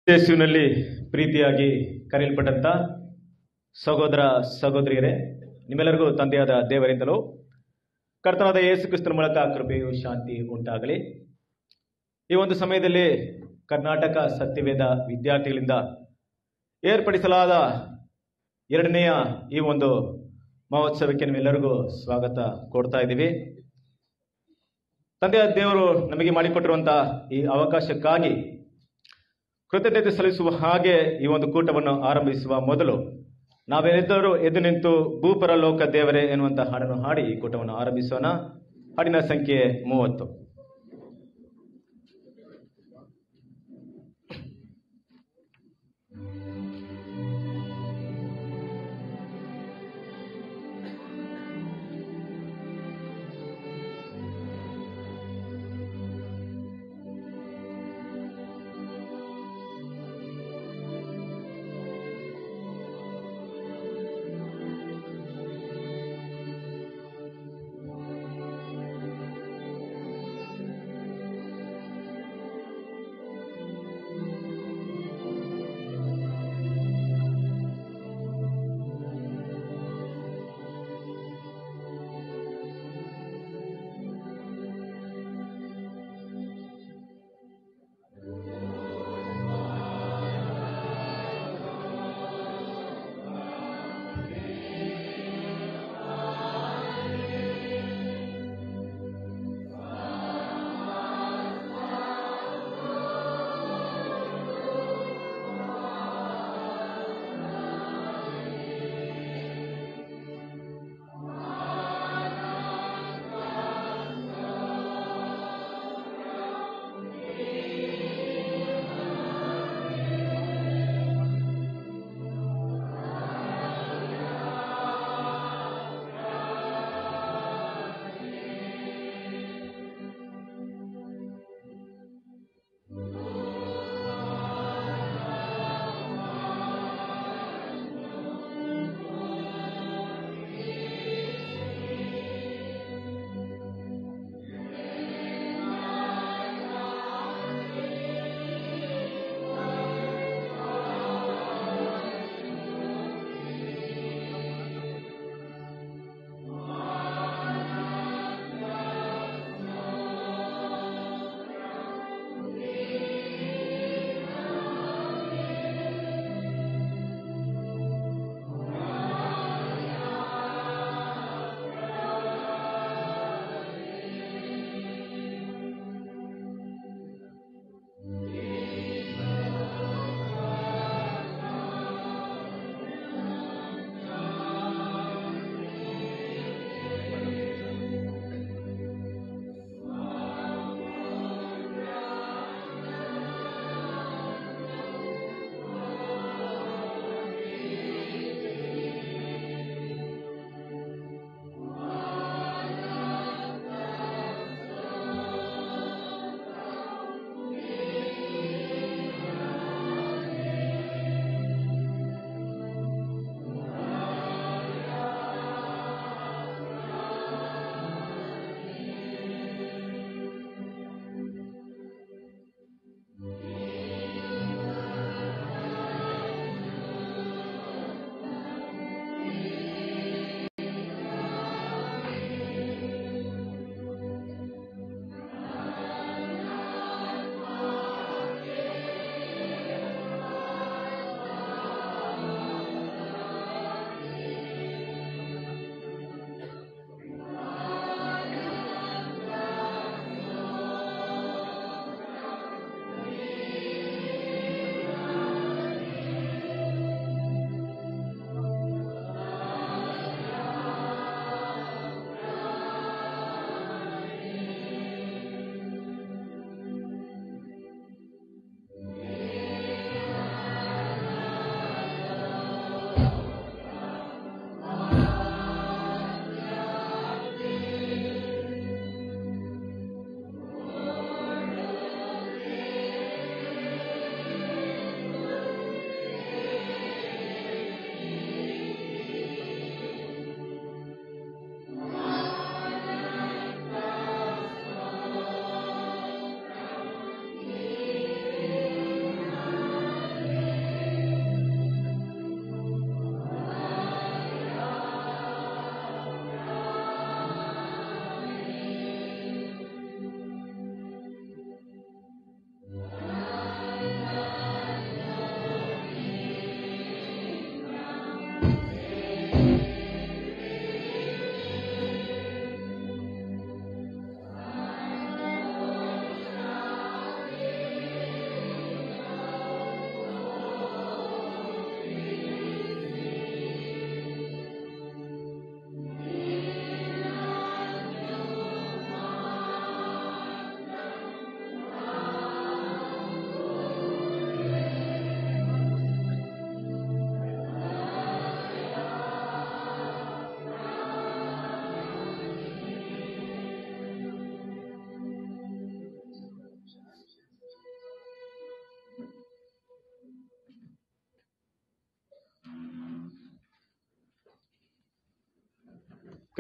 ಯೇಸುವಿನಲ್ಲಿ ಪ್ರೀತಿಯಾಗಿ ಕರೆಯಲ್ಪಟ್ಟಂತ ಸಹೋದರ ಸಹೋದರಿಯರೇ ನಿಮ್ಮೆಲ್ಲರಿಗೂ ತಂದೆಯಾದ ದೇವರಿಂದಲೂ ಕರ್ತನಾದ ಯೇಸು ಕ್ರಿಸ್ತನ ಮೂಲಕ ಕೃಪೆಯು ಶಾಂತಿ ಉಂಟಾಗಲಿ ಈ ಒಂದು ಸಮಯದಲ್ಲಿ ಕರ್ನಾಟಕ ಸತ್ಯವೇದ ವಿದ್ಯಾರ್ಥಿಗಳಿಂದ ಏರ್ಪಡಿಸಲಾದ ಎರಡನೆಯ ಈ ಒಂದು ಮಹೋತ್ಸವಕ್ಕೆ ನಿಮ್ಮೆಲ್ಲರಿಗೂ ಸ್ವಾಗತ ಕೊಡ್ತಾ ಇದ್ದೀವಿ ತಂದೆಯ ದೇವರು ನಮಗೆ ಮಾಡಿಕೊಟ್ಟಿರುವಂತಹ ಈ ಅವಕಾಶಕ್ಕಾಗಿ ಕೃತಜ್ಞತೆ ಸಲ್ಲಿಸುವ ಹಾಗೆ ಈ ಒಂದು ಕೂಟವನ್ನು ಆರಂಭಿಸುವ ಮೊದಲು ನಾವೆಲ್ಲರೂ ಎದ್ದು ನಿಂತು ಭೂಪರ ಲೋಕ ದೇವರೇ ಎನ್ನುವಂತ ಹಾಡನ್ನು ಹಾಡಿ ಈ ಕೂಟವನ್ನು ಆರಂಭಿಸೋಣ ಹಾಡಿನ ಸಂಖ್ಯೆ ಮೂವತ್ತು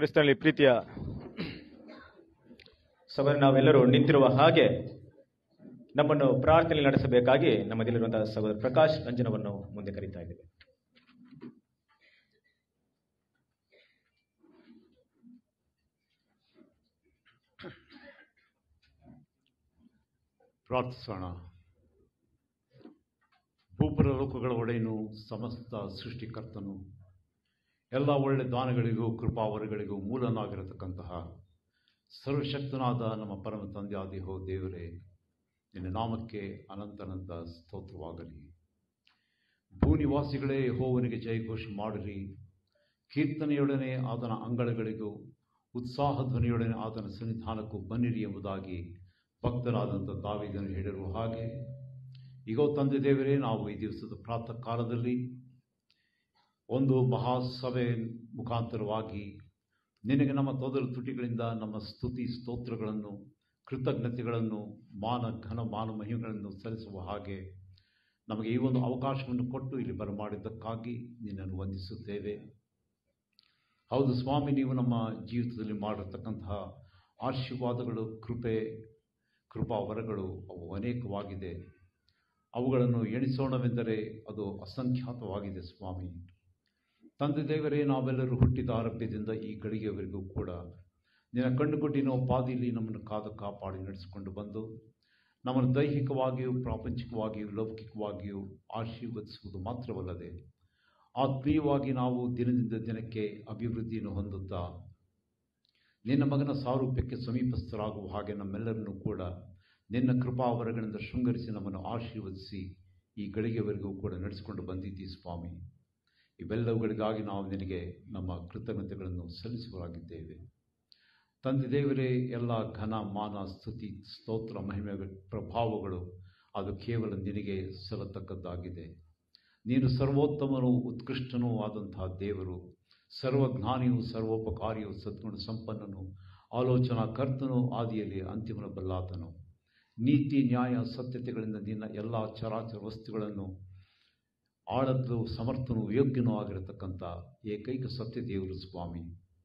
ಕ್ರಿಸ್ತನಲ್ಲಿ ಪ್ರೀತಿಯ ಸಭೆ ನಾವೆಲ್ಲರೂ ನಿಂತಿರುವ ಹಾಗೆ ನಮ್ಮನ್ನು ಪ್ರಾರ್ಥನೆ ನಡೆಸಬೇಕಾಗಿ ನಮ್ಮದಲ್ಲಿರುವಂತಹ ಸಹೋದರ ಪ್ರಕಾಶ್ ರಂಜನವನ್ನು ಮುಂದೆ ಕರೀತಾ ಇದ್ದೇವೆ ಪ್ರಾರ್ಥಿಸೋಣ ಭೂಪರ ಲೋಕಗಳ ಒಡೆಯನು ಸಮಸ್ತ ಸೃಷ್ಟಿಕರ್ತನು ಎಲ್ಲ ಒಳ್ಳೆ ದಾನಗಳಿಗೂ ಕೃಪಾವರಗಳಿಗೂ ಮೂಲನಾಗಿರತಕ್ಕಂತಹ ಸರ್ವಶಕ್ತನಾದ ನಮ್ಮ ಪರಮ ತಂದೆಯಾದಿ ಹೋ ದೇವರೇ ನಿನ್ನ ನಾಮಕ್ಕೆ ಅನಂತನಂತ ಸ್ತೋತ್ರವಾಗಲಿ ಭೂನಿವಾಸಿಗಳೇ ಯೆಹೋವನಿಗೆ ಜಯಘೋಷ ಮಾಡಿರಿ ಕೀರ್ತನೆಯೊಡನೆ ಆತನ ಅಂಗಳಗಳಿಗೂ ಉತ್ಸಾಹ ಧ್ವನಿಯೊಡನೆ ಆತನ ಸನ್ನಿಧಾನಕ್ಕೂ ಬನ್ನಿರಿ ಎಂಬುದಾಗಿ ಭಕ್ತರಾದಂಥ ದಾವಿದನು ಹೇಳಿರುವ ಹಾಗೆ ಈಗೋ ತಂದೆ ದೇವರೇ ನಾವು ಈ ದಿವಸದ ಪ್ರಾತಃ ಕಾಲದಲ್ಲಿ ಒಂದು ಮಹಾಸಭೆ ಮುಖಾಂತರವಾಗಿ ನಿನಗೆ ನಮ್ಮ ತೊದಲು ತುಟಿಗಳಿಂದ ನಮ್ಮ ಸ್ತುತಿ ಸ್ತೋತ್ರಗಳನ್ನು ಕೃತಜ್ಞತೆಗಳನ್ನು ಮಾನ ಘನ ಮಾನ ಮಹಿಮೆಗಳನ್ನು ಸಲ್ಲಿಸುವ ಹಾಗೆ ನಮಗೆ ಈ ಒಂದು ಅವಕಾಶವನ್ನು ಕೊಟ್ಟು ಇಲ್ಲಿ ಬರಮಾಡಿದ್ದಕ್ಕಾಗಿ ನಿನ್ನನ್ನು ವಂದಿಸುತ್ತೇವೆ ಹೌದು ಸ್ವಾಮಿ ನೀವು ನಮ್ಮ ಜೀವಿತದಲ್ಲಿ ಮಾಡಿರ್ತಕ್ಕಂತಹ ಆಶೀರ್ವಾದಗಳು ಕೃಪೆ ಕೃಪಾವರಗಳು ಅವು ಅನೇಕವಾಗಿದೆ ಅವುಗಳನ್ನು ಎಣಿಸೋಣವೆಂದರೆ ಅದು ಅಸಂಖ್ಯಾತವಾಗಿದೆ ಸ್ವಾಮಿ ತಂದೆ ದೇವರೇ ನಾವೆಲ್ಲರೂ ಹುಟ್ಟಿದ ಆರೋಗ್ಯದಿಂದ ಈ ಗಳಿಗೆಯವರೆಗೂ ಕೂಡ ನಿನ್ನ ಕಣ್ಣುಗುಡ್ಡಿನ ಪಾದಿಲಿ ನಮ್ಮನ್ನು ಕಾದು ಕಾಪಾಡಿ ನಡೆಸಿಕೊಂಡು ಬಂದು ನಮ್ಮನ್ನು ದೈಹಿಕವಾಗಿಯೂ ಪ್ರಾಪಂಚಿಕವಾಗಿಯೂ ಲೌಕಿಕವಾಗಿಯೂ ಆಶೀರ್ವದಿಸುವುದು ಮಾತ್ರವಲ್ಲದೆ ಆತ್ಮೀಯವಾಗಿ ನಾವು ದಿನದಿಂದ ದಿನಕ್ಕೆ ಅಭಿವೃದ್ಧಿಯನ್ನು ಹೊಂದುತ್ತಾ ನಿನ್ನ ಮಗನ ಸಾರೂಪ್ಯಕ್ಕೆ ಸಮೀಪಸ್ಥರಾಗುವ ಹಾಗೆ ನಮ್ಮೆಲ್ಲರನ್ನೂ ಕೂಡ ನಿನ್ನ ಕೃಪಾವರಗಳಿಂದ ಶೃಂಗರಿಸಿ ನಮ್ಮನ್ನು ಆಶೀರ್ವದಿಸಿ ಈ ಗಳಿಗೆವರೆಗೂ ಕೂಡ ನಡೆಸಿಕೊಂಡು ಬಂದಿದ್ದೀ ಸ್ವಾಮಿ ಇವೆಲ್ಲವುಗಳಿಗಾಗಿ ನಾವು ನಿನಗೆ ನಮ್ಮ ಕೃತಜ್ಞತೆಗಳನ್ನು ಸಲ್ಲಿಸುವರಾಗಿದ್ದೇವೆ ತಂದೆ ದೇವರೇ ಎಲ್ಲ ಘನ ಮಾನ ಸ್ತುತಿ ಸ್ತೋತ್ರ ಮಹಿಮೆ ಪ್ರಭಾವಗಳು ಅದು ಕೇವಲ ನಿನಗೆ ಸಲ್ಲತಕ್ಕದ್ದಾಗಿದೆ ನೀನು ಸರ್ವೋತ್ತಮನೂ ಉತ್ಕೃಷ್ಟನೂ ಆದಂತಹ ದೇವರು ಸರ್ವಜ್ಞಾನಿಯೂ ಸರ್ವೋಪಕಾರಿಯೂ ಸದ್ಗುಣ ಸಂಪನ್ನನು ಆಲೋಚನಾ ಕರ್ತನೂ ಆದಿಯಲ್ಲಿ ಅಂತಿಮನ ಬಲ್ಲಾತನು ನೀತಿ ನ್ಯಾಯ ಸತ್ಯತೆಗಳಿಂದ ನಿನ್ನ ಎಲ್ಲ ಚರಾಚರ ವಸ್ತುಗಳನ್ನು ಆಳದ್ದು ಸಮರ್ಥನೂ ಯೋಗ್ಯನೂ ಆಗಿರತಕ್ಕಂಥ ಏಕೈಕ ಸತ್ಯ ದೇವರು ಸ್ವಾಮಿ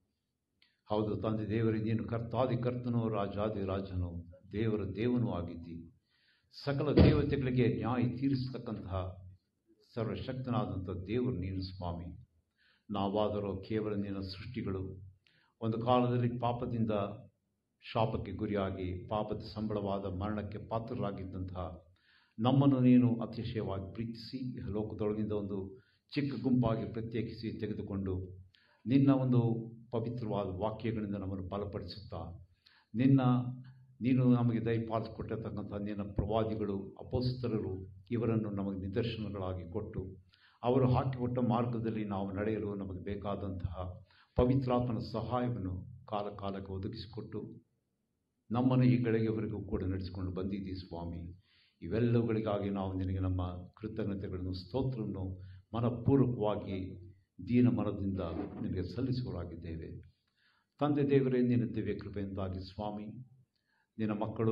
ಹೌದು ತಂದೆ ದೇವರೇ ನೀನು ಕರ್ತಾದಿ ಕರ್ತನೂ ರಾಜಾದಿ ರಾಜನು ದೇವರ ದೇವನೂ ಆಗಿದ್ದಿ ಸಕಲ ದೇವತೆಗಳಿಗೆ ನ್ಯಾಯ ತೀರಿಸತಕ್ಕಂತಹ ಸರ್ವಶಕ್ತನಾದಂಥ ದೇವರು ನೀನು ಸ್ವಾಮಿ ನಾವಾದರೂ ಕೇವಲ ನಿನ್ನ ಸೃಷ್ಟಿಗಳು ಒಂದು ಕಾಲದಲ್ಲಿ ಪಾಪದಿಂದ ಶಾಪಕ್ಕೆ ಗುರಿಯಾಗಿ ಪಾಪದ ಸಂಬಳವಾದ ಮರಣಕ್ಕೆ ಪಾತ್ರರಾಗಿದ್ದಂತಹ ನಮ್ಮನ್ನು ನೀನು ಅತಿಶಯವಾಗಿ ಪ್ರೀತಿಸಿ ಲೋಕದೊಳಗಿಂದ ಒಂದು ಚಿಕ್ಕ ಗುಂಪಾಗಿ ಪ್ರತ್ಯೇಕಿಸಿ ತೆಗೆದುಕೊಂಡು ನಿನ್ನ ಒಂದು ಪವಿತ್ರವಾದ ವಾಕ್ಯಗಳಿಂದ ನಮ್ಮನ್ನು ಬಲಪಡಿಸುತ್ತಾ ನಿನ್ನ ನೀನು ನಮಗೆ ದಯಪಾಲಿಸಿಕೊಟ್ಟಿರ್ತಕ್ಕಂಥ ನಿನ್ನ ಪ್ರವಾದಿಗಳು ಅಪೋಸ್ತರರು ಇವರನ್ನು ನಮಗೆ ನಿದರ್ಶನಗಳಾಗಿ ಕೊಟ್ಟು ಅವರು ಹಾಕಿಕೊಟ್ಟ ಮಾರ್ಗದಲ್ಲಿ ನಾವು ನಡೆಯಲು ನಮಗೆ ಬೇಕಾದಂತಹ ಪವಿತ್ರಾತ್ಮನ ಸಹಾಯವನ್ನು ಕಾಲ ಕಾಲಕ್ಕೆ ಒದಗಿಸಿಕೊಟ್ಟು ನಮ್ಮನ್ನು ಈ ಗಳಿಗೆವರೆಗೂ ಕೂಡ ನಡೆಸಿಕೊಂಡು ಬಂದಿದ್ದೀ ಸ್ವಾಮಿ ಇವೆಲ್ಲವುಗಳಿಗಾಗಿ ನಾವು ನಿನಗೆ ನಮ್ಮ ಕೃತಜ್ಞತೆಗಳನ್ನು ಸ್ತೋತ್ರವನ್ನು ಮನಪೂರ್ವಕವಾಗಿ ದೀನ ಮನದಿಂದ ನಿನಗೆ ಸಲ್ಲಿಸುವರಾಗಿದ್ದೇವೆ ತಂದೆ ದೇವರೇ ನಿನ್ನ ದಿವ್ಯ ಕೃಪೆಯಿಂದಾಗಿ ಸ್ವಾಮಿ ನಿನ್ನ ಮಕ್ಕಳು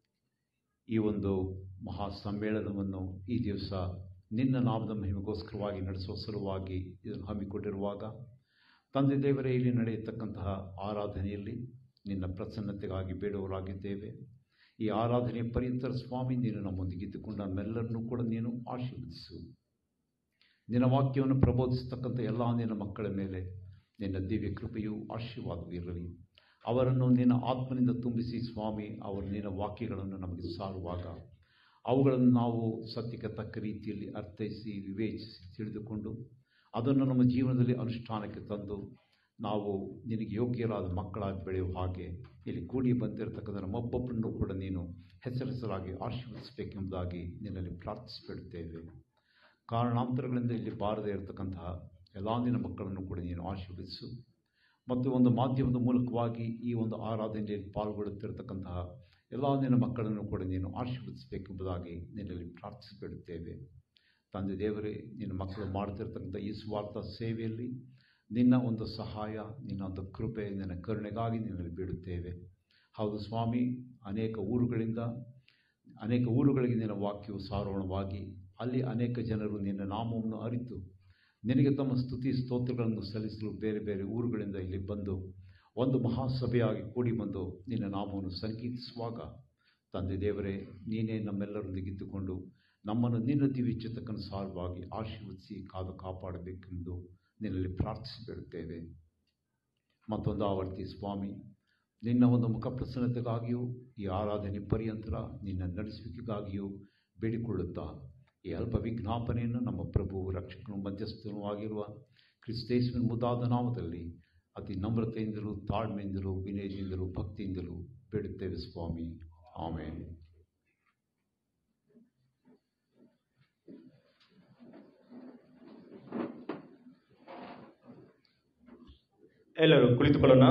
ಈ ಒಂದು ಮಹಾ ಸಮ್ಮೇಳನವನ್ನು ಈ ದಿವಸ ನಿನ್ನ ನಾಮದ ಮಹಿಮೆಗೋಸ್ಕರವಾಗಿ ನಡೆಸುವ ಸಲುವಾಗಿ ಇದನ್ನು ಹಮ್ಮಿಕೊಂಡಿರುವಾಗ ತಂದೆ ದೇವರೇ ಇಲ್ಲಿ ನಡೆಯತಕ್ಕಂತಹ ಆರಾಧನೆಯಲ್ಲಿ ನಿನ್ನ ಪ್ರಸನ್ನತೆಗಾಗಿ ಬೇಡುವರಾಗಿದ್ದೇವೆ ಈ ಆರಾಧನೆಯ ಪರ್ಯಂತರ ಸ್ವಾಮಿ ನೀನು ನಮ್ಮೊಂದಿಗಿದ್ದುಕೊಂಡು ನಮ್ಮೆಲ್ಲರನ್ನೂ ಕೂಡ ನೀನು ಆಶೀರ್ವದಿಸು ನಿನ್ನ ವಾಕ್ಯವನ್ನು ಪ್ರಬೋಧಿಸತಕ್ಕಂಥ ಎಲ್ಲ ನಿನ್ನ ಮಕ್ಕಳ ಮೇಲೆ ನಿನ್ನ ದಿವ್ಯ ಕೃಪೆಯು ಆಶೀರ್ವಾದವೂ ಇರಲಿ ಅವರನ್ನು ನಿನ್ನ ಆತ್ಮನಿಂದ ತುಂಬಿಸಿ ಸ್ವಾಮಿ ಅವರು ನಿನ್ನ ವಾಕ್ಯಗಳನ್ನು ನಮಗೆ ಸಾರುವಾಗ ಅವುಗಳನ್ನು ನಾವು ಸತ್ಯಕ್ಕೆ ತಕ್ಕ ರೀತಿಯಲ್ಲಿ ಅರ್ಥೈಸಿ ವಿವೇಚಿಸಿ ತಿಳಿದುಕೊಂಡು ಅದನ್ನು ನಮ್ಮ ಜೀವನದಲ್ಲಿ ಅನುಷ್ಠಾನಕ್ಕೆ ತಂದು ನಾವು ನಿನಗೆ ಯೋಗ್ಯರಾದ ಮಕ್ಕಳಾಗಿ ಬೆಳೆಯುವ ಹಾಗೆ ಇಲ್ಲಿ ಕೂಡಿ ಬಂದಿರತಕ್ಕಂಥ ನಮ್ಮೊಬ್ಬೊಬ್ಬರನ್ನು ಕೂಡ ನೀನು ಹೆಸರೆಸರಾಗಿ ಆಶೀರ್ವದಿಸಬೇಕೆಂಬುದಾಗಿ ನಿನ್ನಲ್ಲಿ ಪ್ರಾರ್ಥಿಸಿಬಿಡುತ್ತೇವೆ ಕಾರಣಾಂತರಗಳಿಂದ ಇಲ್ಲಿ ಬಾರದೇ ಇರತಕ್ಕಂತಹ ಎಲ್ಲ ನಿನ್ನ ಮಕ್ಕಳನ್ನು ಕೂಡ ನೀನು ಆಶೀರ್ವದಿಸು ಮತ್ತು ಒಂದು ಮಾಧ್ಯಮದ ಮೂಲಕವಾಗಿ ಈ ಒಂದು ಆರಾಧನೆಯಲ್ಲಿ ಪಾಲ್ಗೊಳ್ಳುತ್ತಿರತಕ್ಕಂತಹ ಎಲ್ಲ ನಿನ್ನ ಮಕ್ಕಳನ್ನು ಕೂಡ ನೀನು ಆಶೀರ್ವದಿಸಬೇಕೆಂಬುದಾಗಿ ನಿನ್ನಲ್ಲಿ ಪ್ರಾರ್ಥಿಸಿಬಿಡುತ್ತೇವೆ ತಂದೆ ದೇವರೇ ನಿನ್ನ ಮಕ್ಕಳು ಮಾಡ್ತಿರ್ತಕ್ಕಂಥ ಈ ಸ್ವಾರ್ಥ ಸೇವೆಯಲ್ಲಿ ನಿನ್ನ ಒಂದು ಸಹಾಯ ನಿನ್ನ ಒಂದು ಕೃಪೆ ನಿನ್ನ ಕರುಣೆಗಾಗಿ ನಿನ್ನಲ್ಲಿ ಬೇಡುತ್ತೇವೆ ಹೌದು ಸ್ವಾಮಿ ಅನೇಕ ಊರುಗಳಿಂದ ಅನೇಕ ಊರುಗಳಿಗೆ ನಿನ್ನ ವಾಕ್ಯವು ಸಾರೋಣವಾಗಿ ಅಲ್ಲಿ ಅನೇಕ ಜನರು ನಿನ್ನ ನಾಮವನ್ನು ಅರಿತು ನಿನಗೆ ತಮ್ಮ ಸ್ತುತಿ ಸ್ತೋತ್ರಗಳನ್ನು ಸಲ್ಲಿಸಲು ಬೇರೆ ಬೇರೆ ಊರುಗಳಿಂದ ಇಲ್ಲಿ ಬಂದು ಒಂದು ಮಹಾಸಭೆಯಾಗಿ ಕೂಡಿ ಬಂದು ನಿನ್ನ ನಾಮವನ್ನು ಸಂಕೀರ್ತಿಸುವಾಗ ತಂದೆ ದೇವರೇ ನೀನೇ ನಮ್ಮೆಲ್ಲರೊಂದಿಗಿದ್ದುಕೊಂಡು ನಮ್ಮನ್ನು ನಿನ್ನ ದಿವ್ಯಚಿತ್ತಕ್ಕನುಸಾರವಾಗಿ ಆಶೀರ್ವದಿಸಿ ಕಾದು ಕಾಪಾಡಬೇಕೆಂದು ನಿನ್ನಲ್ಲಿ ಪ್ರಾರ್ಥಿಸಿ ಬೇಡುತ್ತೇವೆ ಮತ್ತೊಂದು ಆವರ್ತಿ ಸ್ವಾಮಿ ನಿನ್ನ ಒಂದು ಮುಖ ಪ್ರಸನ್ನತೆಗಾಗಿಯೂ ಈ ಆರಾಧನೆ ಪರ್ಯಂತರ ನಿನ್ನ ನಡೆಸುವಿಕೆಗಾಗಿಯೂ ಬೇಡಿಕೊಳ್ಳುತ್ತಾ ಈ ಅಲ್ಪ ವಿಜ್ಞಾಪನೆಯನ್ನು ನಮ್ಮ ಪ್ರಭು ರಕ್ಷಕನು ಮಧ್ಯಸ್ಥನೂ ಆಗಿರುವ ಕ್ರಿಸ್ತೇಶ್ವರ ಮುದಾದ ನಾಮದಲ್ಲಿ ಅತಿ ನಮ್ರತೆಯಿಂದಲೂ ತಾಳ್ಮೆಯಿಂದಲೂ ವಿನಯದಿಂದಲೂ ಭಕ್ತಿಯಿಂದಲೂ ಬೇಡುತ್ತೇವೆ ಸ್ವಾಮಿ ಆಮೇಲೆ ಎಲ್ಲರೂ ಕುಳಿತುಕೊಳ್ಳೋಣ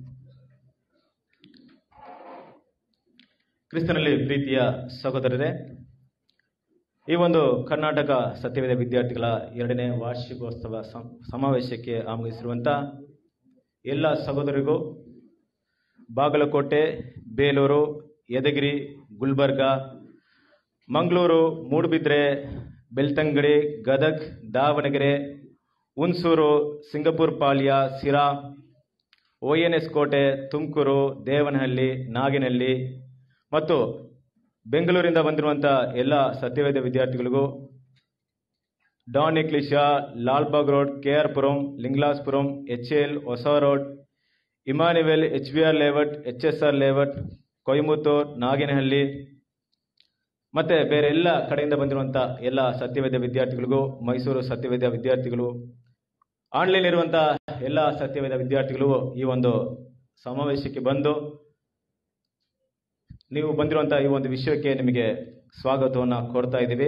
ಕ್ರಿಸ್ತನಲ್ಲಿ ಪ್ರೀತಿಯ ಸಹೋದರರೇ ಈ ಒಂದು ಕರ್ನಾಟಕ ಸತ್ಯವೇದ ವಿದ್ಯಾರ್ಥಿಗಳ ಎರಡನೇ ವಾರ್ಷಿಕೋತ್ಸವ ಸಂ- ಸಮಾವೇಶಕ್ಕೆ ಆಗಮಿಸಿರುವಂಥ ಎಲ್ಲ ಸಹೋದರಿಗೂ Bagalkot Belur Yadgir Gulbarga Mangalore Moodbidri Belthangady Gadag Davanagere Hunsur Singapura Palya Sira O N S Kote Tumkur Devanahalli ನಾಗಿನಹಳ್ಳಿ ಮತ್ತು ಬೆಂಗಳೂರಿಂದ ಬಂದಿರುವಂಥ ಎಲ್ಲ ಸತ್ಯವೇದ ವಿದ್ಯಾರ್ಥಿಗಳಿಗೂ ಡಾನ್ ಎಕ್ಲಿಶಾ Lalbagh road K R Puram ಲಿಂಗ್ಲಾಸ್ಪುರಂ H L Hosa road Immanuel H B R layout H S R layout Coimbatore Naginahalli ಮತ್ತೆ ಬೇರೆ ಎಲ್ಲ ಕಡೆಯಿಂದ ಬಂದಿರುವಂಥ ಎಲ್ಲ ಸತ್ಯವೇದ ವಿದ್ಯಾರ್ಥಿಗಳಿಗೂ ಮೈಸೂರು ಸತ್ಯವೇದ ವಿದ್ಯಾರ್ಥಿಗಳು ಆನ್ಲೈನ್ ಇರುವಂಥ ಎಲ್ಲ ಸತ್ಯವೇದ ವಿದ್ಯಾರ್ಥಿಗಳು ಈ ಒಂದು ಸಮಾವೇಶಕ್ಕೆ ಬಂದು ನೀವು ಬಂದಿರುವಂಥ ಈ ಒಂದು ವಿಷಯಕ್ಕೆ ನಿಮಗೆ ಸ್ವಾಗತವನ್ನು ಕೋರ್ತಾ ಇದ್ದೀವಿ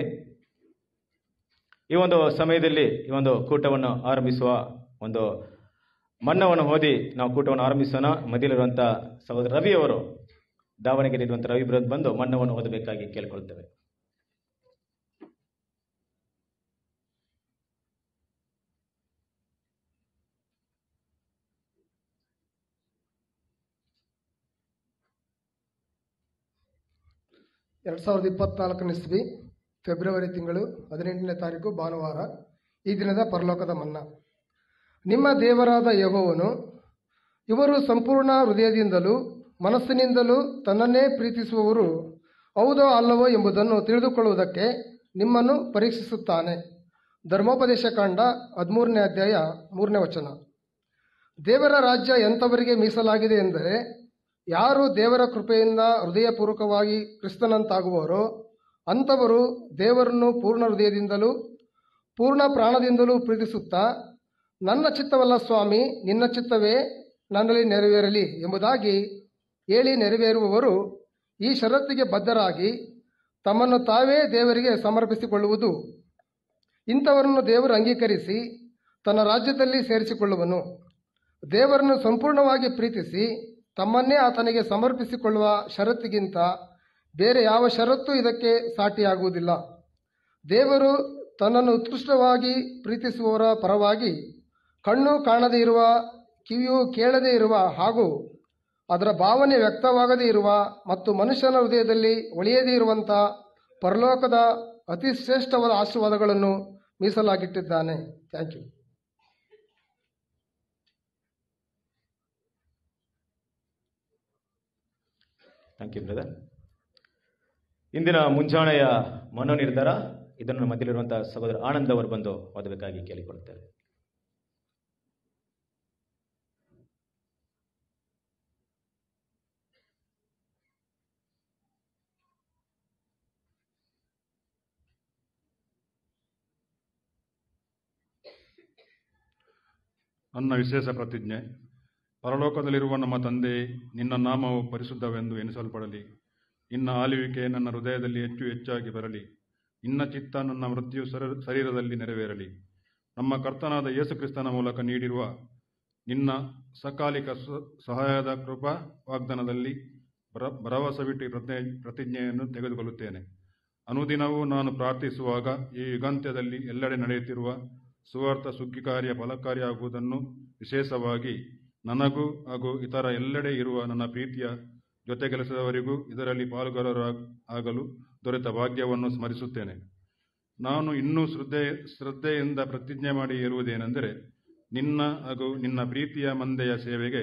ಈ ಒಂದು ಸಮಯದಲ್ಲಿ ಈ ಒಂದು ಕೂಟವನ್ನು ಆರಂಭಿಸುವ ಒಂದು ಮನ್ನವನ್ನು ಓದಿ ನಾವು ಕೂಟವನ್ನು ಆರಂಭಿಸೋಣ ಮಧ್ಯಲಿರುವಂಥ ಸಹೋದರ ರವಿ ಅವರು ದಾವಣಗೆರೆ ಇರುವಂಥ ರವಿ ಬರೋದು ಬಂದು ಮನ್ನವನ್ನು ಓದಬೇಕಾಗಿ ಕೇಳ್ಕೊಳ್ತೇವೆ ಎರಡು ಸಾವಿರದ ಇಪ್ಪತ್ನಾಲ್ಕನೇ ಇಸ್ವಿ ಫೆಬ್ರವರಿ ತಿಂಗಳು ಹದಿನೆಂಟನೇ ತಾರೀಕು ಭಾನುವಾರ ಈ ದಿನದ ಪರಲೋಕದ ಮನ್ನಾ ನಿಮ್ಮ ದೇವರಾದ ಯೆಹೋವನು ಇವರು ಸಂಪೂರ್ಣ ಹೃದಯದಿಂದಲೂ ಮನಸ್ಸಿನಿಂದಲೂ ತನ್ನನ್ನೇ ಪ್ರೀತಿಸುವವರು ಹೌದೋ ಅಲ್ಲವೋ ಎಂಬುದನ್ನು ತಿಳಿದುಕೊಳ್ಳುವುದಕ್ಕೆ ನಿಮ್ಮನ್ನು ಪರೀಕ್ಷಿಸುತ್ತಾನೆ ಧರ್ಮೋಪದೇಶ ಕಾಂಡ ಹದಿಮೂರನೇ ಅಧ್ಯಾಯ ಮೂರನೇ ವಚನ ದೇವರ ರಾಜ್ಯ ಎಂಥವರಿಗೆ ಮೀಸಲಾಗಿದೆ ಎಂದರೆ ಯಾರು ದೇವರ ಕೃಪೆಯಿಂದ ಹೃದಯಪೂರ್ವಕವಾಗಿ ಕ್ರಿಸ್ತನಂತಾಗುವರೋ ಅಂಥವರು ದೇವರನ್ನು ಪೂರ್ಣ ಹೃದಯದಿಂದಲೂ ಪೂರ್ಣ ಪ್ರಾಣದಿಂದಲೂ ಪ್ರೀತಿಸುತ್ತಾ ನನ್ನ ಚಿತ್ತವಲ್ಲ ಸ್ವಾಮಿ ನಿನ್ನ ಚಿತ್ತವೇ ನನ್ನಲ್ಲಿ ನೆರವೇರಲಿ ಎಂಬುದಾಗಿ ಹೇಳಿ ನೆರವೇರುವವರು ಈ ಷರತ್ತಿಗೆ ಬದ್ಧರಾಗಿ ತಮ್ಮನ್ನು ತಾವೇ ದೇವರಿಗೆ ಸಮರ್ಪಿಸಿಕೊಳ್ಳುವುದು ಇಂಥವರನ್ನು ದೇವರು ಅಂಗೀಕರಿಸಿ ತನ್ನ ರಾಜ್ಯದಲ್ಲಿ ಸೇರಿಸಿಕೊಳ್ಳುವನು ದೇವರನ್ನು ಸಂಪೂರ್ಣವಾಗಿ ಪ್ರೀತಿಸಿ ತಮ್ಮನ್ನೇ ಆತನಿಗೆ ಸಮರ್ಪಿಸಿಕೊಳ್ಳುವ ಷರತ್ತಿಗಿಂತ ಬೇರೆ ಯಾವ ಷರತ್ತು ಇದಕ್ಕೆ ಸಾಟಿಯಾಗುವುದಿಲ್ಲ ದೇವರು ತನ್ನನ್ನು ಉತ್ಕೃಷ್ಟವಾಗಿ ಪ್ರೀತಿಸುವವರ ಪರವಾಗಿ ಕಣ್ಣು ಕಾಣದೇ ಇರುವ ಕಿವಿಯು ಕೇಳದೇ ಇರುವ ಹಾಗೂ ಅದರ ಭಾವನೆ ವ್ಯಕ್ತವಾಗದೇ ಇರುವ ಮತ್ತು ಮನುಷ್ಯನ ಹೃದಯದಲ್ಲಿ ಒಳೆಯದೇ ಇರುವಂಥ ಪರಲೋಕದ ಅತಿ ಶ್ರೇಷ್ಠವಾದ ಆಶೀರ್ವಾದಗಳನ್ನು ಮೀಸಲಾಗಿಟ್ಟಿದ್ದಾನೆ thank you thank you brother ಇಂದಿನ ಮುಂಜಾನೆಯ ಮನೋ ನಿರ್ಧಾರ ಇದನ್ನು ಮಧ್ಯಲಿರುವಂತಹ ಸಹೋದರ ಆನಂದ್ ಅವರು ಬಂದು ಓದಬೇಕಾಗಿ ಕೇಳಿಕೊಳ್ತೇವೆ ನನ್ನ ವಿಶೇಷ ಪ್ರತಿಜ್ಞೆ ಪರಲೋಕದಲ್ಲಿರುವ ನಮ್ಮ ತಂದೆ ನಿನ್ನ ನಾಮವು ಪರಿಶುದ್ಧವೆಂದು ಎನಿಸಲ್ಪಡಲಿ ನಿನ್ನ ಆಳ್ವಿಕೆ ನನ್ನ ಹೃದಯದಲ್ಲಿ ಹೆಚ್ಚು ಹೆಚ್ಚಾಗಿ ಬರಲಿ ನಿನ್ನ ಚಿತ್ತ ನನ್ನ ಮೃತ್ಯು ಸರ- ಶರೀರದಲ್ಲಿ ನೆರವೇರಲಿ ನಮ್ಮ ಕರ್ತನಾದ ಯೇಸುಕ್ರಿಸ್ತನ ಮೂಲಕ ನೀಡಿರುವ ನಿನ್ನ ಸಕಾಲಿಕ ಸ- ಸಹಾಯದ ಕೃಪಾ ವಾಗ್ದಾನದಲ್ಲಿ ಭರ ಭರವಸವಿಟ್ಟು ಈ ಪ್ರತಿಜ್ಞೆ ಪ್ರತಿಜ್ಞೆಯನ್ನು ತೆಗೆದುಕೊಳ್ಳುತ್ತೇನೆ ಅನುದಿನವೂ ನಾನು ಪ್ರಾರ್ಥಿಸುವಾಗ ಈ ಯುಗಾಂತ್ಯದಲ್ಲಿ ಎಲ್ಲೆಡೆ ನಡೆಯುತ್ತಿರುವ ಸುವಾರ್ಥ ಸುಗ್ಗಿ ಕಾರ್ಯ ಫಲಕಾರಿಯಾಗುವುದನ್ನು ವಿಶೇಷವಾಗಿ ನನಗೂ ಹಾಗೂ ಇತರ ಎಲ್ಲೆಡೆ ಇರುವ ನನ್ನ ಪ್ರೀತಿಯ ಜೊತೆ ಕೆಲಸದವರಿಗೂ ಇದರಲ್ಲಿ ಪಾಲುಗಾರರಾಗ ಆಗಲು ದೊರೆತ ಭಾಗ್ಯವನ್ನು ಸ್ಮರಿಸುತ್ತೇನೆ ನಾನು ಇನ್ನೂ ಶ್ರದ್ಧೆ ಶ್ರದ್ಧೆಯಿಂದ ಪ್ರತಿಜ್ಞೆ ಮಾಡಿ ಇರುವುದೇನೆಂದರೆ ನಿನ್ನ ಹಾಗೂ ನಿನ್ನ ಪ್ರೀತಿಯ ಮಂದೆಯ ಸೇವೆಗೆ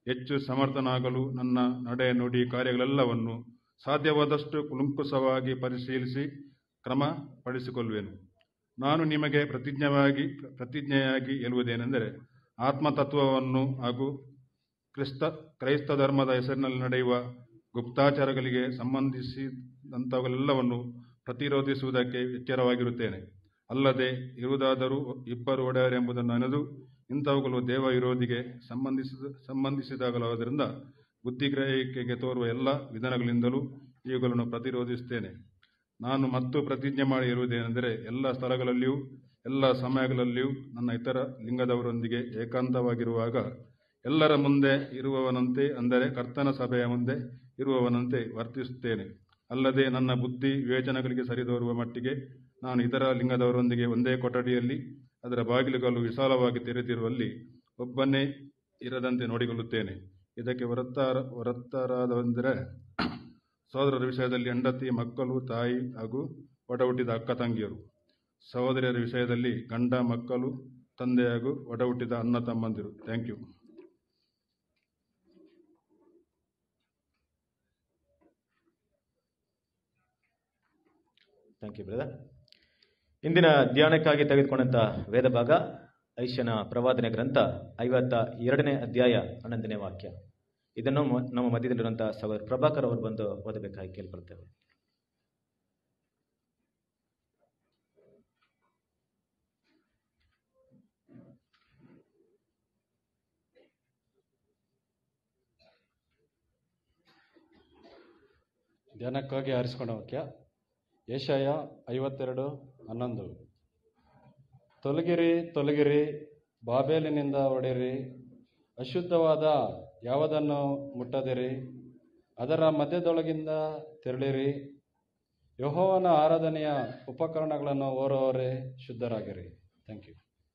ಹೆಚ್ಚು ಸಮರ್ಥನಾಗಲು ನನ್ನ ನಡೆ ನುಡಿ ಕಾರ್ಯಗಳೆಲ್ಲವನ್ನು ಸಾಧ್ಯವಾದಷ್ಟು ಕುಲಂಕುಷವಾಗಿ ಪರಿಶೀಲಿಸಿ ಕ್ರಮ ಪಡಿಸಿಕೊಳ್ಳುವೆನು ನಾನು ನಿಮಗೆ ಪ್ರತಿಜ್ಞವಾಗಿ ಪ್ರತಿಜ್ಞೆಯಾಗಿ ಹೇಳುವುದೇನೆಂದರೆ ಆತ್ಮತತ್ವವನ್ನು ಹಾಗೂ ಕ್ರಿಸ್ತ ಕ್ರೈಸ್ತ ಧರ್ಮದ ಹೆಸರಿನಲ್ಲಿ ನಡೆಯುವ ಗುಪ್ತಾಚಾರಗಳಿಗೆ ಸಂಬಂಧಿಸಿದಂಥವುಗಳೆಲ್ಲವನ್ನು ಪ್ರತಿರೋಧಿಸುವುದಕ್ಕೆ ಎಚ್ಚರವಾಗಿರುತ್ತೇನೆ ಅಲ್ಲದೆ ಇರುವುದಾದರೂ ಇಬ್ಬರು ಒಡೆಯರೆಂಬುದನ್ನು ನೆನೆದು ಇಂಥವುಗಳು ದೇವ ವಿರೋಧಿಗೆ ಸಂಬಂಧಿಸಿದ ಸಂಬಂಧಿಸಿದಾಗಲಾವುದರಿಂದ ಬುದ್ಧಿಗ್ರಹಿಕೆಗೆ ತೋರುವ ಎಲ್ಲ ವಿಧಾನಗಳಿಂದಲೂ ಇವುಗಳನ್ನು ಪ್ರತಿರೋಧಿಸುತ್ತೇನೆ ನಾನು ಮತ್ತು ಪ್ರತಿಜ್ಞೆ ಮಾಡಿ ಇರುವುದೇನೆಂದರೆ ಎಲ್ಲ ಸ್ಥಳಗಳಲ್ಲಿಯೂ ಎಲ್ಲ ಸಮಯಗಳಲ್ಲಿಯೂ ನನ್ನ ಇತರ ಲಿಂಗದವರೊಂದಿಗೆ ಏಕಾಂತವಾಗಿರುವಾಗ ಎಲ್ಲರ ಮುಂದೆ ಇರುವವನಂತೆ ಅಂದರೆ ಕರ್ತನ ಸಭೆಯ ಮುಂದೆ ಇರುವವನಂತೆ ವರ್ತಿಸುತ್ತೇನೆ ಅಲ್ಲದೆ ನನ್ನ ಬುದ್ಧಿ ವಿವೇಚನೆಗಳಿಗೆ ಸರಿದೋರುವ ಮಟ್ಟಿಗೆ ನಾನು ಇತರ ಲಿಂಗದವರೊಂದಿಗೆ ಒಂದೇ ಕೊಠಡಿಯಲ್ಲಿ ಅದರ ಬಾಗಿಲುಗಳು ವಿಶಾಲವಾಗಿ ತೆರೆದಿರುವಲ್ಲಿ ಒಬ್ಬನೇ ಇರದಂತೆ ನೋಡಿಕೊಳ್ಳುತ್ತೇನೆ ಇದಕ್ಕೆ ಹೊರತಾರ ಹೊರತರಾದವೆಂದರೆ ಸಹೋದರರ ವಿಷಯದಲ್ಲಿ ಹೆಂಡತಿ ಮಕ್ಕಳು ತಾಯಿ ಹಾಗೂ ಒಡ ಹುಟ್ಟಿದ ಅಕ್ಕ ತಂಗಿಯರು ಸಹೋದರಿಯರ ವಿಷಯದಲ್ಲಿ ಗಂಡ ಮಕ್ಕಳು ತಂದೆ ಹಾಗೂ ಒಡ ಹುಟ್ಟಿದ ಅಣ್ಣ ತಮ್ಮಂದಿರು thank you thank you brother ಇಂದಿನ ಧ್ಯಾನಕ್ಕಾಗಿ ತೆಗೆದುಕೊಂಡಂತ ವೇದ ಭಾಗ ಐಶ್ಯನ ಪ್ರವಾದನೆ ಗ್ರಂಥ ಐವತ್ತ ಎರಡನೇ ಅಧ್ಯಾಯ ಹನ್ನೊಂದನೇ ವಾಕ್ಯ ಇದನ್ನು ಮ- ನಮ್ಮ ಮಧ್ಯದಲ್ಲಿರುವಂತಹ ಸಹೋದರ ಪ್ರಭಾಕರ್ ಅವರು ಬಂದು ಓದಬೇಕಾಗಿ ಕೇಳ್ಕೊಳ್ತೇವೆ ಧ್ಯಾನಕ್ಕಾಗಿ ಆರಿಸಿಕೊಂಡ ವಾಕ್ಯ ಏಷಯ ಐವತ್ತೆರಡು ಹನ್ನೊಂದು ತೊಲಗಿರಿ ತೊಲಗಿರಿ ಬಾಬೇಲಿನಿಂದ ಒಡೆಯಿರಿ ಅಶುದ್ಧವಾದ ಯಾವುದನ್ನು ಮುಟ್ಟದಿರಿ ಅದರ ಮಧ್ಯದೊಳಗಿಂದ ತೆರಳಿರಿ ಯಹೋವನ ಆರಾಧನೆಯ ಉಪಕರಣಗಳನ್ನು ಓರುವವರೇ ಶುದ್ಧರಾಗಿರಿ ಥ್ಯಾಂಕ್ ಯು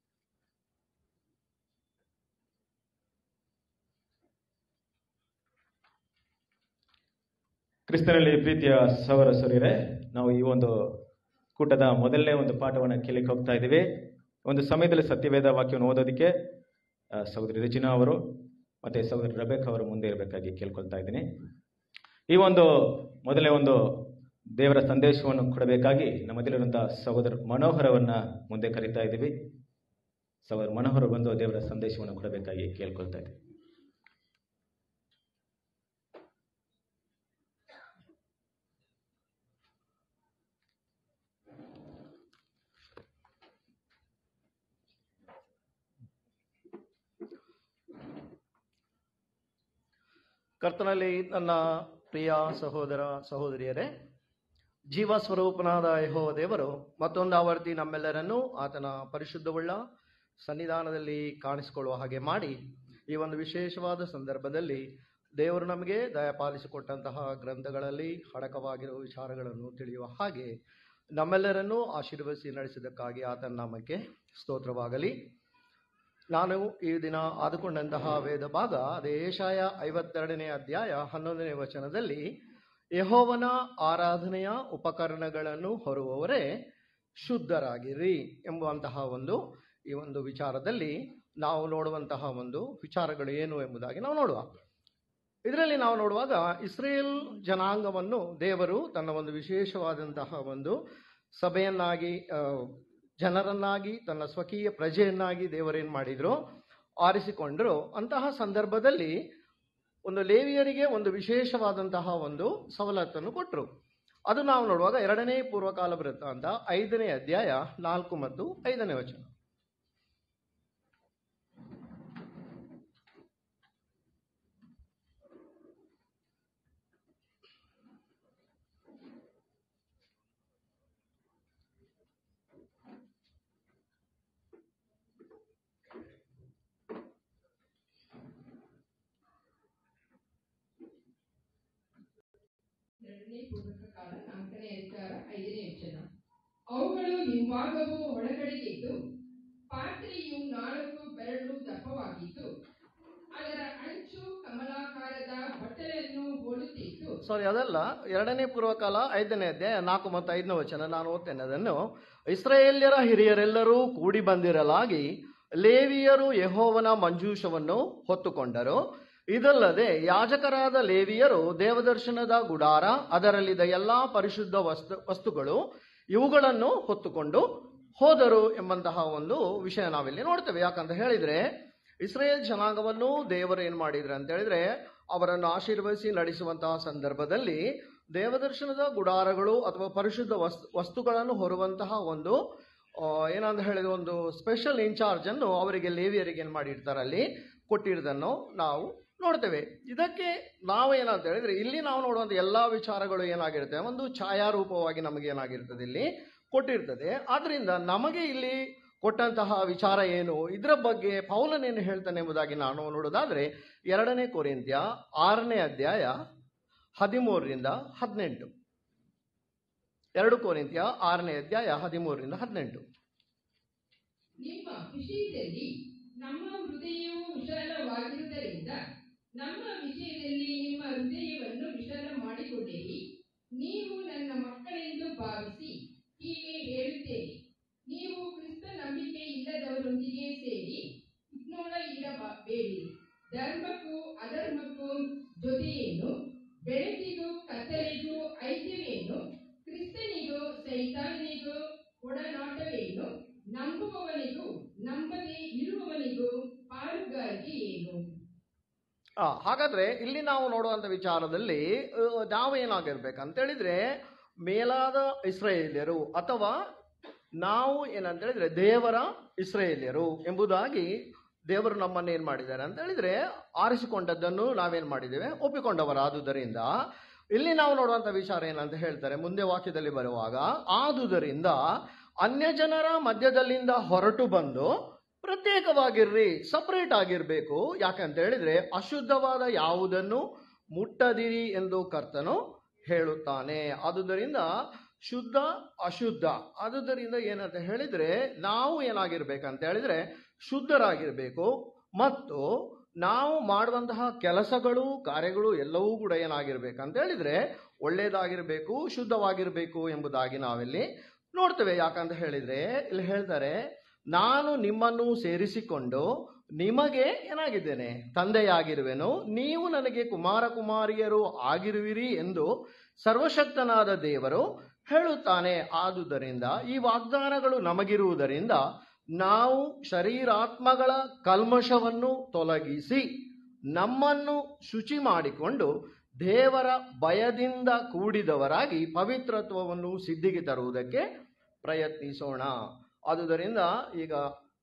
ಕ್ರಿಸ್ತನಲ್ಲಿ ಪ್ರೀತಿಯ ಸಹೋದರ ಸರಿಯರೇ ನಾವು ಈ ಒಂದು ಕೂಟದ ಮೊದಲನೇ ಒಂದು ಪಾಠವನ್ನು ಕೇಳಲಿಕ್ಕೆ ಹೋಗ್ತಾ ಇದ್ದೀವಿ ಒಂದು ಸಮಯದಲ್ಲಿ ಸತ್ಯವೇದ ವಾಕ್ಯವನ್ನು ಓದೋದಕ್ಕೆ ಆ, ಸಹೋದರಿ ರಿಜಿನಾ ಅವರು ಮತ್ತೆ ಸಹೋದರಿ ರಬೇಕ್ ಅವರು ಮುಂದೆ ಇರಬೇಕಾಗಿ ಕೇಳ್ಕೊಳ್ತಾ ಇದ್ದೀನಿ ಈ ಒಂದು ಮೊದಲನೇ ಒಂದು ದೇವರ ಸಂದೇಶವನ್ನು ಕೊಡಬೇಕಾಗಿ ನಮ್ಮಲ್ಲಿರುವಂತಹ ಸಹೋದರ ಮನೋಹರ್ ಅವರನ್ನ ಮುಂದೆ ಕರೀತಾ ಇದ್ದೀವಿ ಸಹೋದರ ಮನೋಹರ್ ಬಂದು ದೇವರ ಸಂದೇಶವನ್ನು ಕೊಡಬೇಕಾಗಿ ಕೇಳ್ಕೊಳ್ತಾ ಇದ್ದೀವಿ ಕರ್ತನಲ್ಲಿ ನನ್ನ ಪ್ರಿಯ ಸಹೋದರ ಸಹೋದರಿಯರೇ ಜೀವ ಸ್ವರೂಪನಾದ ಯಹೋವ ದೇವರು ಮತ್ತೊಂದು ಆವರ್ತಿ ನಮ್ಮೆಲ್ಲರನ್ನೂ ಆತನ ಪರಿಶುದ್ಧವುಳ್ಳ ಸನ್ನಿಧಾನದಲ್ಲಿ ಕಾಣಿಸಿಕೊಳ್ಳುವ ಹಾಗೆ ಮಾಡಿ ಈ ಒಂದು ವಿಶೇಷವಾದ ಸಂದರ್ಭದಲ್ಲಿ ದೇವರು ನಮಗೆ ದಯಪಾಲಿಸಿಕೊಟ್ಟಂತಹ ಗ್ರಂಥಗಳಲ್ಲಿ ಅಡಕವಾಗಿರುವ ವಿಚಾರಗಳನ್ನು ತಿಳಿಯುವ ಹಾಗೆ ನಮ್ಮೆಲ್ಲರನ್ನೂ ಆಶೀರ್ವದಿಸಿ ನಡೆಸಿದ್ದಕ್ಕಾಗಿ ಆತನ ನಾಮಕ್ಕೆ ಸ್ತೋತ್ರವಾಗಲಿ ನಾನು ಈ ದಿನ ಆದುಕೊಂಡಂತಹ ವೇದ ಭಾಗ ಅದೇ ಏಷಾಯ ಐವತ್ತೆರಡನೇ ಅಧ್ಯಾಯ ಹನ್ನೊಂದನೇ ವಚನದಲ್ಲಿ ಯಹೋವನ ಆರಾಧನೆಯ ಉಪಕರಣಗಳನ್ನು ಹೊರುವವರೇ ಶುದ್ಧರಾಗಿರಿ ಎಂಬುವಂತಹ ಒಂದು ಈ ಒಂದು ವಿಚಾರದಲ್ಲಿ ನಾವು ನೋಡುವಂತಹ ಒಂದು ವಿಚಾರಗಳು ಏನು ಎಂಬುದಾಗಿ ನಾವು ನೋಡುವ ಇದರಲ್ಲಿ ನಾವು ನೋಡುವಾಗ ಇಸ್ರೇಲ್ ಜನಾಂಗವನ್ನು ದೇವರು ತನ್ನ ಒಂದು ವಿಶೇಷವಾದಂತಹ ಒಂದು ಸಭೆಯನ್ನಾಗಿ ಆ, ಜನರನ್ನಾಗಿ ತನ್ನ ಸ್ವಕೀಯ ಪ್ರಜೆಯನ್ನಾಗಿ ದೇವರೇನು ಮಾಡಿದ್ರು ಆರಿಸಿಕೊಂಡ್ರು ಅಂತಹ ಸಂದರ್ಭದಲ್ಲಿ ಒಂದು ಲೇವಿಯರಿಗೆ ಒಂದು ವಿಶೇಷವಾದಂತಹ ಒಂದು ಸವಲತ್ತನ್ನು ಕೊಟ್ಟರು ಅದು ನಾವು ನೋಡುವಾಗ ಎರಡನೇ ಪೂರ್ವಕಾಲ ವೃತ್ತಾಂತ ಐದನೇ ಅಧ್ಯಾಯ ನಾಲ್ಕು ಮತ್ತು ಐದನೇ ವಚನ ಎರಡನೇ ಪೂರ್ವಕ ಕಾಲ ನಾಲ್ಕನೇ ಅಧಿಕಾರ ಐದನೇ ವಚನ ಅವುಗಳು ಹಿಂಭಾಗವು ಒಳಗಡೆಗಿದ್ದು ಪಾತ್ರೆಯು ನಾಲ್ಕು ಬೆರಳು ದಪ್ಪವಾಗಿದ್ದು ಅದರ ಅಂಚು ಕಮಲಾಕಾರದ ಬಟ್ಟಲನ್ನು ಹೋಲುತ್ತಿದ್ದು ಸಾರಿ ಅದಲ್ಲ ಎರಡನೇ ಪೂರ್ವಕಾಲ ಐದನೇ ಅಧ್ಯಾಯ ನಾಲ್ಕು ಮತ್ತು ಐದನೇ ವಚನ ನಾನು ಓದ್ತೇನೆ ಅದನ್ನು ಇಸ್ರಾಯೇಲ್ಯರ ಹಿರಿಯರೆಲ್ಲರೂ ಕೂಡಿ ಬಂದಿರಲಾಗಿ ಲೇವಿಯರು ಯಹೋವನ ಮಂಜೂಷವನ್ನು ಹೊತ್ತುಕೊಂಡರು ಇದಲ್ಲದೆ ಯಾಜಕರಾದ ಲೇವಿಯರು ದೇವದರ್ಶನದ ಗುಡಾರ ಅದರಲ್ಲಿದ್ದ ಎಲ್ಲಾ ಪರಿಶುದ್ಧ ವಸ್ತು ವಸ್ತುಗಳು ಇವುಗಳನ್ನು ಹೊತ್ತುಕೊಂಡು ಹೋದರು ಎಂಬಂತಹ ಒಂದು ವಿಷಯ ನಾವಿಲ್ಲಿ ನೋಡ್ತೇವೆ ಯಾಕಂತ ಹೇಳಿದ್ರೆ ಇಸ್ರೇಲ್ ಜನಾಂಗವನ್ನು ದೇವರು ಏನ್ ಮಾಡಿದ್ರೆ ಅಂತ ಹೇಳಿದ್ರೆ ಅವರನ್ನು ಆಶೀರ್ವದಿಸಿ ನಡೆಸುವಂತಹ ಸಂದರ್ಭದಲ್ಲಿ ದೇವದರ್ಶನದ ಗುಡಾರಗಳು ಅಥವಾ ಪರಿಶುದ್ಧ ವಸ್ತು ವಸ್ತುಗಳನ್ನು ಹೊರುವಂತಹ ಒಂದು ಆ, ಏನಂತ ಹೇಳಿದ್ರೆ ಒಂದು ಸ್ಪೆಷಲ್ ಇನ್ಚಾರ್ಜ್ ಅನ್ನು ಅವರಿಗೆ ಲೇವಿಯರಿಗೆ ಏನ್ ಮಾಡಿರ್ತಾರೆ ಅಲ್ಲಿ ಕೊಟ್ಟಿರೋದನ್ನು ನಾವು ನೋಡ್ತೇವೆ ಇದಕ್ಕೆ ನಾವು ಏನಂತ ಹೇಳಿದ್ರೆ ಇಲ್ಲಿ ನಾವು ನೋಡುವಂತ ಎಲ್ಲಾ ವಿಚಾರಗಳು ಏನಾಗಿರುತ್ತೆ ಒಂದು ಛಾಯಾರೂಪವಾಗಿ ನಮಗೆ ಏನಾಗಿರ್ತದೆ ಇಲ್ಲಿ ಕೊಟ್ಟಿರ್ತದೆ ಆದ್ರಿಂದ ನಮಗೆ ಇಲ್ಲಿ ಕೊಟ್ಟಂತಹ ವಿಚಾರ ಏನು ಇದರ ಬಗ್ಗೆ ಪೌಲನೇನು ಹೇಳ್ತಾನೆ ಎಂಬುದಾಗಿ ನಾನು ನೋಡೋದಾದ್ರೆ ಎರಡನೇ ಕೊರಿಂತ್ಯ ಆರನೇ ಅಧ್ಯಾಯ ಹದಿಮೂರರಿಂದ ಹದಿನೆಂಟು ಎರಡು ಕೊರಿಂತ್ಯ ಆರನೇ ಅಧ್ಯಾಯ ಹದಿಮೂರರಿಂದ ಹದಿನೆಂಟು ನಿಮ್ಮ ವಿಷಯದಲ್ಲಿ ನಮ್ಮ ಹೃದಯವು ವಿಶಾಲವಾಗಿರುವುದರಿಂದ ನಮ್ಮ ವಿಷಯದಲ್ಲಿ ನಿಮ್ಮ ಹೃದಯವನ್ನು ವಿಶಾಲ ಮಾಡಿಕೊಂಡಿರಿ ನೀವು ನನ್ನ ಮಕ್ಕಳೆಂದು ಭಾವಿಸಿ ಹೀಗೆ ಹೇಳುತ್ತೇನೆ ನೀವು ಕ್ರಿಸ್ತ ನಂಬಿಕೆ ಇಲ್ಲದವರೊಂದಿಗೆ ಸೇರಿ ಉಗ್ನೋಳ ಇರಬೇಡಿ ಧರ್ಮಕ್ಕೂ ಅಧರ್ಮಕ್ಕೂ ಜೊತೆಯೇನು ಬೆಳಕಿಗೂ ಕತ್ತಲೆಗೂ ಐಕ್ಯವೇನು ಕ್ರಿಸ್ತನಿಗೂ ಸೈತಾನಿಗೂ ಒಡನಾಟವೇನು ನಂಬುವವನಿಗೂ ನಂಬದೆ ಇರುವವನಿಗೂ ಪಾಲುಗಾರಿಕೆ ಏನು ಆ, ಹಾಗಾದ್ರೆ ಇಲ್ಲಿ ನಾವು ನೋಡುವಂತ ವಿಚಾರದಲ್ಲಿ ಆ, ನಾವು ಏನಾಗಿರ್ಬೇಕಂತ ಹೇಳಿದ್ರೆ ಮೇಲಾದ ಇಸ್ರಾಯೇಲ್ಯರು ಅಥವಾ ನಾವು ಏನಂತ ಹೇಳಿದ್ರೆ ದೇವರ ಇಸ್ರಾಯೇಲ್ಯರು ಎಂಬುದಾಗಿ ದೇವರು ನಮ್ಮನ್ನು ಏನ್ ಮಾಡಿದ್ದಾರೆ ಅಂತ ಹೇಳಿದ್ರೆ ಆರಿಸಿಕೊಂಡದ್ದನ್ನು ನಾವೇನ್ ಮಾಡಿದ್ದೇವೆ ಒಪ್ಪಿಕೊಂಡವರಾದುದರಿಂದ ಇಲ್ಲಿ ನಾವು ನೋಡುವಂತ ವಿಚಾರ ಏನಂತ ಹೇಳ್ತಾರೆ ಮುಂದೆ ವಾಕ್ಯದಲ್ಲಿ ಬರುವಾಗ ಆದುದರಿಂದ ಅನ್ಯ ಜನರ ಮಧ್ಯದಲ್ಲಿಂದ ಹೊರಟು ಬಂದು ಪ್ರತ್ಯೇಕವಾಗಿರ್ರಿ ಸಪರೇಟ್ ಆಗಿರ್ಬೇಕು ಯಾಕಂತ ಹೇಳಿದ್ರೆ ಅಶುದ್ಧವಾದ ಯಾವುದನ್ನು ಮುಟ್ಟದಿರಿ ಎಂದು ಕರ್ತನು ಹೇಳುತ್ತಾನೆ ಆದುದರಿಂದ ಶುದ್ಧ ಅಶುದ್ಧ ಆದುದರಿಂದ ಏನಂತ ಹೇಳಿದ್ರೆ ನಾವು ಏನಾಗಿರ್ಬೇಕಂತ ಹೇಳಿದ್ರೆ ಶುದ್ಧರಾಗಿರ್ಬೇಕು ಮತ್ತು ನಾವು ಮಾಡುವಂತಹ ಕೆಲಸಗಳು ಕಾರ್ಯಗಳು ಎಲ್ಲವೂ ಕೂಡ ಏನಾಗಿರ್ಬೇಕಂತ ಹೇಳಿದ್ರೆ ಒಳ್ಳೇದಾಗಿರ್ಬೇಕು ಶುದ್ಧವಾಗಿರ್ಬೇಕು ಎಂಬುದಾಗಿ ನಾವಿಲ್ಲಿ ನೋಡ್ತೇವೆ ಯಾಕಂತ ಹೇಳಿದ್ರೆ ಇಲ್ಲಿ ಹೇಳ್ತಾರೆ ನಾನು ನಿಮ್ಮನ್ನು ಸೇರಿಸಿಕೊಂಡು ನಿಮಗೆ ಏನಾಗಿದ್ದೇನೆ ತಂದೆಯಾಗಿರುವೆನು ನೀವು ನನಗೆ ಕುಮಾರ ಕುಮಾರಿಯರು ಆಗಿರುವಿರಿ ಎಂದು ಸರ್ವಶಕ್ತನಾದ ದೇವರು ಹೇಳುತ್ತಾನೆ ಆದುದರಿಂದ ಈ ವಾಗ್ದಾನಗಳು ನಮಗಿರುವುದರಿಂದ ನಾವು ಶರೀರಾತ್ಮಗಳ ಕಲ್ಮಶವನ್ನು ತೊಲಗಿಸಿ ನಮ್ಮನ್ನು ಶುಚಿ ಮಾಡಿಕೊಂಡು ದೇವರ ಭಯದಿಂದ ಕೂಡಿದವರಾಗಿ ಪವಿತ್ರತ್ವವನ್ನು ಸಿದ್ಧಿಗೆ ತರುವುದಕ್ಕೆ ಪ್ರಯತ್ನಿಸೋಣ ಆದುದರಿಂದ ಈಗ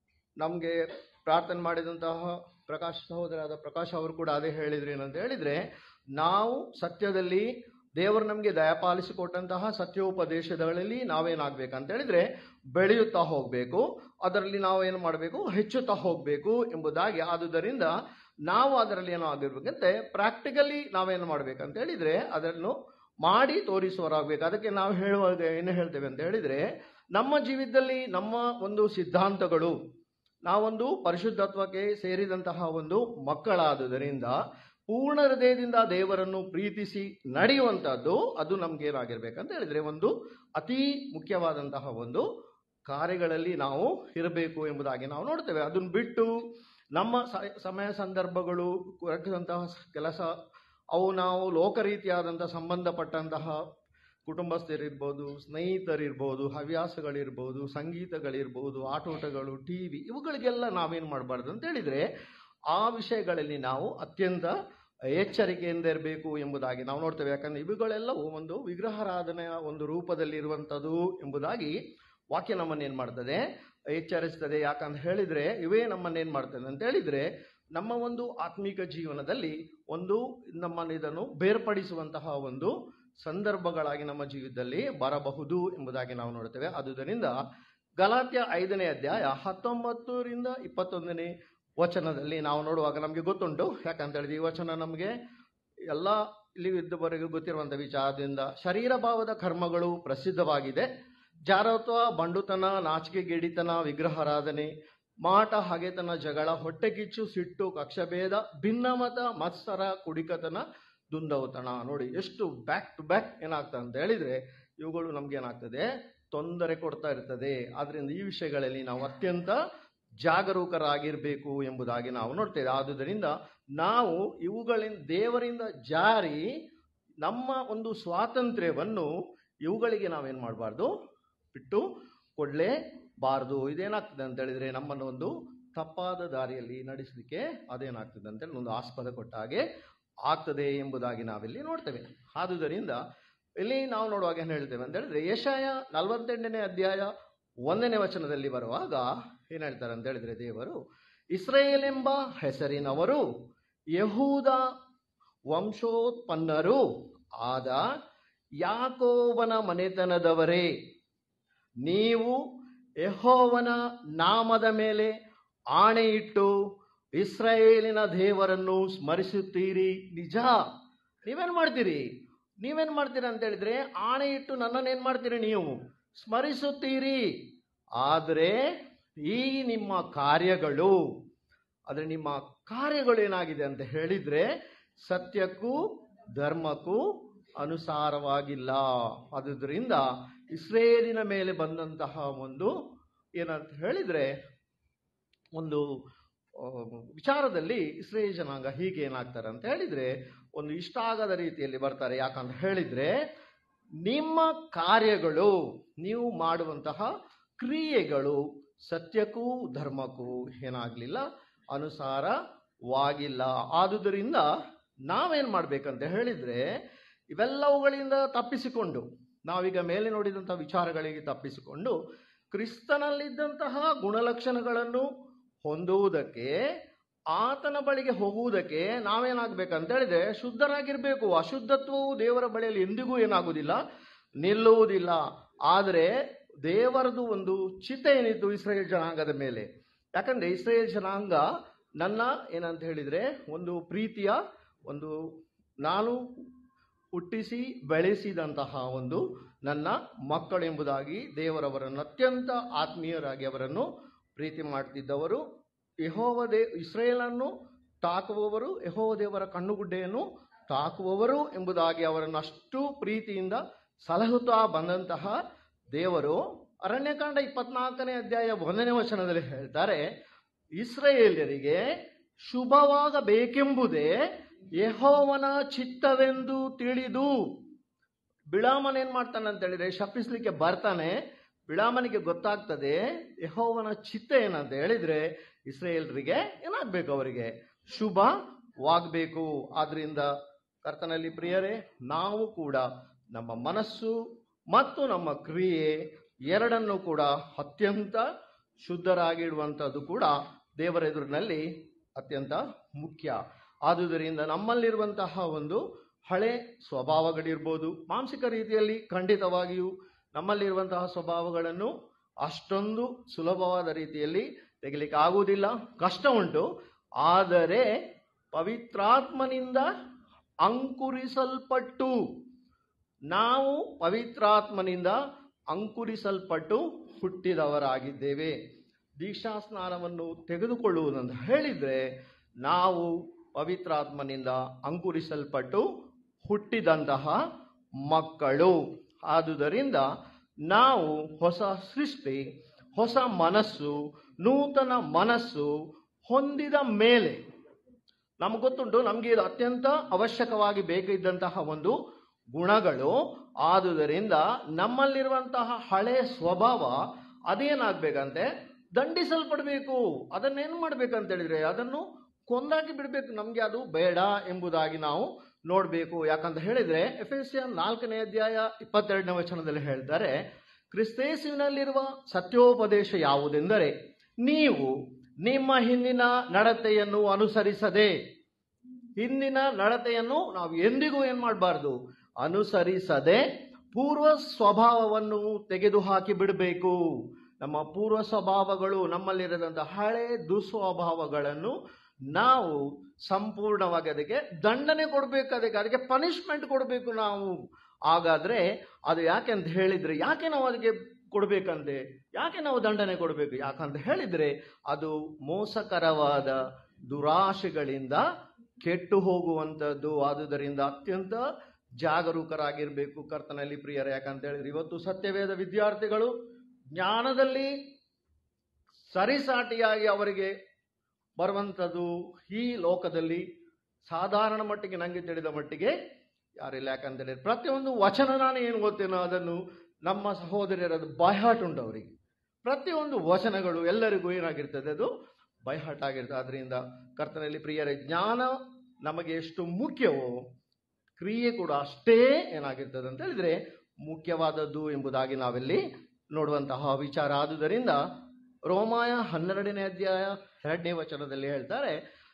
ನಮಗೆ ಪ್ರಾರ್ಥನೆ ಮಾಡಿದಂತಹ ಪ್ರಕಾಶ್ ಸಹೋದರಾದ ಪ್ರಕಾಶ್ ಅವರು ಕೂಡ ಅದೇ ಹೇಳಿದ್ರು ಏನಂತ ಹೇಳಿದ್ರೆ ನಾವು ಸತ್ಯದಲ್ಲಿ ದೇವರು ನಮಗೆ ದಯಪಾಲಿಸಿಕೊಟ್ಟಂತಹ ಸತ್ಯೋಪದೇಶಗಳಲ್ಲಿ ನಾವೇನಾಗಬೇಕಂತ ಹೇಳಿದ್ರೆ ಬೆಳೆಯುತ್ತಾ ಹೋಗಬೇಕು ಅದರಲ್ಲಿ ನಾವೇನು ಮಾಡಬೇಕು ಹೆಚ್ಚುತ್ತಾ ಹೋಗಬೇಕು ಎಂಬುದಾಗಿ ಆದುದರಿಂದ ನಾವು ಅದರಲ್ಲಿ ಏನೋ ಆಗಿರ್ಬೇಕಂತೆ ಪ್ರಾಕ್ಟಿಕಲಿ ನಾವೇನು ಮಾಡ್ಬೇಕಂತ ಹೇಳಿದ್ರೆ ಅದನ್ನು ಮಾಡಿ ತೋರಿಸುವರಾಗಬೇಕು ಅದಕ್ಕೆ ನಾವು ಹೇಳುವಾಗ ಏನು ಹೇಳ್ತೇವೆ ಅಂತ ಹೇಳಿದ್ರೆ ನಮ್ಮ ಜೀವಿತದಲ್ಲಿ ನಮ್ಮ ಒಂದು ಸಿದ್ಧಾಂತಗಳು ನಾವೊಂದು ಪರಿಶುದ್ಧತ್ವಕ್ಕೆ ಸೇರಿದಂತಹ ಒಂದು ಮಕ್ಕಳಾದುದರಿಂದ ಪೂರ್ಣ ಹೃದಯದಿಂದ ದೇವರನ್ನು ಪ್ರೀತಿಸಿ ನಡೆಯುವಂತಹದ್ದು ಅದು ನಮ್ಗೆ ಏನಾಗಿರ್ಬೇಕಂತ ಹೇಳಿದ್ರೆ ಒಂದು ಅತಿ ಮುಖ್ಯವಾದಂತಹ ಒಂದು ಕಾರ್ಯಗಳಲ್ಲಿ ನಾವು ಇರಬೇಕು ಎಂಬುದಾಗಿ ನಾವು ನೋಡ್ತೇವೆ ಅದನ್ನು ಬಿಟ್ಟು ನಮ್ಮ ಸ- ಸಮಯ ಸಂದರ್ಭಗಳು ಕೊರಕದಂತಹ ಕೆಲಸ ಅವು ನಾವು ಲೋಕರೀತಿಯಾದಂತಹ ಸಂಬಂಧಪಟ್ಟಂತಹ ಕುಟುಂಬಸ್ಥರಿರ್ಬೋದು ಸ್ನೇಹಿತರಿರ್ಬೋದು ಹವ್ಯಾಸಗಳಿರ್ಬೋದು ಸಂಗೀತಗಳಿರ್ಬೋದು ಆಟೋಟಗಳು ಟಿ ವಿ ಇವುಗಳಿಗೆಲ್ಲ ನಾವೇನು ಮಾಡಬಾರ್ದು ಅಂತ ಹೇಳಿದ್ರೆ ಆ ವಿಷಯಗಳಲ್ಲಿ ನಾವು ಅತ್ಯಂತ ಎಚ್ಚರಿಕೆಯಿಂದ ಇರಬೇಕು ಎಂಬುದಾಗಿ ನಾವು ನೋಡ್ತೇವೆ ಯಾಕಂದ್ರೆ ಇವುಗಳೆಲ್ಲವೂ ಒಂದು ವಿಗ್ರಹಾರಾಧನೆಯ ಒಂದು ರೂಪದಲ್ಲಿರುವಂಥದ್ದು ಎಂಬುದಾಗಿ ವಾಕ್ಯ ನಮ್ಮನ್ನು ಏನು ಮಾಡ್ತದೆ ಎಚ್ಚರಿಸ್ತದೆ ಯಾಕಂತ ಹೇಳಿದ್ರೆ ಇವೇ ನಮ್ಮನ್ನು ಏನು ಮಾಡ್ತದೆ ಅಂತ ಹೇಳಿದ್ರೆ ನಮ್ಮ ಒಂದು ಆತ್ಮಿಕ ಜೀವನದಲ್ಲಿ ಒಂದು ನಮ್ಮನ್ನು ಇದನ್ನು ಬೇರ್ಪಡಿಸುವಂತಹ ಒಂದು ಸಂದರ್ಭಗಳಾಗಿ ನಮ್ಮ ಜೀವಿತದಲ್ಲಿ ಬರಬಹುದು ಎಂಬುದಾಗಿ ನಾವು ನೋಡ್ತೇವೆ ಆದುದರಿಂದ ಗಲಾತ್ಯ ಐದನೇ ಅಧ್ಯಾಯ ಹತ್ತೊಂಬತ್ತರಿಂದ ಇಪ್ಪತ್ತೊಂದನೇ ವಚನದಲ್ಲಿ ನಾವು ನೋಡುವಾಗ ನಮಗೆ ಗೊತ್ತುಂಟು ಯಾಕಂತ ಹೇಳಿದ್ರೆ ಈ ವಚನ ನಮಗೆ ಎಲ್ಲ ಇಲ್ಲಿ ಇದ್ದವರೆಗೂ ಗೊತ್ತಿರುವಂಥ ವಿಚಾರದಿಂದ ಶರೀರ ಭಾವದ ಕರ್ಮಗಳು ಪ್ರಸಿದ್ಧವಾಗಿದೆ ಜಾರತ್ವ ಬಂಡುತನ ನಾಚಿಕೆ ಗೆಡಿತನ ವಿಗ್ರಹಾರಾಧನೆ ಮಾಟ ಹಗೆತನ ಜಗಳ ಹೊಟ್ಟೆಕಿಚ್ಚು ಸಿಟ್ಟು ಕಕ್ಷಭೇದ ಭಿನ್ನಮತ ಮತ್ಸರ ಕುಡಿಕತನ ದುಂದವತನ ನೋಡಿ ಎಷ್ಟು ಬ್ಯಾಕ್ ಟು ಬ್ಯಾಕ್ ಏನಾಗ್ತದೆ ಅಂತ ಹೇಳಿದ್ರೆ ಇವುಗಳು ನಮ್ಗೆ ಏನಾಗ್ತದೆ ತೊಂದರೆ ಕೊಡ್ತಾ ಇರ್ತದೆ ಆದ್ರಿಂದ ಈ ವಿಷಯಗಳಲ್ಲಿ ನಾವು ಅತ್ಯಂತ ಜಾಗರೂಕರಾಗಿರಬೇಕು ಎಂಬುದಾಗಿ ನಾವು ನೋಡ್ತೇವೆ ಆದುದರಿಂದ ನಾವು ಇವುಗಳಿಂದ ದೇವರಿಂದ ಜಾರಿ ನಮ್ಮ ಒಂದು ಸ್ವಾತಂತ್ರ್ಯವನ್ನು ಇವುಗಳಿಗೆ ನಾವೇನು ಮಾಡಬಾರ್ದು ಬಿಟ್ಟು ಕೊಡಲೇಬಾರ್ದು ಇದೇನಾಗ್ತದೆ ಅಂತ ಹೇಳಿದ್ರೆ ನಮ್ಮನ್ನು ಒಂದು ತಪ್ಪಾದ ದಾರಿಯಲ್ಲಿ ನಡೆಸಲಿಕ್ಕೆ ಅದೇನಾಗ್ತದೆ ಅಂತೇಳಿ ಒಂದು ಆಸ್ಪದ ಕೊಟ್ಟ ಹಾಗೆ ಆಗ್ತದೆ ಎಂಬುದಾಗಿ ನಾವಿಲ್ಲಿ ನೋಡ್ತೇವೆ ಆದುದರಿಂದ ಇಲ್ಲಿ ನಾವು ನೋಡುವಾಗ ಏನು ಹೇಳ್ತೇವೆ ಅಂತ ಹೇಳಿದ್ರೆ ಯಶಾಯ ನಲವತ್ತೆಂಟನೇ ಅಧ್ಯಾಯ ಒಂದನೇ ವಚನದಲ್ಲಿ ಬರುವಾಗ ಏನು ಹೇಳ್ತಾರೆ ಅಂತ ಹೇಳಿದ್ರೆ ದೇವರು ಇಸ್ರೇಲ್ ಎಂಬ ಹೆಸರಿನವರು ಯಹೂದ ವಂಶೋತ್ಪನ್ನರು ಆದ ಯಾಕೋಬನ ಮನೆತನದವರೇ ನೀವು ಯೆಹೋವನ ನಾಮದ ಮೇಲೆ ಆಣೆಯಿಟ್ಟು ಇಸ್ರಾಯೇಲಿನ ದೇವರನ್ನು ಸ್ಮರಿಸುತ್ತೀರಿ ನಿಜ ನೀವೇನ್ ಮಾಡ್ತೀರಿ ನೀವೇನ್ ಮಾಡ್ತೀರಿ ಅಂತ ಹೇಳಿದ್ರೆ ಆಣೆ ಇಟ್ಟು ನನ್ನನ್ನು ಏನ್ ಮಾಡ್ತೀರಿ ನೀವು ಸ್ಮರಿಸುತ್ತೀರಿ ಆದರೆ ಈ ನಿಮ್ಮ ಕಾರ್ಯಗಳು ಆದರೆ ನಿಮ್ಮ ಕಾರ್ಯಗಳು ಏನಾಗಿದೆ ಅಂತ ಹೇಳಿದ್ರೆ ಸತ್ಯಕ್ಕೂ ಧರ್ಮಕ್ಕೂ ಅನುಸಾರವಾಗಿಲ್ಲ ಆದುದರಿಂದ ಇಸ್ರೇಲಿನ ಮೇಲೆ ಬಂದಂತಹ ಒಂದು ಏನಂತ ಹೇಳಿದ್ರೆ ಒಂದು ಆ, ವಿಚಾರದಲ್ಲಿ ಇಸ್ರೇಲ್ ಜನಾಂಗ ಹೀಗೆ ಏನಾಗ್ತಾರೆ ಅಂತ ಹೇಳಿದ್ರೆ ಒಂದು ಇಷ್ಟ ಆಗದ ರೀತಿಯಲ್ಲಿ ಬರ್ತಾರೆ ಯಾಕಂತ ಹೇಳಿದ್ರೆ ನಿಮ್ಮ ಕಾರ್ಯಗಳು ನೀವು ಮಾಡುವಂತಹ ಕ್ರಿಯೆಗಳು ಸತ್ಯಕ್ಕೂ ಧರ್ಮಕ್ಕೂ ಏನಾಗಲಿಲ್ಲ ಅನುಸಾರವಾಗಿಲ್ಲ ಆದುದರಿಂದ ನಾವೇನ್ ಮಾಡ್ಬೇಕಂತ ಹೇಳಿದ್ರೆ ಇವೆಲ್ಲವುಗಳಿಂದ ತಪ್ಪಿಸಿಕೊಂಡು ನಾವೀಗ ಮೇಲೆ ನೋಡಿದಂತಹ ವಿಚಾರಗಳಿಗೆ ತಪ್ಪಿಸಿಕೊಂಡು ಕ್ರಿಸ್ತನಲ್ಲಿದ್ದಂತಹ ಗುಣಲಕ್ಷಣಗಳನ್ನು ಹೊಂದುವುದಕ್ಕೆ ಆತನ ಬಳಿಗೆ ಹೋಗುವುದಕ್ಕೆ ನಾವೇನಾಗಬೇಕಂತ ಹೇಳಿದ್ರೆ ಶುದ್ಧರಾಗಿರ್ಬೇಕು ಅಶುದ್ಧತ್ವವು ದೇವರ ಬಳಿಯಲ್ಲಿ ಎಂದಿಗೂ ಏನಾಗುವುದಿಲ್ಲ ನಿಲ್ಲುವುದಿಲ್ಲ ಆದರೆ ದೇವರದು ಒಂದು ಚಿತ್ತ ಏನಿತ್ತು ಇಸ್ರೇಲ್ ಜನಾಂಗದ ಮೇಲೆ ಯಾಕಂದ್ರೆ ಇಸ್ರೇಲ್ ಜನಾಂಗ ನನ್ನ ಏನಂತ ಹೇಳಿದ್ರೆ ಒಂದು ಪ್ರೀತಿಯ ಒಂದು ನಾನು ಹುಟ್ಟಿಸಿ ಬೆಳೆಸಿದಂತಹ ಒಂದು ನನ್ನ ಮಕ್ಕಳೆಂಬುದಾಗಿ ದೇವರವರನ್ನು ಅತ್ಯಂತ ಆತ್ಮೀಯರಾಗಿ ಅವರನ್ನು ಪ್ರೀತಿ ಮಾಡ್ತಿದ್ದವರು ಯಹೋವ ದೇ ಇಸ್ರೇಲನ್ನು ತಾಕುವವರು ಯಹೋವ ದೇವರ ಕಣ್ಣುಗುಡ್ಡೆಯನ್ನು ತಾಕುವವರು ಎಂಬುದಾಗಿ ಅವರನ್ನು ಅಷ್ಟು ಪ್ರೀತಿಯಿಂದ ಸಲಹುತ್ತಾ ಬಂದಂತಹ ದೇವರು ಅರಣ್ಯಕಾಂಡ ಇಪ್ಪತ್ನಾಲ್ಕನೇ ಅಧ್ಯಾಯ ಒಂದನೇ ವಚನದಲ್ಲಿ ಹೇಳ್ತಾರೆ ಇಸ್ರೇಲಿಯರಿಗೆ ಶುಭವಾಗಬೇಕೆಂಬುದೇ ಯಹೋವನ ಚಿತ್ತವೆಂದು ತಿಳಿದು ಬಿಳಾಮನ್ ಏನ್ ಮಾಡ್ತಾನೆ ಅಂತ ಹೇಳಿದ್ರೆ ಶಪಿಸ್ಲಿಕ್ಕೆ ಬರ್ತಾನೆ ಬಿಳಾಮನಿಗೆ ಗೊತ್ತಾಗ್ತದೆ ಯಹೋವನ ಚಿತ್ತ ಏನಂತ ಹೇಳಿದ್ರೆ ಇಸ್ರೇಲ್ರಿಗೆ ಏನಾಗ್ಬೇಕು ಅವರಿಗೆ ಶುಭವಾಗಬೇಕು ಆದ್ರಿಂದ ಕರ್ತನಲ್ಲಿ ಪ್ರಿಯರೇ ನಾವು ಕೂಡ ನಮ್ಮ ಮನಸ್ಸು ಮತ್ತು ನಮ್ಮ ಕ್ರಿಯೆ ಎರಡನ್ನು ಕೂಡ ಅತ್ಯಂತ ಶುದ್ಧರಾಗಿಡುವಂಥದ್ದು ಕೂಡ ದೇವರ ಎದುರಿನಲ್ಲಿ ಅತ್ಯಂತ ಮುಖ್ಯ ಆದುದರಿಂದ ನಮ್ಮಲ್ಲಿರುವಂತಹ ಒಂದು ಹಳೆ ಸ್ವಭಾವಗಳಿರ್ಬೋದು ಮಾನಸಿಕ ರೀತಿಯಲ್ಲಿ ಖಂಡಿತವಾಗಿಯೂ ನಮ್ಮಲ್ಲಿರುವಂತಹ ಸ್ವಭಾವಗಳನ್ನು ಅಷ್ಟೊಂದು ಸುಲಭವಾದ ರೀತಿಯಲ್ಲಿ ತೆಗಿಲಿಕ್ಕೆ ಆಗುವುದಿಲ್ಲ ಕಷ್ಟ ಉಂಟು ಆದರೆ ಪವಿತ್ರಾತ್ಮನಿಂದ ಅಂಕುರಿಸಲ್ಪಟ್ಟು ನಾವು ಪವಿತ್ರಾತ್ಮನಿಂದ ಅಂಕುರಿಸಲ್ಪಟ್ಟು ಹುಟ್ಟಿದವರಾಗಿದ್ದೇವೆ ದೀಕ್ಷಾ ಸ್ನಾನವನ್ನು ತೆಗೆದುಕೊಳ್ಳುವುದಂತ ಹೇಳಿದ್ರೆ ನಾವು ಪವಿತ್ರಾತ್ಮನಿಂದ ಅಂಕುರಿಸಲ್ಪಟ್ಟು ಹುಟ್ಟಿದಂತಹ ಮಕ್ಕಳು ಆದುದರಿಂದ ನಾವು ಹೊಸ ಸೃಷ್ಟಿ ಹೊಸ ಮನಸ್ಸು ನೂತನ ಮನಸ್ಸು ಹೊಂದಿದ ಮೇಲೆ ನಮ್ಗೆ ಗೊತ್ತುಂಟು ನಮಗೆ ಇದು ಅತ್ಯಂತ ಅವಶ್ಯಕವಾಗಿ ಬೇಕಿದ್ದಂತಹ ಒಂದು ಗುಣಗಳು ಆದುದರಿಂದ ನಮ್ಮಲ್ಲಿರುವಂತಹ ಹಳೆ ಸ್ವಭಾವ ಅದೇನಾಗ್ಬೇಕಂತೆ ದಂಡಿಸಲ್ಪಡಬೇಕು ಅದನ್ನೇನು ಮಾಡ್ಬೇಕಂತ ಹೇಳಿದ್ರೆ ಅದನ್ನು ಕೊಂದಾಕಿ ಬಿಡಬೇಕು ನಮಗೆ ಅದು ಬೇಡ ಎಂಬುದಾಗಿ ನಾವು ನೋಡಬೇಕು ಯಾಕಂತ ಹೇಳಿದ್ರೆ ಎಫ್ ಎಸ್ ನಾಲ್ಕನೇ ಅಧ್ಯಾಯ ಇಪ್ಪತ್ತೆರಡನೇ ವಚನದಲ್ಲಿ ಹೇಳ್ತಾರೆ ಕ್ರಿಸ್ತೇಸುವಿನಲ್ಲಿರುವ ಸತ್ಯೋಪದೇಶ ಯಾವುದೆಂದರೆ ನೀವು ನಿಮ್ಮ ಹಿಂದಿನ ನಡತೆಯನ್ನು ಅನುಸರಿಸದೆ ಹಿಂದಿನ ನಡತೆಯನ್ನು ನಾವು ಎಂದಿಗೂ ಏನ್ ಮಾಡಬಾರ್ದು ಅನುಸರಿಸದೆ ಪೂರ್ವ ಸ್ವಭಾವವನ್ನು ತೆಗೆದುಹಾಕಿ ಬಿಡಬೇಕು ನಮ್ಮ ಪೂರ್ವ ಸ್ವಭಾವಗಳು ನಮ್ಮಲ್ಲಿರದಂತಹ ಹಳೆ ದುಸ್ವಭಾವಗಳನ್ನು ನಾವು ಸಂಪೂರ್ಣವಾಗಿ ಅದಕ್ಕೆ ದಂಡನೆ ಕೊಡಬೇಕು ಅದಕ್ಕೆ ಅದಕ್ಕೆ ಪನಿಷ್ಮೆಂಟ್ ಕೊಡಬೇಕು ನಾವು ಹಾಗಾದ್ರೆ ಅದು ಯಾಕೆ ಅಂತ ಹೇಳಿದ್ರೆ ಯಾಕೆ ನಾವು ಅದಕ್ಕೆ ಕೊಡಬೇಕಂತೆ ಯಾಕೆ ನಾವು ದಂಡನೆ ಕೊಡಬೇಕು ಯಾಕಂತ ಹೇಳಿದ್ರೆ ಅದು ಮೋಸಕರವಾದ ದುರಾಶೆಗಳಿಂದ ಕೆಟ್ಟು ಹೋಗುವಂಥದ್ದು ಆದುದರಿಂದ ಅತ್ಯಂತ ಜಾಗರೂಕರಾಗಿರ್ಬೇಕು ಕರ್ತನಲ್ಲಿ ಪ್ರಿಯರ ಯಾಕಂತ ಹೇಳಿದ್ರೆ ಇವತ್ತು ಸತ್ಯವೇದ ವಿದ್ಯಾರ್ಥಿಗಳು ಜ್ಞಾನದಲ್ಲಿ ಸರಿಸಾಟಿಯಾಗಿ ಅವರಿಗೆ ಬರುವಂಥದ್ದು ಈ ಲೋಕದಲ್ಲಿ ಸಾಧಾರಣ ಮಟ್ಟಿಗೆ ನನಗೆ ತಿಳಿದ ಮಟ್ಟಿಗೆ ಯಾರಿಲ್ಲ ಯಾಕಂತೇಳಿ ಪ್ರತಿಯೊಂದು ವಚನ ನಾನು ಏನು ಗೊತ್ತೇನೋ ಅದನ್ನು ನಮ್ಮ ಸಹೋದರಿಯರದು ಬಾಯ್ಹಾಟ್ ಉಂಟು ಅವರಿಗೆ ಪ್ರತಿಯೊಂದು ವಚನಗಳು ಎಲ್ಲರಿಗೂ ಏನಾಗಿರ್ತದೆ ಅದು ಬೈಹಾಟ್ ಆಗಿರ್ತದೆ ಅದರಿಂದ ಕರ್ತನಲ್ಲಿ ಪ್ರಿಯರೇ ಜ್ಞಾನ ನಮಗೆ ಎಷ್ಟು ಮುಖ್ಯವೋ ಕ್ರಿಯೆ ಕೂಡ ಅಷ್ಟೇ ಏನಾಗಿರ್ತದೆ ಅಂತ ಹೇಳಿದ್ರೆ ಮುಖ್ಯವಾದದ್ದು ಎಂಬುದಾಗಿ ನಾವಿಲ್ಲಿ ನೋಡುವಂತಹ ವಿಚಾರ ಆದುದರಿಂದ ರೋಮಾಯ ಹನ್ನೆರಡನೇ ಅಧ್ಯಾಯ ಎರಡನೇ ವಚನದಲ್ಲಿ ಹೇಳ್ತಾರೆ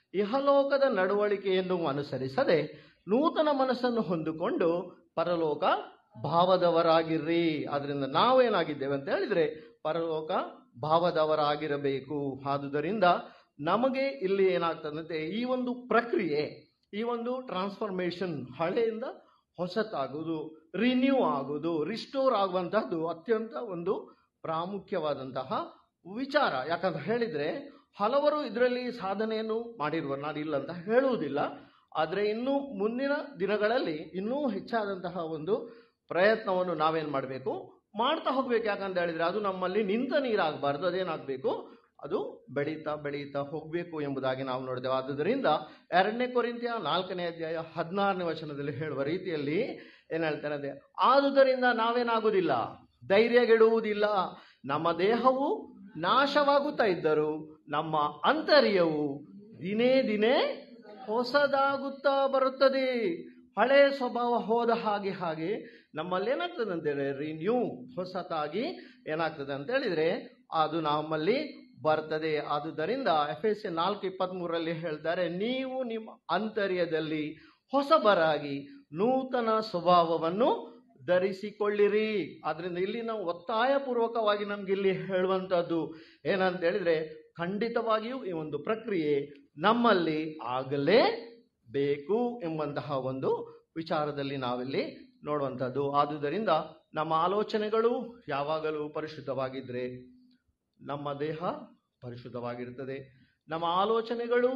ಇಹಲೋಕದ ನಡವಳಿಕೆಯನ್ನು ಅನುಸರಿಸದೆ ನೂತನ ಮನಸ್ಸನ್ನು ಹೊಂದಿಕೊಂಡು ಪರಲೋಕ ಭಾವದವರಾಗಿರ್ರಿ ಅದರಿಂದ ನಾವೇನಾಗಿದ್ದೇವೆ ಅಂತ ಹೇಳಿದ್ರೆ ಪರಲೋಕ ಭಾವದವರಾಗಿರಬೇಕು ಆದುದರಿಂದ ನಮಗೆ ಇಲ್ಲಿ ಏನಾಗ್ತದಂತೆ ಈ ಒಂದು ಪ್ರಕ್ರಿಯೆ ಈ ಒಂದು ಟ್ರಾನ್ಸ್ಫಾರ್ಮೇಶನ್ ಹಳೆಯಿಂದ ಹೊಸತಾಗುವುದು ರಿನ್ಯೂ ಆಗುವುದು ರಿಸ್ಟೋರ್ ಆಗುವಂತಹದ್ದು ಅತ್ಯಂತ ಒಂದು ಪ್ರಾಮುಖ್ಯವಾದಂತಹ ವಿಚಾರ ಯಾಕಂತ ಹೇಳಿದ್ರೆ ಹಲವರು ಇದರಲ್ಲಿ ಸಾಧನೆಯನ್ನು ಮಾಡಿರುವ ನಾನು ಇಲ್ಲ ಅಂತ ಹೇಳುವುದಿಲ್ಲ ಆದರೆ ಇನ್ನು ಮುಂದಿನ ದಿನಗಳಲ್ಲಿ ಇನ್ನೂ ಹೆಚ್ಚಾದಂತಹ ಒಂದು ಪ್ರಯತ್ನವನ್ನು ನಾವೇನು ಮಾಡಬೇಕು ಮಾಡ್ತಾ ಹೋಗ್ಬೇಕು ಯಾಕಂತ ಹೇಳಿದ್ರೆ ಅದು ನಮ್ಮಲ್ಲಿ ನಿಂತ ನೀರಾಗಬಾರ್ದು ಅದೇನಾಗಬೇಕು ಅದು ಬೆಳೀತಾ ಬೆಳೀತಾ ಹೋಗಬೇಕು ಎಂಬುದಾಗಿ ನಾವು ನೋಡಿದೆವು ಆದುದರಿಂದ ಎರಡನೇ ಕೊರಿಂತಿಯ ನಾಲ್ಕನೇ ಅಧ್ಯಾಯ ಹದಿನಾರನೇ ವಚನದಲ್ಲಿ ಹೇಳುವ ರೀತಿಯಲ್ಲಿ ಏನ್ ಹೇಳ್ತಾನೆ ಅಂದ್ರೆ ಆದುದರಿಂದ ನಾವೇನಾಗುವುದಿಲ್ಲ ಧೈರ್ಯಗೆಡುವುದಿಲ್ಲ ನಮ್ಮ ದೇಹವು ನಾಶವಾಗುತ್ತಾ ಇದ್ದರು ನಮ್ಮ ಅಂತರ್ಯವು ದಿನೇ ದಿನೇ ಹೊಸದಾಗುತ್ತಾ ಬರುತ್ತದೆ ಹಳೆ ಸ್ವಭಾವ ಹೋದ ಹಾಗೆ ಹಾಗೆ ನಮ್ಮಲ್ಲಿ ಏನಾಗ್ತದೆ ಅಂತೇಳಿ ರಿನ್ಯೂ ಹೊಸತಾಗಿ ಏನಾಗ್ತದೆ ಅಂತ ಹೇಳಿದ್ರೆ ಅದು ನಮ್ಮಲ್ಲಿ ಬರ್ತದೆ ಆದುದರಿಂದ ಎಫ್ ಎಸ್ ನಾಲ್ಕು ಇಪ್ಪತ್ತ್ಮೂರರಲ್ಲಿ ಹೇಳ್ತಾರೆ ನೀವು ನಿಮ್ಮ ಅಂತರ್ಯದಲ್ಲಿ ಹೊಸಬರಾಗಿ ನೂತನ ಸ್ವಭಾವವನ್ನು ಧರಿಸಿಕೊಳ್ಳಿರಿ ಆದ್ರಿಂದ ಇಲ್ಲಿ ನಾವು ಒತ್ತಾಯಪೂರ್ವಕವಾಗಿ ನಮ್ಗೆ ಇಲ್ಲಿ ಹೇಳುವಂಥದ್ದು ಏನಂತ ಹೇಳಿದ್ರೆ ಖಂಡಿತವಾಗಿಯೂ ಈ ಒಂದು ಪ್ರಕ್ರಿಯೆ ನಮ್ಮಲ್ಲಿ ಆಗಲೇ ಬೇಕು ಎಂಬಂತಹ ಒಂದು ವಿಚಾರದಲ್ಲಿ ನಾವಿಲ್ಲಿ ನೋಡುವಂಥದ್ದು ಆದುದರಿಂದ ನಮ್ಮ ಆಲೋಚನೆಗಳು ಯಾವಾಗಲೂ ಪರಿಶುದ್ಧವಾಗಿದ್ದರೆ ನಮ್ಮ ದೇಹ ಪರಿಶುದ್ಧವಾಗಿರ್ತದೆ ನಮ್ಮ ಆಲೋಚನೆಗಳು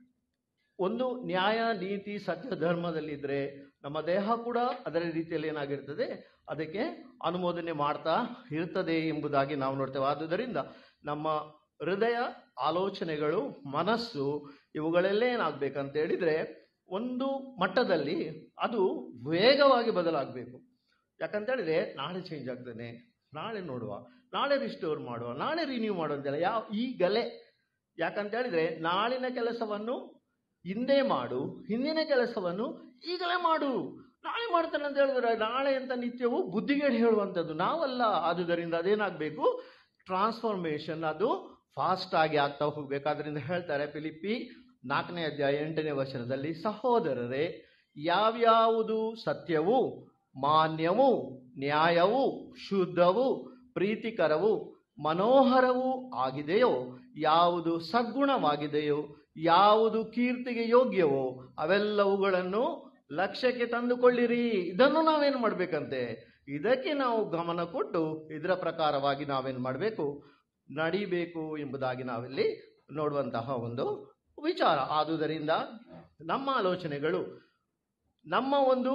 ಒಂದು ನ್ಯಾಯ ನೀತಿ ಸತ್ಯ ಧರ್ಮದಲ್ಲಿದ್ದರೆ ನಮ್ಮ ದೇಹ ಕೂಡ ಅದರ ರೀತಿಯಲ್ಲಿ ಏನಾಗಿರ್ತದೆ ಅದಕ್ಕೆ ಅನುಮೋದನೆ ಮಾಡ್ತಾ ಇರ್ತದೆ ಎಂಬುದಾಗಿ ನಾವು ನೋಡ್ತೇವೆ ಆದುದರಿಂದ ನಮ್ಮ ಹೃದಯ ಆಲೋಚನೆಗಳು ಮನಸ್ಸು ಇವುಗಳೆಲ್ಲ ಏನಾಗಬೇಕಂತ ಹೇಳಿದ್ರೆ ಒಂದು ಮಟ್ಟದಲ್ಲಿ ಅದು ವೇಗವಾಗಿ ಬದಲಾಗಬೇಕು ಯಾಕಂತ ಹೇಳಿದ್ರೆ ನಾಳೆ ಚೇಂಜ್ ಆಗ್ತಾನೆ ನಾಳೆ ನೋಡುವ ನಾಳೆ ರಿಸ್ಟೋರ್ ಮಾಡುವ ನಾಳೆ ರಿನ್ಯೂ ಮಾಡುವ ಅಂತೆಲ್ಲ ಯಾವ ಈಗಲೇ ಯಾಕಂತ ಹೇಳಿದ್ರೆ ನಾಳಿನ ಕೆಲಸವನ್ನು ಹಿಂದೆ ಮಾಡು ಹಿಂದಿನ ಕೆಲಸವನ್ನು ಈಗಲೇ ಮಾಡು ನಾಳೆ ಮಾಡ್ತಾನೆ ಅಂತ ಹೇಳಿದ್ರೆ ನಾಳೆ ಅಂತ ನಿತ್ಯವೂ ಬುದ್ಧಿಗೇಡು ಹೇಳುವಂಥದ್ದು ನಾವಲ್ಲ ಆದುದರಿಂದ ಅದೇನಾಗಬೇಕು ಟ್ರಾನ್ಸ್ಫಾರ್ಮೇಶನ್ ಅದು ಫಾಸ್ಟ್ ಆಗಿ ಆಗ್ತಾ ಹೋಗ್ಬೇಕು ಅದರಿಂದ ಹೇಳ್ತಾರೆ ಫಿಲಿಪಿ ನಾಲ್ಕನೇ ಅಧ್ಯಾಯ ಎಂಟನೇ ವರ್ಷದಲ್ಲಿ ಸಹೋದರರೇ ಯಾವ್ಯಾವುದು ಸತ್ಯವು ಮಾನ್ಯವು ನ್ಯಾಯವು ಶುದ್ಧವು ಪ್ರೀತಿಕರವು ಮನೋಹರವೂ ಆಗಿದೆಯೋ ಯಾವುದು ಸದ್ಗುಣವಾಗಿದೆಯೋ ಯಾವುದು ಕೀರ್ತಿಗೆ ಯೋಗ್ಯವೋ ಅವೆಲ್ಲವುಗಳನ್ನು ಲಕ್ಷ್ಯಕ್ಕೆ ತಂದುಕೊಳ್ಳಿರಿ ಇದನ್ನು ನಾವೇನು ಮಾಡ್ಬೇಕಂತೆ ಇದಕ್ಕೆ ನಾವು ಗಮನ ಕೊಟ್ಟು ಇದರ ಪ್ರಕಾರವಾಗಿ ನಾವೇನು ಮಾಡಬೇಕು ನಡಿಬೇಕು ಎಂಬುದಾಗಿ ನಾವಿಲ್ಲಿ ನೋಡುವಂತಹ ಒಂದು ವಿಚಾರ ಆದುದರಿಂದ ನಮ್ಮ ಆಲೋಚನೆಗಳು ನಮ್ಮ ಒಂದು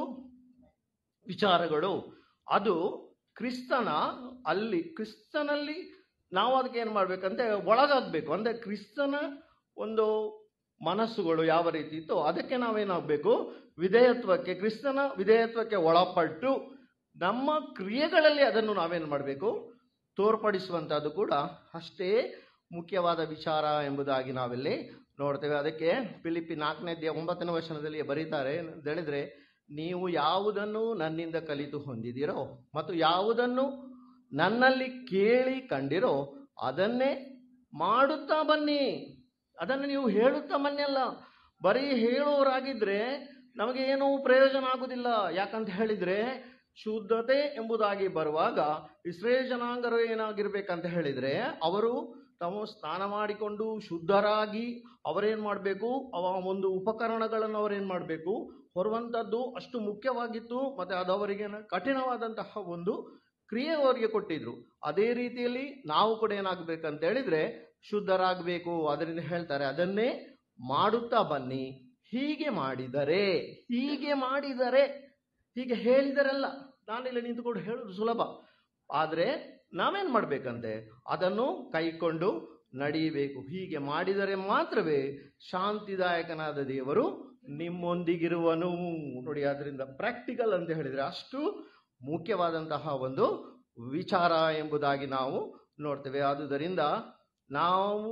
ವಿಚಾರಗಳು ಅದು ಕ್ರಿಸ್ತನ ಅಲ್ಲಿ ಕ್ರಿಸ್ತನಲ್ಲಿ ನಾವು ಅದಕ್ಕೆ ಏನು ಮಾಡ್ಬೇಕಂದ್ರೆ ಒಳಗಾಗಬೇಕು ಅಂದರೆ ಕ್ರಿಸ್ತನ ಒಂದು ಮನಸ್ಸುಗಳು ಯಾವ ರೀತಿ ಇತ್ತೋ ಅದಕ್ಕೆ ನಾವೇನಾಗಬೇಕು ವಿಧೇಯತ್ವಕ್ಕೆ ಕ್ರಿಸ್ತನ ವಿಧೇಯತ್ವಕ್ಕೆ ಒಳಪಟ್ಟು ನಮ್ಮ ಕ್ರಿಯೆಗಳಲ್ಲಿ ಅದನ್ನು ನಾವೇನು ಮಾಡಬೇಕು ತೋರ್ಪಡಿಸುವಂಥದ್ದು ಕೂಡ ಅಷ್ಟೇ ಮುಖ್ಯವಾದ ವಿಚಾರ ಎಂಬುದಾಗಿ ನಾವಿಲ್ಲಿ ನೋಡ್ತೇವೆ ಅದಕ್ಕೆ ಫಿಲಿಪಿ ನಾಲ್ಕನೇ ಅಧ್ಯಾಯ ಒಂಬತ್ತನೇ ವರ್ಷದಲ್ಲಿ ಬರೀತಾರೆ ಅಂತ ಹೇಳಿದ್ರೆ ನೀವು ಯಾವುದನ್ನು ನನ್ನಿಂದ ಕಲಿತು ಹೊಂದಿದಿರೋ ಮತ್ತು ಯಾವುದನ್ನು ನನ್ನಲ್ಲಿ ಕೇಳಿ ಕಂಡಿರೋ ಅದನ್ನೇ ಮಾಡುತ್ತಾ ಬನ್ನಿ ಅದನ್ನು ನೀವು ಹೇಳುತ್ತಾ ಬನ್ನಿ ಅಲ್ಲ ಬರೀ ಹೇಳೋರಾಗಿದ್ರೆ ನಮಗೆ ಏನೂ ಪ್ರಯೋಜನ ಆಗುವುದಿಲ್ಲ ಯಾಕಂತ ಹೇಳಿದ್ರೆ ಶುದ್ಧತೆ ಎಂಬುದಾಗಿ ಬರುವಾಗ ಇಸ್ರೇಲ್ ಜನಾಂಗರು ಏನಾಗಿರ್ಬೇಕಂತ ಹೇಳಿದ್ರೆ ಅವರು ತಾವು ಸ್ನಾನ ಮಾಡಿಕೊಂಡು ಶುದ್ಧರಾಗಿ ಅವರೇನು ಮಾಡಬೇಕು ಅವ ಒಂದು ಉಪಕರಣಗಳನ್ನು ಅವರೇನು ಮಾಡಬೇಕು ಹೊರುವಂಥದ್ದು ಅಷ್ಟು ಮುಖ್ಯವಾಗಿತ್ತು ಮತ್ತು ಅದು ಅವರಿಗೆ ಕಠಿಣವಾದಂತಹ ಒಂದು ಕ್ರಿಯೆ ಅವರಿಗೆ ಕೊಟ್ಟಿದ್ರು ಅದೇ ರೀತಿಯಲ್ಲಿ ನಾವು ಕೂಡ ಏನಾಗಬೇಕಂತ ಹೇಳಿದ್ರೆ ಶುದ್ಧರಾಗಬೇಕು ಅದರಿಂದ ಹೇಳ್ತಾರೆ ಅದನ್ನೇ ಮಾಡುತ್ತಾ ಬನ್ನಿ ಹೀಗೆ ಮಾಡಿದರೆ ಹೀಗೆ ಮಾಡಿದರೆ ಹೀಗೆ ಹೇಳಿದರಲ್ಲ ನಾನಿಲ್ಲಿ ನಿಂತುಕೊಂಡು ಹೇಳೋದು ಸುಲಭ ಆದರೆ ನಾವೇನು ಮಾಡಬೇಕಂತೆ ಅದನ್ನು ಕೈಕೊಂಡು ನಡೆಯಬೇಕು ಹೀಗೆ ಮಾಡಿದರೆ ಮಾತ್ರವೇ ಶಾಂತಿದಾಯಕನಾದ ದೇವರು ನಿಮ್ಮೊಂದಿಗಿರುವನು ನೋಡಿ ಅದರಿಂದ ಪ್ರಾಕ್ಟಿಕಲ್ ಅಂತ ಹೇಳಿದ್ರೆ ಅಷ್ಟು ಮುಖ್ಯವಾದಂತಹ ಒಂದು ವಿಚಾರ ಎಂಬುದಾಗಿ ನಾವು ನೋಡ್ತೇವೆ ಆದುದರಿಂದ ನಾವು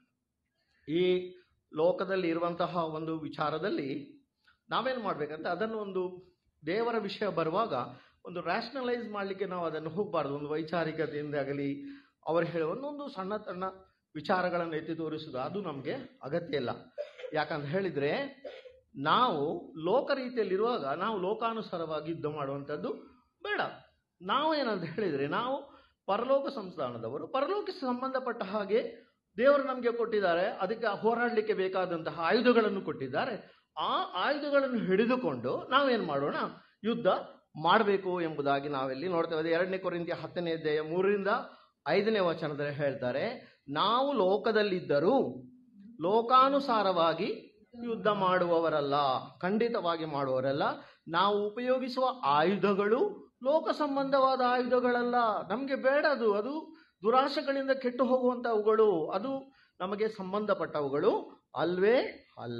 ಈ ಲೋಕದಲ್ಲಿ ಇರುವಂತಹ ಒಂದು ವಿಚಾರದಲ್ಲಿ ನಾವೇನು ಮಾಡ್ಬೇಕಂತ ಅದನ್ನು ಒಂದು ದೇವರ ವಿಷಯ ಬರುವಾಗ ಒಂದು ರ್ಯಾಷನಲೈಸ್ ಮಾಡಲಿಕ್ಕೆ ನಾವು ಅದನ್ನು ಹೋಗಬಾರ್ದು ಒಂದು ವೈಚಾರಿಕತೆಯಿಂದ ಆಗಲಿ ಅವರು ಹೇಳುವ ಒಂದೊಂದು ಸಣ್ಣ ಸಣ್ಣ ವಿಚಾರಗಳನ್ನು ಎತ್ತಿ ತೋರಿಸುವುದು ಅದು ನಮಗೆ ಅಗತ್ಯ ಇಲ್ಲ ಯಾಕಂತ ಹೇಳಿದರೆ ನಾವು ಲೋಕ ರೀತಿಯಲ್ಲಿರುವಾಗ ನಾವು ಲೋಕಾನುಸಾರವಾಗಿ ಯುದ್ಧ ಮಾಡುವಂಥದ್ದು ಬೇಡ ನಾವು ಏನಂತ ಹೇಳಿದರೆ ನಾವು ಪರಲೋಕ ಸಂಸ್ಥಾನದವರು ಪರಲೋಕಕ್ಕೆ ಸಂಬಂಧಪಟ್ಟ ಹಾಗೆ ದೇವರು ನಮಗೆ ಕೊಟ್ಟಿದ್ದಾರೆ ಅದಕ್ಕೆ ಹೋರಾಡಲಿಕ್ಕೆ ಬೇಕಾದಂತಹ ಆಯುಧಗಳನ್ನು ಕೊಟ್ಟಿದ್ದಾರೆ ಆ ಆಯುಧಗಳನ್ನು ಹಿಡಿದುಕೊಂಡು ನಾವೇನು ಮಾಡೋಣ ಯುದ್ಧ ಮಾಡಬೇಕು ಎಂಬುದಾಗಿ ನಾವಿಲ್ಲಿ ನೋಡ್ತೇವೆ ಅದು ಎರಡನೇ ಕೊರಿಂತಿಯ ಹತ್ತನೇ ಅಧ್ಯಾಯ ಮೂರರಿಂದ ಐದನೇ ವಚನದಲ್ಲಿ ಹೇಳ್ತಾರೆ ನಾವು ಲೋಕದಲ್ಲಿದ್ದರೂ ಲೋಕಾನುಸಾರವಾಗಿ ಯುದ್ಧ ಮಾಡುವವರಲ್ಲ ಖಂಡಿತವಾಗಿ ಮಾಡುವವರಲ್ಲ ನಾವು ಉಪಯೋಗಿಸುವ ಆಯುಧಗಳು ಲೋಕ ಸಂಬಂಧವಾದ ಆಯುಧಗಳಲ್ಲ ನಮಗೆ ಬೇಡ ಅದು ಅದು ದುರಾಶೆಗಳಿಂದ ಕೆಟ್ಟು ಹೋಗುವಂಥವುಗಳು ಅದು ನಮಗೆ ಸಂಬಂಧಪಟ್ಟವುಗಳು ಅಲ್ವೇ ಅಲ್ಲ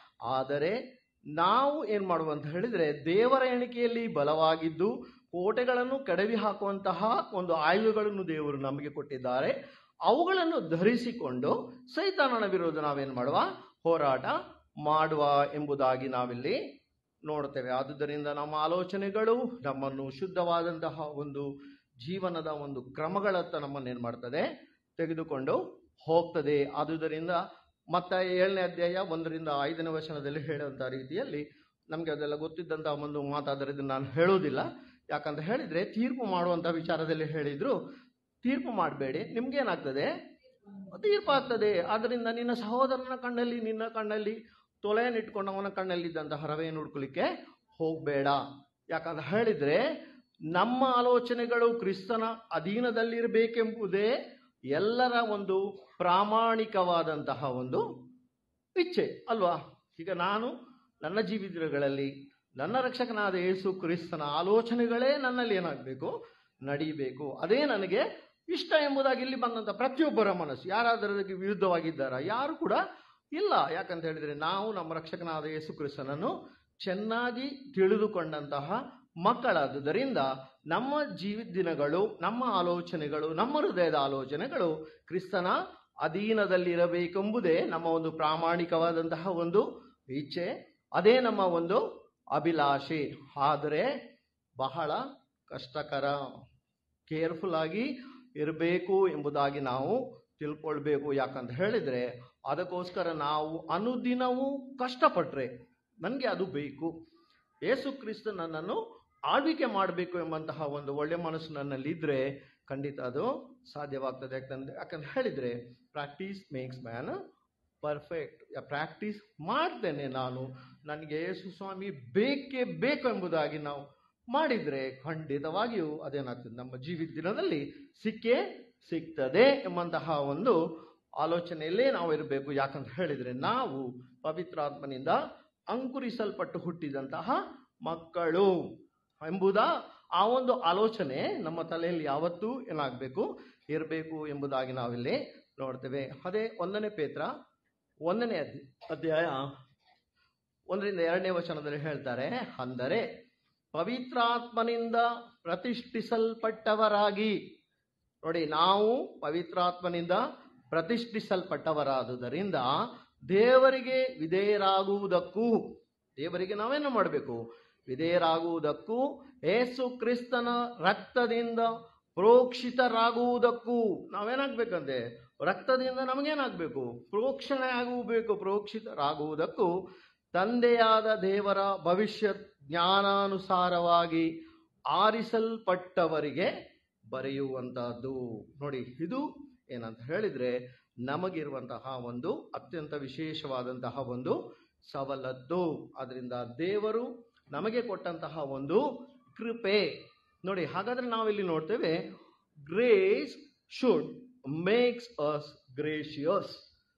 ಆದರೆ ನಾವು ಏನು ಮಾಡುವಂತ ಹೇಳಿದರೆ ದೇವರ ಎಣಿಕೆಯಲ್ಲಿ ಬಲವಾಗಿದ್ದು ಕೋಟೆಗಳನ್ನು ಕೆಡವಿ ಹಾಕುವಂತಹ ಒಂದು ಆಯುಧಗಳನ್ನು ದೇವರು ನಮಗೆ ಕೊಟ್ಟಿದ್ದಾರೆ ಅವುಗಳನ್ನು ಧರಿಸಿಕೊಂಡು ಸೈತಾನನ ವಿರೋಧ ನಾವೇನು ಮಾಡುವ ಹೋರಾಟ ಮಾಡುವ ಎಂಬುದಾಗಿ ನಾವಿಲ್ಲಿ ನೋಡ್ತೇವೆ ಆದುದರಿಂದ ನಮ್ಮ ಆಲೋಚನೆಗಳು ನಮ್ಮನ್ನು ಶುದ್ಧವಾದಂತಹ ಒಂದು ಜೀವನದ ಒಂದು ಕ್ರಮಗಳತ್ತ ನಮ್ಮನ್ನು ಏನು ಮಾಡ್ತದೆ ತೆಗೆದುಕೊಂಡು ಹೋಗ್ತದೆ ಆದುದರಿಂದ ಮತ್ತೆ ಏಳನೇ ಅಧ್ಯಾಯ ಒಂದರಿಂದ ಐದನೇ ವಚನದಲ್ಲಿ ಹೇಳುವಂಥ ರೀತಿಯಲ್ಲಿ ನಮಗೆ ಅದೆಲ್ಲ ಗೊತ್ತಿದ್ದಂಥ ಒಂದು ಮಾತಾದ್ದರಿಂದ ನಾನು ಹೇಳುವುದಿಲ್ಲ ಯಾಕಂತ ಹೇಳಿದರೆ ತೀರ್ಪು ಮಾಡುವಂಥ ವಿಚಾರದಲ್ಲಿ ಹೇಳಿದ್ರು ತೀರ್ಪು ಮಾಡಬೇಡಿ ನಿಮ್ಗೇನಾಗ್ತದೆ ತೀರ್ಪು ಆಗ್ತದೆ ಆದ್ದರಿಂದ ನಿನ್ನ ಸಹೋದರನ ಕಣ್ಣಲ್ಲಿ ನಿನ್ನ ಕಣ್ಣಲ್ಲಿ ತೊಲೆಯನ್ನಿಟ್ಕೊಂಡು ಅವನ ಕಣ್ಣಲ್ಲಿದ್ದಂತಹ ರವೆಯನ್ನು ಹುಡ್ಕೊಲಿಕ್ಕೆ ಹೋಗಬೇಡ ಯಾಕಂತ ಹೇಳಿದರೆ ನಮ್ಮ ಆಲೋಚನೆಗಳು ಕ್ರಿಸ್ತನ ಅಧೀನದಲ್ಲಿರಬೇಕೆಂಬುದೇ ಎಲ್ಲರ ಒಂದು ಪ್ರಾಮಾಣಿಕವಾದಂತಹ ಒಂದು ಇಚ್ಛೆ ಅಲ್ವಾ ಈಗ ನಾನು ನನ್ನ ಜೀವಿತಗಳಲ್ಲಿ ನನ್ನ ರಕ್ಷಕನಾದ ಯೇಸು ಕ್ರಿಸ್ತನ ಆಲೋಚನೆಗಳೇ ನನ್ನಲ್ಲಿ ಏನಾಗಬೇಕು ನಡೀಬೇಕು ಅದೇ ನನಗೆ ಇಷ್ಟ ಎಂಬುದಾಗಿ ಇಲ್ಲಿ ಬಂದಂಥ ಪ್ರತಿಯೊಬ್ಬರ ಮನಸ್ಸು ಯಾರಾದರೂ ಅದಕ್ಕೆ ವಿರುದ್ಧವಾಗಿದ್ದಾರಾ ಯಾರು ಕೂಡ ಇಲ್ಲ ಯಾಕಂತ ಹೇಳಿದರೆ ನಾವು ನಮ್ಮ ರಕ್ಷಕನಾದ ಯೇಸು ಕ್ರಿಸ್ತನನ್ನು ಚೆನ್ನಾಗಿ ತಿಳಿದುಕೊಂಡಂತಹ ಮಕ್ಕಳಾದುದರಿಂದ ನಮ್ಮ ಜೀವಿತ ದಿನಗಳು ನಮ್ಮ ಆಲೋಚನೆಗಳು ನಮ್ಮ ಹೃದಯದ ಆಲೋಚನೆಗಳು ಕ್ರಿಸ್ತನ ಅಧೀನದಲ್ಲಿರಬೇಕೆಂಬುದೇ ನಮ್ಮ ಒಂದು ಪ್ರಾಮಾಣಿಕವಾದಂತಹ ಒಂದು ಇಚ್ಛೆ ಅದೇ ನಮ್ಮ ಒಂದು ಅಭಿಲಾಷೆ ಆದರೆ ಬಹಳ ಕಷ್ಟಕರ ಕೇರ್ಫುಲ್ ಆಗಿ ಇರಬೇಕು ಎಂಬುದಾಗಿ ನಾವು ತಿಳ್ಕೊಳ್ಬೇಕು ಯಾಕಂತ ಹೇಳಿದರೆ ಅದಕ್ಕೋಸ್ಕರ ನಾವು ಅನುದಿನವೂ ಕಷ್ಟಪಟ್ಟರೆ ನನಗೆ ಅದು ಬೇಕು ಯೇಸು ಕ್ರಿಸ್ತ ನನ್ನನ್ನು ಆಳ್ವಿಕೆ ಮಾಡಬೇಕು ಎಂಬಂತಹ ಒಂದು ಒಳ್ಳೆ ಮನಸ್ಸು ನನ್ನಲ್ಲಿದ್ದರೆ ಖಂಡಿತ ಅದು ಸಾಧ್ಯವಾಗ್ತದೆ ಯಾಕಂದ್ರೆ ಯಾಕಂತ ಹೇಳಿದರೆ practice makes man perfect practice ಮಾಡ್ತೇನೆ ನಾನು ನನಗೆ ಯೇಸು ಸ್ವಾಮಿ ಬೇಕೇ ಬೇಕು ಎಂಬುದಾಗಿ ನಾವು ಮಾಡಿದರೆ ಖಂಡಿತವಾಗಿಯೂ ಅದೇನಾಗ್ತದೆ ನಮ್ಮ ಜೀವಿತ ದಿನದಲ್ಲಿ ಸಿಕ್ಕೇ ಸಿಗ್ತದೆ ಎಂಬಂತಹ ಒಂದು ಆಲೋಚನೆಯಲ್ಲೇ ನಾವು ಇರಬೇಕು ಯಾಕಂತ ಹೇಳಿದರೆ ನಾವು ಪವಿತ್ರಾತ್ಮನಿಂದ ಅಂಕುರಿಸಲ್ಪಟ್ಟು ಹುಟ್ಟಿದಂತಹ ಮಕ್ಕಳು ಎಂಬುದ ಆ ಒಂದು ಆಲೋಚನೆ ನಮ್ಮ ತಲೆಯಲ್ಲಿ ಯಾವತ್ತೂ ಏನಾಗಬೇಕು ಇರಬೇಕು ಎಂಬುದಾಗಿ ನಾವಿಲ್ಲಿ ನೋಡ್ತೇವೆ ಅದೇ ಒಂದನೇ ಪೇತ್ರ ಒಂದನೇ ಅಧ್ಯ- ಅಧ್ಯಾಯ ಒಂದರಿಂದ ಎರಡನೇ ವಚನದಲ್ಲಿ ಹೇಳ್ತಾರೆ ಅಂದರೆ ಪವಿತ್ರಾತ್ಮನಿಂದ ಪ್ರತಿಷ್ಠಿಸಲ್ಪಟ್ಟವರಾಗಿ ನೋಡಿ ನಾವು ಪವಿತ್ರಾತ್ಮನಿಂದ ಪ್ರತಿಷ್ಠಿಸಲ್ಪಟ್ಟವರಾದುದರಿಂದ ದೇವರಿಗೆ ವಿಧೇಯರಾಗುವುದಕ್ಕೂ ದೇವರಿಗೆ ನಾವೇನು ಮಾಡಬೇಕು ವಿಧೇಯರಾಗುವುದಕ್ಕೂ ಏಸು ಕ್ರಿಸ್ತನ ರಕ್ತದಿಂದ ಪ್ರೋಕ್ಷಿತರಾಗುವುದಕ್ಕೂ ನಾವೇನಾಗಬೇಕಂತೆ ರಕ್ತದಿಂದ ನಮಗೇನಾಗಬೇಕು ಪ್ರೋಕ್ಷಣೆ ಆಗಬೇಕು ಪ್ರೋಕ್ಷಿತರಾಗುವುದಕ್ಕೂ ತಂದೆಯಾದ ದೇವರ ಭವಿಷ್ಯ ಜ್ಞಾನಾನುಸಾರವಾಗಿ ಆರಿಸಲ್ಪಟ್ಟವರಿಗೆ ಬರೆಯುವಂತಹದ್ದು ನೋಡಿ ಇದು ಏನಂತ ಹೇಳಿದರೆ ನಮಗಿರುವಂತಹ ಒಂದು ಅತ್ಯಂತ ವಿಶೇಷವಾದಂತಹ ಒಂದು ಸವಲತ್ತು ಅದರಿಂದ ದೇವರು ನಮಗೆ ಕೊಟ್ಟಂತಹ ಒಂದು ಕೃಪೆ ನೋಡಿ ಹಾಗಾದ್ರೆ ನಾವಿಲ್ಲಿ ನೋಡ್ತೇವೆ grace should makes us gracious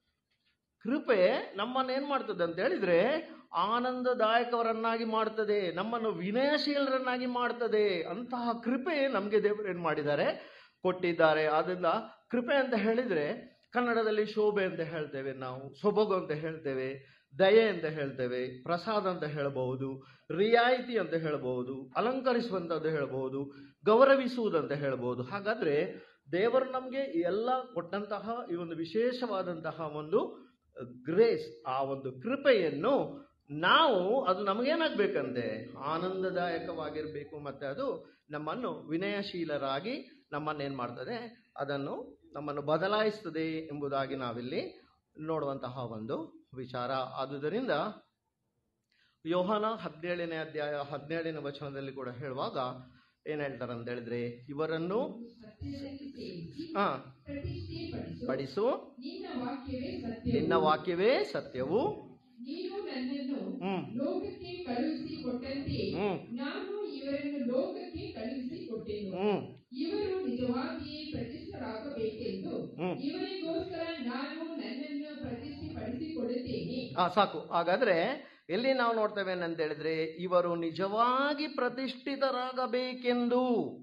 ಕೃಪೆ ನಮ್ಮನ್ನು ಏನು ಮಾಡ್ತದೆ ಅಂತ ಹೇಳಿದ್ರೆ ಆನಂದದಾಯಕವರನ್ನಾಗಿ ಮಾಡ್ತದೆ ನಮ್ಮನ್ನು ವಿನಯಶೀಲರನ್ನಾಗಿ ಮಾಡ್ತದೆ ಅಂತಹ ಕೃಪೆ ನಮಗೆ ದೇವರು ಏನು ಮಾಡಿದ್ದಾರೆ ಕೊಟ್ಟಿದ್ದಾರೆ ಆದ್ದರಿಂದ ಕೃಪೆ ಅಂತ ಹೇಳಿದರೆ ಕನ್ನಡದಲ್ಲಿ ಶೋಭೆ ಅಂತ ಹೇಳ್ತೇವೆ ನಾವು ಸೊಬಗು ಅಂತ ಹೇಳ್ತೇವೆ ದಯೆ ಅಂತ ಹೇಳ್ತೇವೆ ಪ್ರಸಾದ ಅಂತ ಹೇಳಬಹುದು ರಿಯಾಯಿತಿ ಅಂತ ಹೇಳಬಹುದು ಅಲಂಕರಿಸುವಂತದ್ದು ಹೇಳಬಹುದು ಗೌರವಿಸುವುದಂತ ಹೇಳಬಹುದು ಹಾಗಾದ್ರೆ ದೇವರು ನಮಗೆ ಎಲ್ಲ ಕೊಟ್ಟಂತಹ ಈ ಒಂದು ವಿಶೇಷವಾದಂತಹ ಒಂದು ಗ್ರೇಸ್ ಆ ಒಂದು ಕೃಪೆಯನ್ನು ನಾವು ಅದು ನಮಗೇನಾಗಬೇಕಂತೆ ಆನಂದದಾಯಕವಾಗಿರಬೇಕು ಮತ್ತೆ ಅದು ನಮ್ಮನ್ನು ವಿನಯಶೀಲರಾಗಿ ನಮ್ಮನ್ನೇನು ಮಾಡ್ತದೆ ಅದನ್ನು ನಮ್ಮನ್ನು ಬದಲಾಯಿಸ್ತದೆ ಎಂಬುದಾಗಿ ನಾವಿಲ್ಲಿ ನೋಡುವಂತಹ ಒಂದು ವಿಚಾರ ಆದುದರಿಂದ ಯೋಹಾನ ಹದಿನೇಳನೇ ಅಧ್ಯಾಯ ಹದಿನೇಳನೇ ವಚನದಲ್ಲಿ ಕೂಡ ಹೇಳುವಾಗ ಏನ್ ಹೇಳ್ತಾರೆ ಅಂತ ಹೇಳಿದ್ರೆ ಇವರನ್ನು ಸತ್ಯದಲ್ಲಿ ಸೇರಿಸಿ ಹಾ ಪ್ರತಿಷ್ಠೆ ಪಡಿಸು ಪಡಿಸು ನಿನ್ನ ವಾಕ್ಯವೇ ಸತ್ಯ ನಿನ್ನ ವಾಕ್ಯವೇ ಸತ್ಯವು ನೀನು ನನ್ನನ್ನು ಹ್ಮ್ ಲೋಕಕ್ಕೆ ಕಳುಹಿಸಿ ಕೊಟ್ಟಂತೆ ಹ್ಮ್ ನಾನು ಇವರನ್ನು ಲೋಕಕ್ಕೆ ಕಳುಹಿಸಿ ಕೊಟ್ಟೆನು ಹ್ಮ್ ಇವರು ನಿಜವಾಗಿಯೇ ಪ್ರತಿಷ್ಠರಾಗಬೇಕೆಂದು ಹ್ಮ್. ಇವರಿಗೋಸ್ಕರ ನಾನು ನನ್ನನ್ನು ಪ್ರತಿಷ್ಠೆಪಡಿಸಿಕೊಡುತ್ತೇನೆ ಆ ಸಾಕು ಹಾಗಾದ್ರೆ ಎಲ್ಲಿ ನಾವು ನೋಡ್ತೇವೆ ಅಂತ ಹೇಳಿದ್ರೆ ಇವರು ನಿಜವಾಗಿ ಪ್ರತಿಷ್ಠಿತರಾಗಬೇಕೆಂದು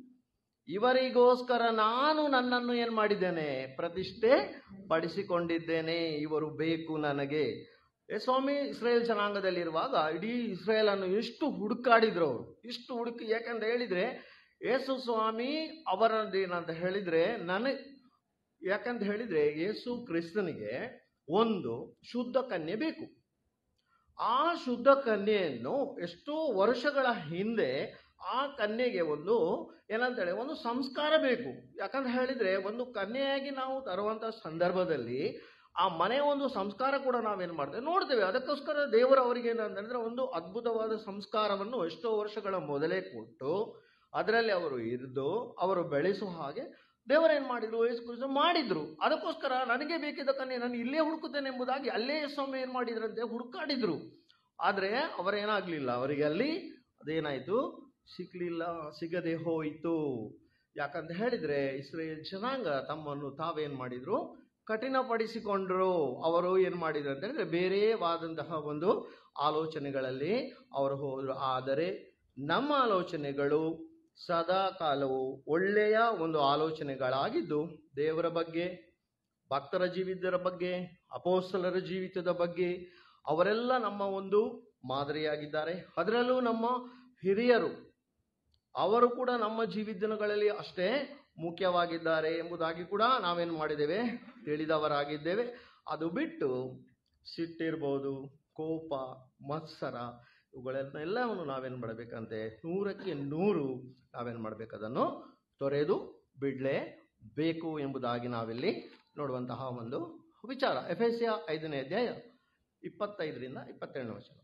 ಇವರಿಗೋಸ್ಕರ ನಾನು ನನ್ನನ್ನು ಏನ್ ಮಾಡಿದ್ದೇನೆ ಪ್ರತಿಷ್ಠೆ ಪಡಿಸಿಕೊಂಡಿದ್ದೇನೆ ಇವರು ಬೇಕು ನನಗೆ ಏ ಸ್ವಾಮಿ ಇಸ್ರೇಲ್ ಜನಾಂಗದಲ್ಲಿರುವಾಗ ಇಡೀ ಇಸ್ರೇಲ್ ಅನ್ನು ಎಷ್ಟು ಹುಡುಕಾಡಿದ್ರು ಅವರು ಇಷ್ಟು ಹುಡುಕಿ ಯಾಕಂತ ಹೇಳಿದ್ರೆ ಯೇಸು ಸ್ವಾಮಿ ಅವರದ್ದೇನಂತ ಹೇಳಿದ್ರೆ ನನಗೆ ಯಾಕಂತ ಹೇಳಿದ್ರೆ ಯೇಸು ಕ್ರಿಸ್ತನಿಗೆ ಒಂದು ಶುದ್ಧ ಕನ್ಯೆ ಬೇಕು ಆ ಶುದ್ಧ ಕನ್ಯೆಯನ್ನು ಎಷ್ಟೋ ವರ್ಷಗಳ ಹಿಂದೆ ಆ ಕನ್ಯೆಗೆ ಒಂದು ಏನಂತ ಹೇಳಿ ಒಂದು ಸಂಸ್ಕಾರ ಬೇಕು ಯಾಕಂತ ಹೇಳಿದ್ರೆ ಒಂದು ಕನ್ಯೆಯಾಗಿ ನಾವು ತರುವಂತ ಸಂದರ್ಭದಲ್ಲಿ ಆ ಮನೆ ಒಂದು ಸಂಸ್ಕಾರ ಕೂಡ ನಾವೇನು ಮಾಡ್ತೇವೆ ನೋಡ್ತೇವೆ ಅದಕ್ಕೋಸ್ಕರ ದೇವರು ಅವರಿಗೆ ಏನಂತಂದ್ರೆ ಒಂದು ಅದ್ಭುತವಾದ ಸಂಸ್ಕಾರವನ್ನು ಎಷ್ಟೋ ವರ್ಷಗಳ ಮೊದಲೇ ಕೊಟ್ಟು ಅದರಲ್ಲಿ ಅವರು ಇರಿದು ಅವರು ಬೆಳೆಸುವ ಹಾಗೆ ದೇವರೇನ್ ಮಾಡಿದ್ರು ಯೇಸು ಕ್ರಿಸ್ತ ಮಾಡಿದ್ರು ಅದಕ್ಕೋಸ್ಕರ ನನಗೆ ಬೇಕಿದ್ದ ಕನ್ಯೆ ನಾನು ಇಲ್ಲೇ ಹುಡುಕುತ್ತೇನೆ ಎಂಬುದಾಗಿ ಅಲ್ಲೇ ಸ್ವಾಮಿ ಏನ್ ಮಾಡಿದ್ರಂತೆ ಹುಡುಕಾಡಿದ್ರು ಆದ್ರೆ ಅವರೇನಾಗ್ಲಿಲ್ಲ ಅವರಿಗೆ ಅಲ್ಲಿ ಅದೇನಾಯ್ತು ಸಿಗ್ಲಿಲ್ಲ ಸಿಗದೆ ಹೋಯಿತು ಯಾಕಂತ ಹೇಳಿದ್ರೆ ಇಸ್ರೇಲ್ ಜನಾಂಗ ತಮ್ಮನ್ನು ತಾವೇನ್ ಮಾಡಿದ್ರು ಕಠಿಣಪಡಿಸಿಕೊಂಡ್ರು ಅವರು ಏನ್ ಮಾಡಿದ್ರು ಅಂತ ಹೇಳಿದ್ರೆ ಬೇರೆವಾದಂತಹ ಒಂದು ಆಲೋಚನೆಗಳಲ್ಲಿ ಅವರು ಹೋದ್ರು ಆದರೆ ನಮ್ಮ ಆಲೋಚನೆಗಳು ಸದಾ ಕಾಲವು ಒಳ್ಳೆಯ ಒಂದು ಆಲೋಚನೆಗಳಾಗಿದ್ದು ದೇವರ ಬಗ್ಗೆ ಭಕ್ತರ ಜೀವಿತರ ಬಗ್ಗೆ ಅಪೋಸ್ತಲರ ಜೀವಿತದ ಬಗ್ಗೆ ಅವರೆಲ್ಲ ನಮ್ಮ ಒಂದು ಮಾದರಿಯಾಗಿದ್ದಾರೆ ಅದರಲ್ಲೂ ನಮ್ಮ ಹಿರಿಯರು ಅವರು ಕೂಡ ನಮ್ಮ ಜೀವಿತ ದಿನಗಳಲ್ಲಿ ಅಷ್ಟೇ ಮುಖ್ಯವಾಗಿದ್ದಾರೆ ಎಂಬುದಾಗಿ ಕೂಡ ನಾವೇನು ಮಾಡಿದ್ದೇವೆ ತಿಳಿದವರಾಗಿದ್ದೇವೆ ಅದು ಬಿಟ್ಟು ಸಿಟ್ಟಿರ್ಬೋದು ಕೋಪ ಮತ್ಸರ ಇವುಗಳನ್ನೆಲ್ಲವನ್ನು ನಾವೇನು ಮಾಡಬೇಕಂತೆ ನೂರಕ್ಕೆ ನೂರು ನಾವೇನು ಮಾಡಬೇಕು ಅದನ್ನು ತೊರೆದು ಬಿಡಲೇ ಬೇಕು ಎಂಬುದಾಗಿ ನಾವಿಲ್ಲಿ ನೋಡುವಂತಹ ಒಂದು ವಿಚಾರ ಎಫ್ ಎಸ್ ಐದನೇ ಅಧ್ಯಾಯ ಇಪ್ಪತ್ತೈದರಿಂದ ಇಪ್ಪತ್ತೆರಡನೇ ವಚನ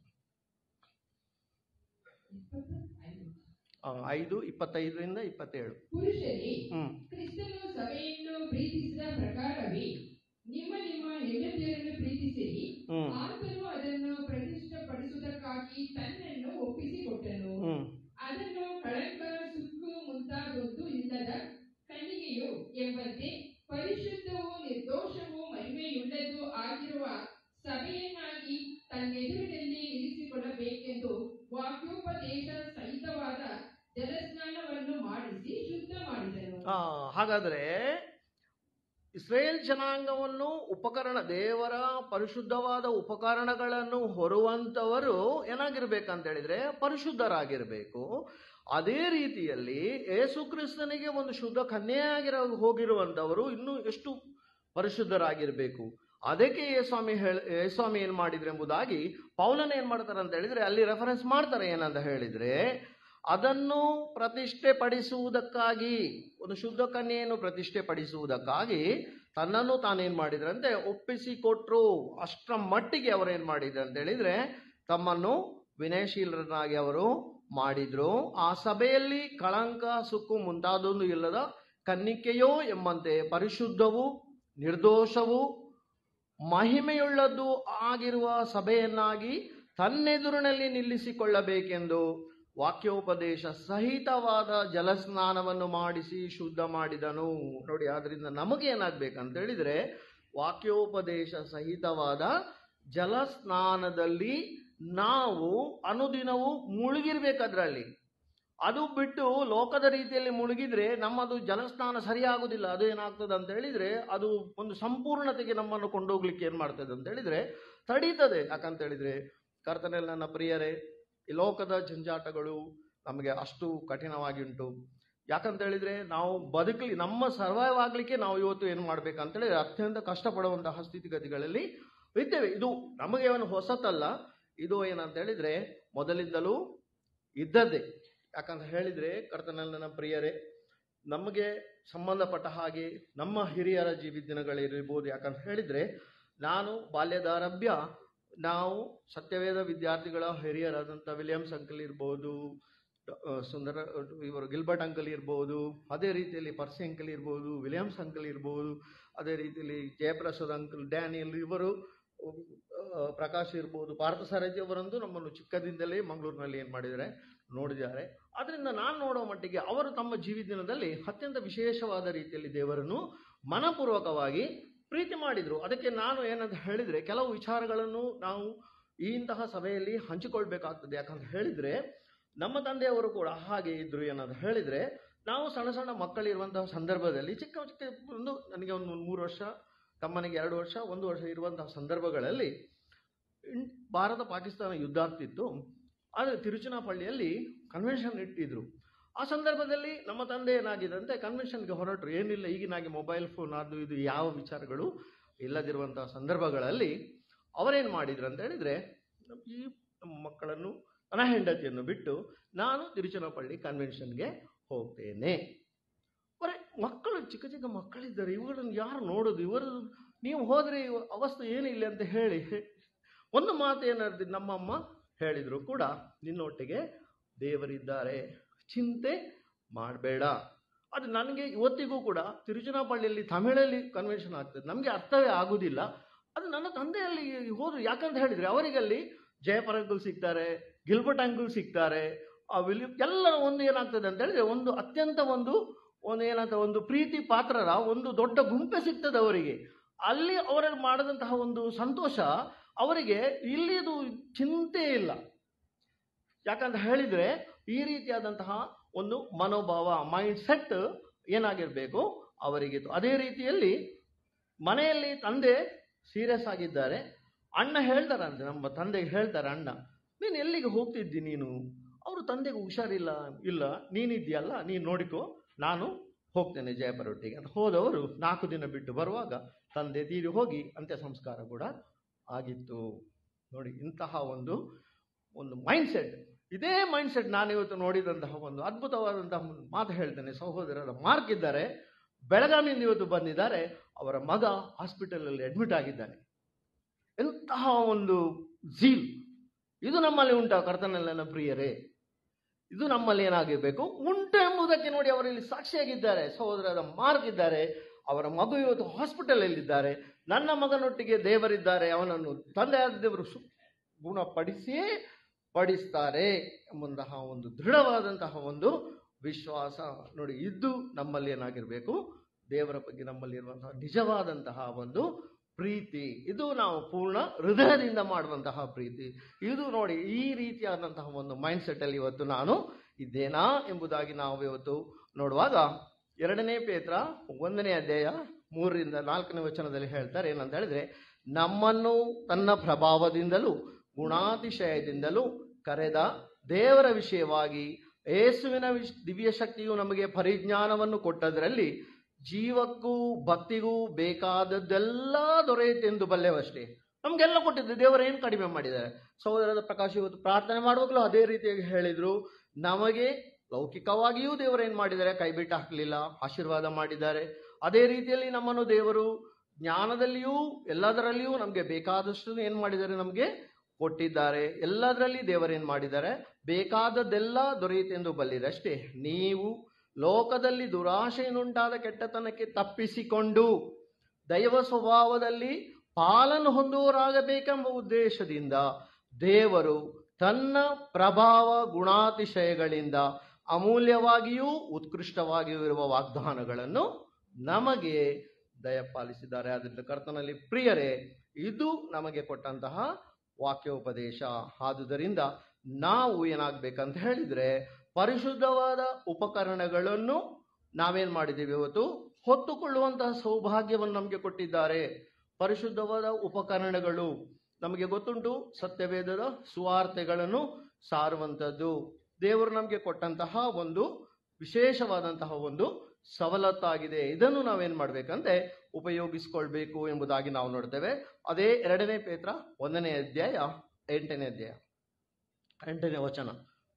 ಆ, ಐದು ಇಪ್ಪತ್ತೈದರಿಂದ ಇಪ್ಪತ್ತೇಳು ಪುರುಷರೇ ಹ್ಮ್ ಕ್ರಿಸ್ತನು ಸಭೆಯನ್ನು ಪ್ರೀತಿಸಿದ ಪ್ರಕಾರವೇ ನಿಮ್ಮ ನಿಮ್ಮ ಹೆಂಡತಿಯರನ್ನು ಪ್ರೀತಿಸಿರಿ ಹ್ಮ್ ಆತನು ಅದನ್ನು ಪ್ರತಿಷ್ಠಪಡಿಸುವುದಕ್ಕಾಗಿ ತನ್ನನ್ನು ಒಪ್ಪಿಸಿಕೊಟ್ಟನು ಹ್ಮ್ ಅದನ್ನು ಕಳಂಕ ಸುಕ್ಕು ಮುಂತಾದೊಂದು ಇಲ್ಲದ ಕನ್ನಿಗೆಯು ಎಂಬಂತೆ ಪರಿಶುದ್ಧವೂ ನಿರ್ದೋಷವೂ ಮಹಿಮೆಯುಳ್ಳದ್ದು ಆಗಿರುವ ಸಭೆಯನ್ನಾಗಿ ತನ್ನೆದುರಿನಲ್ಲಿ ನಿಲ್ಲಿಸಿಕೊಳ್ಳಬೇಕೆಂದು ವಾಕ್ಯೋಪದೇಶ ಸಹಿತವಾದ ಜಲಸ್ನಾನವನ್ನು ಮಾಡಿಸಿ ಶುದ್ಧ ಮಾಡಿದನು ಆ, ಹಾಗಾದ್ರೆ ಇಸ್ರೇಲ್ ಜನಾಂಗವನ್ನು ಉಪಕರಣ ದೇವರ ಪರಿಶುದ್ಧವಾದ ಉಪಕರಣಗಳನ್ನು ಹೊರುವಂತವರು ಏನಾಗಿರ್ಬೇಕಂತ ಹೇಳಿದ್ರೆ ಪರಿಶುದ್ಧರಾಗಿರ್ಬೇಕು ಅದೇ ರೀತಿಯಲ್ಲಿ ಏಸು ಕ್ರಿಸ್ತನಿಗೆ ಒಂದು ಶುದ್ಧ ಕನ್ಯೆಯಾಗಿರ ಹೋಗಿರುವಂತವರು ಇನ್ನೂ ಎಷ್ಟು ಪರಿಶುದ್ಧರಾಗಿರ್ಬೇಕು ಅದಕ್ಕೆ ಯೇಸ್ವಾಮಿ ಹೇಳ ಯೇಸ್ವಾಮಿ ಏನ್ ಮಾಡಿದ್ರು ಎಂಬುದಾಗಿ ಪೌಲನ್ ಏನ್ ಮಾಡ್ತಾರೆ ಅಂತ ಹೇಳಿದ್ರೆ ಅಲ್ಲಿ ರೆಫರೆನ್ಸ್ ಮಾಡ್ತಾರೆ ಏನಂತ ಹೇಳಿದ್ರೆ ಅದನ್ನು ಪ್ರತಿಷ್ಠೆ ಪಡಿಸುವುದಕ್ಕಾಗಿ ಒಂದು ಶುದ್ಧ ಕನ್ಯೆಯನ್ನು ಪ್ರತಿಷ್ಠೆ ಪಡಿಸುವುದಕ್ಕಾಗಿ ತನ್ನನ್ನು ತಾನೇನ್ ಮಾಡಿದ್ರಂತೆ ಒಪ್ಪಿಸಿಕೊಟ್ರು ಅಷ್ಟರ ಮಟ್ಟಿಗೆ ಅವರು ಏನ್ ಮಾಡಿದ್ರು ಅಂತ ಹೇಳಿದ್ರೆ ತಮ್ಮನ್ನು ವಿನಯಶೀಲರನ್ನಾಗಿ ಅವರು ಮಾಡಿದ್ರು ಆ ಸಭೆಯಲ್ಲಿ ಕಳಂಕ ಸುಕ್ಕು ಮುಂತಾದೊಂದು ಇಲ್ಲದ ಕನ್ನಿಕೆಯೋ ಎಂಬಂತೆ ಪರಿಶುದ್ಧವು ನಿರ್ದೋಷವು ಮಹಿಮೆಯುಳ್ಳದ್ದು ಆಗಿರುವ ಸಭೆಯನ್ನಾಗಿ ತನ್ನೆದುರಿನಲ್ಲಿ ನಿಲ್ಲಿಸಿಕೊಳ್ಳಬೇಕೆಂದು ವಾಕ್ಯೋಪದೇಶ ಸಹಿತವಾದ ಜಲಸ್ನಾನವನ್ನು ಮಾಡಿಸಿ ಶುದ್ಧ ಮಾಡಿದನು ನೋಡಿ ಆದ್ರಿಂದ ನಮಗೆ ಏನಾಗ್ಬೇಕಂತ ಹೇಳಿದ್ರೆ ವಾಕ್ಯೋಪದೇಶ ಸಹಿತವಾದ ಜಲಸ್ನಾನದಲ್ಲಿ ನಾವು ಅನುದಿನವೂ ಮುಳುಗಿರ್ಬೇಕದ್ರಲ್ಲಿ ಅದು ಬಿಟ್ಟು ಲೋಕದ ರೀತಿಯಲ್ಲಿ ಮುಳುಗಿದ್ರೆ ನಮ್ಮದು ಜಲಸ್ನಾನ ಸರಿಯಾಗುದಿಲ್ಲ ಅದು ಏನಾಗ್ತದೆ ಅಂತ ಹೇಳಿದ್ರೆ ಅದು ಒಂದು ಸಂಪೂರ್ಣತೆಗೆ ನಮ್ಮನ್ನು ಕೊಂಡೋಗ್ಲಿಕ್ಕೆ ಏನ್ ಮಾಡ್ತದೆ ಅಂತ ಹೇಳಿದ್ರೆ ತಡೀತದೆ ಯಾಕಂತ ಹೇಳಿದ್ರೆ ಕರ್ತನಲ್ಲಿ ನನ್ನ ಪ್ರಿಯರೇ ಈ ಲೋಕದ ಜಂಜಾಟಗಳು ನಮಗೆ ಅಷ್ಟು ಕಠಿಣವಾಗಿ ಉಂಟು ಯಾಕಂತ ಹೇಳಿದ್ರೆ ನಾವು ಬದುಕಲಿ ನಮ್ಮ ಸರ್ವೈವ್ ಆಗ್ಲಿಕ್ಕೆ ನಾವು ಇವತ್ತು ಏನು ಮಾಡ್ಬೇಕಂತ ಹೇಳಿದ್ರೆ ಅತ್ಯಂತ ಕಷ್ಟಪಡುವಂತಹ ಸ್ಥಿತಿಗತಿಗಳಲ್ಲಿ ಇದ್ದೇವೆ ಇದು ನಮಗೆ ಏನು ಹೊಸತಲ್ಲ ಇದು ಏನಂತ ಹೇಳಿದ್ರೆ ಮೊದಲಿಂದಲೂ ಇದ್ದದ್ದೇ ಯಾಕಂತ ಹೇಳಿದ್ರೆ ಕರ್ತನಲ್ಲಿ ನನ್ನ ಪ್ರಿಯರೇ ನಮಗೆ ಸಂಬಂಧಪಟ್ಟ ಹಾಗೆ ನಮ್ಮ ಹಿರಿಯರ ಜೀವಿತ ದಿನಗಳಿರ್ಬೋದು ಯಾಕಂತ ಹೇಳಿದ್ರೆ ನಾನು ಬಾಲ್ಯದಾರಭ್ಯ ನಾವು ಸತ್ಯವೇದ ವಿದ್ಯಾರ್ಥಿಗಳ ಹಿರಿಯರಾದಂಥ ವಿಲಿಯಮ್ಸ್ ಅಂಕಲ್ ಇರ್ಬೋದು ಆ, ಸುಂದರ ಇವರು ಗಿಲ್ಬರ್ಟ್ ಅಂಕಲ್ ಇರ್ಬೋದು ಅದೇ ರೀತಿಯಲ್ಲಿ ಪರ್ಸಿ ಅಂಕಲ್ ಇರ್ಬೋದು ವಿಲಿಯಮ್ಸ್ ಅಂಕಲ್ ಇರ್ಬೋದು ಅದೇ ರೀತಿಯಲ್ಲಿ ಜಯಪ್ರಸಾದ್ ಅಂಕಲ್ ಡ್ಯಾನಿಯಲ್ ಇವರು ಆ, ಪ್ರಕಾಶ್ ಇರ್ಬೋದು ಪಾರ್ಥ ಸಾರಥಿ ಅವರಂತೂ ನಮ್ಮನ್ನು ಚಿಕ್ಕದಿಂದಲೇ ಮಂಗಳೂರಿನಲ್ಲಿ ಏನು ಮಾಡಿದ್ದಾರೆ ನೋಡಿದ್ದಾರೆ ಅದರಿಂದ ನಾನು ನೋಡೋ ಮಟ್ಟಿಗೆ ಅವರು ತಮ್ಮ ಜೀವಿತ ದಿನದಲ್ಲಿ ಅತ್ಯಂತ ವಿಶೇಷವಾದ ರೀತಿಯಲ್ಲಿ ದೇವರನ್ನು ಮನಪೂರ್ವಕವಾಗಿ ಪ್ರೀತಿ ಮಾಡಿದ್ರು ಅದಕ್ಕೆ ನಾನು ಏನಂತ ಹೇಳಿದ್ರೆ ಕೆಲವು ವಿಚಾರಗಳನ್ನು ನಾವು ಈ ಇಂತಹ ಸಭೆಯಲ್ಲಿ ಹಂಚಿಕೊಳ್ಬೇಕಾಗ್ತದೆ ಯಾಕಂತ ಹೇಳಿದ್ರೆ ನಮ್ಮ ತಂದೆಯವರು ಕೂಡ ಹಾಗೆ ಇದ್ರು ಏನಂತ ಹೇಳಿದ್ರೆ ನಾವು ಸಣ್ಣ ಸಣ್ಣ ಮಕ್ಕಳಿರುವಂತಹ ಸಂದರ್ಭದಲ್ಲಿ ಚಿಕ್ಕ ಚಿಕ್ಕ ಒಂದು ನನಗೆ ಒಂದು ಮೂರು ವರ್ಷ ತಮ್ಮನಿಗೆ ಎರಡು ವರ್ಷ ಒಂದು ವರ್ಷ ಇರುವಂತಹ ಸಂದರ್ಭಗಳಲ್ಲಿ ಇನ್- ಭಾರತ ಪಾಕಿಸ್ತಾನ ಯುದ್ಧ ಆಗ್ತಿತ್ತು ಆದರೆ ತಿರುಚನಾಪಳ್ಳಿಯಲ್ಲಿ ಕನ್ವೆನ್ಷನ್ ಇಟ್ಟಿದ್ರು ಆ ಸಂದರ್ಭದಲ್ಲಿ ನಮ್ಮ ತಂದೆ ಏನಾಗಿದಂತೆ ಕನ್ವೆನ್ಷನ್ಗೆ ಹೊರಟರು ಏನಿಲ್ಲ ಈಗಿನಾಗೆ ಮೊಬೈಲ್ ಫೋನ್ ಅದು ಇದು ಯಾವ ವಿಚಾರಗಳು ಇಲ್ಲದಿರುವಂತಹ ಸಂದರ್ಭಗಳಲ್ಲಿ ಅವರೇನು ಮಾಡಿದ್ರು ಅಂತ ಹೇಳಿದ್ರೆ ಈ ನಮ್ಮ ಮಕ್ಕಳನ್ನು ನನ್ನ ಹೆಂಡತಿಯನ್ನು ಬಿಟ್ಟು ನಾನು ತಿರುಚನಪಳ್ಳಿ ಕನ್ವೆನ್ಷನ್ಗೆ ಹೋಗ್ತೇನೆ ಬರೀ ಮಕ್ಕಳು ಚಿಕ್ಕ ಚಿಕ್ಕ ಮಕ್ಕಳಿದ್ದಾರೆ ಇವುಗಳನ್ನು ಯಾರು ನೋಡೋದು ಇವರು ನೀವು ಹೋದರೆ ಇವ ಅವಸ್ಥೆ ಏನಿಲ್ಲ ಅಂತ ಹೇಳಿ ಒಂದು ಮಾತು ಏನಾದ್ರು ನಮ್ಮಮ್ಮ ಹೇಳಿದ್ರು ಕೂಡ ನಿನ್ನೊಟ್ಟಿಗೆ ದೇವರಿದ್ದಾರೆ ಚಿಂತೆ ಮಾಡಬೇಡ ಅದು ನನಗೆ ಇವತ್ತಿಗೂ ಕೂಡ ತಿರುಚನಾಪಳ್ಳಿಯಲ್ಲಿ ತಮಿಳಲ್ಲಿ ಕನ್ವೆನ್ಷನ್ ಆಗ್ತದೆ ನಮಗೆ ಅರ್ಥವೇ ಆಗುವುದಿಲ್ಲ ಅದು ನನ್ನ ತಂದೆಯಲ್ಲಿ ಹೋದ್ರು ಯಾಕಂತ ಹೇಳಿದ್ರೆ ಅವರಿಗಲ್ಲಿ ಜಯಪರ ಅಂಕಲ್ ಸಿಗ್ತಾರೆ ಗಿಲ್ಬರ್ಟ್ ಅಂಕಲ್ ಸಿಗ್ತಾರೆ ಆ ವಿಲಿಯಂ ಎಲ್ಲ ಒಂದು ಏನಾಗ್ತದೆ ಅಂತ ಹೇಳಿದ್ರೆ ಒಂದು ಅತ್ಯಂತ ಒಂದು ಒಂದು ಏನಂತ ಒಂದು ಪ್ರೀತಿ ಪಾತ್ರರ ಒಂದು ದೊಡ್ಡ ಗುಂಪೆ ಸಿಗ್ತದೆ ಅವರಿಗೆ ಅಲ್ಲಿ ಅವರಲ್ಲಿ ಮಾಡಿದಂತಹ ಒಂದು ಸಂತೋಷ ಅವರಿಗೆ ಇಲ್ಲಿದು ಚಿಂತೆ ಇಲ್ಲ ಯಾಕಂತ ಹೇಳಿದ್ರೆ ಈ ರೀತಿಯಾದಂತಹ ಒಂದು ಮನೋಭಾವ ಮೈಂಡ್ ಸೆಟ್ ಏನಾಗಿರಬೇಕು ಅವರಿಗಿತ್ತು ಅದೇ ರೀತಿಯಲ್ಲಿ ಮನೆಯಲ್ಲಿ ತಂದೆ ಸೀರಿಯಸ್ ಆಗಿದ್ದಾರೆ ಅಣ್ಣ ಹೇಳ್ತಾರಂತೆ ನಮ್ಮ ತಂದೆಗೆ ಹೇಳ್ತಾರೆ ಅಣ್ಣ ನೀನು ಎಲ್ಲಿಗೆ ಹೋಗ್ತಿದ್ದಿ ನೀನು ಅವರು ತಂದೆಗೆ ಹುಷಾರಿಲ್ಲ ಇಲ್ಲ ನೀನಿದ್ಯಲ್ಲ ನೀನು ನೋಡಿಕೋ ನಾನು ಹೋಗ್ತೇನೆ ಜಯಪರೊಟ್ಟಿಗೆ ಅಂತ ಹೋದವರು ನಾಲ್ಕು ದಿನ ಬಿಟ್ಟು ಬರುವಾಗ ತಂದೆ ತೀರಿ ಹೋಗಿ ಅಂತ್ಯ ಸಂಸ್ಕಾರ ಕೂಡ ಆಗಿತ್ತು ನೋಡಿ ಇಂತಹ ಒಂದು ಒಂದು ಮೈಂಡ್ ಸೆಟ್ ಇದೇ ಮೈಂಡ್ ಸೆಟ್ ನಾನಿವತ್ತು ನೋಡಿದಂತಹ ಒಂದು ಅದ್ಭುತವಾದಂತಹ ಒಂದು ಮಾತು ಹೇಳ್ತೇನೆ ಸಹೋದರರ ಮಾರ್ಕ್ ಇದ್ದಾರೆ ಬೆಳಗಾವಿಯಿಂದ ಇವತ್ತು ಬಂದಿದ್ದಾರೆ ಅವರ ಮಗ ಹಾಸ್ಪಿಟಲಲ್ಲಿ ಅಡ್ಮಿಟ್ ಆಗಿದ್ದಾನೆ ಎಂತಹ ಒಂದು ಜೀಲ್ ಇದು ನಮ್ಮಲ್ಲಿ ಉಂಟಾ ಕರ್ತನೆಲ್ಲ ಪ್ರಿಯರೇ ಇದು ನಮ್ಮಲ್ಲಿ ಏನಾಗಿರ್ಬೇಕು ಉಂಟು ಎಂಬುದಕ್ಕೆ ನೋಡಿ ಅವರಲ್ಲಿ ಸಾಕ್ಷಿಯಾಗಿದ್ದಾರೆ ಸಹೋದರದ ಮಾರ್ಕ್ ಇದ್ದಾರೆ ಅವರ ಮಗು ಇವತ್ತು ಹಾಸ್ಪಿಟಲ್ ಅಲ್ಲಿದ್ದಾರೆ ನನ್ನ ಮಗನೊಟ್ಟಿಗೆ ದೇವರಿದ್ದಾರೆ ಅವನನ್ನು ತಂದೆಯಾದ ದೇವರು ಸು ಗುಣಪಡಿಸಿಯೇ ಪಡಿಸ್ತಾರೆ ಎಂಬಂತಹ ಒಂದು ದೃಢವಾದಂತಹ ಒಂದು ವಿಶ್ವಾಸ ನೋಡಿ ಇದು ನಮ್ಮಲ್ಲಿ ಏನಾಗಿರಬೇಕು ದೇವರ ಬಗ್ಗೆ ನಮ್ಮಲ್ಲಿ ಇರುವಂತಹ ನಿಜವಾದಂತಹ ಒಂದು ಪ್ರೀತಿ ಇದು ನಾವು ಪೂರ್ಣ ಹೃದಯದಿಂದ ಮಾಡುವಂತಹ ಪ್ರೀತಿ ಇದು ನೋಡಿ ಈ ರೀತಿಯಾದಂತಹ ಒಂದು ಮೈಂಡ್ ಸೆಟ್ ಅಲ್ಲಿ ಇವತ್ತು ನಾನು ಇದ್ದೇನಾ ಎಂಬುದಾಗಿ ನಾವು ಇವತ್ತು ನೋಡುವಾಗ ಎರಡನೇ ಪೇತ್ರ ಒಂದನೇ ಅಧ್ಯಾಯ ಮೂರರಿಂದ ನಾಲ್ಕನೇ ವಚನದಲ್ಲಿ ಹೇಳ್ತಾರೆ ಏನಂತ ಹೇಳಿದ್ರೆ ನಮ್ಮನ್ನು ತನ್ನ ಪ್ರಭಾವದಿಂದಲೂ ಗುಣಾತಿಶಯದಿಂದಲೂ ಕರೆದ ದೇವರ ವಿಷಯವಾಗಿ ಯೇಸುವಿನ ವಿಶ್ ದಿವ್ಯ ಶಕ್ತಿಯು ನಮಗೆ ಪರಿಜ್ಞಾನವನ್ನು ಕೊಟ್ಟದರಲ್ಲಿ ಜೀವಕ್ಕೂ ಭಕ್ತಿಗೂ ಬೇಕಾದದ್ದೆಲ್ಲ ದೊರೆಯುತ್ತೆಂದು ಬಲ್ಲೆವಷ್ಟೇ ನಮಗೆಲ್ಲ ಕೊಟ್ಟಿದ್ದು ದೇವರು ಏನು ಕಡಿಮೆ ಮಾಡಿದ್ದಾರೆ ಸಹೋದರದ ಪ್ರಕಾಶ್ ಇವತ್ತು ಪ್ರಾರ್ಥನೆ ಮಾಡುವಾಗಲೂ ಅದೇ ರೀತಿಯಾಗಿ ಹೇಳಿದ್ರು ನಮಗೆ ಲೌಕಿಕವಾಗಿಯೂ ದೇವರು ಏನು ಮಾಡಿದ್ದಾರೆ ಕೈ ಬಿಟ್ಟು ಹಾಕಲಿಲ್ಲ ಆಶೀರ್ವಾದ ಮಾಡಿದ್ದಾರೆ ಅದೇ ರೀತಿಯಲ್ಲಿ ನಮ್ಮನ್ನು ದೇವರು ಜ್ಞಾನದಲ್ಲಿಯೂ ಎಲ್ಲದರಲ್ಲಿಯೂ ನಮಗೆ ಬೇಕಾದಷ್ಟು ಏನು ಮಾಡಿದ್ದಾರೆ ನಮಗೆ ಕೊಟ್ಟಿದ್ದಾರೆ ಎಲ್ಲದರಲ್ಲಿ ದೇವರೇನು ಮಾಡಿದ್ದಾರೆ ಬೇಕಾದದ್ದೆಲ್ಲ ದೊರೆಯುತ್ತೆಂದು ಬಲ್ಲಿದೆ ಅಷ್ಟೇ ನೀವು ಲೋಕದಲ್ಲಿ ದುರಾಶೆಯನ್ನುಂಟಾದ ಕೆಟ್ಟತನಕ್ಕೆ ತಪ್ಪಿಸಿಕೊಂಡು ದೈವ ಸ್ವಭಾವದಲ್ಲಿ ಪಾಲನ್ನು ಹೊಂದುವರಾಗಬೇಕೆಂಬ ಉದ್ದೇಶದಿಂದ ದೇವರು ತನ್ನ ಪ್ರಭಾವ ಗುಣಾತಿಶಯಗಳಿಂದ ಅಮೂಲ್ಯವಾಗಿಯೂ ಉತ್ಕೃಷ್ಟವಾಗಿಯೂ ಇರುವ ವಾಗ್ದಾನಗಳನ್ನು ನಮಗೆ ದಯಪಾಲಿಸಿದ್ದಾರೆ ಆದ್ದರಿಂದ ಕರ್ತನಲ್ಲಿ ಪ್ರಿಯರೇ ಇದು ನಮಗೆ ಕೊಟ್ಟಂತಹ ವಾಕ್ಯೋಪದೇಶ ಆದುದರಿಂದ ನಾವು ಏನಾಗಬೇಕಂತ ಹೇಳಿದ್ರೆ ಪರಿಶುದ್ಧವಾದ ಉಪಕರಣಗಳನ್ನು ನಾವೇನ್ ಮಾಡಿದ್ದೀವಿ ಇವತ್ತು ಹೊತ್ತುಕೊಳ್ಳುವಂತಹ ಸೌಭಾಗ್ಯವನ್ನು ನಮಗೆ ಕೊಟ್ಟಿದ್ದಾರೆ ಪರಿಶುದ್ಧವಾದ ಉಪಕರಣಗಳು ನಮಗೆ ಗೊತ್ತುಂಟು ಸತ್ಯವೇದದ ಸುವಾರ್ತೆಗಳನ್ನು ಸಾರುವಂಥದ್ದು ದೇವರು ನಮಗೆ ಕೊಟ್ಟಂತಹ ಒಂದು ವಿಶೇಷವಾದಂತಹ ಒಂದು ಸವಲತ್ತಾಗಿದೆ ಇದನ್ನು ನಾವೇನ್ ಮಾಡ್ಬೇಕಂದ್ರೆ ಉಪಯೋಗಿಸಿಕೊಳ್ಬೇಕು ಎಂಬುದಾಗಿ ನಾವು ನೋಡ್ತೇವೆ ಅದೇ ಎರಡನೇ ಪೇತ್ರ ಒಂದನೇ ಅಧ್ಯಾಯ ಎಂಟನೇ ಅಧ್ಯಾಯ ಎಂಟನೇ ವಚನ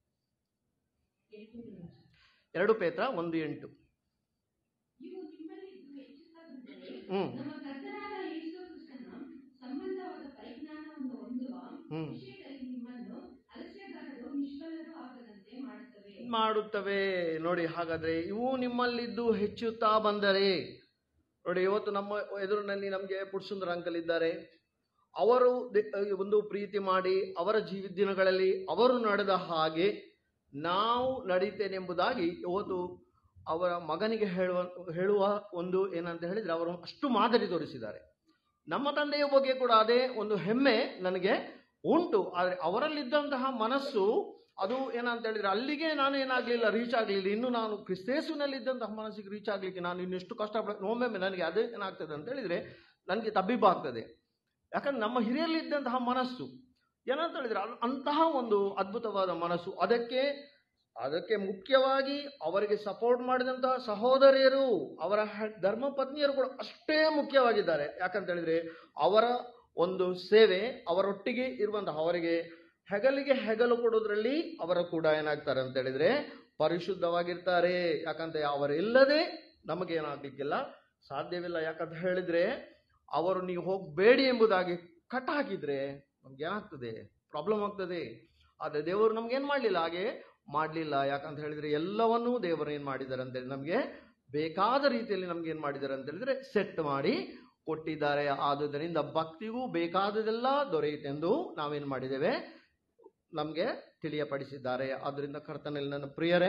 ಎರಡು ಪೇತ್ರ ಒಂದು ಎಂಟು ಇವು ನಿಮ್ಮಲ್ಲಿ ಹೆಚ್ಚುತ್ತಾ ಬಂದರೆ ಹ್ಮ್ ನಮ್ಮ ಕರ್ತನಾದ ಯೇಸು ಕ್ರಿಸ್ತನ ಸಂಬಂಧವಾದ ಪರಿಜ್ಞಾನವನ್ನು ಹೊಂದುವ ಹ್ಮ್. ವಿಷಯದಲ್ಲಿ ನಿಮ್ಮನ್ನು ಅಲಸ್ಯಗಾರರು ನಿಷ್ಫಲರು ಆಗದಂತೆ ಮಾಡುತ್ತವೆ ಮಾಡುತ್ತವೆ ನೋಡಿ ಹಾಗಾದ್ರೆ ಇವು ನಿಮ್ಮಲ್ಲಿದ್ದು ಹೆಚ್ಚುತ್ತಾ ಬಂದರೆ ನೋಡಿ ಇವತ್ತು ನಮ್ಮ ಎದುರಿನಲ್ಲಿ ನಮಗೆ ಪುರುಷುಂದರ ಅಂಕಲ್ ಇದ್ದಾರೆ ಅವರು ದೆ- ಒಂದು ಪ್ರೀತಿ ಮಾಡಿ ಅವರ ಜೀವಿತ ದಿನಗಳಲ್ಲಿ ಅವರು ನಡೆದ ಹಾಗೆ ನಾವು ನಡೀತೇನೆಂಬುದಾಗಿ ಇವತ್ತು ಅವರ ಮಗನಿಗೆ ಹೇಳುವ ಹೇಳುವ ಒಂದು ಏನಂತ ಹೇಳಿದ್ರೆ ಅವರು ಅಷ್ಟು ಮಾದರಿ ತೋರಿಸಿದ್ದಾರೆ ನಮ್ಮ ತಂದೆಯ ಬಗ್ಗೆ ಕೂಡ ಅದೇ ಒಂದು ಹೆಮ್ಮೆ ನನಗೆ ಉಂಟು ಆದರೆ ಅವರಲ್ಲಿದ್ದಂತಹ ಮನಸ್ಸು ಅದು ಏನಂತ ಹೇಳಿದ್ರೆ ಅಲ್ಲಿಗೆ ನಾನು ಏನಾಗ್ಲಿಲ್ಲ ರೀಚ್ ಆಗ್ಲಿಲ್ಲ ಇನ್ನು ನಾನು ಕ್ರಿಸ್ತೇಸುನಲ್ಲಿದ್ದಂತಹ ಮನಸ್ಸಿಗೆ ರೀಚ್ ಆಗ್ಲಿಕ್ಕೆ ನಾನು ಇನ್ನೆಷ್ಟು ಕಷ್ಟಪಡ ಒಮ್ಮೊಮ್ಮೆ ನನಗೆ ಅದೇ ಏನಾಗ್ತದೆ ಅಂತ ಹೇಳಿದ್ರೆ ನನಗೆ ತಬ್ಬಿಬ್ಬಾಗ್ತದೆ ಯಾಕಂದ್ರೆ ನಮ್ಮ ಹಿರಿಯಲ್ಲಿದ್ದಂತಹ ಮನಸ್ಸು ಏನಂತ ಹೇಳಿದ್ರೆ ಅಲ್- ಅಂತಹ ಒಂದು ಅದ್ಭುತವಾದ ಮನಸ್ಸು ಅದಕ್ಕೆ ಅದಕ್ಕೆ ಮುಖ್ಯವಾಗಿ ಅವರಿಗೆ ಸಪೋರ್ಟ್ ಮಾಡಿದಂತಹ ಸಹೋದರಿಯರು ಅವರ ಹ- ಧರ್ಮ ಪತ್ನಿಯರು ಕೂಡ ಅಷ್ಟೇ ಮುಖ್ಯವಾಗಿದ್ದಾರೆ ಯಾಕಂತ ಹೇಳಿದ್ರೆ ಅವರ ಒಂದು ಸೇವೆ ಅವರೊಟ್ಟಿಗೆ ಇರುವಂತಹ ಅವರಿಗೆ ಹೆಗಲಿಗೆ ಹೆಗಲು ಕೊಡೋದ್ರಲ್ಲಿ ಅವರ ಕೂಡ ಏನಾಗ್ತಾರೆ ಅಂತ ಹೇಳಿದ್ರೆ ಪರಿಶುದ್ಧವಾಗಿರ್ತಾರೆ ಯಾಕಂತ ಅವರಿಲ್ಲದೆ ನಮಗೆ ಏನಾಗ್ಲಿಕ್ಕಿಲ್ಲ ಸಾಧ್ಯವಿಲ್ಲ ಯಾಕಂತ ಹೇಳಿದ್ರೆ ಅವರು ನೀವು ಹೋಗಬೇಡಿ ಎಂಬುದಾಗಿ ಕಟ್ ಹಾಕಿದ್ರೆ ನಮ್ಗೆ ಏನಾಗ್ತದೆ ಪ್ರಾಬ್ಲಮ್ ಆಗ್ತದೆ ಆದರೆ ದೇವರು ನಮ್ಗೆ ಏನ್ ಮಾಡಲಿಲ್ಲ ಹಾಗೆ ಮಾಡಲಿಲ್ಲ ಯಾಕಂತ ಹೇಳಿದ್ರೆ ಎಲ್ಲವನ್ನೂ ದೇವರು ಏನ್ ಮಾಡಿದ್ದಾರೆ ಅಂತ ಹೇಳಿ ನಮಗೆ ಬೇಕಾದ ರೀತಿಯಲ್ಲಿ ನಮ್ಗೆ ಏನ್ ಮಾಡಿದ್ದಾರೆ ಅಂತ ಹೇಳಿದ್ರೆ ಸೆಟ್ ಮಾಡಿ ಕೊಟ್ಟಿದ್ದಾರೆ ಆದುದರಿಂದ ಭಕ್ತಿಗೂ ಬೇಕಾದದೆಲ್ಲ ದೊರೆಯುತ್ತೆಂದು ನಾವೇನ್ ಮಾಡಿದ್ದೇವೆ ನಮಗೆ ತಿಳಿಯಪಡಿಸಿದ್ದಾರೆ ಆದ್ದರಿಂದ ಕರ್ತನಲ್ಲಿ ನನ್ನ ಪ್ರಿಯರೇ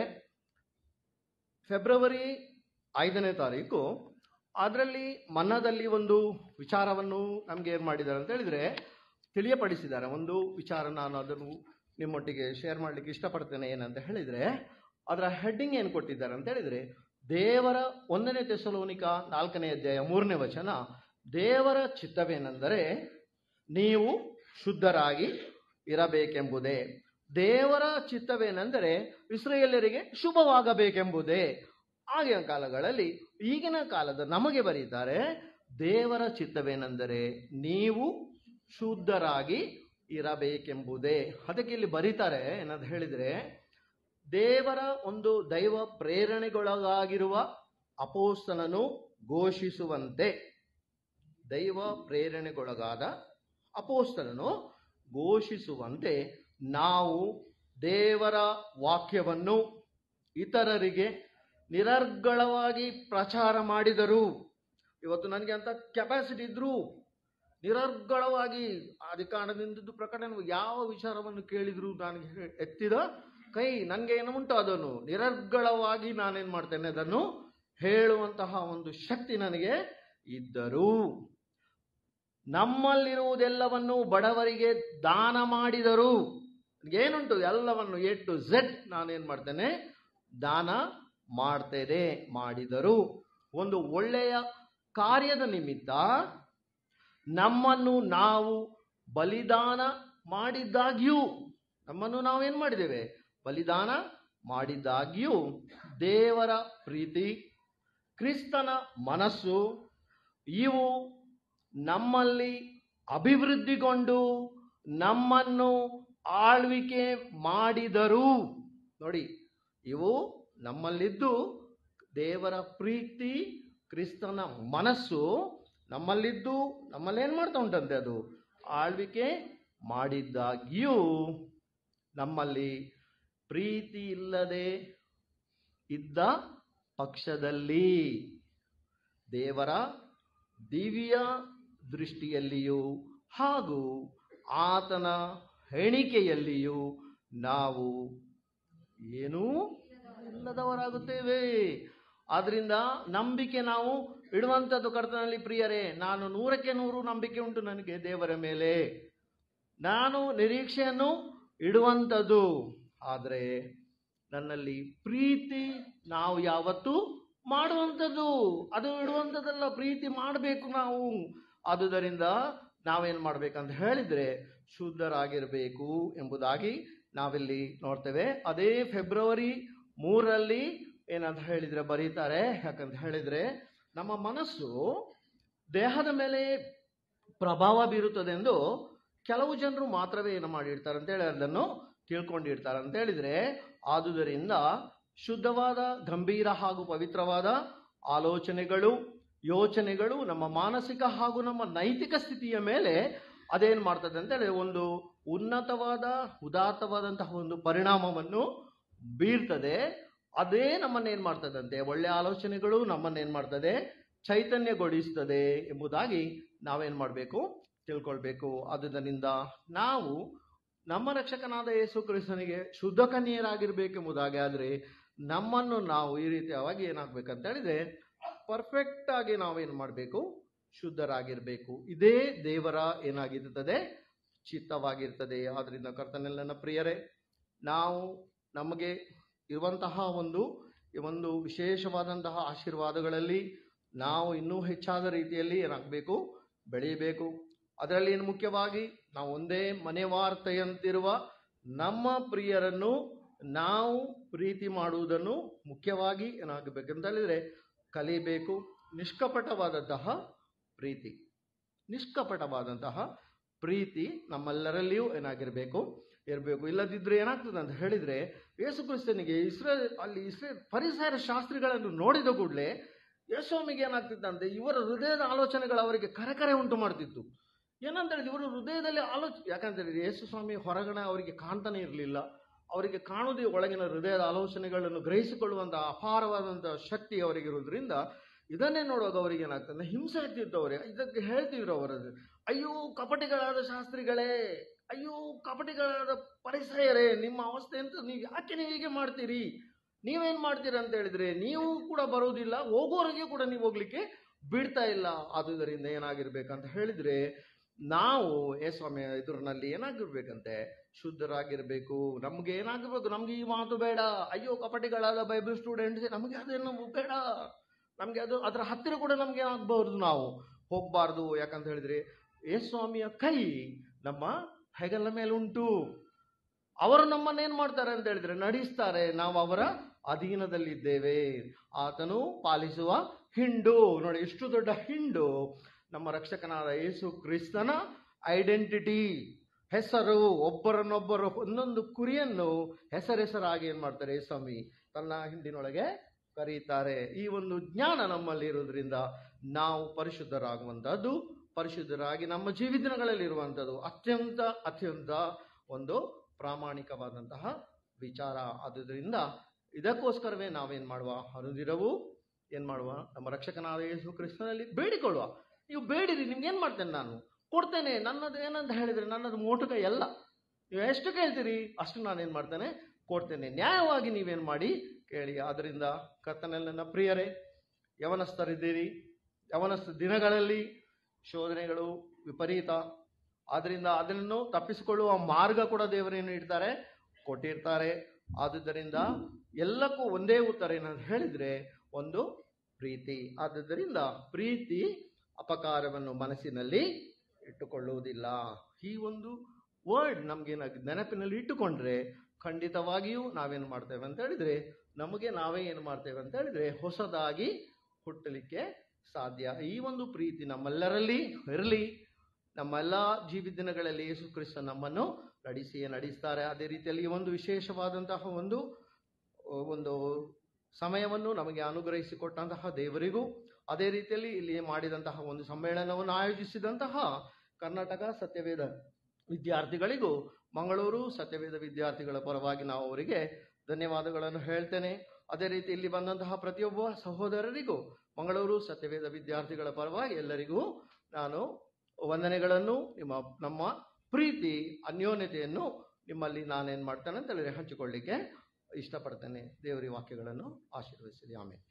ಫೆಬ್ರವರಿ ಐದನೇ ತಾರೀಕು ಅದರಲ್ಲಿ ಮನ್ನದಲ್ಲಿ ಒಂದು ವಿಚಾರವನ್ನು ನಮ್ಗೆ ಏನ್ ಮಾಡಿದ್ದಾರೆ ಅಂತ ಹೇಳಿದ್ರೆ ತಿಳಿಯಪಡಿಸಿದ್ದಾರೆ ಒಂದು ವಿಚಾರ ನಾನು ಅದನ್ನು ನಿಮ್ಮೊಟ್ಟಿಗೆ ಶೇರ್ ಮಾಡ್ಲಿಕ್ಕೆ ಇಷ್ಟಪಡ್ತೇನೆ ಏನಂತ ಹೇಳಿದ್ರೆ ಅದರ ಹೆಡ್ಡಿಂಗ್ ಏನು ಕೊಟ್ಟಿದ್ದಾರೆ ಅಂತ ಹೇಳಿದ್ರೆ ದೇವರ ಒಂದನೇ ತೆಸಲೋನಿಕ ನಾಲ್ಕನೇ ಅಧ್ಯಾಯ ಮೂರನೇ ವಚನ ದೇವರ ಚಿತ್ತವೇನೆಂದರೆ ನೀವು ಶುದ್ಧರಾಗಿ ಇರಬೇಕೆಂಬುದೇ ದೇವರ ಚಿತ್ತವೇನೆಂದರೆ ಇಸ್ರೇಲರಿಗೆ ಶುಭವಾಗಬೇಕೆಂಬುದೇ ಆಗಿನ ಕಾಲಗಳಲ್ಲಿ ಈಗಿನ ಕಾಲದ ನಮಗೆ ಬರೀತಾರೆ ದೇವರ ಚಿತ್ತವೇನೆಂದರೆ ನೀವು ಶುದ್ಧರಾಗಿ ಇರಬೇಕೆಂಬುದೇ ಅದಕ್ಕೆ ಇಲ್ಲಿ ಬರೀತಾರೆ ಏನಂತ ಹೇಳಿದ್ರೆ ದೇವರ ಒಂದು ದೈವ ಪ್ರೇರಣೆಗೊಳಗಾಗಿರುವ ಅಪೋಸ್ತನನು ಘೋಷಿಸುವಂತೆ ದೈವ ಪ್ರೇರಣೆಗೊಳಗಾದ ಅಪೋಸ್ತನನು ಘೋಷಿಸುವಂತೆ ನಾವು ದೇವರ ವಾಕ್ಯವನ್ನು ಇತರರಿಗೆ ನಿರರ್ಗಳವಾಗಿ ಪ್ರಚಾರ ಮಾಡಿದರು ಇವತ್ತು ನನಗೆ ಅಂತ ಕೆಪಾಸಿಟಿ ಇದ್ರು ನಿರರ್ಗಳವಾಗಿ ಅಧಿಕಾರದಿಂದ ಪ್ರಕಟಣೆ ಯಾವ ವಿಚಾರವನ್ನು ಕೇಳಿದ್ರು ನನಗೆ ಹೇ- ಎತ್ತಿದ ಕೈ ನನಗೆ ಏನು ಉಂಟು ಅದನ್ನು ನಿರರ್ಗಳವಾಗಿ ನಾನೇನ್ ಮಾಡ್ತೇನೆ ಅದನ್ನು ಹೇಳುವಂತಹ ಒಂದು ಶಕ್ತಿ ನನಗೆ ಇದ್ದರು ನಮ್ಮಲ್ಲಿರುವುದೆಲ್ಲವನ್ನು ಬಡವರಿಗೆ ದಾನ ಮಾಡಿದರು ಏನುಂಟು ಎಲ್ಲವನ್ನು ಎ ಟು ಝೆಡ್ ನಾನೇನ್ ಮಾಡ್ತೇನೆ ದಾನ ಮಾಡ್ತೇನೆ ಮಾಡಿದರು ಒಂದು ಒಳ್ಳೆಯ ಕಾರ್ಯದ ನಿಮಿತ್ತ ನಮ್ಮನ್ನು ನಾವು ಬಲಿದಾನ ಮಾಡಿದ್ದಾಗ್ಯೂ ನಮ್ಮನ್ನು ನಾವೇನ್ ಮಾಡಿದ್ದೇವೆ ಬಲಿದಾನ ಮಾಡಿದ್ದಾಗ್ಯೂ ದೇವರ ಪ್ರೀತಿ ಕ್ರಿಸ್ತನ ಮನಸ್ಸು ಇವು ನಮ್ಮಲ್ಲಿ ಅಭಿವೃದ್ಧಿಗೊಂಡು ನಮ್ಮನ್ನು ಆಳ್ವಿಕೆ ಮಾಡಿದರು ನೋಡಿ ಇವು ನಮ್ಮಲ್ಲಿದ್ದು ದೇವರ ಪ್ರೀತಿ ಕ್ರಿಸ್ತನ ಮನಸ್ಸು ನಮ್ಮಲ್ಲಿದ್ದು ನಮ್ಮಲ್ಲಿ ಏನ್ ಮಾಡ್ತಾ ಉಂಟಂತೆ ಅದು ಆಳ್ವಿಕೆ ಮಾಡಿದ್ದಾಗ್ಯೂ ನಮ್ಮಲ್ಲಿ ಪ್ರೀತಿ ಇಲ್ಲದೆ ಇದ್ದ ಪಕ್ಷದಲ್ಲಿ ದೇವರ ದಿವ್ಯ ದೃಷ್ಟಿಯಲ್ಲಿಯೂ ಹಾಗೂ ಆತನ ಎಣಿಕೆಯಲ್ಲಿಯೂ ನಾವು ಏನೂ ಇಲ್ಲದವರಾಗುತ್ತೇವೆ ಆದ್ರಿಂದ ನಂಬಿಕೆ ನಾವು ಇಡುವಂಥದ್ದು ಕರ್ತನಲ್ಲಿ ಪ್ರಿಯರೇ ನಾನು ನೂರಕ್ಕೆ ನೂರು ನಂಬಿಕೆ ಉಂಟು ನನಗೆ ದೇವರ ಮೇಲೆ ನಾನು ನಿರೀಕ್ಷೆಯನ್ನು ಇಡುವಂಥದ್ದು ಆದರೆ ನನ್ನಲ್ಲಿ ಪ್ರೀತಿ ನಾವು ಯಾವತ್ತೂ ಮಾಡುವಂಥದ್ದು ಅದು ಇಡುವಂಥದ್ದಲ್ಲ ಪ್ರೀತಿ ಮಾಡಬೇಕು ನಾವು ಆದುದರಿಂದ ನಾವೇನು ಮಾಡ್ಬೇಕಂತ ಹೇಳಿದ್ರೆ ಶುದ್ಧರಾಗಿರಬೇಕು ಎಂಬುದಾಗಿ ನಾವಿಲ್ಲಿ ನೋಡ್ತೇವೆ ಅದೇ ಫೆಬ್ರವರಿ ಮೂರರಲ್ಲಿ ಏನಂತ ಹೇಳಿದ್ರೆ ಬರೀತಾರೆ ಯಾಕಂತ ಹೇಳಿದ್ರೆ ನಮ್ಮ ಮನಸ್ಸು ದೇಹದ ಮೇಲೆ ಪ್ರಭಾವ ಬೀರುತ್ತದೆಂದು ಕೆಲವು ಜನರು ಮಾತ್ರವೇ ಏನು ಮಾಡಿರ್ತಾರೆ ಅಂತ ಹೇಳಿ ಅದನ್ನು ತಿಳ್ಕೊಂಡಿರ್ತಾರೆ ಅಂತ ಹೇಳಿದ್ರೆ ಆದುದರಿಂದ ಶುದ್ಧವಾದ ಗಂಭೀರ ಹಾಗೂ ಪವಿತ್ರವಾದ ಆಲೋಚನೆಗಳು ಯೋಚನೆಗಳು ನಮ್ಮ ಮಾನಸಿಕ ಹಾಗೂ ನಮ್ಮ ನೈತಿಕ ಸ್ಥಿತಿಯ ಮೇಲೆ ಅದೇನು ಮಾಡ್ತದೆ ಅಂತ ಹೇಳಿ ಒಂದು ಉನ್ನತವಾದ ಉದಾತ್ತವಾದಂತಹ ಒಂದು ಪರಿಣಾಮವನ್ನು ಬೀರ್ತದೆ ಅದೇ ನಮ್ಮನ್ನೇನು ಮಾಡ್ತದಂತೆ ಒಳ್ಳೆ ಆಲೋಚನೆಗಳು ನಮ್ಮನ್ನೇನು ಮಾಡ್ತದೆ ಚೈತನ್ಯಗೊಳಿಸ್ತದೆ ಎಂಬುದಾಗಿ ನಾವೇನು ಮಾಡಬೇಕು ತಿಳ್ಕೊಳ್ಬೇಕು ಆದುದರಿಂದ ನಾವು ನಮ್ಮ ರಕ್ಷಕನಾದ ಯೇಸು ಕ್ರಿಸ್ತನಿಗೆ ಶುದ್ಧ ಕನ್ಯರಾಗಿರ್ಬೇಕೆಂಬುದಾಗಿ ಆದರೆ ನಮ್ಮನ್ನು ನಾವು ಈ ರೀತಿಯಾಗಿ ಏನಾಗಬೇಕಂತ ಹೇಳಿದ್ರೆ ಪರ್ಫೆಕ್ಟ್ ಆಗಿ ನಾವೇನು ಮಾಡಬೇಕು ಶುದ್ಧರಾಗಿರಬೇಕು ಇದೇ ದೇವರ ಏನಾಗಿರುತ್ತದೆ ಚಿತ್ತವಾಗಿರ್ತದೆ ಆದ್ರಿಂದ ಕರ್ತನೆಲ್ಲ ಪ್ರಿಯರೇ ನಾವು ನಮಗೆ ಇರುವಂತಹ ಒಂದು ಈ ಒಂದು ವಿಶೇಷವಾದಂತಹ ಆಶೀರ್ವಾದಗಳಲ್ಲಿ ನಾವು ಇನ್ನೂ ಹೆಚ್ಚಾದ ರೀತಿಯಲ್ಲಿ ಏನಾಗಬೇಕು ಬೆಳೆಯಬೇಕು ಅದರಲ್ಲಿ ಏನು ಮುಖ್ಯವಾಗಿ ನಾವು ಒಂದೇ ಮನೆವಾರ್ತೆಯಂತಿರುವ ನಮ್ಮ ಪ್ರಿಯರನ್ನು ನಾವು ಪ್ರೀತಿ ಮಾಡುವುದನ್ನು ಮುಖ್ಯವಾಗಿ ಏನಾಗಬೇಕಂತ ಹೇಳಿದ್ರೆ ಕಲಿಬೇಕು ನಿಷ್ಕಪಟವಾದಂತಹ ಪ್ರೀತಿ ನಿಷ್ಕಪಟವಾದಂತಹ ಪ್ರೀತಿ ನಮ್ಮೆಲ್ಲರಲ್ಲಿಯೂ ಏನಾಗಿರಬೇಕು ಇರಬೇಕು ಇಲ್ಲದಿದ್ದರೆ ಏನಾಗ್ತದೆ ಅಂತ ಹೇಳಿದರೆ ಯೇಸು ಕ್ರಿಸ್ತನಿಗೆ ಇಸ್ರೇಲ್ ಅಲ್ಲಿ ಇಸ್ರೇಲ್ ಪರಿಸರ ಶಾಸ್ತ್ರಿಗಳನ್ನು ನೋಡಿದ ಕೂಡಲೇ ಯೇಸುಸ್ವಾಮಿಗೆ ಏನಾಗ್ತಿತ್ತಂತೆ ಇವರ ಹೃದಯದ ಆಲೋಚನೆಗಳು ಅವರಿಗೆ ಕರೆಕರೆ ಉಂಟು ಮಾಡ್ತಿತ್ತು ಏನಂತ ಹೇಳಿದ್ರೆ ಇವರು ಹೃದಯದಲ್ಲಿ ಆಲೋಚ ಯಾಕಂತ ಹೇಳಿದ್ರೆ ಯೇಸು ಸ್ವಾಮಿ ಹೊರಗಡೆ ಅವರಿಗೆ ಕಾಣ್ತಾನೆ ಇರಲಿಲ್ಲ ಅವರಿಗೆ ಕಾಣುವುದೇ ಒಳಗಿನ ಹೃದಯದ ಆಲೋಚನೆಗಳನ್ನು ಗ್ರಹಿಸಿಕೊಳ್ಳುವಂಥ ಅಪಾರವಾದಂಥ ಶಕ್ತಿ ಅವರಿಗಿರೋದ್ರಿಂದ ಇದನ್ನೇ ನೋಡುವಾಗ ಅವರಿಗೆ ಏನಾಗ್ತದೆ ಹಿಂಸೆ ಆಗ್ತಿತ್ತು ಅವರಿಗೆ ಇದಕ್ಕೆ ಹೇಳ್ತಿದ್ರು ಅವರದ್ದು ಅಯ್ಯೋ ಕಪಟಿಗಳಾದ ಶಾಸ್ತ್ರಿಗಳೇ ಅಯ್ಯೋ ಕಪಟಿಗಳಾದ ಪರಿಸರೇ ನಿಮ್ಮ ಅವಸ್ಥೆ ಅಂತ ನೀವು ಯಾಕೆ ನೀವು ಹೀಗೆ ಮಾಡ್ತೀರಿ ನೀವೇನ್ ಮಾಡ್ತೀರಾ ಅಂತ ಹೇಳಿದ್ರೆ ನೀವು ಕೂಡ ಬರುವುದಿಲ್ಲ ಹೋಗೋರಿಗೆ ಕೂಡ ನೀವು ಹೋಗ್ಲಿಕ್ಕೆ ಬಿಡ್ತಾ ಇಲ್ಲ ಆದುದರಿಂದ ಏನಾಗಿರ್ಬೇಕಂತ ಹೇಳಿದ್ರೆ ನಾವು ಏ ಸ್ವಾಮಿ ಎದುರಿನಲ್ಲಿ ಏನಾಗಿರ್ಬೇಕಂತೆ ಶುದ್ಧರಾಗಿರ್ಬೇಕು ನಮ್ಗೆ ಏನಾಗಿರ್ಬೇಕು ನಮ್ಗೆ ಈ ಮಾತು ಬೇಡ ಅಯ್ಯೋ ಕಪಟಿಗಳಾದ ಬೈಬಲ್ ಸ್ಟೂಡೆಂಟ್ಸ್ ನಮಗೆ ಅದೇನು ಬೇಡ ನಮ್ಗೆ ಅದು ಅದರ ಹತ್ತಿರ ಕೂಡ ನಮ್ಗೆ ಏನಾಗಬಾರ್ದು ನಾವು ಹೋಗ್ಬಾರ್ದು ಯಾಕಂತ ಹೇಳಿದ್ರೆ ಏ ಸ್ವಾಮಿಯ ಕೈ ನಮ್ಮ ಹೆಗಲ ಮೇಲೆ ಉಂಟು ಅವರು ನಮ್ಮನ್ನೇನ್ ಮಾಡ್ತಾರೆ ಅಂತ ಹೇಳಿದ್ರೆ ನಡೆಸ್ತಾರೆ ನಾವು ಅವರ ಅಧೀನದಲ್ಲಿದ್ದೇವೆ ಆತನು ಪಾಲಿಸುವ ಹಿಂಡು ನೋಡಿ ಎಷ್ಟು ದೊಡ್ಡ ಹಿಂಡು ನಮ್ಮ ರಕ್ಷಕನಾದ ಯೇಸು ಕ್ರಿಸ್ತನ ಐಡೆಂಟಿಟಿ ಹೆಸರು ಒಬ್ಬರನ್ನೊಬ್ಬರು ಒಂದೊಂದು ಕುರಿಯನ್ನು ಹೆಸರೆಸರಾಗಿ ಏನ್ ಮಾಡ್ತಾರೆ ಸ್ವಾಮಿ ತನ್ನ ಹಿಂಡಿನೊಳಗೆ ಕರೀತಾರೆ ಈ ಒಂದು ಜ್ಞಾನ ನಮ್ಮಲ್ಲಿ ಇರೋದ್ರಿಂದ ನಾವು ಪರಿಶುದ್ಧರಾಗುವಂತಹದ್ದು ಪರಿಶುದ್ಧರಾಗಿ ನಮ್ಮ ಜೀವಿತಗಳಲ್ಲಿ ಇರುವಂಥದ್ದು ಅತ್ಯಂತ ಅತ್ಯಂತ ಒಂದು ಪ್ರಾಮಾಣಿಕವಾದಂತಹ ವಿಚಾರ ಆದುದರಿಂದ ಇದಕ್ಕೋಸ್ಕರವೇ ನಾವೇನ್ ಮಾಡುವ ಅನುದಿರವು ಏನ್ ಮಾಡುವ ನಮ್ಮ ರಕ್ಷಕನಾದ ಯೇಸು ಕ್ರಿಸ್ತನಲ್ಲಿ ಬೇಡಿಕೊಳ್ಳುವ ನೀವು ಬೇಡಿರಿ ನಿಮ್ಗೆ ಏನ್ ಮಾಡ್ತೇನೆ ನಾನು ಕೊಡ್ತೇನೆ ನನ್ನದು ಏನಂತ ಹೇಳಿದ್ರೆ ನನ್ನದು ಮೋಟುಕ ಎಲ್ಲ ನೀವು ಎಷ್ಟು ಕೇಳ್ತೀರಿ ಅಷ್ಟು ನಾನೇನ್ ಮಾಡ್ತೇನೆ ಕೊಡ್ತೇನೆ ನ್ಯಾಯವಾಗಿ ನೀವೇನ್ ಮಾಡಿ ಕೇಳಿ ಆದ್ರಿಂದ ಕರ್ತನೆಲ್ಲ ಪ್ರಿಯರೇ ಯವನಸ್ಥರಿದ್ದೀರಿ ಯವನಸ್ಥ ದಿನಗಳಲ್ಲಿ ಶೋಧನೆಗಳು ವಿಪರೀತ ಆದ್ರಿಂದ ಅದನ್ನು ತಪ್ಪಿಸಿಕೊಳ್ಳುವ ಮಾರ್ಗ ಕೂಡ ದೇವರೇನು ಇಡ್ತಾರೆ ಕೊಟ್ಟಿರ್ತಾರೆ ಆದುದರಿಂದ ಎಲ್ಲಕ್ಕೂ ಒಂದೇ ಉತ್ತರ ಏನಂತ ಹೇಳಿದ್ರೆ ಒಂದು ಪ್ರೀತಿ ಆದುದರಿಂದ ಪ್ರೀತಿ ಅಪಕಾರವನ್ನು ಮನಸ್ಸಿನಲ್ಲಿ ಇಟ್ಟುಕೊಳ್ಳುವುದಿಲ್ಲ ಈ ಒಂದು ವರ್ಡ್ ನಮ್ಗೇನ ನೆನಪಿನಲ್ಲಿ ಇಟ್ಟುಕೊಂಡ್ರೆ ಖಂಡಿತವಾಗಿಯೂ ನಾವೇನು ಮಾಡ್ತೇವೆ ಅಂತ ಹೇಳಿದ್ರೆ ನಮಗೆ ನಾವೇ ಏನು ಮಾಡ್ತೇವೆ ಅಂತ ಹೇಳಿದ್ರೆ ಹೊಸದಾಗಿ ಹುಟ್ಟಲಿಕ್ಕೆ ಸಾಧ್ಯ ಈ ಒಂದು ಪ್ರೀತಿ ನಮ್ಮೆಲ್ಲರಲ್ಲಿ ಇರಲಿ ನಮ್ಮೆಲ್ಲ ಜೀವಿತ ದಿನಗಳಲ್ಲಿ ಯೇಸು ಕ್ರಿಸ್ತ ನಮ್ಮನ್ನು ನಡೆಸಿಯೇ ನಡೆಸ್ತಾರೆ ಅದೇ ರೀತಿಯಲ್ಲಿ ಈ ಒಂದು ವಿಶೇಷವಾದಂತಹ ಒಂದು ಒಂದು ಸಮಯವನ್ನು ನಮಗೆ ಅನುಗ್ರಹಿಸಿಕೊಟ್ಟಂತಹ ದೇವರಿಗೂ ಅದೇ ರೀತಿಯಲ್ಲಿ ಇಲ್ಲಿ ಮಾಡಿದಂತಹ ಒಂದು ಸಮ್ಮೇಳನವನ್ನು ಆಯೋಜಿಸಿದಂತಹ ಕರ್ನಾಟಕ ಸತ್ಯವೇದ ವಿದ್ಯಾರ್ಥಿಗಳಿಗೂ ಮಂಗಳೂರು ಸತ್ಯವೇದ ವಿದ್ಯಾರ್ಥಿಗಳ ಪರವಾಗಿ ನಾವು ಅವರಿಗೆ ಧನ್ಯವಾದಗಳನ್ನು ಹೇಳ್ತೇನೆ ಅದೇ ರೀತಿ ಇಲ್ಲಿ ಬಂದಂತಹ ಪ್ರತಿಯೊಬ್ಬ ಸಹೋದರರಿಗೂ ಮಂಗಳೂರು ಸತ್ಯವೇದ ವಿದ್ಯಾರ್ಥಿಗಳ ಪರವಾಗಿ ಎಲ್ಲರಿಗೂ ನಾನು ವಂದನೆಗಳನ್ನು ನಿಮ್ಮ ನಮ್ಮ ಪ್ರೀತಿ ಅನ್ಯೋನ್ಯತೆಯನ್ನು ನಿಮ್ಮಲ್ಲಿ ನಾನೇನು ಮಾಡ್ತೇನೆ ಅಂತ ಹೇಳಿದ್ರೆ ಹಂಚಿಕೊಳ್ಳಿಕ್ಕೆ ಇಷ್ಟಪಡ್ತೇನೆ ದೇವರಿ ವಾಕ್ಯಗಳನ್ನು ಆಶೀರ್ವದಿಸಲಿ ಆಮೇಲೆ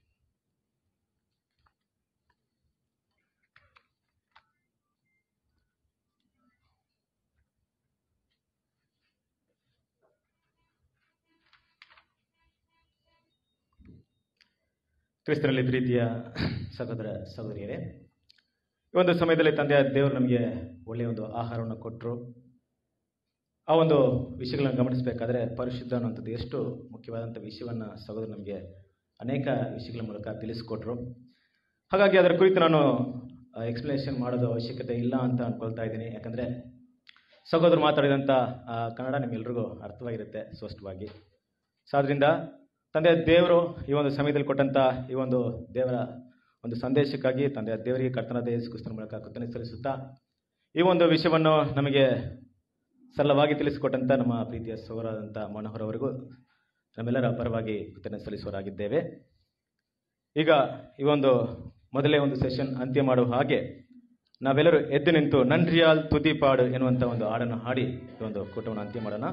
ಕ್ರಿಸ್ತನಲ್ಲಿ ಪ್ರೀತಿಯ ಸಹೋದರ ಸಹೋದರಿಯರೇ ಈ ಒಂದು ಸಮಯದಲ್ಲಿ ತಂದೆಯ ದೇವರು ನಮಗೆ ಒಳ್ಳೆಯ ಒಂದು ಆಹಾರವನ್ನು ಕೊಟ್ಟರು ಆ ಒಂದು ವಿಷಯಗಳನ್ನು ಗಮನಿಸಬೇಕಾದ್ರೆ ಪರಿಶುದ್ಧ ಅನ್ನುವಂಥದ್ದು ಎಷ್ಟು ಮುಖ್ಯವಾದಂಥ ವಿಷಯವನ್ನು ಸಹೋದರ ನಮಗೆ ಅನೇಕ ವಿಷಯಗಳ ಮೂಲಕ ತಿಳಿಸಿಕೊಟ್ರು ಹಾಗಾಗಿ ಅದರ ಕುರಿತು ನಾನು ಎಕ್ಸ್ಪ್ಲನೇಷನ್ ಮಾಡೋದು ಅವಶ್ಯಕತೆ ಇಲ್ಲ ಅಂತ ಅನ್ಕೊಳ್ತಾ ಇದ್ದೀನಿ ಯಾಕಂದರೆ ಸಹೋದರರು ಮಾತಾಡಿದಂಥ ಆ, ಕನ್ನಡ ನಿಮ್ಗೆಲ್ರಿಗೂ ಅರ್ಥವಾಗಿರುತ್ತೆ ಸ್ಪಷ್ಟವಾಗಿ ಸೊ ಆದ್ದರಿಂದ ತಂದೆಯ ದೇವರು ಈ ಒಂದು ಸಮಯದಲ್ಲಿ ಕೊಟ್ಟಂಥ ಈ ಒಂದು ದೇವರ ಒಂದು ಸಂದೇಶಕ್ಕಾಗಿ ತಂದೆಯ ದೇವರಿಗೆ ಕರ್ತನಾದ ಯೇಸು ಕ್ರಿಸ್ತನ ಮೂಲಕ ಕೃತಜ್ಞತೆ ಸಲ್ಲಿಸುತ್ತಾ ಈ ಒಂದು ವಿಷಯವನ್ನು ನಮಗೆ ಸರಳವಾಗಿ ತಿಳಿಸಿಕೊಟ್ಟಂಥ ನಮ್ಮ ಪ್ರೀತಿಯ ಸೋದರಾದಂಥ ಮನೋಹರ್ ಅವರಿಗೂ ನಮ್ಮೆಲ್ಲರ ಪರವಾಗಿ ಕೃತಜ್ಞತೆ ಸಲ್ಲಿಸುವರಾಗಿದ್ದೇವೆ ಈಗ ಈ ಒಂದು ಮೊದಲೇ ಒಂದು ಸೆಷನ್ ಅಂತ್ಯ ಮಾಡುವ ಹಾಗೆ ನಾವೆಲ್ಲರೂ ಎದ್ದು ನಿಂತು ನನ್ರಿಯಾಲ್ ತುದಿಪಾಡು ಎನ್ನುವಂಥ ಒಂದು ಹಾಡನ್ನು ಹಾಡಿ ಈ ಒಂದು ಕೂಟವನ್ನು ಅಂತ್ಯ ಮಾಡೋಣ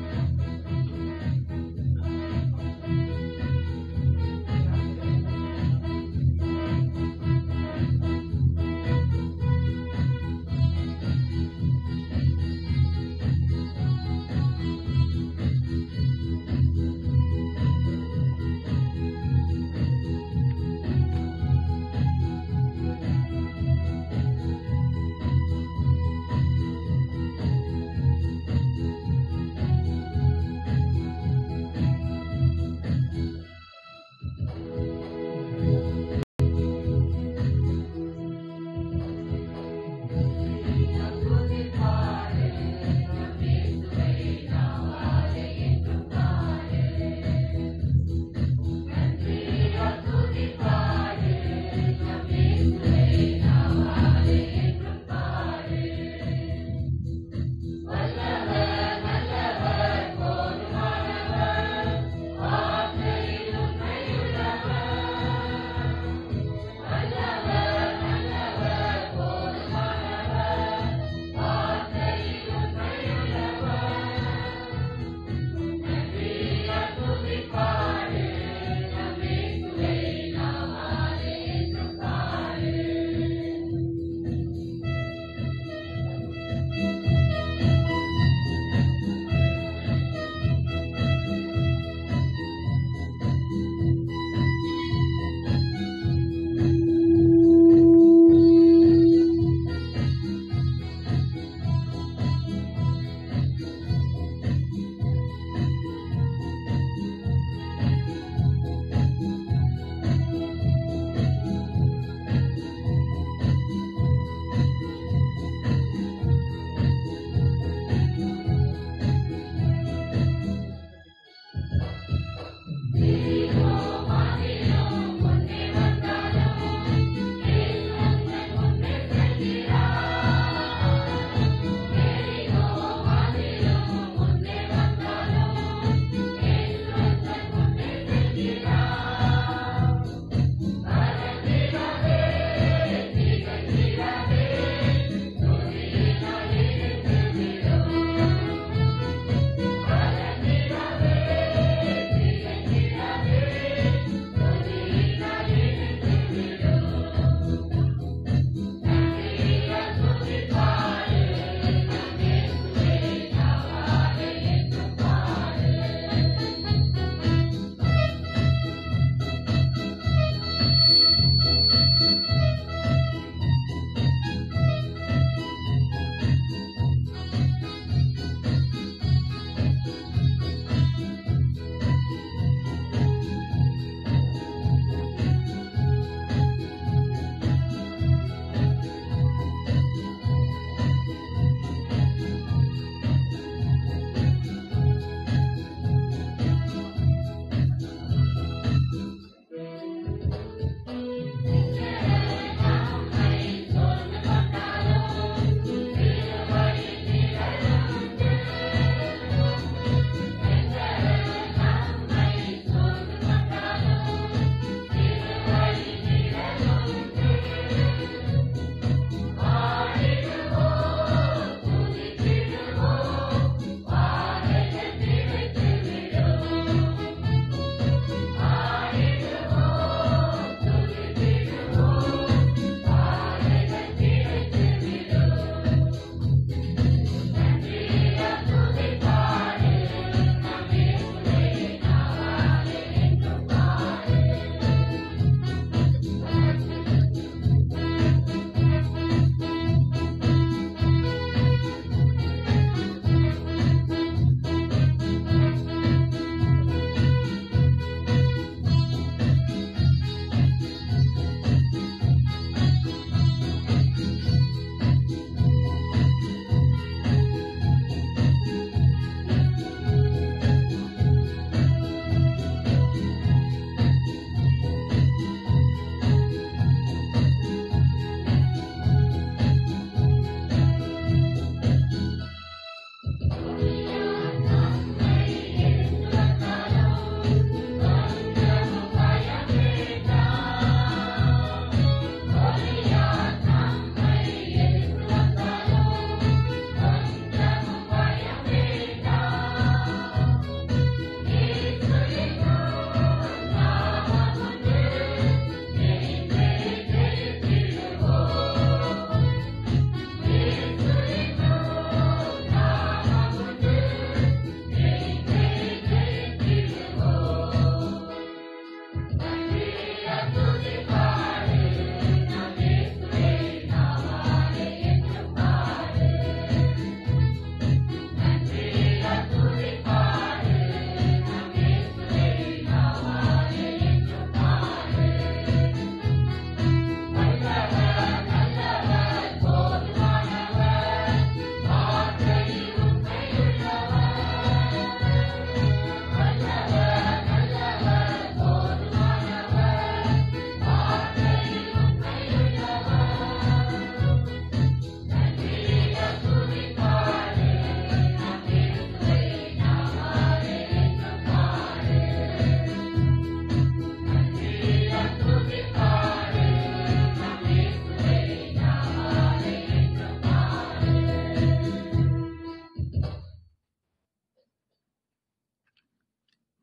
ಿ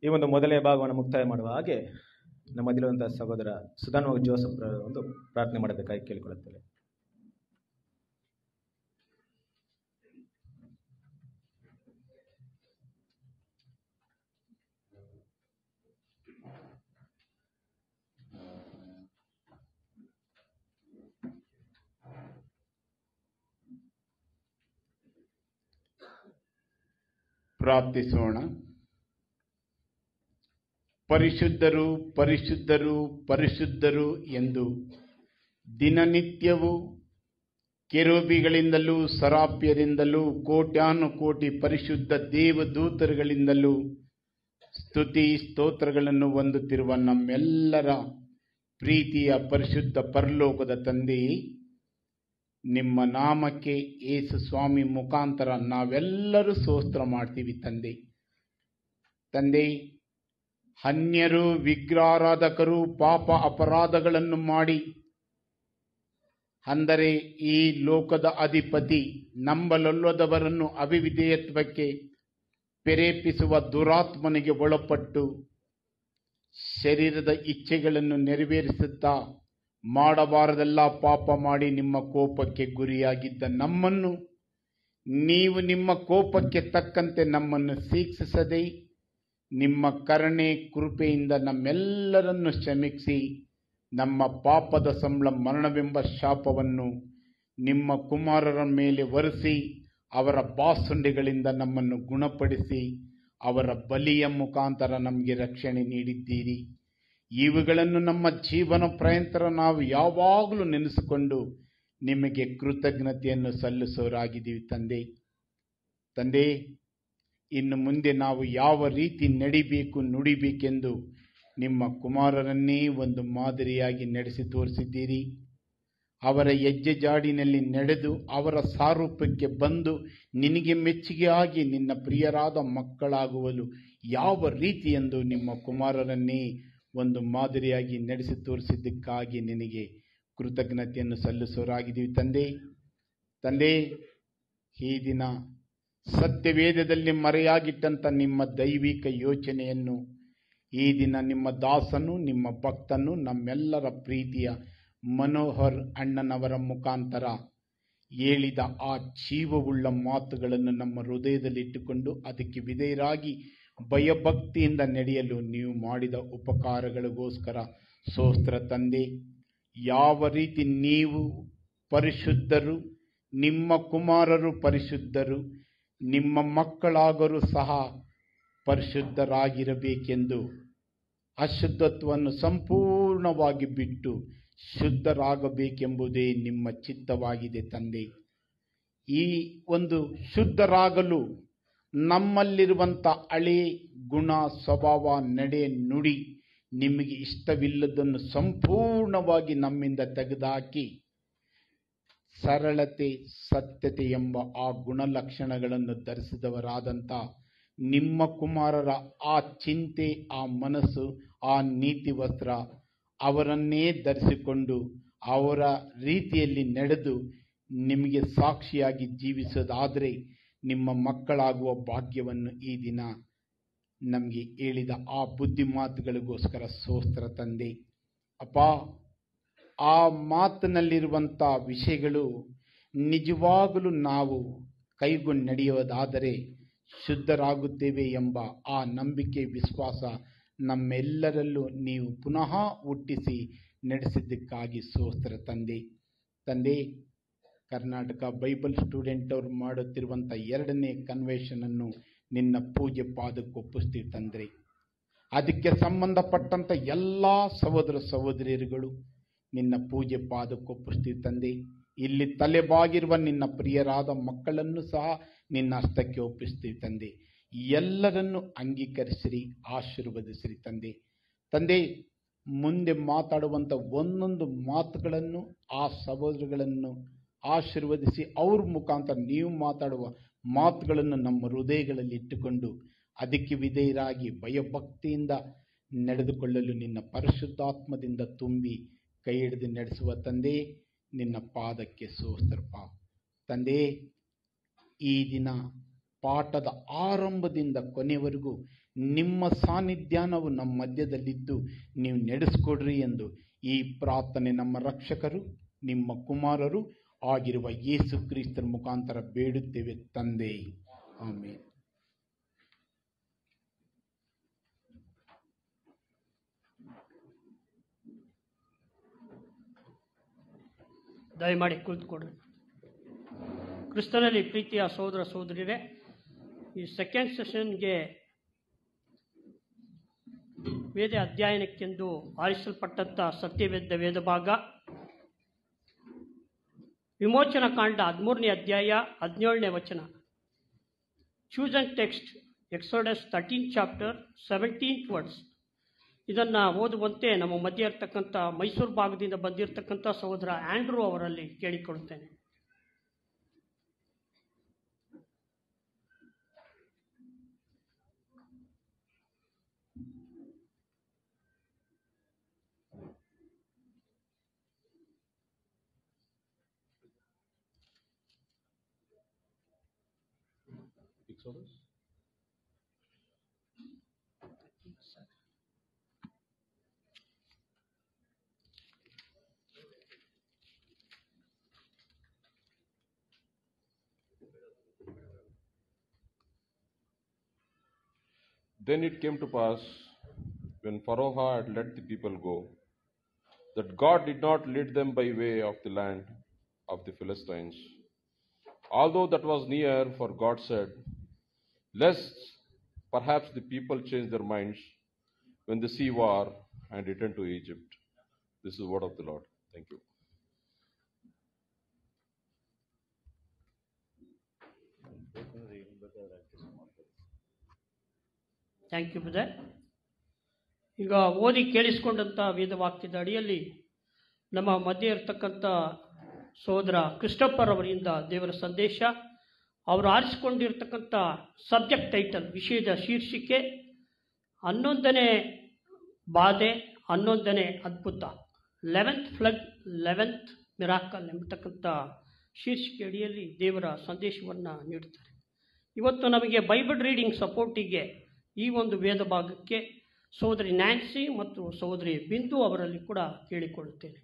ಈ ಒಂದು ಮೊದಲನೇ ಭಾಗವನ್ನು ಮುಕ್ತಾಯ ಮಾಡುವ ಹಾಗೆ ನಮ್ಮದಿರುವಂತಹ ಸಹೋದರ ಸುಧಾನ್ ಜೋಸಫ್ ರವರ ಒಂದು ಪ್ರಾರ್ಥನೆ ಮಾಡಬೇಕಾಗಿ ಕೇಳಿಕೊಳ್ಳುತ್ತೇವೆ ಪ್ರಾರ್ಥಿಸೋಣ ಪರಿಶುದ್ಧರು ಪರಿಶುದ್ಧರು ಪರಿಶುದ್ಧರು ಎಂದು ದಿನನಿತ್ಯವೂ ಕೆರೂಬಿಗಳಿಂದಲೂ ಸರಾಪ್ಯರಿಂದಲೂ ಕೋಟ್ಯಾನು ಕೋಟಿ ಪರಿಶುದ್ಧ ದೇವದೂತರುಗಳಿಂದಲೂ ಸ್ತುತಿ ಸ್ತೋತ್ರಗಳನ್ನು ಹೊಂದುತ್ತಿರುವ ನಮ್ಮೆಲ್ಲರ ಪ್ರೀತಿಯ ಪರಿಶುದ್ಧ ಪರಲೋಕದ ತಂದೆಯೇ ನಿಮ್ಮ ನಾಮಕ್ಕೆ ಯೇಸು ಸ್ವಾಮಿ ಮುಖಾಂತರ ನಾವೆಲ್ಲರೂ ಸ್ತೋತ್ರ ಮಾಡ್ತೀವಿ ತಂದೆ ತಂದೆ ಅನ್ಯರು ವಿಗ್ರಹಾರಾಧಕರು ಪಾಪ ಅಪರಾಧಗಳನ್ನು ಮಾಡಿ ಅಂದರೆ ಈ ಲೋಕದ ಅಧಿಪತಿ ನಂಬಲೊಲ್ಲದವರನ್ನು ಅವಿವಿಧೇಯತ್ವಕ್ಕೆ ಪ್ರೇರೇಪಿಸುವ ದುರಾತ್ಮನಿಗೆ ಒಳಪಟ್ಟು ಶರೀರದ ಇಚ್ಛೆಗಳನ್ನು ನೆರವೇರಿಸುತ್ತಾ ಮಾಡಬಾರದೆಲ್ಲ ಪಾಪ ಮಾಡಿ ನಿಮ್ಮ ಕೋಪಕ್ಕೆ ಗುರಿಯಾಗಿದ್ದ ನಮ್ಮನ್ನು ನೀವು ನಿಮ್ಮ ಕೋಪಕ್ಕೆ ತಕ್ಕಂತೆ ನಮ್ಮನ್ನು ಶಿಕ್ಷಿಸದೆ ನಿಮ್ಮ ಕರುಣೆ ಕೃಪೆಯಿಂದ ನಮ್ಮೆಲ್ಲರನ್ನು ಕ್ಷಮಿಸಿ ನಮ್ಮ ಪಾಪದ ಸಂಬಳ ಮರಣವೆಂಬ ಶಾಪವನ್ನು ನಿಮ್ಮ ಕುಮಾರರ ಮೇಲೆ ಒರೆಸಿ ಅವರ ಬಾಸುಂಡೆಗಳಿಂದ ನಮ್ಮನ್ನು ಗುಣಪಡಿಸಿ ಅವರ ಬಲಿಯ ಮುಖಾಂತರ ನಮಗೆ ರಕ್ಷಣೆ ನೀಡಿದ್ದೀರಿ ಇವುಗಳನ್ನು ನಮ್ಮ ಜೀವನ ಪ್ರಯಂತರ ನಾವು ಯಾವಾಗಲೂ ನೆನೆಸಿಕೊಂಡು ನಿಮಗೆ ಕೃತಜ್ಞತೆಯನ್ನು ಸಲ್ಲಿಸೋರಾಗಿದ್ದೀವಿ ತಂದೆ ತಂದೆ ಇನ್ನು ಮುಂದೆ ನಾವು ಯಾವ ರೀತಿ ನಡಿಬೇಕು ನುಡಿಬೇಕೆಂದು ನಿಮ್ಮ ಕುಮಾರರನ್ನೇ ಒಂದು ಮಾದರಿಯಾಗಿ ನಡೆಸಿ ತೋರಿಸಿದ್ದೀರಿ ಅವರ ಹೆಜ್ಜೆ ಜಾಡಿನಲ್ಲಿ ನಡೆದು ಅವರ ಸಾರೂಪ್ಯಕ್ಕೆ ಬಂದು ನಿನಗೆ ಮೆಚ್ಚುಗೆ ಆಗಿ ನಿನ್ನ ಪ್ರಿಯರಾದ ಮಕ್ಕಳಾಗುವಲು ಯಾವ ರೀತಿ ಎಂದು ನಿಮ್ಮ ಕುಮಾರರನ್ನೇ ಒಂದು ಮಾದರಿಯಾಗಿ ನಡೆಸಿ ತೋರಿಸಿದ್ದಕ್ಕಾಗಿ ನಿನಗೆ ಕೃತಜ್ಞತೆಯನ್ನು ಸಲ್ಲಿಸೋರಾಗಿದ್ದೀವಿ ತಂದೆ ತಂದೆ ಈ ದಿನ ಸತ್ಯವೇದದಲ್ಲಿ ಮರೆಯಾಗಿಟ್ಟಂಥ ನಿಮ್ಮ ದೈವಿಕ ಯೋಚನೆಯನ್ನು ಈ ದಿನ ನಿಮ್ಮ ದಾಸನು ನಿಮ್ಮ ಭಕ್ತನು ನಮ್ಮೆಲ್ಲರ ಪ್ರೀತಿಯ ಮನೋಹರ್ ಅಣ್ಣನವರ ಮುಖಾಂತರ ಹೇಳಿದ ಆ ಜೀವವುಳ್ಳ ಮಾತುಗಳನ್ನು ನಮ್ಮ ಹೃದಯದಲ್ಲಿಟ್ಟುಕೊಂಡು ಅದಕ್ಕೆ ವಿಧೇಯರಾಗಿ ಭಯಭಕ್ತಿಯಿಂದ ನಡೆಯಲು ನೀವು ಮಾಡಿದ ಉಪಕಾರಗಳಿಗೋಸ್ಕರ ಸೋಸ್ತ್ರ ತಂದೆ ಯಾವ ರೀತಿ ನೀವು ಪರಿಶುದ್ಧರು ನಿಮ್ಮ ಕುಮಾರರು ಪರಿಶುದ್ಧರು ನಿಮ್ಮ ಮಕ್ಕಳಾಗರೂ ಸಹ ಪರಿಶುದ್ಧರಾಗಿರಬೇಕೆಂದು ಅಶುದ್ಧತ್ವವನ್ನು ಸಂಪೂರ್ಣವಾಗಿ ಬಿಟ್ಟು ಶುದ್ಧರಾಗಬೇಕೆಂಬುದೇ ನಿಮ್ಮ ಚಿತ್ತವಾಗಿದೆ ತಂದೆ ಈ ಒಂದು ಶುದ್ಧರಾಗಲು ನಮ್ಮಲ್ಲಿರುವಂಥ ಹಳೆ ಗುಣ ಸ್ವಭಾವ ನಡೆ ನುಡಿ ನಿಮಗೆ ಇಷ್ಟವಿಲ್ಲದನ್ನು ಸಂಪೂರ್ಣವಾಗಿ ನಮ್ಮಿಂದ ತೆಗೆದುಹಾಕಿ ಸರಳತೆ ಸತ್ಯತೆ ಎಂಬ ಆ ಗುಣಲಕ್ಷಣಗಳನ್ನು ಧರಿಸಿದವರಾದಂಥ ನಿಮ್ಮ ಕುಮಾರರ ಆ ಚಿಂತೆ ಆ ಮನಸ್ಸು ಆ ನೀತಿ ವಸ್ತ್ರ ಅವರನ್ನೇ ಧರಿಸಿಕೊಂಡು ಅವರ ರೀತಿಯಲ್ಲಿ ನಡೆದು ನಿಮಗೆ ಸಾಕ್ಷಿಯಾಗಿ ಜೀವಿಸೋದಾದರೆ ನಿಮ್ಮ ಮಕ್ಕಳಾಗುವ ಭಾಗ್ಯವನ್ನು ಈ ದಿನ ನಮಗೆ ಹೇಳಿದ ಆ ಬುದ್ಧಿ ಮಾತುಗಳಿಗೋಸ್ಕರ ಸೋಸ್ತ್ರ ತಂದೆ ಅಪ್ಪ ಆ ಮಾತಿನಲ್ಲಿರುವಂಥ ವಿಷಯಗಳು ನಿಜವಾಗಲೂ ನಾವು ಕೈಗೊಂಡು ನಡೆಯೋದಾದರೆ ಶುದ್ಧರಾಗುತ್ತೇವೆ ಎಂಬ ಆ ನಂಬಿಕೆ ವಿಶ್ವಾಸ ನಮ್ಮೆಲ್ಲರಲ್ಲೂ ನೀವು ಪುನಃ ಹುಟ್ಟಿಸಿ ನಡೆಸಿದ್ದಕ್ಕಾಗಿ ಸೋಸ್ತ್ರ ತಂದೆ ತಂದೆ ಕರ್ನಾಟಕ ಬೈಬಲ್ ಸ್ಟೂಡೆಂಟ್ ಅವರು ಮಾಡುತ್ತಿರುವಂಥ ಎರಡನೇ ಕನ್ವೆನ್ಷನನ್ನು ನಿನ್ನ ಪೂಜೆ ಪಾದಕ್ಕೆ ಒಪ್ಪಿಸ್ತೀವಿ ತಂದ್ರೆ ಅದಕ್ಕೆ ಸಂಬಂಧಪಟ್ಟಂಥ ಎಲ್ಲ ಸಹೋದರ ಸಹೋದರಿಯರುಗಳು ನಿನ್ನ ಪೂಜೆ ಪಾದಕ್ಕೆ ಒಪ್ಪಿಸ್ತೀವಿ ತಂದೆ ಇಲ್ಲಿ ತಲೆಬಾಗಿರುವ ನಿನ್ನ ಪ್ರಿಯರಾದ ಮಕ್ಕಳನ್ನು ಸಹ ನಿನ್ನ ಹಸ್ತಕ್ಕೆ ಒಪ್ಪಿಸ್ತೀವಿ ತಂದೆ ಎಲ್ಲರನ್ನು ಅಂಗೀಕರಿಸಿರಿ ಆಶೀರ್ವದಿಸಿರಿ ತಂದೆ ತಂದೆ ಮುಂದೆ ಮಾತಾಡುವಂಥ ಒಂದೊಂದು ಮಾತುಗಳನ್ನು ಆ ಸಹೋದರಗಳನ್ನು ಆಶೀರ್ವದಿಸಿ ಅವ್ರ ಮುಖಾಂತರ ನೀವು ಮಾತಾಡುವ ಮಾತುಗಳನ್ನು ನಮ್ಮ ಹೃದಯಗಳಲ್ಲಿ ಇಟ್ಟುಕೊಂಡು ಅದಕ್ಕೆ ವಿಧೇಯರಾಗಿ ಭಯಭಕ್ತಿಯಿಂದ ನಡೆದುಕೊಳ್ಳಲು ನಿನ್ನ ಪರಿಶುದ್ಧಾತ್ಮದಿಂದ ತುಂಬಿ ಕೈ ಹಿಡಿದು ನಡೆಸುವ ತಂದೆ ನಿನ್ನ ಪಾದಕ್ಕೆ ಸೋಸ್ತರಪ್ಪ ತಂದೆ ಈ ದಿನ ಪಾಠದ ಆರಂಭದಿಂದ ಕೊನೆವರೆಗೂ ನಿಮ್ಮ ಸಾನ್ನಿಧ್ಯಾನವು ನಮ್ಮ ಮಧ್ಯದಲ್ಲಿದ್ದು ನೀವು ನಡೆಸ್ಕೊಡ್ರಿ ಎಂದು ಈ ಪ್ರಾರ್ಥನೆ ನಮ್ಮ ರಕ್ಷಕರು ನಿಮ್ಮ ಕುಮಾರರು ಆಗಿರುವ ಯೇಸು ಕ್ರಿಸ್ತರ ಮುಖಾಂತರ ಬೇಡುತ್ತೇವೆ ತಂದೆ ಆಮೇಲೆ ದಯಮಾಡಿ ಕುಳಿತುಕೊಡ್ರಿ ಕ್ರಿಸ್ತನಲ್ಲಿ ಪ್ರೀತಿಯ ಸಹೋದರ ಸಹೋದರಿಯರೇ ಈ ಸೆಕೆಂಡ್ ಸೆಷನ್ಗೆ ವೇದ ಅಧ್ಯಯನಕ್ಕೆಂದು ಆರಿಸಲ್ಪಟ್ಟಂಥ ಸತ್ಯವೇದ ವೇದ ಭಾಗ ವಿಮೋಚನ ಕಾಂಡ ಹದಿಮೂರನೇ ಅಧ್ಯಾಯ ಹದಿನೇಳನೇ ವಚನ chosen text Exodus thirteen chapter seventeenth words ಇದನ್ನು ಓದುವಂತೆ ನಮ್ಮ ಮಧ್ಯೆ ಇರ್ತಕ್ಕಂಥ ಮೈಸೂರು ಭಾಗದಿಂದ ಬಂದಿರತಕ್ಕಂಥ ಸಹೋದರ ಆಂಡ್ರೂ ಅವರಲ್ಲಿ ಕೇಳಿಕೊಳ್ಳುತ್ತೇನೆ Then it came to pass, when Pharaoh had let the people go, that God did not lead them by way of the land of the Philistines. Although that was near, for God said, Lest perhaps the people change their minds when they see war and return to Egypt. This is the word of the Lord. Thank you. Thank you brother ಈಗ ಓದಿ ಕೇಳಿಸ್ಕೊಂಡಂಥ ವೇದವಾಕ್ಯದ ಅಡಿಯಲ್ಲಿ ನಮ್ಮ ಮಧ್ಯೆ ಇರತಕ್ಕಂಥ ಸಹೋದರ Christopher ಅವರಿಂದ ದೇವರ ಸಂದೇಶ ಅವರು ಆರಿಸಿಕೊಂಡಿರ್ತಕ್ಕಂಥ ಸಬ್ಜೆಕ್ಟ್ ಟೈಟಲ್ ವಿಷಯದ ಶೀರ್ಷಿಕೆ ಹನ್ನೊಂದನೇ ಬಾಧೆ ಹನ್ನೊಂದನೇ ಅದ್ಭುತ ಲೆವೆಂತ್ ಫ್ಲಡ್ ಲೆವೆಂತ್ ಮಿರಾಕಲ್ ಎಂಬತಕ್ಕಂಥ ಶೀರ್ಷಿಕೆ ಅಡಿಯಲ್ಲಿ ದೇವರ ಸಂದೇಶವನ್ನು ನೀಡುತ್ತಾರೆ ಇವತ್ತು ನಮಗೆ ಬೈಬಲ್ ರೀಡಿಂಗ್ ಸಪೋರ್ಟಿಗೆ ಈ ಒಂದು ವೇದ ಭಾಗಕ್ಕೆ ಸಹೋದರಿ ನ್ಯಾನ್ಸಿ ಮತ್ತು ಸಹೋದರಿ ಬಿಂದು ಅವರಲ್ಲಿ ಕೂಡ ಕೇಳಿಕೊಳ್ಳುತ್ತೇನೆ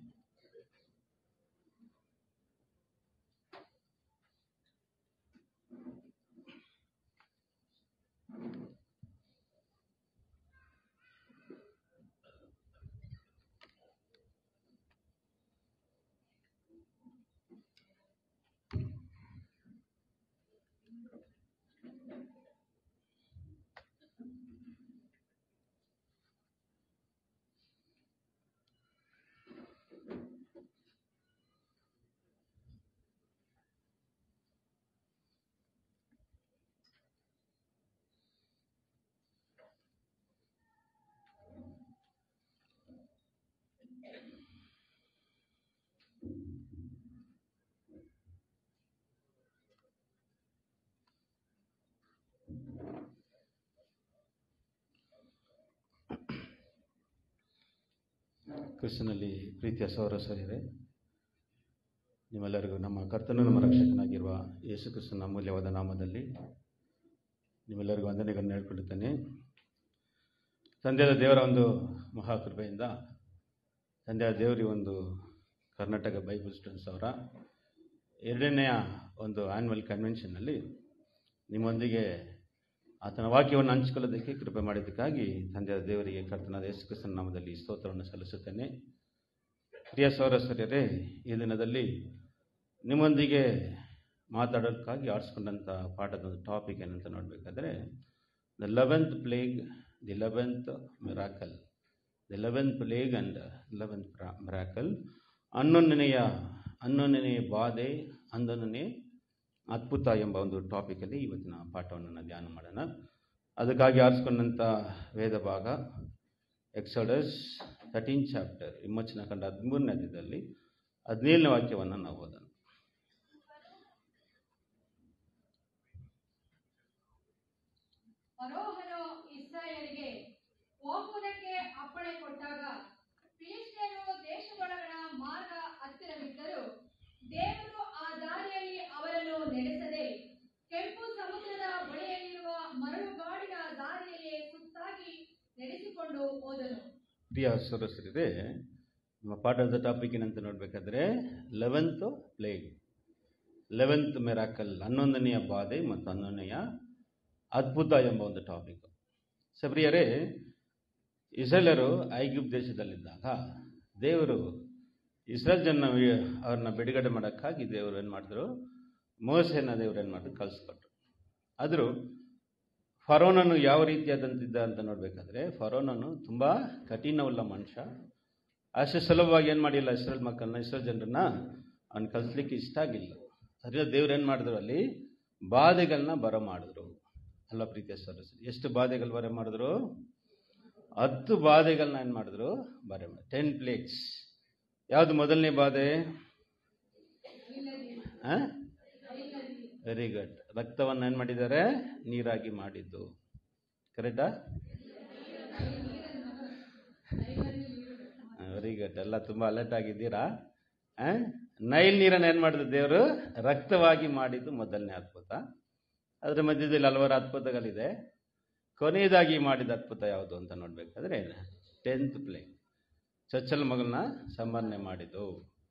ಕ್ರಿಸ್ತನಲ್ಲಿ ಪ್ರೀತಿಯ ಸೌರ ಸರಿಯರೇ ನಿಮ್ಮೆಲ್ಲರಿಗೂ ನಮ್ಮ ಕರ್ತನು ನಮ್ಮ ರಕ್ಷಕನಾಗಿರುವ ಯೇಸು ಕ್ರಿಸ್ತನ ಅಮೂಲ್ಯವಾದ ನಾಮದಲ್ಲಿ ನಿಮ್ಮೆಲ್ಲರಿಗೂ ವಂದನೆಗಳನ್ನು ಹೇಳ್ಕೊಳ್ಳುತ್ತೇನೆ ತಂದೆಯಾದ ದೇವರ ಒಂದು ಮಹಾಕೃಪೆಯಿಂದ ತಂದೆಯಾದ ದೇವರಿ ಒಂದು ಕರ್ನಾಟಕ ಬೈಬಲ್ ಸ್ಟೂಡೆಂಟ್ಸ್ ಅವರ ಎರಡನೆಯ ಒಂದು ಆ್ಯನ್ಯುವಲ್ ಕನ್ವೆನ್ಷನ್ನಲ್ಲಿ ನಿಮ್ಮೊಂದಿಗೆ ಆತನ ವಾಕ್ಯವನ್ನು ಹಂಚಿಕೊಳ್ಳೋದಕ್ಕೆ ಕೃಪೆ ಮಾಡಿದ್ದಕ್ಕಾಗಿ ತಂದೆಯಾದ ದೇವರಿಗೆ ಕರ್ತನಾದ ಯೇಸು ಕ್ರಿಸ್ತನ ನಾಮದಲ್ಲಿ ಸ್ತೋತ್ರವನ್ನು ಸಲ್ಲಿಸುತ್ತೇನೆ ಪ್ರಿಯ ಸೌರಸರ್ಯರೇ ಈ ದಿನದಲ್ಲಿ ನಿಮ್ಮೊಂದಿಗೆ ಮಾತಾಡೋದಕ್ಕಾಗಿ ಆರಿಸ್ಕೊಂಡಂಥ ಪಾಠದ ಒಂದು ಟಾಪಿಕ್ ಏನಂತ ನೋಡಬೇಕಾದ್ರೆ the eleventh plague the eleventh miracle the eleventh plague and eleventh miracle ಹನ್ನೊಂದನೆಯ ಹನ್ನೊಂದನೆಯ ಬಾಧೆ ಹನ್ನೊಂದನೇ ಅದ್ಭುತ ಎಂಬ ಒಂದು ಟಾಪಿಕಲ್ಲಿ ಇವತ್ತಿನ ಪಾಠವನ್ನು ನಾವು ಧ್ಯಾನ ಮಾಡೋಣ ಅದಕ್ಕಾಗಿ ಆರಿಸ್ಕೊಂಡಂಥ ವೇದ ಭಾಗ ಎಕ್ಸಡಸ್ ಥರ್ಟೀನ್ ಚಾಪ್ಟರ್ ವಿಮೋಚನ ಕಂಡ ಹದಿಮೂರನೇ ಅಧ್ಯಾಯದಲ್ಲಿ ಹದಿನೇಳನೇ ವಾಕ್ಯವನ್ನು ನಾವು ಓದೋಣ ಫರೋಹನು ಇಸ್ರಾಯೇಲಿಗೆ ಹೋಗುವುದಕ್ಕೆ ಅಪ್ಪಣೆ ಕೊಟ್ಟಾಗ ಫಿಲಿಸ್ಟಿಯರು ದೇಶದೊಳಗಣ ಮಾರ್ಗ ಹತ್ತಿರವಿದ್ದರು ದೇವರು ಆ ದಾರಿಯಲ್ಲಿ ಅವರನ್ನು ನಡೆಸದೆ ಕೆಂಪು ಸಮುದ್ರದ ಬಳಿಯಲ್ಲಿರುವ ಮರಳುಗಾಡಿನ ದಾರಿಯಲ್ಲೇ ಸುತ್ತ ಕೂಡಿಸಿಕೊಂಡು ಹೋದನು ಪ್ರಿಯ ಸದಸ್ಯರಿದೆ ನಮ್ಮ ಪಾಠದ ಟಾಪಿಕ್ ಏನಂತ ನೋಡಬೇಕಾದ್ರೆ ಲೆವೆಂತ್ ಪ್ಲೇಗ್ ಲೆವೆಂತ್ ಮೆರಾಕಲ್ ಹನ್ನೊಂದನೆಯ ಬಾಧೆ ಮತ್ತು ಹನ್ನೊಂದನೆಯ ಅದ್ಭುತ ಎಂಬ ಒಂದು ಟಾಪಿಕ್ ಸಬ್ರಿಯರೇ ಇಸ್ರೇಲರು ಐಗುಪ್ ದೇಶದಲ್ಲಿದ್ದಾಗ ದೇವರು ಇಸ್ರೇಲ್ ಜನ ಅವ್ರನ್ನ ಬಿಡುಗಡೆ ಮಾಡೋಕ್ಕಾಗಿ ದೇವರು ಏನು ಮಾಡಿದ್ರು ಮೋಸೆನ ದೇವರು ಏನು ಮಾಡಿದ್ರು ಕಳಿಸ್ಕೊಟ್ರು ಆದರೂ ಫರೋನನು ಯಾವ ರೀತಿಯಾದಂತಿದ್ದ ಅಂತ ನೋಡಬೇಕಾದ್ರೆ ಫರೋನನು ತುಂಬ ಕಠಿಣವುಳ್ಳ ಮನುಷ್ಯ ಅಷ್ಟು ಸುಲಭವಾಗಿ ಏನು ಮಾಡಿಲ್ಲ ಇಸ್ರೇಲ್ ಮಕ್ಕಳನ್ನ ಇಸ್ರೇಲ್ ಜನರನ್ನ ಅವ್ನು ಕಲಿಸ್ಲಿಕ್ಕೆ ಇಷ್ಟ ಆಗಿಲ್ಲ ಅದರಿಂದ ದೇವ್ರು ಏನು ಮಾಡಿದ್ರು ಅಲ್ಲಿ ಬಾಧೆಗಳನ್ನ ಬರ ಮಾಡಿದ್ರು ಅಲ್ಲ ಪ್ರೀತಿಯ ಸರಸ್ವತಿ ಎಷ್ಟು ಬಾಧೆಗಳು ಬರ ಮಾಡಿದ್ರು ಹತ್ತು ಬಾಧೆಗಳನ್ನ ಏನು ಮಾಡಿದ್ರು ಬರೆ ಮಾಡಿ ಟೆನ್ ಪ್ಲೇಟ್ಸ್ ಯಾವುದು ಮೊದಲನೇ ಬಾಧೆ ವೆರಿ ಗುಡ್ ರಕ್ತವನ್ನು ಏನು ಮಾಡಿದ್ದಾರೆ ನೀರಾಗಿ ಮಾಡಿದ್ದು ಕರೆಕ್ಟಾ ವೆರಿ ಗುಡ್ ಎಲ್ಲ ತುಂಬ ಅಲರ್ಟ್ ಆಗಿದ್ದೀರಾ ಆ? ನೈಲ್ ನೀರನ್ನು ಏನು ಮಾಡಿದ್ರು ದೇವರು ರಕ್ತವಾಗಿ ಮಾಡಿದ್ದು ಮೊದಲನೇ ಅದ್ಭುತ ಅದರ ಮಧ್ಯದಲ್ಲಿ ಹಲವಾರು ಅದ್ಭುತಗಳಿದೆ ಕೊನೆಯದಾಗಿ ಮಾಡಿದ ಅದ್ಭುತ ಯಾವುದು ಅಂತ ನೋಡಬೇಕಾದ್ರೆ ಟೆಂತ್ ಪ್ಲೇ ಚೊಚ್ಚಲ ಮಗಳನ್ನ ಸಂಬಂಧನೆ ಮಾಡಿದ್ದು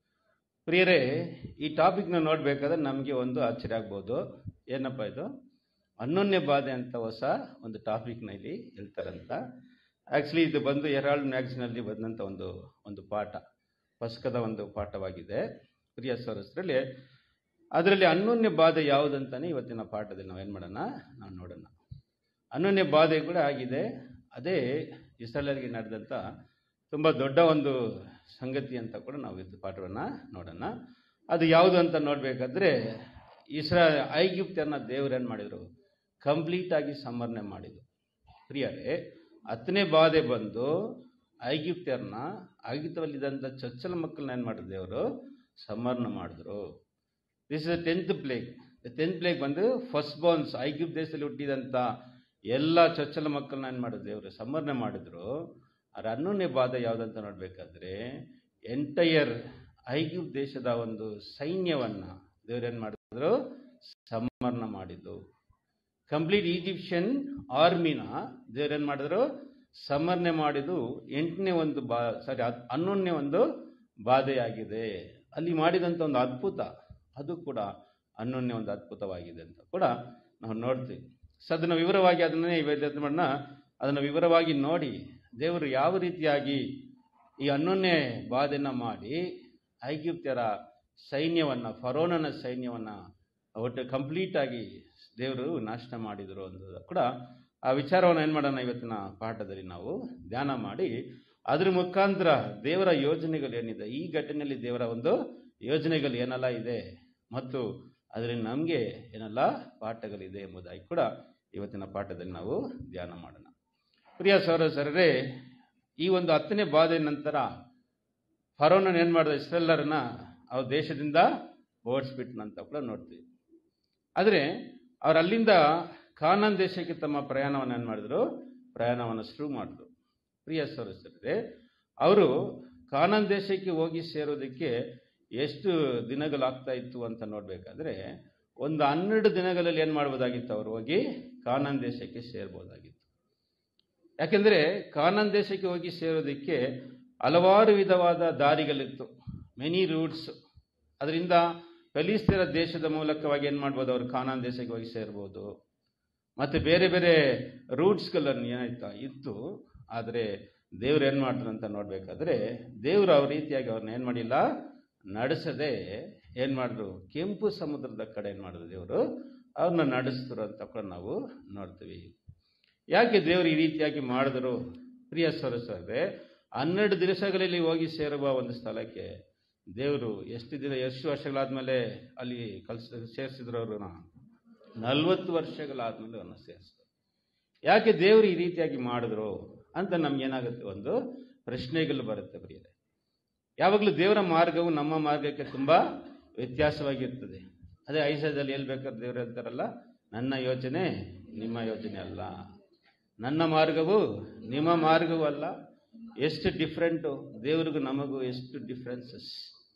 ಪ್ರಿಯರೇ ಈ ಟಾಪಿಕ್ನ ನೋಡಬೇಕಾದ್ರೆ ನಮಗೆ ಒಂದು ಆಶ್ಚರ್ಯ ಆಗ್ಬೋದು ಏನಪ್ಪ ಇದು ಹನ್ನೊಂದನೇ ಬಾಧೆ ಅಂತ ಹೊಸ ಒಂದು ಟಾಪಿಕ್ನ ಇಲ್ಲಿ ಹೇಳ್ತಾರಂತ ಆ್ಯಕ್ಚುಲಿ ಇದು ಬಂದು ಹೆರಾಲ್ಡ್ ಮ್ಯಾಗ್ಝಿನಲ್ಲಿ ಬಂದಂಥ ಒಂದು ಒಂದು ಪಾಠ ಪುಸ್ತಕದ ಒಂದು ಪಾಠವಾಗಿದೆ ಪ್ರಿಯ ಸರಸ್ರಲ್ಲಿ ಅದರಲ್ಲಿ ಹನ್ನೊಂದನೇ ಬಾಧೆ ಯಾವುದಂತಾನೆ ಇವತ್ತಿನ ಪಾಠದಲ್ಲಿ ನಾವು ಏನು ಮಾಡೋಣ ನಾವು ನೋಡೋಣ ಹನ್ನೊಂದನೇ ಬಾಧೆ ಕೂಡ ಆಗಿದೆ ಅದೇ ಇಸ್ರಾಲರಿಗೆ ನಡೆದಂಥ ತುಂಬ ದೊಡ್ಡ ಒಂದು ಸಂಗತಿ ಅಂತ ಕೂಡ ನಾವು ಇವತ್ತು ಪಾಠವನ್ನು ನೋಡೋಣ ಅದು ಯಾವುದು ಅಂತ ನೋಡಬೇಕಾದ್ರೆ ಇಸ್ರಾ ಐಗುಪ್ತರನ್ನ ದೇವರು ಏನು ಮಾಡಿದರು ಕಂಪ್ಲೀಟಾಗಿ ಸಂವರಣೆ ಮಾಡಿದರು ಪ್ರಿಯರೇ ಹತ್ತನೇ ಬಾಧೆ ಬಂದು ಐಗುಪ್ತರನ್ನ ಐಗುಪ್ತದಲ್ಲಿದ್ದಂಥ ಚೊಚ್ಚಲ ಮಕ್ಕಳನ್ನ ಏನು ಮಾಡಿದ್ರು ದೇವರು ಸಂವರ್ಣ ಮಾಡಿದ್ರು this is tenth plague tenth plague ಬಂದು ಫಸ್ಟ್ ಬಾನ್ಸ್ ಐಗುಪ್ತ ದೇಶದಲ್ಲಿ ಹುಟ್ಟಿದಂಥ ಎಲ್ಲ ಚೊಚ್ಚಲ ಮಕ್ಕಳನ್ನ ಏನು ಮಾಡಿದ್ರು ದೇವರು ಸಂವರ್ಣೆ ಮಾಡಿದ್ರು ಅದ್ರ ಹನ್ನೊಂದನೇ ಬಾಧ ಯಾವುದಂತ ನೋಡಬೇಕಾದ್ರೆ ಎಂಟೈಯರ್ ಐಗುಪ್ತ ದೇಶದ ಒಂದು ಸೈನ್ಯವನ್ನು ದೇವ್ರೇನು ಮಾಡಿದ್ರು ಸಂವರ್ಣ ಮಾಡಿದ್ದು ಕಂಪ್ಲೀಟ್ ಈಜಿಪ್ಷಿಯನ್ ಆರ್ಮಿನ ದೇವ್ರೇನು ಮಾಡಿದ್ರು ಸಮರ್ಣೆ ಮಾಡಿದ್ದು ಎಂಟನೇ ಒಂದು ಬಾ ಸಾರಿ ಹನ್ನೊಂದನೇ ಒಂದು ಬಾಧೆಯಾಗಿದೆ ಅಲ್ಲಿ ಮಾಡಿದಂಥ ಒಂದು ಅದ್ಭುತ ಅದು ಕೂಡ ಹನ್ನೊಂದನೇ ಒಂದು ಅದ್ಭುತವಾಗಿದೆ ಅಂತ ಕೂಡ ನಾವು ನೋಡ್ತೀವಿ ಸೊ ಅದನ್ನು ವಿವರವಾಗಿ ಅದನ್ನೇ ಮಾಡೋಣ ಅದನ್ನು ವಿವರವಾಗಿ ನೋಡಿ ದೇವರು ಯಾವ ರೀತಿಯಾಗಿ ಈ ಹನ್ನೊಂದನೇ ಬಾಧೆನ ಮಾಡಿ ಐಗುಪ್ತ್ಯರ ಸೈನ್ಯವನ್ನು ಫರೋನನ ಸೈನ್ಯವನ್ನು ಒಟ್ಟು ಕಂಪ್ಲೀಟಾಗಿ ದೇವರು ನಾಶನ ಮಾಡಿದರು ಅನ್ನೋದು ಕೂಡ ಆ ವಿಚಾರವನ್ನು ಏನು ಮಾಡೋಣ ಇವತ್ತಿನ ಪಾಠದಲ್ಲಿ ನಾವು ಧ್ಯಾನ ಮಾಡಿ ಅದ್ರ ಮುಖಾಂತರ ದೇವರ ಯೋಜನೆಗಳು ಏನಿದೆ ಈ ಘಟನೆಯಲ್ಲಿ ದೇವರ ಒಂದು ಯೋಜನೆಗಳು ಏನೆಲ್ಲ ಇದೆ ಮತ್ತು ಅದರಲ್ಲಿ ನಮಗೆ ಏನೆಲ್ಲ ಪಾಠಗಳಿದೆ ಎಂಬುದಾಗಿ ಕೂಡ ಇವತ್ತಿನ ಪಾಠದಲ್ಲಿ ನಾವು ಧ್ಯಾನ ಮಾಡೋಣ ಪ್ರಿಯ ಸಹೋದರರೇ ಈ ಒಂದು ಹತ್ತನೇ ಬಾಧೆ ನಂತರ ಫರೋನ ಏನು ಮಾಡಿದ ಇಸ್ರೆಲ್ಲರನ್ನ ಅವ್ರ ದೇಶದಿಂದ ಓಡಿಸ್ಬಿಟ್ನಂತ ಕೂಡ ನೋಡ್ತೀವಿ ಆದರೆ ಅವ್ರು ಅಲ್ಲಿಂದ ಕಾನಾನ್ ದೇಶಕ್ಕೆ ತಮ್ಮ ಪ್ರಯಾಣವನ್ನು ಏನು ಮಾಡಿದ್ರು ಪ್ರಯಾಣವನ್ನು ಶುರು ಮಾಡಿದ್ರು ಪ್ರಿಯ ಸದಸ್ಯರೇ ಅವರು ಕಾನಾನ್ ದೇಶಕ್ಕೆ ಹೋಗಿ ಸೇರೋದಕ್ಕೆ ಎಷ್ಟು ದಿನಗಳಾಗ್ತಾ ಇತ್ತು ಅಂತ ನೋಡಬೇಕಾದ್ರೆ ಒಂದು ಹನ್ನೆರಡು ದಿನಗಳಲ್ಲಿ ಏನು ಮಾಡ್ಬೋದಾಗಿತ್ತು ಅವರು ಹೋಗಿ ಕಾನಾನ್ ದೇಶಕ್ಕೆ ಸೇರ್ಬೋದಾಗಿತ್ತು ಯಾಕೆಂದರೆ ಕಾನಾನ್ ದೇಶಕ್ಕೆ ಹೋಗಿ ಸೇರೋದಕ್ಕೆ ಹಲವಾರು ವಿಧವಾದ ದಾರಿಗಳಿತ್ತು ಮೆನಿ ರೂಟ್ಸ್ ಅದರಿಂದ ಫಲಿಸ್ತೀರ ದೇಶದ ಮೂಲಕವಾಗಿ ಏನು ಮಾಡ್ಬೋದು ಅವರು ಕಾನಾನ್ ದೇಶಕ್ಕೆ ಹೋಗಿ ಸೇರ್ಬೋದು ಮತ್ತು ಬೇರೆ ಬೇರೆ ರೂಟ್ಸ್ಗಳನ್ನು ಏನಾಯ್ತಾ ಇತ್ತು ಆದರೆ ದೇವ್ರು ಏನು ಮಾಡಿದ್ರು ಅಂತ ನೋಡಬೇಕಾದ್ರೆ ದೇವರು ಅವ್ರ ರೀತಿಯಾಗಿ ಅವ್ರನ್ನ ಏನು ಮಾಡಿಲ್ಲ ನಡೆಸದೆ ಏನು ಮಾಡಿದ್ರು ಕೆಂಪು ಸಮುದ್ರದ ಕಡೆ ಏನು ಮಾಡಿದ್ರು ದೇವರು ಅವ್ರನ್ನ ನಡೆಸಿದ್ರು ಅಂತ ಕೂಡ ನಾವು ನೋಡ್ತೀವಿ ಯಾಕೆ ದೇವರು ಈ ರೀತಿಯಾಗಿ ಮಾಡಿದ್ರು ಪ್ರಿಯ ಸರಸ್ವರೇ ಹನ್ನೆರಡು ದಿವಸಗಳಲ್ಲಿ ಹೋಗಿ ಸೇರುವ ಒಂದು ಸ್ಥಳಕ್ಕೆ ದೇವರು ಎಷ್ಟು ದಿನ ಎಷ್ಟು ವರ್ಷಗಳಾದ್ಮೇಲೆ ಅಲ್ಲಿ ಕಲ್ಸ ಸೇರಿಸಿದ್ರು ಅವ್ರನ್ನ ನಲ್ವತ್ತು ವರ್ಷಗಳಾದ್ಮೇಲೆ ಅವನ್ನ ಸೇರಿಸಿದ್ರು ಯಾಕೆ ದೇವರು ಈ ರೀತಿಯಾಗಿ ಮಾಡಿದ್ರು ಅಂತ ನಮ್ಗೇನಾಗುತ್ತೆ ಒಂದು ಪ್ರಶ್ನೆಗಳು ಬರುತ್ತೆ ಪ್ರಿಯರೇ ಯಾವಾಗಲೂ ದೇವರ ಮಾರ್ಗವು ನಮ್ಮ ಮಾರ್ಗಕ್ಕೆ ತುಂಬ ವ್ಯತ್ಯಾಸವಾಗಿರ್ತದೆ ಅದೇ ಐಸದಲ್ಲಿ ಎಲ್ಲಿ ಬೇಕಾದ್ರೆ ದೇವರು ಹೇಳ್ತಾರಲ್ಲ ನನ್ನ ಯೋಚನೆ ನಿಮ್ಮ ಯೋಚನೆ ಅಲ್ಲ ನನ್ನ ಮಾರ್ಗವು ನಿಮ್ಮ ಮಾರ್ಗವೂ ಅಲ್ಲ ಎಷ್ಟು ಡಿಫ್ರೆಂಟು ದೇವ್ರಿಗೂ ನಮಗೂ ಎಷ್ಟು ಡಿಫ್ರೆನ್ಸಸ್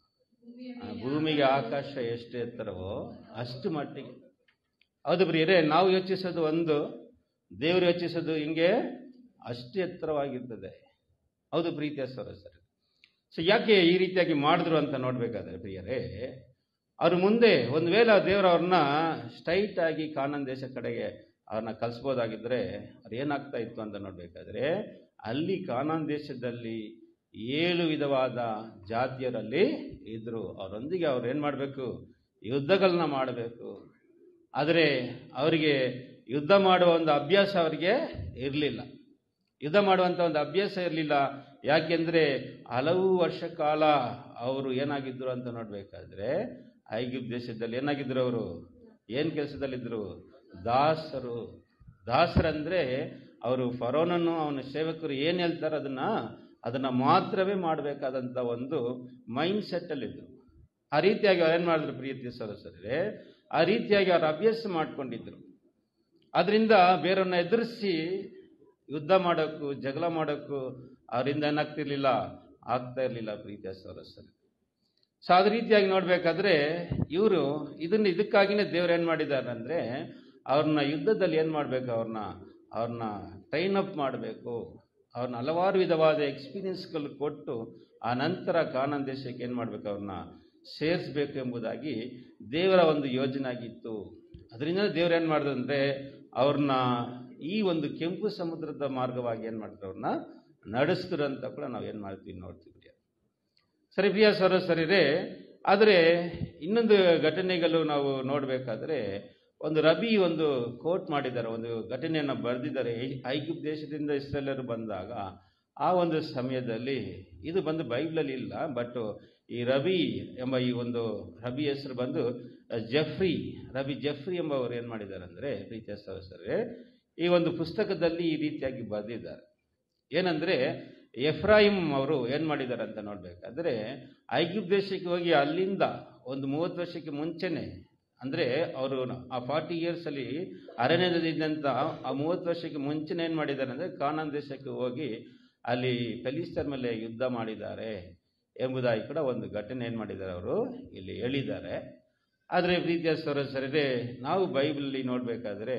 ಭೂಮಿಗೆ ಆಕಾಶ ಎಷ್ಟು ಎತ್ತರವೋ ಅಷ್ಟು ಮಟ್ಟಿಗೆ ಹೌದು ಪ್ರಿಯರೇ ನಾವು ಯೋಚಿಸೋದು ಒಂದು ದೇವರು ಯೋಚಿಸೋದು ಹಿಂಗೆ ಅಷ್ಟು ಎತ್ತರವಾಗಿರ್ತದೆ ಹೌದು ಪ್ರೀತಿಯ ಸರ್ ಸೊ ಯಾಕೆ ಈ ರೀತಿಯಾಗಿ ಮಾಡಿದ್ರು ಅಂತ ನೋಡ್ಬೇಕಾದ್ರೆ ಪ್ರಿಯರೇ ಅವ್ರ ಮುಂದೆ ಒಂದು ವೇಳೆ ಆ ದೇವರು ಅವ್ರನ್ನ ಸ್ಟ್ರೈಟ್ ಆಗಿ ಕಾನನ್ ದೇಶ ಕಡೆಗೆ ಅವ್ರನ್ನ ಕಲಿಸ್ಬೋದಾಗಿದ್ರೆ ಅವ್ರು ಏನಾಗ್ತಾ ಇತ್ತು ಅಂತ ನೋಡ್ಬೇಕಾದ್ರೆ ಅಲ್ಲಿ ಕಾನಾನ್ ದೇಶದಲ್ಲಿ ಏಳು ವಿಧವಾದ ಜಾತಿಯರಲ್ಲಿ ಇದ್ರು ಅವರೊಂದಿಗೆ ಅವ್ರು ಏನು ಮಾಡಬೇಕು ಯುದ್ಧಗಳನ್ನ ಮಾಡಬೇಕು ಆದರೆ ಅವರಿಗೆ ಯುದ್ಧ ಮಾಡುವ ಒಂದು ಅಭ್ಯಾಸ ಅವರಿಗೆ ಇರಲಿಲ್ಲ ಯುದ್ಧ ಮಾಡುವಂಥ ಒಂದು ಅಭ್ಯಾಸ ಇರಲಿಲ್ಲ ಯಾಕೆಂದರೆ ಹಲವು ವರ್ಷ ಕಾಲ ಅವರು ಏನಾಗಿದ್ದರು ಅಂತ ನೋಡಬೇಕಾದ್ರೆ ಐಗಿಪ್ ದೇಶದಲ್ಲಿ ಏನಾಗಿದ್ದರು ಅವರು ಏನು ಕೆಲಸದಲ್ಲಿದ್ದರು ದಾಸರು ದಾಸರಂದರೆ ಅವರು ಫರೋನನ್ನು ಅವನ ಸೇವಕರು ಏನು ಹೇಳ್ತಾರೆ ಅದನ್ನು ಅದನ್ನು ಮಾತ್ರವೇ ಮಾಡಬೇಕಾದಂಥ ಒಂದು ಮೈಂಡ್ ಸೆಟ್ಟಲ್ಲಿದ್ದರು ಆ ರೀತಿಯಾಗಿ ಅವ್ರು ಏನು ಮಾಡಿದ್ರು ಪ್ರೀತಿ ಸರಸರೇ ಆ ರೀತಿಯಾಗಿ ಅವ್ರು ಅಭ್ಯಾಸ ಮಾಡ್ಕೊಂಡಿದ್ರು ಅದರಿಂದ ಬೇರೆಯವ್ರನ್ನ ಎದುರಿಸಿ ಯುದ್ಧ ಮಾಡೋಕ್ಕೂ ಜಗಳ ಮಾಡೋಕ್ಕೂ ಅವರಿಂದ ಏನಾಗ್ತಿರ್ಲಿಲ್ಲ ಆಗ್ತಾ ಇರಲಿಲ್ಲ ಪ್ರೀತಿಯ ಸರಸರು ಸೊ ಅದ ರೀತಿಯಾಗಿ ನೋಡಬೇಕಾದ್ರೆ ಇವರು ಇದನ್ನ ಇದಕ್ಕಾಗಿನೇ ದೇವ್ರು ಏನು ಮಾಡಿದ್ದಾರೆ ಅಂದರೆ ಅವ್ರನ್ನ ಯುದ್ಧದಲ್ಲಿ ಏನು ಮಾಡಬೇಕು ಅವ್ರನ್ನ ಅವ್ರನ್ನ ಟ್ರೈನ್ ಅಪ್ ಮಾಡಬೇಕು ಅವ್ರನ್ನ ಹಲವಾರು ವಿಧವಾದ ಎಕ್ಸ್ಪೀರಿಯನ್ಸ್ಗಳು ಕೊಟ್ಟು ಆ ನಂತರ ಕಾನನ್ ದೇಶಕ್ಕೆ ಏನು ಮಾಡಬೇಕು ಅವ್ರನ್ನ ಸೇರಿಸ್ಬೇಕು ಎಂಬುದಾಗಿ ದೇವರ ಒಂದು ಯೋಜನೆ ಆಗಿತ್ತು ಅದರಿಂದ ದೇವ್ರು ಏನು ಮಾಡಿದ್ರು ಅಂದರೆ ಅವ್ರನ್ನ ಈ ಒಂದು ಕೆಂಪು ಸಮುದ್ರದ ಮಾರ್ಗವಾಗಿ ಏನು ಮಾಡ್ತಾರೆ ಅವ್ರನ್ನ ನಡೆಸಿದ್ರು ಅಂತ ಕೂಡ ನಾವು ಏನು ಮಾಡ್ತೀವಿ ನೋಡ್ತೀವಿ ಸರಿ ಪ್ರಿಯ ಸರ ಸರಿರೇ ಆದರೆ ಇನ್ನೊಂದು ಘಟನೆಗಳು ನಾವು ನೋಡಬೇಕಾದ್ರೆ ಒಂದು ರಬಿ ಒಂದು ಕೋಟ್ ಮಾಡಿದ್ದಾರೆ ಒಂದು ಘಟನೆಯನ್ನು ಬರೆದಿದ್ದಾರೆ ಐಗುಪ್ ದೇಶದಿಂದ ಇಸ್ರೇಲರು ಬಂದಾಗ ಆ ಒಂದು ಸಮಯದಲ್ಲಿ ಇದು ಬಂದು ಬೈಬ್ಲಲ್ಲಿ ಇಲ್ಲ ಬಟ್ ಈ ರಬಿ ಎಂಬ ಈ ಒಂದು ರಬಿ ಹೆಸರು ಬಂದು ಜಫ್ರಿ ರಬಿ ಜಫ್ರಿ ಎಂಬವರು ಏನು ಮಾಡಿದ್ದಾರೆ ಅಂದರೆ ಪ್ರೀತಿಯ ಸಹಸರೇ ಈ ಒಂದು ಪುಸ್ತಕದಲ್ಲಿ ಈ ರೀತಿಯಾಗಿ ಬರೆದಿದ್ದಾರೆ ಏನಂದರೆ ಎಫ್ರಾಯಿಮ್ ಅವರು ಏನು ಮಾಡಿದ್ದಾರೆ ಅಂತ ನೋಡಬೇಕಾದ್ರೆ ಐಗುಪ್ ದೇಶಕ್ಕೆ ಹೋಗಿ ಅಲ್ಲಿಂದ ಒಂದು ಮೂವತ್ತು ವರ್ಷಕ್ಕೆ ಮುಂಚೆನೆ ಅಂದರೆ ಅವರು ಆ ಫಾರ್ಟಿ ಇಯರ್ಸಲ್ಲಿ ಅರಣ್ಯದಲ್ಲಿದ್ದಂಥ ಆ ಮೂವತ್ತು ವರ್ಷಕ್ಕೆ ಮುಂಚೆನೇ ಏನು ಮಾಡಿದ್ದಾರೆ ಅಂದರೆ ಕಾನಾನ್ ದೇಶಕ್ಕೆ ಹೋಗಿ ಅಲ್ಲಿ ಫೆಲಿಸ್ತರ ಮೇಲೆ ಯುದ್ಧ ಮಾಡಿದ್ದಾರೆ ಎಂಬುದಾಗಿ ಕೂಡ ಒಂದು ಘಟನೆ ಏನು ಮಾಡಿದ್ದಾರೆ ಅವರು ಇಲ್ಲಿ ಹೇಳಿದ್ದಾರೆ ಆದರೆ ಪ್ರೀತಿಯ ಸರಸರೇ ನಾವು ಬೈಬಲಲ್ಲಿ ನೋಡಬೇಕಾದ್ರೆ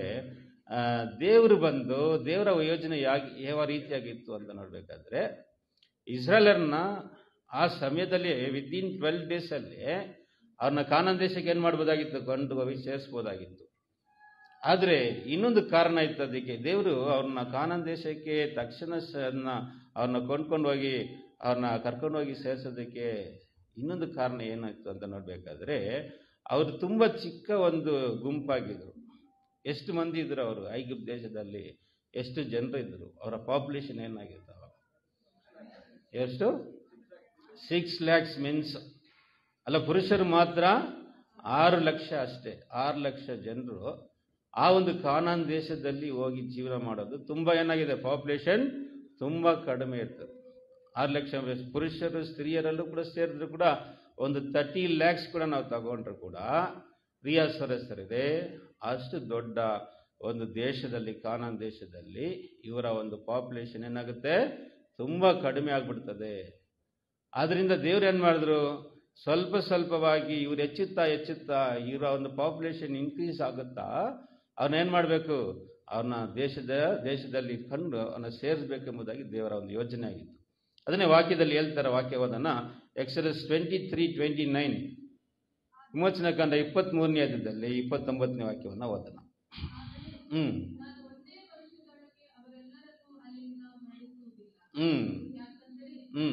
ದೇವರು ಬಂದು ದೇವರ ಯೋಜನೆ ಯಾಗಿ ಯಾವ ರೀತಿಯಾಗಿತ್ತು ಅಂತ ನೋಡಬೇಕಾದ್ರೆ ಇಸ್ರಾಯೇಲರ್ನ ಆ ಸಮಯದಲ್ಲಿ ವಿತಿನ್ ಟ್ವೆಲ್ ಡೇಸಲ್ಲಿ ಅವ್ರನ್ನ ಕಾನನ್ ದೇಶಕ್ಕೆ ಏನು ಮಾಡ್ಬೋದಾಗಿತ್ತು ಕೊಂಡು ಹೋಗಿ ಸೇರಿಸ್ಬೋದಾಗಿತ್ತು ಆದರೆ ಇನ್ನೊಂದು ಕಾರಣ ಇತ್ತು ಅದಕ್ಕೆ ದೇವರು ಅವ್ರನ್ನ ಕಾನನ್ ದೇಶಕ್ಕೆ ತಕ್ಷಣ ಅವ್ರನ್ನ ಕೊಂಡ್ಕೊಂಡು ಹೋಗಿ ಅವ್ರನ್ನ ಕರ್ಕೊಂಡು ಹೋಗಿ ಸೇರಿಸೋದಕ್ಕೆ ಇನ್ನೊಂದು ಕಾರಣ ಏನಾಯ್ತು ಅಂತ ನೋಡಬೇಕಾದ್ರೆ ಅವರು ತುಂಬ ಚಿಕ್ಕ ಒಂದು ಗುಂಪಾಗಿದ್ರು ಎಷ್ಟು ಮಂದಿ ಇದ್ರು ಅವರು ಐಗುಪ್ ದೇಶದಲ್ಲಿ ಎಷ್ಟು ಜನರು ಇದ್ರು ಅವರ ಪಾಪ್ಯುಲೇಷನ್ ಏನಾಗಿತ್ತು ಎಷ್ಟು ಸಿಕ್ಸ್ ಲ್ಯಾಕ್ಸ್ ಮೆನ್ಸ್ ಅಲ್ಲ ಪುರುಷರು ಮಾತ್ರ ಆರು ಲಕ್ಷ ಅಷ್ಟೇ ಆರು ಲಕ್ಷ ಜನರು ಆ ಒಂದು ಕಾನಾನ್ ದೇಶದಲ್ಲಿ ಹೋಗಿ ಜೀವನ ಮಾಡೋದು ತುಂಬ ಏನಾಗಿದೆ ಪಾಪ್ಯುಲೇಷನ್ ತುಂಬ ಕಡಿಮೆ ಇರ್ತದೆ ಆರು ಲಕ್ಷ ಪುರುಷರು ಸ್ತ್ರೀಯರಲ್ಲೂ ಕೂಡ ಸೇರಿದ್ರು ಕೂಡ ಒಂದು ತರ್ಟಿ ಲ್ಯಾಕ್ಸ್ ಕೂಡ ನಾವು ತಗೊಂಡ್ರು ಕೂಡ ಪ್ರಿಯ ಸರಸರಿದೆ ಅಷ್ಟು ದೊಡ್ಡ ಒಂದು ದೇಶದಲ್ಲಿ ಕಾನಾನ್ ದೇಶದಲ್ಲಿ ಇವರ ಒಂದು ಪಾಪ್ಯುಲೇಷನ್ ಏನಾಗುತ್ತೆ ತುಂಬ ಕಡಿಮೆ ಆಗ್ಬಿಡ್ತದೆ ಆದ್ರಿಂದ ದೇವ್ರು ಏನು ಮಾಡಿದ್ರು ಸ್ವಲ್ಪ ಸ್ವಲ್ಪವಾಗಿ ಇವ್ರು ಹೆಚ್ಚುತ್ತಾ ಹೆಚ್ಚುತ್ತಾ ಇವರ ಒಂದು ಪಾಪ್ಯುಲೇಷನ್ ಇನ್ಕ್ರೀಸ್ ಆಗುತ್ತಾ ಅವ್ರನ್ನೇನು ಮಾಡಬೇಕು ಅವ್ರನ್ನ ದೇಶದ ದೇಶದಲ್ಲಿ ಕಂಡು ಅವನ್ನ ಸೇರಿಸಬೇಕೆಂಬುದಾಗಿ ದೇವರ ಒಂದು ಯೋಜನೆ ಆಗಿತ್ತು ಅದನ್ನೇ ವಾಕ್ಯದಲ್ಲಿ ಹೇಳ್ತಾರೆ ವಾಕ್ಯವದನ್ನ Exodus twenty three twenty nine ವಿಮೋಚನ ಕಂಡ ಇಪ್ಪತ್ತ್ಮೂರನೇ ಅಧ್ಯಾಯದಲ್ಲಿ ಇಪ್ಪತ್ತೊಂಬತ್ತನೇ ವಾಕ್ಯವನ್ನು ಓದೋಣ ಹ್ಞೂ ಹ್ಞೂ ಹ್ಞೂ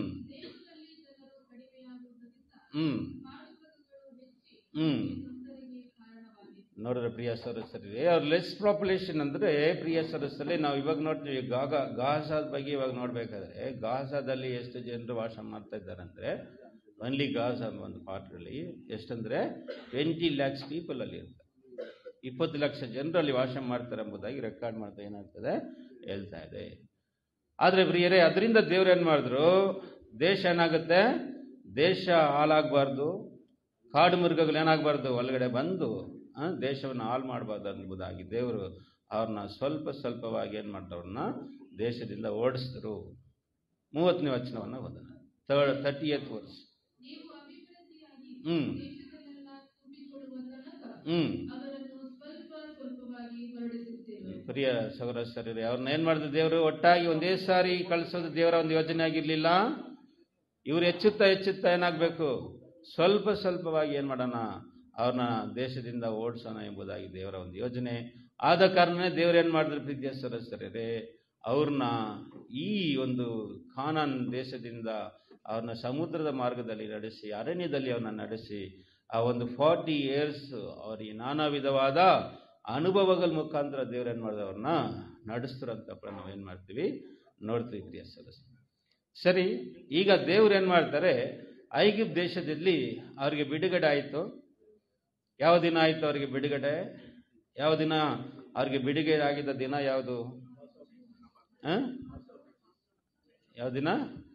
ಹ್ಞೂ ಹ್ಞೂ ನೋಡಿದ್ರೆ ಪ್ರಿಯ ಸರಸ್ಸರಿ ಅವ್ರ ಲೆಸ್ ಪಾಪ್ಯುಲೇಷನ್ ಅಂದರೆ ಪ್ರಿಯ ಸರಸ್ಸಲ್ಲಿ ನಾವು ಇವಾಗ ನೋಡ್ತೀವಿ ಗಾಗ ಗಾಜಾದ ಬಗ್ಗೆ ಇವಾಗ ನೋಡಬೇಕಾದ್ರೆ ಗಾಜಾದಲ್ಲಿ ಎಷ್ಟು ಜನರು ವಾಸ ಮಾಡ್ತಾ ಇದ್ದಾರೆ ಅಂದರೆ ಒನ್ಲಿ ಗಾಜಾ ಒಂದು ಪಾರ್ಟ್ರಲ್ಲಿ ಎಷ್ಟಂದರೆ ಟ್ವೆಂಟಿ ಲ್ಯಾಕ್ಸ್ ಪೀಪಲ್ ಅಲ್ಲಿ ಇರ್ತಾರೆ ಇಪ್ಪತ್ತು ಲಕ್ಷ ಜನರಲ್ಲಿ ವಾಸ ಮಾಡ್ತಾರೆ ಎಂಬುದಾಗಿ ರೆಕಾರ್ಡ್ ಮಾಡ್ತಾ ಏನಾಗ್ತದೆ ಹೇಳ್ತಾ ಇದೆ ಆದರೆ ಪ್ರಿಯರೇ ಅದರಿಂದ ದೇವ್ರು ಏನು ಮಾಡಿದ್ರು ದೇಶ ಏನಾಗುತ್ತೆ ದೇಶ ಹಾಳಾಗಬಾರ್ದು ಕಾಡು ಮೃಗಗಳು ಏನಾಗಬಾರ್ದು ಒಳಗಡೆ ಬಂದು ದೇಶವನ್ನು ಹಾಳು ಮಾಡಬಾರ್ದು ಎಂಬುದಾಗಿ ದೇವರು ಅವ್ರನ್ನ ಸ್ವಲ್ಪ ಸ್ವಲ್ಪವಾಗಿ ಏನು ಮಾಡ್ದವ್ರನ್ನ ದೇಶದಿಂದ ಓಡಿಸಿದ್ರು ಮೂವತ್ತನೇ ವಚನವನ್ನು ಓದೋಣ ಥರ್ಡ್ ತರ್ಟಿ ಏತ್ ವರ್ಷ ಹ್ಞೂ ಹ್ಞೂ ಪ್ರಿಯ ಸಹೋದರ ಸರಿ ಅವ್ರನ್ನ ಏನ್ ಮಾಡಿದ್ರು ದೇವರು ಒಟ್ಟಾಗಿ ಒಂದೇ ಸಾರಿ ಕಳಿಸೋದು ದೇವರ ಒಂದು ಯೋಜನೆ ಆಗಿರ್ಲಿಲ್ಲ ಇವ್ರು ಹೆಚ್ಚುತ್ತಾ ಹೆಚ್ಚುತ್ತಾ ಏನಾಗಬೇಕು ಸ್ವಲ್ಪ ಸ್ವಲ್ಪವಾಗಿ ಏನ್ ಮಾಡೋಣ ಅವ್ರನ್ನ ದೇಶದಿಂದ ಓಡಿಸೋಣ ಎಂಬುದಾಗಿ ದೇವರ ಒಂದು ಯೋಜನೆ ಆದ ಕಾರಣನೇ ದೇವ್ರು ಏನ್ ಮಾಡಿದ್ರು ಪ್ರೀತಿಯ ಸರಸರೇ ಅವ್ರನ್ನ ಈ ಒಂದು ಖಾನಾನ್ ದೇಶದಿಂದ ಅವ್ರನ್ನ ಸಮುದ್ರದ ಮಾರ್ಗದಲ್ಲಿ ನಡೆಸಿ ಅರಣ್ಯದಲ್ಲಿ ಅವ್ರನ್ನ ನಡೆಸಿ ಆ ಒಂದು ಫಾರ್ಟಿ ಇಯರ್ಸ್ ಅವರಿಗೆ ನಾನಾ ವಿಧವಾದ ಅನುಭವಗಳ ಮುಖಾಂತರ ದೇವ್ರು ಏನ್ ಮಾಡಿದ್ರು ಅವ್ರನ್ನ ನಡೆಸ್ತಾರಂತ ನಾವು ಏನ್ ಮಾಡ್ತೀವಿ ನೋಡ್ತೀವಿ ಪ್ರಿಯ ಸದಸ್ಯ ಸರಿ ಈಗ ದೇವ್ರು ಏನ್ ಮಾಡ್ತಾರೆ ಐಗಿಪ್ ದೇಶದಲ್ಲಿ ಅವ್ರಿಗೆ ಬಿಡುಗಡೆ ಆಯಿತು ಯಾವ ದಿನ ಆಯಿತು ಅವ್ರಿಗೆ ಬಿಡುಗಡೆ ಯಾವ ದಿನ ಅವ್ರಿಗೆ ಬಿಡುಗಡೆ ಆಗಿದ್ದ ದಿನ ಯಾವುದು ಆ? ಯಾವ ದಿನ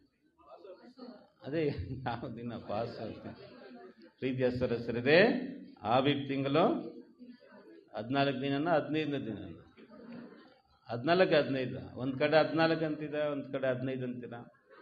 ಅದೇ ಯಾವ ದಿನ ಪಾಸ್ ಪ್ರೀತಿಯ ಸರಸರಿದೆ ಆಬಿಬ್ ತಿಂಗಳು ಹದಿನಾಲ್ಕು ದಿನನ ಹದಿನೈದನೇ ದಿನ ಹದಿನಾಲ್ಕು ಹದಿನೈದು ಒಂದ್ ಕಡೆ ಹದಿನಾಲ್ಕು ಅಂತಿದೆ ಒಂದ್ ಕಡೆ ಹದಿನೈದು ಅಂತೀರಾ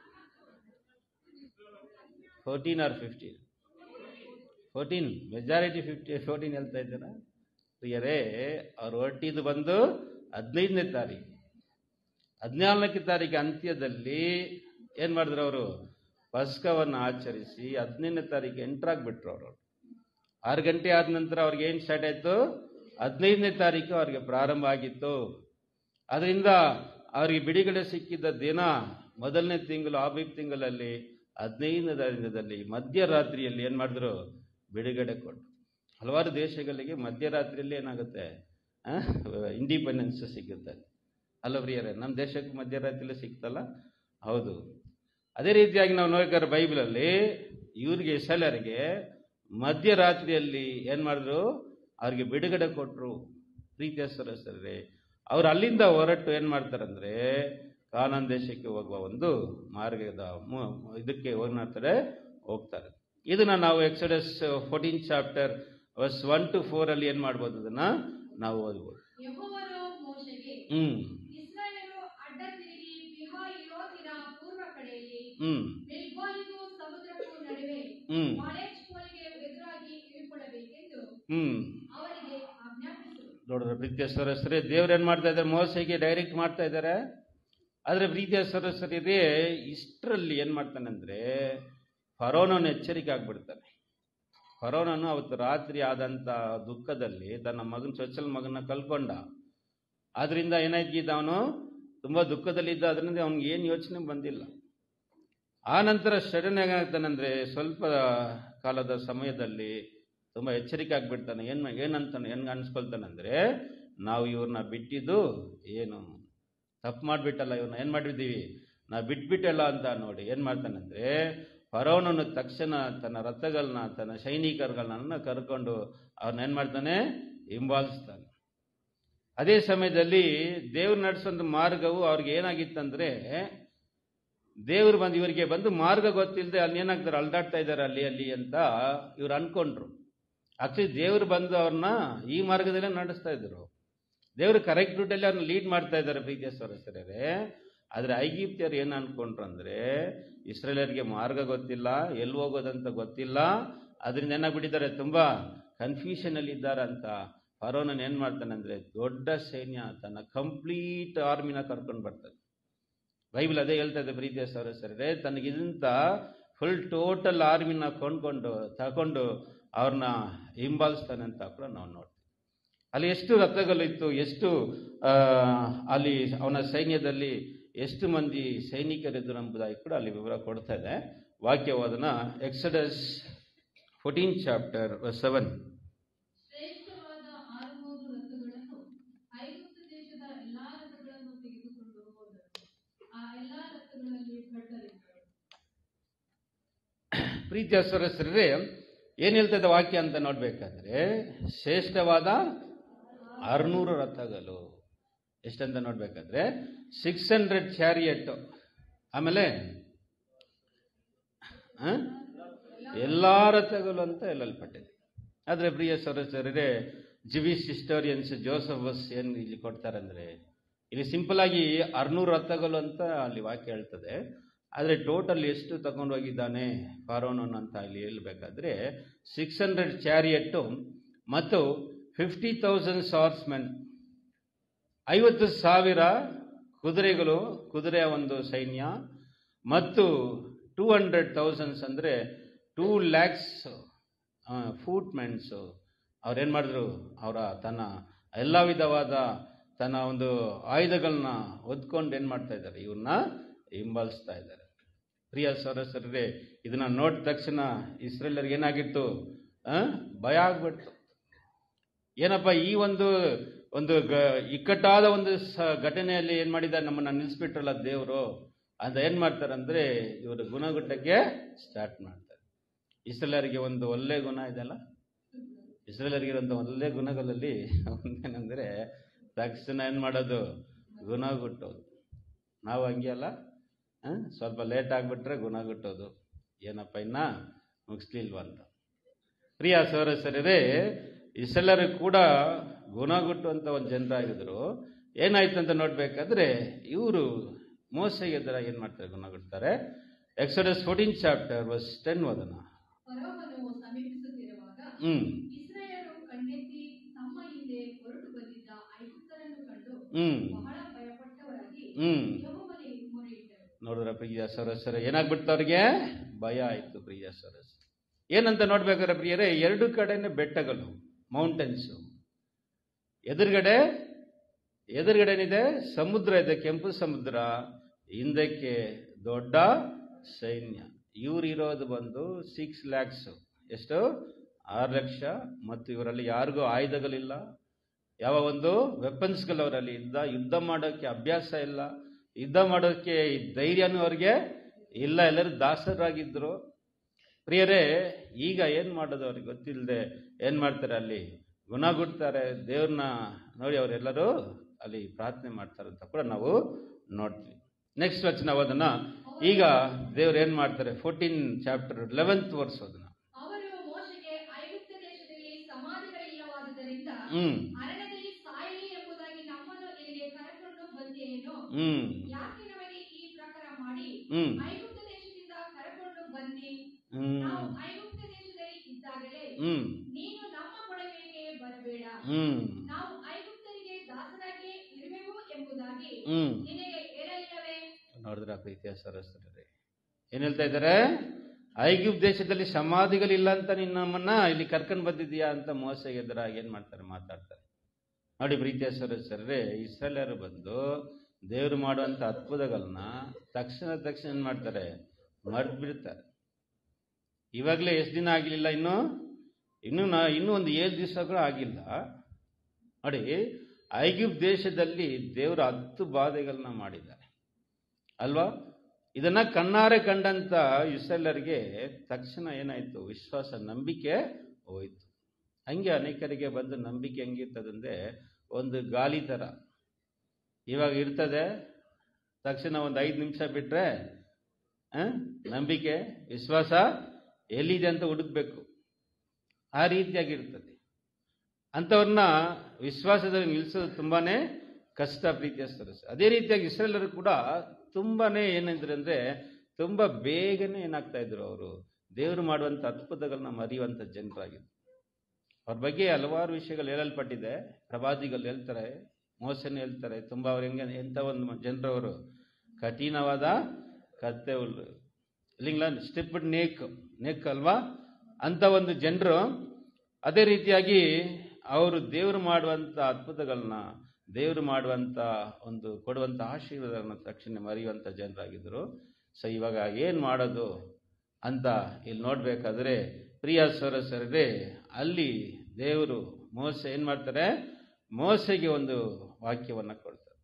fourteen or fifteen fourteen majority fifty fourteen ಹೇಳ್ತಾ ಇದ್ದೀರಾ ಪ್ರಿಯರೇ ಅವ್ರು ಹೊರಟಿದ್ದು ಬಂದು ಹದಿನೈದನೇ ತಾರೀಕು ಹದಿನಾಲ್ಕನೇ ತಾರೀಕು ಅಂತ್ಯದಲ್ಲಿ ಏನ್ ಮಾಡಿದ್ರು ಅವರು ಪಸ್ಕವನ್ನು ಆಚರಿಸಿ ಹದಿನೈದನೇ ತಾರೀಕು ಎಂಟ್ರಾಗ್ಬಿಟ್ರು ಅವರು ಆರು ಗಂಟೆ ಆದ ನಂತರ ಅವ್ರಿಗೆ ಏನು ಸ್ಟಾರ್ಟ್ ಆಯ್ತು ಹದಿನೈದನೇ ತಾರೀಕು ಅವ್ರಿಗೆ ಪ್ರಾರಂಭ ಆಗಿತ್ತು ಅದರಿಂದ ಅವರಿಗೆ ಬಿಡುಗಡೆ ಸಿಕ್ಕಿದ್ದ ದಿನ ಮೊದಲನೇ ತಿಂಗಳು ಆಬಿಬ್ ತಿಂಗಳಲ್ಲಿ ಹದಿನೈದನೇ ದಿನದಲ್ಲಿ ಮಧ್ಯರಾತ್ರಿಯಲ್ಲಿ ಏನು ಮಾಡಿದ್ರು ಬಿಡುಗಡೆ ಕೊಟ್ಟರು ಹಲವಾರು ದೇಶಗಳಿಗೆ ಮಧ್ಯರಾತ್ರಿಯಲ್ಲಿ ಏನಾಗುತ್ತೆ ಇಂಡಿಪೆಂಡೆನ್ಸ್ ಸಿಗುತ್ತೆ ಅಲ್ಲ ಪ್ರಿಯರೇ ನಮ್ಮ ದೇಶಕ್ಕೆ ಮಧ್ಯರಾತ್ರಿಯಲ್ಲಿ ಸಿಕ್ತಲ್ಲ ಹೌದು ಅದೇ ರೀತಿಯಾಗಿ ನಾವು ನೋಡ್ತಾರೆ ಬೈಬಲಲ್ಲಿ ಇವ್ರಿಗೆ ಇಸಲರಿಗೆ ಮಧ್ಯರಾತ್ರಿಯಲ್ಲಿ ಏನ್ ಮಾಡಿದ್ರು ಅವ್ರಿಗೆ ಬಿಡುಗಡೆ ಕೊಟ್ಟರು ಪ್ರೀತಿಯ ಸರಸರೇ ಅವ್ರು ಅಲ್ಲಿಂದ ಹೊರಟು ಏನ್ ಮಾಡ್ತಾರಂದ್ರೆ ಕಾನಾನ್ ದೇಶಕ್ಕೆ ಹೋಗುವ ಒಂದು ಮಾರ್ಗದ ಮು- ಇದಕ್ಕೆ ಏನ್ ಮಾಡ್ತಾರೆ ಹೋಗ್ತಾರೆ ಇದನ್ನ ನಾವು Exodus fourteen chapter verse one two four ಅಲ್ಲಿ ಏನ್ ಮಾಡ್ಬೋದು ಅದನ್ನ ನಾವು ಓದ್ಬೋದು ಯೆಹೋವನು ಮೋಶೆಗೆ ಹ್ಮ್ ಇಸ್ರಾಯೇಲು ಅಡ್ಡ ತಿರುಗಿ ಪಿಹಾಹಿರೋತಿನ ಪೂರ್ವ ಕಡೆಯಲ್ಲಿ ಹ್ಮ್ ಮೆಲ್ಕೋಲಿಗೂ ಸಮುದ್ರಕ್ಕೂ ನಡುವೆ ಹ್ಮ್. ಮಾಲೇಚ್ ಕೋಲಿಗೆ ಎದುರಾಗಿ ಇಳಿಕೊಳ್ಳಬೇಕೆಂದು ಹ್ಮ್ ಅವರಿಗೆ ಆಜ್ಞಾಪಿಸು ನೋಡಿದ್ರೆ ಪ್ರೀತಿಯ ಸರಸ್ವರಿ ದೇವ್ರು ಏನ್ ಮಾಡ್ತಾ ಇದ್ದಾರೆ ಮೋಸೆಗೆ ಡೈರೆಕ್ಟ್ ಮಾಡ್ತಾ ಇದ್ದಾರೆ ಆದ್ರೆ ಪ್ರೀತಿಯ ಸರಸ್ವರಿ ಇಷ್ಟರಲ್ಲಿ ಏನ್ ಮಾಡ್ತಾನೆ ಅಂದ್ರೆ ಫರೋನನ್ನು ಎಚ್ಚರಿಕೆ ಆಗ್ಬಿಡ್ತಾನೆ ಫರೋನನು ಅವತ್ತು ರಾತ್ರಿ ಆದಂತ ದುಃಖದಲ್ಲಿ ತನ್ನ ಮಗನ ಚೊಚ್ಚಲ ಮಗನ ಕಳ್ಕೊಂಡ ಆದ್ರಿಂದ ಏನಾಯ್ತಿದ್ದ ಅವನು ತುಂಬಾ ದುಃಖದಲ್ಲಿದ್ದ ಅದರಿಂದ ಅವನಿಗೆ ಏನು ಯೋಚನೆ ಬಂದಿಲ್ಲ ಆ ನಂತರ ಸಡನ್ ಏನಾಗ್ತಾನಂದ್ರೆ ಸ್ವಲ್ಪ ಕಾಲದ ಸಮಯದಲ್ಲಿ ತುಂಬಾ ಎಚ್ಚರಿಕೆ ಆಗ್ಬಿಡ್ತಾನೆ ಏನ್ ಏನಂತಾನೆ ಹೆಂಗ್ ಅನ್ಸ್ಕೊಳ್ತಾನಂದ್ರೆ ನಾವು ಇವ್ರನ್ನ ಬಿಟ್ಟಿದ್ದು ಏನು ತಪ್ಪು ಮಾಡ್ಬಿಟ್ಟಲ್ಲ ಇವ್ರನ್ನ ಏನ್ ಮಾಡಿದ್ದೀವಿ ನಾವು ಬಿಟ್ಬಿಟ್ಟಲ್ಲ ಅಂತ ನೋಡಿ ಏನ್ ಮಾಡ್ತಾನಂದ್ರೆ ಫರೋನನು ತಕ್ಷಣ ತನ್ನ ರಥಗಳನ್ನ ತನ್ನ ಸೈನಿಕರುಗಳನ್ನ ಕರ್ಕೊಂಡು ಅವ್ರನ್ನ ಏನ್ ಮಾಡ್ತಾನೆ ಹಿಂಬಾಲಿಸ್ತಾನೆ ಅದೇ ಸಮಯದಲ್ಲಿ ದೇವ್ರು ನಡೆಸೋ ಮಾರ್ಗವು ಅವ್ರಿಗೆ ಏನಾಗಿತ್ತಂದ್ರೆ ದೇವ್ರು ಬಂದು ಇವರಿಗೆ ಬಂದು ಮಾರ್ಗ ಗೊತ್ತಿಲ್ಲದೆ ಅಲ್ಲಿ ಏನಾಗ್ತಾರೆ ಅಲ್ದಾಡ್ತಾ ಇದ್ದಾರೆ ಅಲ್ಲಿ ಅಲ್ಲಿ ಅಂತ ಇವ್ರು ಅನ್ಕೊಂಡ್ರು ಆಕ್ಚುಲಿ ದೇವ್ರು ಬಂದು ಅವ್ರನ್ನ ಈ ಮಾರ್ಗದಲ್ಲೇ ನಡೆಸ್ತಾ ಇದ್ರು ದೇವರು ಕರೆಕ್ಟ್ ರೂಟಲ್ಲಿ ಅವ್ರನ್ನ ಲೀಡ್ ಮಾಡ್ತಾ ಇದ್ದಾರೆ ಪ್ರೀತಿಯ ಸರಸರೇ ಆದ್ರೆ ಐಗಿಪ್ತಿಯರು ಏನು ಅನ್ಕೊಂಡ್ರು ಅಂದ್ರೆ ಇಸ್ರೇಲರಿಗೆ ಮಾರ್ಗ ಗೊತ್ತಿಲ್ಲ ಎಲ್ಲಿ ಹೋಗೋದಂತ ಗೊತ್ತಿಲ್ಲ ಅದರಿಂದ ಏನಾಗ್ಬಿಟ್ಟಿದ್ದಾರೆ ತುಂಬಾ ಕನ್ಫ್ಯೂಷನ್ ಅಲ್ಲಿ ಇದ್ದಾರೆ ಅಂತ ಫರೋನನ್ ಏನ್ ಮಾಡ್ತಾನೆ ಅಂದ್ರೆ ದೊಡ್ಡ ಸೈನ್ಯ ತನ್ನ ಕಂಪ್ಲೀಟ್ ಆರ್ಮಿನ ಕರ್ಕೊಂಡು ಬರ್ತಾನೆ ಬೈಬಲ್ ಅದೇ ಹೇಳ್ತಾ ಇದೆ ಪ್ರೀತಿಯ ಸರಸರೇ ತನಗಿದಂತ ಫುಲ್ ಟೋಟಲ್ ಆರ್ಮಿನ ಕೊಂಡ್ಕೊಂಡು ತಗೊಂಡು ಅವ್ರನ್ನ ಹಿಂಬಾಲಿಸ್ತಾನೆ ಅಂತ ಕೂಡ ನಾವು ನೋಡ್ತೀವಿ ಅಲ್ಲಿ ಎಷ್ಟು ರಥಗಳಿತ್ತು ಎಷ್ಟು ಆ, ಅಲ್ಲಿ ಅವನ ಸೈನ್ಯದಲ್ಲಿ ಎಷ್ಟು ಮಂದಿ ಸೈನಿಕರಿದ್ದರು ಎಂಬುದಾಗಿ ಕೂಡ ಅಲ್ಲಿ ವಿವರ ಕೊಡ್ತಾ ಇದೆ ವಾಕ್ಯವಾದನ ಎಕ್ಸಡಸ್ ಫೋರ್ಟೀನ್ ಚಾಪ್ಟರ್ ಸೆವೆನ್ ಶ್ರೇಷ್ಠವಾದ ಆರುನೂರು ರಥಗಳನ್ನು ಐಗುಪ್ತ ದೇಶದ ಎಲ್ಲಾ ರಥಗಳನ್ನು ತೆಗೆದುಕೊಂಡು ಹೋದರು ಆ ಎಲ್ಲಾ ರಥಗಳಲ್ಲಿ ಭಟ್ಟರಿದ್ದರು ಪ್ರೀತಿಯ ಸರಸರೇ ಏನ್ ಹೇಳ್ತಾ ಇದೆ ವಾಕ್ಯ ಅಂತ ನೋಡ್ಬೇಕಾದ್ರೆ ಶ್ರೇಷ್ಠವಾದ ಆರ್ನೂರು ರಥಗಳು ಎಷ್ಟಂತ ನೋಡ್ಬೇಕಾದ್ರೆ ಸಿಕ್ಸ್ ಹಂಡ್ರೆಡ್ ಚಾರಿಯಟ್ ಆಮೇಲೆ ಆ? ಎಲ್ಲಾ ರಥಗಳು ಅಂತ ಹೇಳಲ್ಪಟ್ಟಿದೆ ಆದ್ರೆ ಪ್ರಿಯ ಸರಸರೇ ಜಿವಿಸ್ ಹಿಸ್ಟೋರಿಯನ್ಸ್ ಜೋಸಫಸ್ ಏನ್ ಇಲ್ಲಿ ಕೊಡ್ತಾರಂದ್ರೆ ಇಲ್ಲಿ ಸಿಂಪಲ್ ಆಗಿ ಆರ್ನೂರು ರಥಗಳು ಅಂತ ಅಲ್ಲಿ ವಾಕ್ಯ ಹೇಳ್ತದೆ ಆದರೆ ಟೋಟಲ್ ಎಷ್ಟು ತಗೊಂಡು ಹೋಗಿದ್ದಾನೆ ಫಾರೋನನ್ ಅಂತ ಇಲ್ಲಿ ಹೇಳ್ಬೇಕಾದ್ರೆ ಸಿಕ್ಸ್ ಹಂಡ್ರೆಡ್ ಚಾರಿಯಟ್ಟು ಮತ್ತು ಫಿಫ್ಟಿ ತೌಸಂಡ್ ಸಾರ್ಸ್ಮೆನ್ ಐವತ್ತು ಸಾವಿರ ಕುದುರೆಗಳು ಕುದುರೆಯ ಒಂದು ಸೈನ್ಯ ಮತ್ತು ಟೂ ಹಂಡ್ರೆಡ್ ತೌಸಂಡ್ಸ್ ಅಂದರೆ ಟೂ ಲ್ಯಾಕ್ಸ್ ಫೂಟ್ ಮೆನ್ಸು ಅವ್ರೇನು ಮಾಡಿದ್ರು ಅವರ ತನ್ನ ಎಲ್ಲ ವಿಧವಾದ ತನ್ನ ಒಂದು ಆಯುಧಗಳನ್ನ ಹೊದ್ಕೊಂಡು ಏನು ಮಾಡ್ತಾ ಇದ್ದಾರೆ ಇವ್ರನ್ನ ಹಿಂಬಾಲಿಸ್ತಾ ಇದ್ದಾರೆ ಪ್ರಿಯ ಸರಸರೇ ಇದನ್ನ ನೋಡಿದ ತಕ್ಷಣ ಇಸ್ರೇಲರಿಗೆ ಏನಾಗಿತ್ತು ಆ? ಭಯ ಆಗ್ಬಿಡ್ತು ಏನಪ್ಪ ಈ ಒಂದು ಒಂದು ಗ ಇಕ್ಕಟ್ಟಾದ ಒಂದು ಸ ಘಟನೆಯಲ್ಲಿ ಏನು ಮಾಡಿದ್ದಾರೆ ನಮ್ಮನ್ನ ನಿಲ್ಲಿಸ್ಬಿಟ್ರಲ್ಲ ದೇವರು ಅಂತ ಏನು ಮಾಡ್ತಾರೆ ಅಂದರೆ ಇವರು ಗುಣಗುಟ್ಟಕ್ಕೆ ಸ್ಟಾರ್ಟ್ ಮಾಡ್ತಾರೆ ಇಸ್ರೇಲರಿಗೆ ಒಂದು ಒಳ್ಳೆ ಗುಣ ಇದೆಯಲ್ಲ ಇಸ್ರೇಲರಿಗೆ ಇರುವಂಥ ಒಳ್ಳೆ ಗುಣಗಳಲ್ಲಿ ಒಂದೇನೆಂದರೆ ತಕ್ಷಣ ಏನು ಮಾಡೋದು ಗುಣ ಗುಟ್ಟೋದು ನಾವು ಹಂಗೆ ಅಲ್ಲ ಆ? ಸ್ವಲ್ಪ ಲೇಟ್ ಆಗಿಬಿಟ್ರೆ ಗುಣ ಗುಟ್ಟೋದು ಏನಪ್ಪ ಇನ್ನ ಮುಗಿಸ್ಲಿಲ್ವ ಅಂತ ಪ್ರಿಯ ಸಹೋದರರೇ ಇಸೆಲ್ಲರೂ ಕೂಡ ಗುಣಗುಟ್ಟುವಂಥ ಒಂದು ಜನರಾಗಿದ್ರು ಏನಾಯ್ತು ಅಂತ ನೋಡ್ಬೇಕಾದ್ರೆ ಇವರು ಮೋಸೆಗೆ ಎದುರ ಏನು ಮಾಡ್ತಾರೆ ಗುಣಗುಡ್ತಾರೆ Exodus fourteen chapter verse ten ಓದನ ಫರೋಹನು ಸಮೀಪಿಸುತ್ತಿರುವಾಗ ಹ್ಮ್ ಇಸ್ರಾಯೇಲರು ಕಣ್ಣೆತ್ತಿ ತಮ್ಮ ಹಿಂದೆ ಹೊರಟು ಬಂದಿದ್ದ ಐಗುಪ್ತರನ್ನು ಕಂಡು ಹ್ಮ್ ಬಹಳ ಭಯಪಟ್ಟವರಾಗಿ ಹ್ಮ್ ಯೆಹೋವನಿಗೆ ಮೊರೆಯಿಟ್ಟರು ನೋಡಿದ್ರ ಪ್ರಿಯ ಸರಸರ ಏನಾಗ್ಬಿಡ್ತು ಅವ್ರಿಗೆ ಭಯ ಆಯ್ತು ಪ್ರಿಯ ಸರಸ್ ಏನಂತ ನೋಡ್ಬೇಕಾದ್ರೆ ಪ್ರಿಯರೇ ಎರಡು ಕಡೆನೇ ಬೆಟ್ಟಗಳು ಮೌಂಟೇನ್ಸ್ ಎದುರುಗಡೆ ಎದುರುಗಡೆನಿದೆ ಸಮುದ್ರ ಇದೆ ಕೆಂಪು ಸಮುದ್ರ ಹಿಂದಕ್ಕೆ ದೊಡ್ಡ ಸೈನ್ಯ ಇವ್ರು ಇರೋದು ಬಂದು ಸಿಕ್ಸ್ ಲ್ಯಾಕ್ಸ್ ಎಷ್ಟು ಆರು ಲಕ್ಷ ಮತ್ತು ಇವರಲ್ಲಿ ಯಾರಿಗೂ ಆಯುಧಗಳಿಲ್ಲ ಯಾವ ಒಂದು ವೆಪನ್ಸ್ಗಳು ಅವರಲ್ಲಿ ಇದ್ದ ಯುದ್ಧ ಮಾಡೋಕ್ಕೆ ಅಭ್ಯಾಸ ಇಲ್ಲ ಯುದ್ಧ ಮಾಡೋಕ್ಕೆ ಈ ಧೈರ್ಯನೂ ಅವ್ರಿಗೆ ಇಲ್ಲ ಎಲ್ಲರೂ ದಾಸರಾಗಿದ್ರು ಪ್ರಿಯರೇ ಈಗ ಏನು ಮಾಡೋದು ಅವ್ರಿಗೆ ಗೊತ್ತಿಲ್ಲದೆ ಏನು ಮಾಡ್ತಾರೆ ಅಲ್ಲಿ ಗುಣಗುಡ್ತಾರೆ ದೇವ್ರನ್ನ ನೋಡಿ ಅವರೆಲ್ಲರೂ ಅಲ್ಲಿ ಪ್ರಾರ್ಥನೆ ಮಾಡ್ತಾರೆ ಅಂತ ಕೂಡ ನಾವು ನೋಡ್ತೀವಿ ನೆಕ್ಸ್ಟ್ ವಚನ ಓದೋಣ ಈಗ ದೇವ್ರು ಏನು ಮಾಡ್ತಾರೆ ಫೋರ್ಟೀನ್ ಚಾಪ್ಟರ್ ಲೆವೆಂತ್ ವರ್ಸ್ ಓದೋಣ ಅವರು ಮೋಶೆಗೆ ಐಗುಪ್ತ ದೇಶದಲ್ಲಿ ಸಮಾಧಿಗಳಿಲ್ಲವಾದುದರಿಂದ ಹ್ಮ್ ಅರಣ್ಯದಲ್ಲಿ ಸಾಯಲಿ ಎಂಬುದಾಗಿ ನಮ್ಮನ್ನು ಇಲ್ಲಿಗೆ ಕರೆಕೊಂಡು ಬಂದೇನೋ ಹ್ಮ್ ಯಾಕೆ ನಮಗೆ ಈ ಪ್ರಕಾರ ಮಾಡಿ ಹ್ಮ್ ಐಗುಪ್ತ ದೇಶದಿಂದ ಕರೆಕೊಂಡು ಬಂದಿ ಹ್ಮ್ ನಾವು ಐಗುಪ್ತ ದೇಶದಲ್ಲಿ ಇದ್ದಾಗಲೇ ಹ್ಮ್ ನೀನು ನಮ್ಮ ಕೊಡವೆಗೆ ಬರಬೇಡ ಹ್ಮ್ ನಾವು ಐಗುಪ್ತರಿಗೆ ದಾಸರಾಗಿ ಇರುವೆವು ಎಂಬುದಾಗಿ ಹ್ಮ್ ನಿನಗೆ ಹೇಳಲಿಲ್ಲವೇ ನೋಡಿದ್ರ ಪ್ರೀತಿಯ ಸರಸ್ವರರೇ ಏನ್ ಹೇಳ್ತಾ ಇದ್ದಾರೆ ಐಗುಪ್ತ ದೇಶದಲ್ಲಿ ಸಮಾಧಿಗಳಿಲ್ಲ ಅಂತ ನಿನ್ನ ನಮ್ಮನ್ನ ಇಲ್ಲಿ ಕರ್ಕೊಂಡ್ ಬಂದಿದ್ಯಾ ಅಂತ ಮೋಸಗೆ ಎದುರಾಗಿ ಏನ್ ಮಾಡ್ತಾರೆ ಮಾತಾಡ್ತಾರೆ ನೋಡಿ ಪ್ರೀತಿಯ ಸರಸ್ವರರೇ ಇಸ್ರಾಯೇಲರು ಬಂದು ದೇವರು ಮಾಡುವಂತ ಅದ್ಭುತಗಳನ್ನ ತಕ್ಷಣ ತಕ್ಷಣ ಏನ್ ಮಾಡ್ತಾರೆ ಮರ್ದ್ ಬಿಡ್ತಾರೆ ಇವಾಗಲೇ ಎಷ್ಟು ದಿನ ಆಗಿಲ್ಲ ಇನ್ನು ಇನ್ನು ನಾ ಇನ್ನೂ ಒಂದು ಏಳು ದಿವಸಗಳು ಆಗಿಲ್ಲ ನೋಡಿ ಐಗುಪ್ತ ದೇಶದಲ್ಲಿ ದೇವರು ಹತ್ತು ಬಾಧೆಗಳನ್ನ ಮಾಡಿದ್ದಾರೆ ಅಲ್ವಾ ಇದನ್ನ ಕಣ್ಣಾರೆ ಕಂಡಂತ ಇಸ್ರೇಲರಿಗೆ ತಕ್ಷಣ ಏನಾಯ್ತು ವಿಶ್ವಾಸ ನಂಬಿಕೆ ಹೋಯ್ತು ಹಂಗೆ ಅನೇಕರಿಗೆ ಬಂದು ನಂಬಿಕೆ ಹೆಂಗಿರ್ತದಂದ್ರೆ ಒಂದು ಗಾಲಿ ಥರ ಇವಾಗ ಇರ್ತದೆ ತಕ್ಷಣ ಒಂದು ಐದು ನಿಮಿಷ ಬಿಟ್ರೆ ಆ, ನಂಬಿಕೆ ವಿಶ್ವಾಸ ಎಲ್ಲಿದೆ ಅಂತ ಹುಡುಕ್ಬೇಕು ಆ ರೀತಿಯಾಗಿರ್ತದೆ ಅಂಥವ್ರನ್ನ ವಿಶ್ವಾಸದಲ್ಲಿ ನಿಲ್ಲಿಸೋದು ತುಂಬಾನೇ ಕಷ್ಟ ಪ್ರೀತಿಯ ಸರಸ್ ಅದೇ ರೀತಿಯಾಗಿ ಇಸ್ರೇಲರು ಕೂಡ ತುಂಬಾನೇ ಏನಂದ್ರೆ ಅಂದ್ರೆ ತುಂಬಾ ಬೇಗನೆ ಏನಾಗ್ತಾ ಇದ್ರು ಅವರು ದೇವರು ಮಾಡುವಂತ ಅದ್ಭುತಗಳನ್ನ ಮರೆಯುವಂತ ಜನರಾಗಿದ್ರು ಅವ್ರ ಬಗ್ಗೆ ಹಲವಾರು ವಿಷಯಗಳು ಹೇಳಲ್ಪಟ್ಟಿದೆ ಪ್ರವಾದಿಗಳು ಹೇಳ್ತಾರೆ ಮೋಸನ ಹೇಳ್ತಾರೆ ತುಂಬಾ ಅವ್ರು ಹೆಂಗೆ ಎಂಥ ಒಂದು ಜನರವರು ಕಠಿಣವಾದ ಕತ್ತೆ ಹುಲ್ಲು ಇಲ್ಲಿಂಗ್ಲ ಸ್ಟೆಪ್ ನೇಕ್ ನೇಕ್ ಅಲ್ವಾ ಅಂತ ಒಂದು ಜನರು ಅದೇ ರೀತಿಯಾಗಿ ಅವರು ದೇವರು ಮಾಡುವಂತ ಅದ್ಭುತಗಳನ್ನ ದೇವರು ಮಾಡುವಂತ ಒಂದು ಕೊಡುವಂತ ಆಶೀರ್ವಾದಗಳನ್ನ ತಕ್ಷಣ ಮರೆಯುವಂತ ಜನರಾಗಿದ್ದರು ಸೊ ಇವಾಗ ಏನ್ ಮಾಡೋದು ಅಂತ ಇಲ್ಲಿ ನೋಡ್ಬೇಕಾದ್ರೆ ಪ್ರಿಯ ಸರಸರೇ ಅಲ್ಲಿ ದೇವರು ಮೋಸ ಏನ್ ಮಾಡ್ತಾರೆ ಮೋಸೆಗೆ ಒಂದು ವಾಕ್ಯವನ್ನ ಕೊಡ್ತಾರೆ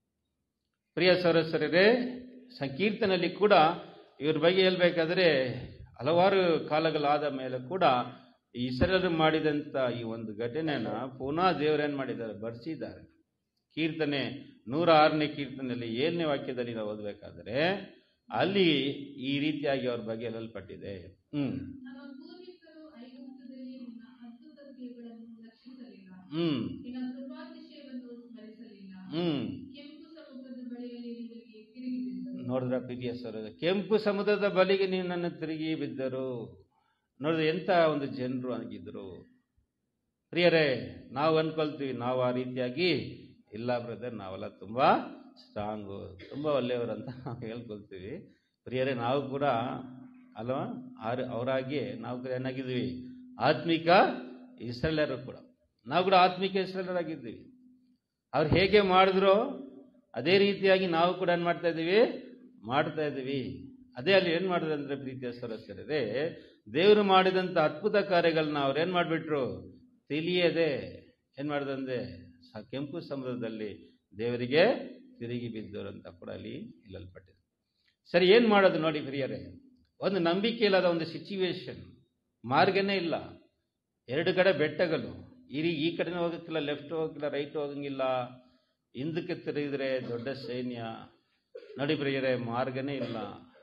ಪ್ರಿಯ ಸರಸರೇ ಸಂಕೀರ್ತನಲ್ಲಿ ಕೂಡ ಇವ್ರ ಬಗ್ಗೆ ಹೇಳ್ಬೇಕಾದ್ರೆ ಹಲವಾರು ಕಾಲಗಳಾದ ಮೇಲೆ ಕೂಡ ಈ ಇಸ್ರೇಲರು ಮಾಡಿದಂತ ಈ ಒಂದು ಘಟನೆನ ಪುನಃ ದೇವರೇನ್ ಮಾಡಿದ್ದಾರೆ ಬರ್ಸಿದ್ದಾರೆ ಕೀರ್ತನೆ ನೂರ ಆರನೇ ಕೀರ್ತನೆಯಲ್ಲಿ ಏಳನೇ ವಾಕ್ಯದಲ್ಲಿ ನಾವು ಓದಬೇಕಾದ್ರೆ ಅಲ್ಲಿ ಈ ರೀತಿಯಾಗಿ ಅವ್ರ ಬಗ್ಗೆ ಹೇಳಲ್ಪಟ್ಟಿದೆ ಹ್ಮ್ ನಮ್ಮ ಪೂರ್ವಿಕರು ಐಗುಪ್ತದಲ್ಲಿ ನಿನ್ನ ಅದ್ಭುತ ಕ್ರಿಯೆಗಳನ್ನು ಲಕ್ಷಿಸಲಿಲ್ಲ ಹ್ಮ್ ನಿನ್ನ ಕೃಪಾತಿಶಯವನ್ನು ಸ್ಮರಿಸಲಿಲ್ಲ ಹ್ಮ್ ಕೆಂಪು ಸಮುದ್ರದ ಬಳಿಯಲ್ಲಿ ನಿನಗೆ ತಿರುಗಿ ಬಿದ್ದರು ನೋಡಿದ್ರ ಪ್ರೀತಿಯ ಸರ್ ಕೆಂಪು ಸಮುದ್ರದ ಬಳಿಗೆ ನೀವು ನನ್ನ ತಿರುಗಿ ಬಿದ್ದರು ನೋಡಿದ್ರೆ ಎಂತ ಒಂದು ಜನರು ಆಗಿದ್ರು ಪ್ರಿಯರೇ ನಾವು ಅನ್ಕೊಳ್ತೀವಿ ನಾವು ಆ ರೀತಿಯಾಗಿ ಇಲ್ಲ ಬ್ರದರ್ ನಾವೆಲ್ಲ ತುಂಬ ಸ್ಟ್ರಾಂಗು ತುಂಬ ಒಳ್ಳೆಯವರು ಅಂತ ನಾವು ಹೇಳ್ಕೊಳ್ತೀವಿ ಪ್ರಿಯರೇ ನಾವು ಕೂಡ ಅಲ್ವಾ ಆರ್ ಅವರಾಗಿ ನಾವು ಕೂಡ ಏನಾಗಿದ್ದೀವಿ ಆತ್ಮಿಕ ಇಸ್ರೇಲರು ಕೂಡ ನಾವು ಕೂಡ ಆತ್ಮಿಕ ಇಸ್ರೇಲರಾಗಿದ್ದೀವಿ ಅವ್ರು ಹೇಗೆ ಮಾಡಿದ್ರು ಅದೇ ರೀತಿಯಾಗಿ ನಾವು ಕೂಡ ಏನು ಮಾಡ್ತಾ ಇದ್ದೀವಿ ಮಾಡ್ತಾ ಇದ್ದೀವಿ ಅದೇ ಅಲ್ಲಿ ಏನು ಮಾಡಿದ್ರು ಅಂದರೆ ಪ್ರೀತಿಯ ಸದಸ್ಯರೇ ದೇವರು ಮಾಡಿದಂಥ ಅದ್ಭುತ ಕಾರ್ಯಗಳನ್ನ ಅವ್ರು ಏನು ಮಾಡಿಬಿಟ್ರು ತಿಳಿಯದೆ ಏನು ಮಾಡಿದಂದ್ರೆ ಸ ಕೆಂಪು ಸಮುದ್ರದಲ್ಲಿ ದೇವರಿಗೆ ತಿರುಗಿ ಬಿದ್ದರು ಅಂತ ಕೂಡ ಅಲ್ಲಿ ಹೇಳಲ್ಪಟ್ಟಿದೆ ಸರಿ ಏನು ಮಾಡೋದು ನೋಡಿ ಪ್ರಿಯರೇ ಒಂದು ನಂಬಿಕೆ ಇಲ್ಲದ ಒಂದು ಸಿಚುವೇಶನ್ ಮಾರ್ಗನೇ ಇಲ್ಲ ಎರಡು ಕಡೆ ಬೆಟ್ಟಗಳು ಈ ರೀ- ಈ ಕಡೆನೂ ಹೋಗಕ್ಕಿಲ್ಲ ಲೆಫ್ಟ್ ಹೋಗಕ್ಕಿಲ್ಲ ರೈಟ್ ಹೋಗಂಗಿಲ್ಲ ಹಿಂದಕ್ಕೆ ತಿರುಗಿದ್ರೆ ದೊಡ್ಡ ಸೈನ್ಯ ನೋಡಿ ಪ್ರಿಯರೇ ಮಾರ್ಗನೇ ಇಲ್ಲ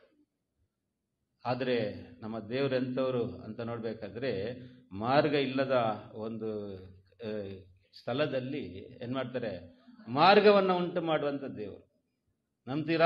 ಆದರೆ ನಮ್ಮ ದೇವರು ಎಂಥವ್ರು ಅಂತ ನೋಡಬೇಕಾದ್ರೆ ಮಾರ್ಗ ಇಲ್ಲದ ಒಂದು ಆ, ಸ್ಥಳದಲ್ಲಿ ಏನು ಮಾಡ್ತಾರೆ ಮಾರ್ಗವನ್ನು ಉಂಟು ಮಾಡುವಂಥ ದೇವರು ನಂಬ್ತೀರಾ